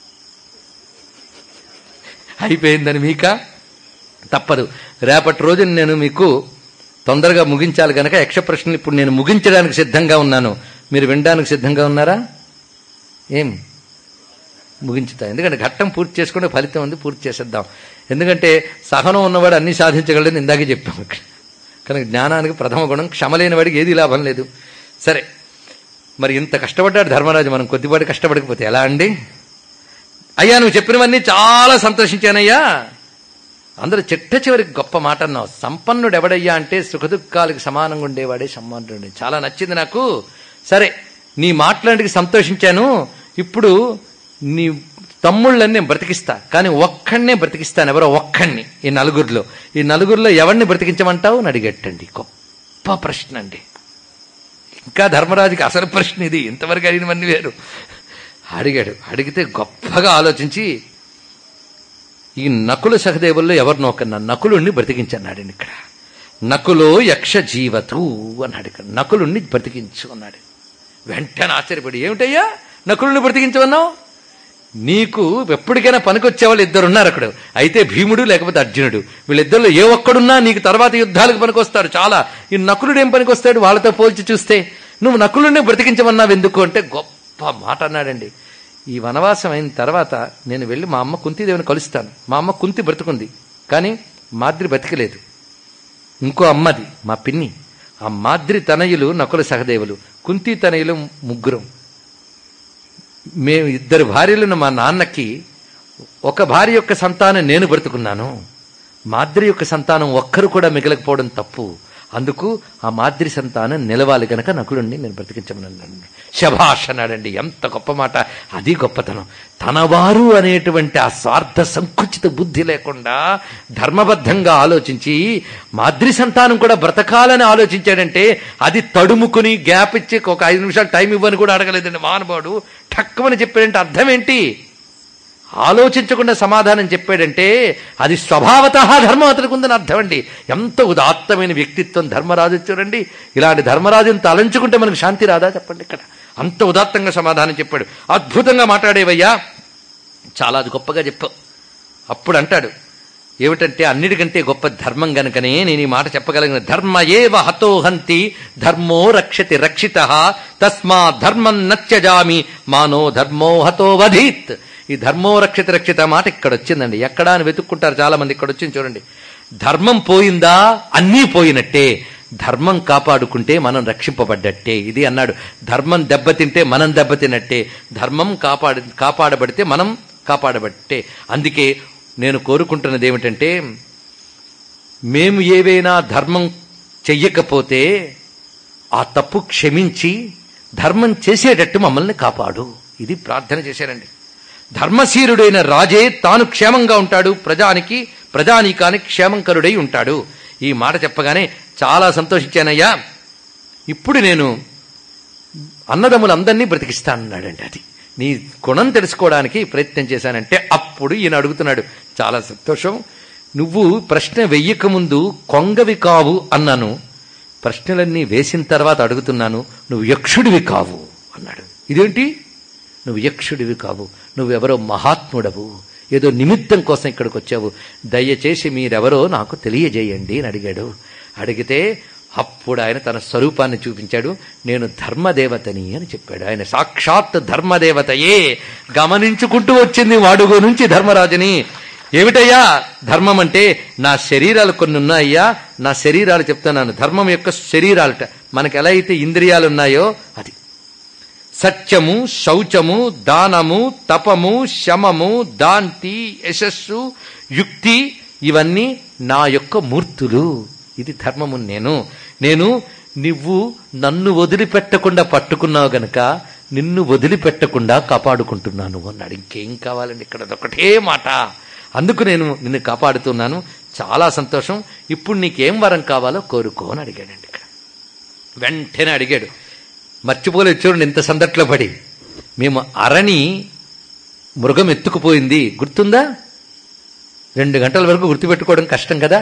Speaker 3: అయిపోయిందని మీక తప్పదు రేపటి రోజున నేను మీకు తొందరగా ముగించాలి గనక యక్ష ప్రశ్నలు ఇప్పుడు నేను ముగించడానికి సిద్ధంగా ఉన్నాను మీరు వినడానికి సిద్ధంగా ఉన్నారా ఏం ముగించుతా ఎందుకంటే ఘట్టం పూర్తి చేసుకుంటే ఫలితం ఉంది పూర్తి చేసేద్దాం ఎందుకంటే సహనం ఉన్నవాడు అన్ని సాధించగలడని ఇందాకే చెప్పాము ఇక్కడ కనుక జ్ఞానానికి ప్రథమ గుణం క్షమ లేని వాడికి ఏది లాభం లేదు సరే మరి ఇంత కష్టపడ్డాడు ధర్మరాజు మనం కొద్దిపాటి కష్టపడకపోతే ఎలా అండి అయ్యా నువ్వు చెప్పినవన్నీ చాలా సంతోషించానయ్యా అందరూ చిట్ట చివరికి గొప్ప మాట అన్నావు సంపన్నుడు ఎవడయ్యా అంటే సుఖదుఖాలకు సమానంగా ఉండేవాడే సంపన్నుడు చాలా నచ్చింది నాకు సరే నీ మాట్లాడికి సంతోషించాను ఇప్పుడు నీ తమ్ముళ్ళని నేను బ్రతికిస్తా కానీ ఒక్కడినే బ్రతికిస్తాను ఎవరో ఒక్కడిని ఈ నలుగురిలో ఈ నలుగురిలో ఎవరిని బ్రతికించమంటావు అని అడిగట్టండి గొప్ప ప్రశ్న అండి ఇంకా ధర్మరాజుకి అసలు ప్రశ్న ఇది ఇంతవరకు అడిగినవన్నీ వేరు అడిగాడు అడిగితే గొప్పగా ఆలోచించి ఈ నకుల సహదేవుల్లో ఎవరినో ఒక నకులుణ్ణి బ్రతికించన్నాడండి ఇక్కడ నకులో యక్ష జీవతు అన్నాడు ఇక్కడ నకులుణ్ణి బ్రతికించు అన్నాడు వెంటనే ఆశ్చర్యపడి ఏమిటయ్యా నకులుని బ్రతికించమన్నావు నీకు ఎప్పటికైనా పనికొచ్చేవాళ్ళు ఇద్దరు ఉన్నారు అక్కడ అయితే భీముడు లేకపోతే అర్జునుడు వీళ్ళిద్దరిలో ఏ ఒక్కడున్నా నీకు తర్వాత యుద్ధాలకు పనికొస్తాడు చాలా ఈ నకులుడు ఏం పనికొస్తాడు వాళ్ళతో పోల్చి చూస్తే నువ్వు నకులునే బ్రతికించమన్నావు ఎందుకు అంటే గొప్ప మాట అన్నాడండి ఈ వనవాసం అయిన తర్వాత నేను వెళ్ళి మా అమ్మ కుంతిదేవిని కలుస్తాను మా అమ్మ కుంతి బ్రతుకుంది కానీ మాద్రి బతికలేదు ఇంకో అమ్మది మా పిన్ని ఆ మాద్రి తనయులు నకుల సహదేవులు కుంతి తనయులు ముగ్గురం మేము ఇద్దరు భార్యలను మా నాన్నకి ఒక భార్య యొక్క సంతానం నేను బ్రతుకున్నాను మాద్రి యొక్క సంతానం ఒక్కరు కూడా మిగలకపోవడం తప్పు అందుకు ఆ మాద్రి సంతానం నిలవాలి గనక నకులుండి నేను బ్రతికించమన్నాను శభాష్ అన్నాడండి ఎంత గొప్ప మాట అది గొప్పతనం తనవారు అనేటువంటి ఆ స్వార్థ సంకుచిత బుద్ధి లేకుండా ధర్మబద్ధంగా ఆలోచించి మాద్రి సంతానం కూడా బ్రతకాలని ఆలోచించాడంటే అది తడుముకుని గ్యాప్ ఇచ్చి ఒక ఐదు నిమిషాలు టైం ఇవ్వని కూడా అడగలేదండి మహానుభావుడు ఠక్కుమని చెప్పాడంటే అర్థం ఏంటి ఆలోచించకుండా సమాధానం చెప్పాడంటే అది స్వభావత ధర్మం అతనికి ఉందని అర్థం అండి ఎంత ఉదాత్తమైన వ్యక్తిత్వం ధర్మరాజు చూడండి ఇలాంటి ధర్మరాజుని తలంచుకుంటే మనకు శాంతి రాదా చెప్పండి ఇక్కడ అంత ఉదాత్తంగా సమాధానం చెప్పాడు అద్భుతంగా మాట్లాడేవయ్యా చాలా అది గొప్పగా చెప్పావు అప్పుడు అంటాడు ఏమిటంటే అన్నిటికంటే గొప్ప ధర్మం గనుకనే నేను ఈ మాట చెప్పగలిగిన ధర్మ ఏవ హతోహంతి ధర్మో రక్షతి రక్షిత తస్మా ధర్మం నత్యజామి మానో ధర్మో హతో వధీత్ ఈ ధర్మో రక్షిత రక్షిత మాట ఇక్కడ వచ్చిందండి ఎక్కడా అని వెతుక్కుంటారు చాలా మంది ఇక్కడ వచ్చింది చూడండి ధర్మం పోయిందా అన్నీ పోయినట్టే ధర్మం కాపాడుకుంటే మనం రక్షింపబడ్డట్టే ఇది అన్నాడు ధర్మం దెబ్బతింటే మనం దెబ్బతిన్నట్టే ధర్మం కాపాడు కాపాడబడితే మనం కాపాడబట్టే అందుకే నేను కోరుకుంటున్నది ఏమిటంటే మేము ఏవైనా ధర్మం చెయ్యకపోతే ఆ తప్పు క్షమించి ధర్మం చేసేటట్టు మమ్మల్ని కాపాడు ఇది ప్రార్థన చేశారండి ధర్మశీరుడైన రాజే తాను క్షేమంగా ఉంటాడు ప్రజానికి ప్రజానీకానికి క్షేమంకరుడై ఉంటాడు ఈ మాట చెప్పగానే చాలా సంతోషించానయ్యా ఇప్పుడు నేను అన్నదమ్ములందరినీ బ్రతికిస్తానన్నాడండి అది నీ గుణం తెలుసుకోవడానికి ప్రయత్నం చేశానంటే అప్పుడు ఈయన అడుగుతున్నాడు చాలా సంతోషం నువ్వు ప్రశ్న వెయ్యక ముందు కొంగవి కావు అన్నాను ప్రశ్నలన్నీ వేసిన తర్వాత అడుగుతున్నాను నువ్వు యక్షుడివి కావు అన్నాడు ఇదేంటి నువ్వు యక్షుడివి కావు నువ్వెవరో మహాత్ముడవు ఏదో నిమిత్తం కోసం ఇక్కడికి వచ్చావు దయచేసి మీరెవరో నాకు తెలియజేయండి అని అడిగాడు అడిగితే అప్పుడు ఆయన తన స్వరూపాన్ని చూపించాడు నేను ధర్మదేవతని అని చెప్పాడు ఆయన సాక్షాత్ ధర్మదేవతయే గమనించుకుంటూ వచ్చింది వాడుగో నుంచి ధర్మరాజుని ఏమిటయ్యా ధర్మం అంటే నా శరీరాలు కొన్ని ఉన్నాయ్యా నా శరీరాలు చెప్తున్నాను ధర్మం యొక్క శరీరాలట మనకి ఎలా అయితే ఇంద్రియాలు ఉన్నాయో అది సత్యము శౌచము దానము తపము శమము దాంతి యశస్సు యుక్తి ఇవన్నీ నా యొక్క మూర్తులు ఇది ధర్మము నేను నేను నువ్వు నన్ను వదిలిపెట్టకుండా పట్టుకున్నావు గనక నిన్ను వదిలిపెట్టకుండా కాపాడుకుంటున్నాను అన్నాడు ఇంకేం కావాలండి ఇక్కడ అదొకటే మాట అందుకు నేను నిన్ను కాపాడుతున్నాను చాలా సంతోషం ఇప్పుడు నీకేం వరం కావాలో కోరుకో అని అడిగాడండి ఇక్కడ వెంటనే అడిగాడు మర్చిపోలేదు చూడండి ఇంత సందట్లో పడి మేము అరణి మృగం ఎత్తుకుపోయింది గుర్తుందా రెండు గంటల వరకు గుర్తుపెట్టుకోవడం కష్టం కదా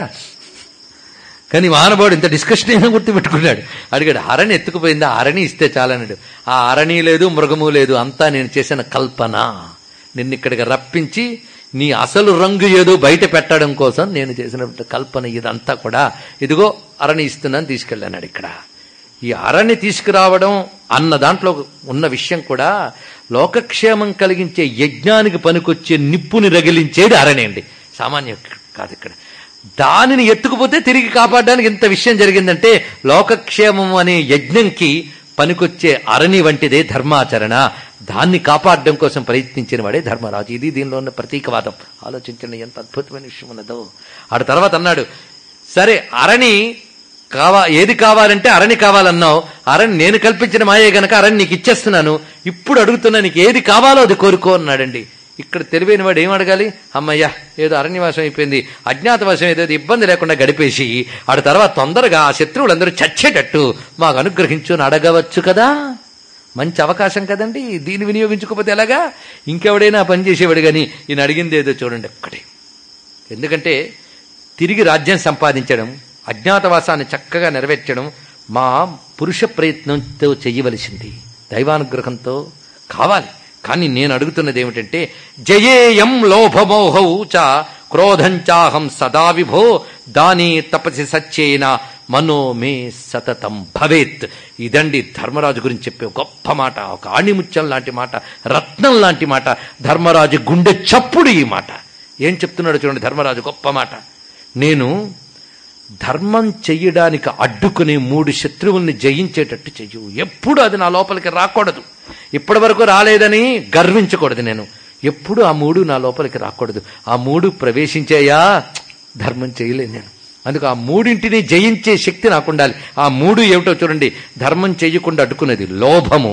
Speaker 3: కానీ మహానుభావుడు ఇంత డిస్కషన్ అయినా గుర్తుపెట్టుకున్నాడు అడిగాడు అరణి ఎత్తుకుపోయిందా అరణి ఇస్తే చాలన్నాడు ఆ అరణి లేదు మృగము లేదు అంతా నేను చేసిన కల్పన నిన్ను ఇక్కడికి రప్పించి నీ అసలు రంగు ఏదో బయట పెట్టడం కోసం నేను చేసిన కల్పన ఇదంతా కూడా ఇదిగో అరణి ఇస్తున్నాను తీసుకెళ్ళాడు ఇక్కడ ఈ అరణి తీసుకురావడం అన్న దాంట్లో ఉన్న విషయం కూడా లోకక్షేమం కలిగించే యజ్ఞానికి పనికొచ్చే నిప్పుని రగిలించేది అరణి అండి సామాన్యం కాదు ఇక్కడ దానిని ఎత్తుకుపోతే తిరిగి కాపాడడానికి ఇంత విషయం జరిగిందంటే లోకక్షేమం అనే యజ్ఞంకి పనికొచ్చే అరణి వంటిదే ధర్మాచరణ దాన్ని కాపాడడం కోసం ప్రయత్నించిన వాడే ధర్మరాజు ఇది దీనిలో ఉన్న ప్రతీకవాదం ఆలోచించండి ఎంత అద్భుతమైన విషయం ఉన్నదో ఆడ తర్వాత అన్నాడు సరే అరణి కావా ఏది కావాలంటే అరణి కావాలన్నావు అరణి నేను కల్పించిన మాయే గనక అరణి నీకు ఇచ్చేస్తున్నాను ఇప్పుడు అడుగుతున్నా నీకు ఏది కావాలో అది కోరుకో అన్నాడండి ఇక్కడ తెలివైన వాడు ఏం అడగాలి అమ్మయ్యా ఏదో అరణ్యవాసం అయిపోయింది అజ్ఞాతవాసం ఏదో ఇబ్బంది లేకుండా గడిపేసి ఆడ తర్వాత తొందరగా ఆ శత్రువులందరూ చచ్చేటట్టు మాకు అనుగ్రహించు అని అడగవచ్చు కదా మంచి అవకాశం కదండి దీన్ని వినియోగించుకోకపోతే ఎలాగా ఇంకెవడైనా పని చేసేవాడు కానీ ఈయన అడిగింది ఏదో చూడండి ఒక్కటే ఎందుకంటే తిరిగి రాజ్యం సంపాదించడం అజ్ఞాతవాసాన్ని చక్కగా నెరవేర్చడం మా పురుష ప్రయత్నంతో చెయ్యవలసింది దైవానుగ్రహంతో కావాలి కానీ నేను అడుగుతున్నది ఏమిటంటే జయేయం లోభమోహౌ చ క్రోధంచాహం సదా విభో దాని తపసి సత్యేన మనో మే సతతం భవేత్ ఇదండి ధర్మరాజు గురించి చెప్పే గొప్ప మాట ఒక ఆణిముత్యం లాంటి మాట రత్నం లాంటి మాట ధర్మరాజు గుండె చప్పుడు ఈ మాట ఏం చెప్తున్నాడు చూడండి ధర్మరాజు గొప్ప మాట నేను ధర్మం చెయ్యడానికి అడ్డుకుని మూడు శత్రువుల్ని జయించేటట్టు చెయ్యు ఎప్పుడు అది నా లోపలికి రాకూడదు ఇప్పటి వరకు రాలేదని గర్వించకూడదు నేను ఎప్పుడు ఆ మూడు నా లోపలికి రాకూడదు ఆ మూడు ప్రవేశించాయా ధర్మం చేయలేను నేను అందుకు ఆ మూడింటిని జయించే శక్తి నాకు ఉండాలి ఆ మూడు ఏమిటో చూడండి ధర్మం చెయ్యకుండా అడ్డుకునేది లోభము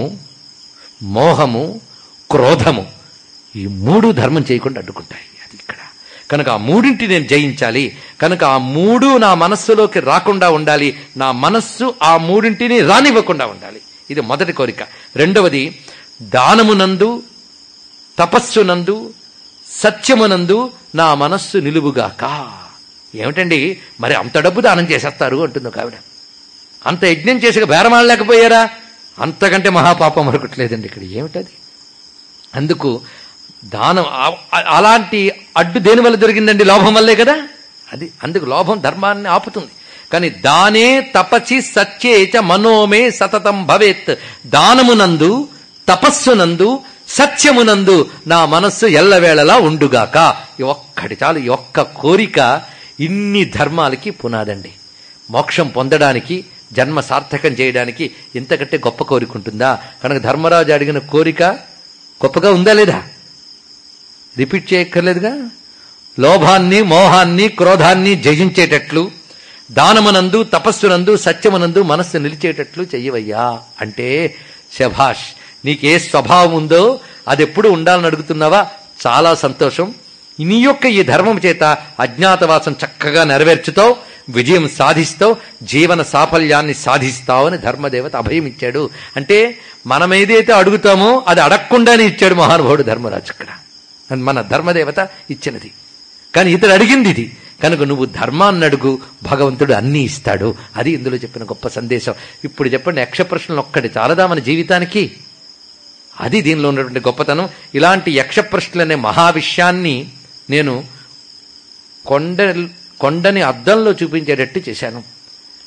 Speaker 3: మోహము క్రోధము ఈ మూడు ధర్మం చేయకుండా అడ్డుకుంటాయి అది ఇక్కడ కనుక ఆ మూడింటి నేను జయించాలి కనుక ఆ మూడు నా మనస్సులోకి రాకుండా ఉండాలి నా మనస్సు ఆ మూడింటిని రానివ్వకుండా ఉండాలి ఇది మొదటి కోరిక రెండవది దానమునందు తపస్సునందు సత్యమునందు నా మనస్సు నిలువుగాక ఏమిటండి మరి అంత డబ్బు దానం చేసేస్తారు అంటుంది ఒక ఆవిడ అంత యజ్ఞం చేసి బేరమాడలేకపోయారా అంతకంటే మహాపాపం మరొకట్లేదండి ఇక్కడ ఏమిటది అందుకు దానం ఆ- ఆ- అలాంటి అడ్డు దేని వల్ల దొరికిందండి లోభం వల్లే కదా అది అందుకు లోభం ధర్మాన్ని ఆపుతుంది కానీ దానే తపసి సత్యేచ మనోమే సతతం భవేత్ దానమునందు తపస్సునందు సత్యమునందు నా మనస్సు ఎల్లవేళలా ఉండుగాక ఈ ఒక్కటి చాలు ఈ ఒక్క కోరిక ఇన్ని ధర్మాలకి పునాదండి మోక్షం పొందడానికి జన్మ సార్థకం చేయడానికి ఇంతకంటే గొప్ప కోరిక ఉంటుందా కనుక ధర్మరాజు అడిగిన కోరిక గొప్పగా ఉందా లేదా రిపీట్ చేయక్కర్లేదుగా లోభాన్ని మోహాన్ని క్రోధాన్ని జయించేటట్లు దానమునందు తపస్సునందు సత్యమునందు మనస్సు నిలిచేటట్లు చెయ్యవయ్యా అంటే శభాష్ నీకే స్వభావం ఉందో అది ఎప్పుడు ఉండాలని అడుగుతున్నావా చాలా సంతోషం నీ యొక్క ఈ ధర్మం చేత అజ్ఞాతవాసం చక్కగా నెరవేర్చుతావు విజయం సాధిస్తావు జీవన సాఫల్యాన్ని సాధిస్తావు అని ధర్మదేవత అభయం ఇచ్చాడు అంటే మనం ఏదైతే అడుగుతామో అది అడగకుండానే ఇచ్చాడు మహానుభావుడు ధర్మరాజు ఇక్కడ అది మన ధర్మదేవత ఇచ్చినది కానీ ఇతడు అడిగింది ఇది కనుక నువ్వు ధర్మాన్ని అడుగు భగవంతుడు అన్నీ ఇస్తాడు అది ఇందులో చెప్పిన గొప్ప సందేశం ఇప్పుడు చెప్పండి యక్ష ప్రశ్నలు ఒక్కటి చాలదా మన జీవితానికి అది దీనిలో ఉన్నటువంటి గొప్పతనం ఇలాంటి యక్ష ప్రశ్నలనే మహావిషయాన్ని నేను కొండ కొండని అద్దంలో చూపించేటట్టు చేశాను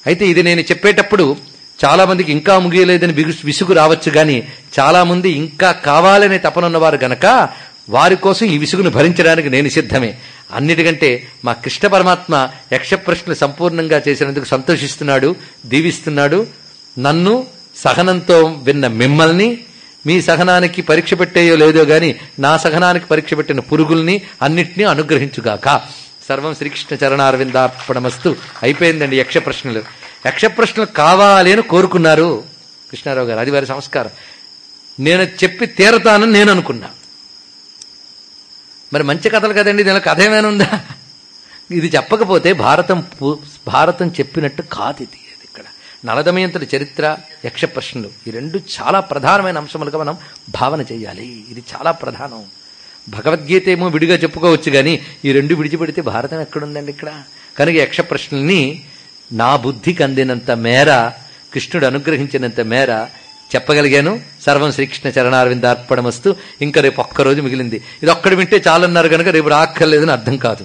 Speaker 3: అయితే ఇది నేను చెప్పేటప్పుడు చాలా మందికి ఇంకా ముగియలేదని బిగు- విసుగు రావచ్చు గాని చాలా మంది ఇంకా కావాలనే తపనున్నవారు గనక వారి కోసం ఈ విసుగును భరించడానికి నేను సిద్ధమే అన్నిటికంటే మా కృష్ణ పరమాత్మ యక్ష ప్రశ్నలు సంపూర్ణంగా చేసినందుకు సంతోషిస్తున్నాడు దీవిస్తున్నాడు నన్ను సహనంతో విన్న మిమ్మల్ని మీ సహనానికి పరీక్ష పెట్టేయో లేదో గాని నా సహనానికి పరీక్ష పెట్టిన పురుగుల్ని అన్నిటినీ అనుగ్రహించుగాక సర్వం శ్రీకృష్ణ చరణారవిందార్పణమస్తు అయిపోయిందండి యక్ష ప్రశ్నలు యక్ష ప్రశ్నలు కావాలి అని కోరుకున్నారు కృష్ణారావు గారు అది వారి సంస్కారం నేను చెప్పి తీరతానని నేను అనుకున్నా మరి మంచి కథలు కదండి దీనిలో కథ ఏమైనా ఉందా ఇది చెప్పకపోతే భారతం పు- భారతం చెప్పినట్టు కాదు ఇది ఇది ఇక్కడ నలదమయంతుడి చరిత్ర యక్ష ప్రశ్నలు ఈ రెండు చాలా ప్రధానమైన అంశములుగా మనం భావన చేయాలి ఇది చాలా ప్రధానం భగవద్గీత ఏమో విడిగా చెప్పుకోవచ్చు కానీ ఈ రెండు విడిచిపెడితే భారతం ఎక్కడుందండి ఇక్కడ కనుక యక్ష ప్రశ్నల్ని నా బుద్ధికి అందినంత మేర కృష్ణుడు అనుగ్రహించినంత మేర చెప్పగలిగాను సర్వం శ్రీకృష్ణ చరణారవిందార్పణమస్తు ఇంకా రేపు ఒక్కరోజు మిగిలింది ఇది ఒక్కడు వింటే చాలన్నారు కనుక రేపు రాక్కర్లేదని అర్థం కాదు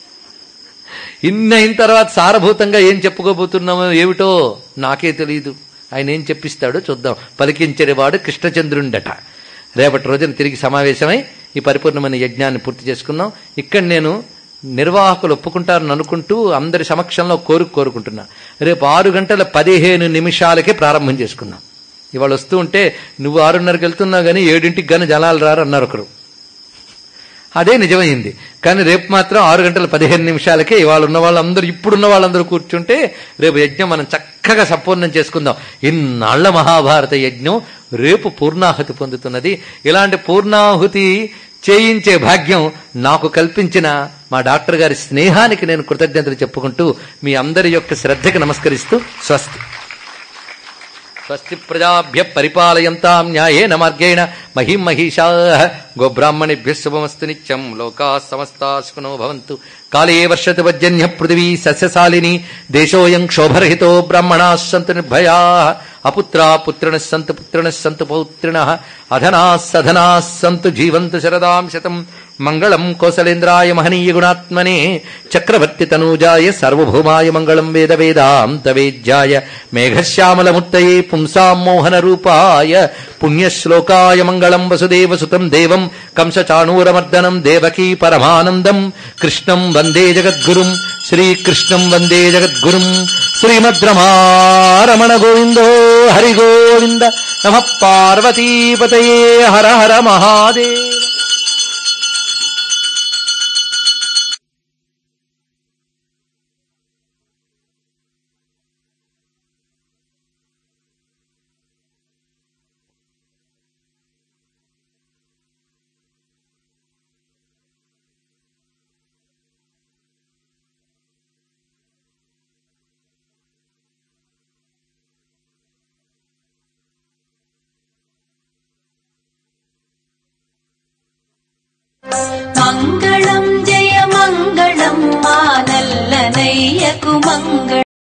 Speaker 3: ఇన్ని అయిన తర్వాత సారభూతంగా ఏం చెప్పుకోబోతున్నామో ఏమిటో నాకే తెలియదు ఆయన ఏం చెప్పిస్తాడో చూద్దాం పలికించేవాడు కృష్ణచంద్రుండట రేపటి రోజున తిరిగి సమావేశమై ఈ పరిపూర్ణమైన యజ్ఞాన్ని పూర్తి చేసుకుందాం ఇక్కడ నేను నిర్వాహకులు ఒప్పుకుంటారని అనుకుంటూ అందరి సమక్షంలో కోరుకు కోరుకుంటున్నా రేపు ఆరు గంటల పదిహేను నిమిషాలకే ప్రారంభం చేసుకుందాం ఇవాళ వస్తూ ఉంటే నువ్వు ఆరున్నరకి వెళ్తున్నావు కానీ ఏడింటికి కానీ జనాలు రారు అన్నారు ఒకరు అదే నిజమైంది కానీ రేపు మాత్రం ఆరు గంటల పదిహేను నిమిషాలకే ఇవాళ ఉన్న వాళ్ళందరూ ఇప్పుడున్న వాళ్ళందరూ కూర్చుంటే రేపు యజ్ఞం మనం చక్కగా సంపూర్ణం చేసుకుందాం ఇన్నాళ్ల మహాభారత యజ్ఞం రేపు పూర్ణాహుతి పొందుతున్నది ఇలాంటి పూర్ణాహుతి చేయించే భాగ్యం నాకు కల్పించిన మా డాక్టర్ గారి స్నేహానికి నేను కృతజ్ఞతలు చెప్పుకుంటూ మీ అందరి యొక్క శ్రద్ధకి నమస్కరిస్తూ స్వస్తి స్వస్తి ప్రజాభ్య పరిపాలయంతాం న్యాయేన మార్గేణ మహిం మహిషా గోబ్రాహ్మణిభ్య శుభమస్తు నిత్యం లోకా సమస్తా సుఖనో భవంతు కాళే వర్షతు వజ్జన్య పృథివీ సస్యశాలిని దేశోయం క్షోభరహితో బ్రాహ్మణా సంతు నిర్భయా అపుత్రా పుత్రిణ సంతు పుత్రిణ సంతు పౌత్రిణ అధనా సధనా సంతు జీవంతు శరదాం శతం మంగళం కోసలేంద్రాయ మహనీయ గుణాత్మనే చక్రవర్తి తనూజాయ సర్వభౌమాయ మంగళం వేద వేదాంత వేద్యాయ మేఘశ్యామలముత్తయే పుంసాం మోహన రూపాయ పుణ్యశ్లోకాయ మంగళం వసుదేవ సుతం దేవం కంసచాణూరమర్దనం దేవకీ పరమానందం కృష్ణం వందే జగద్గురుం శ్రీకృష్ణం వందే జగద్గురుం శ్రీమద్రమారమణ గోవిందో హరి గోవింద నమ పార్వతీపతయే హర హర మహాదేవ
Speaker 4: మంగళం జయ మంగళం మానల్లనయ్యకు మంగళం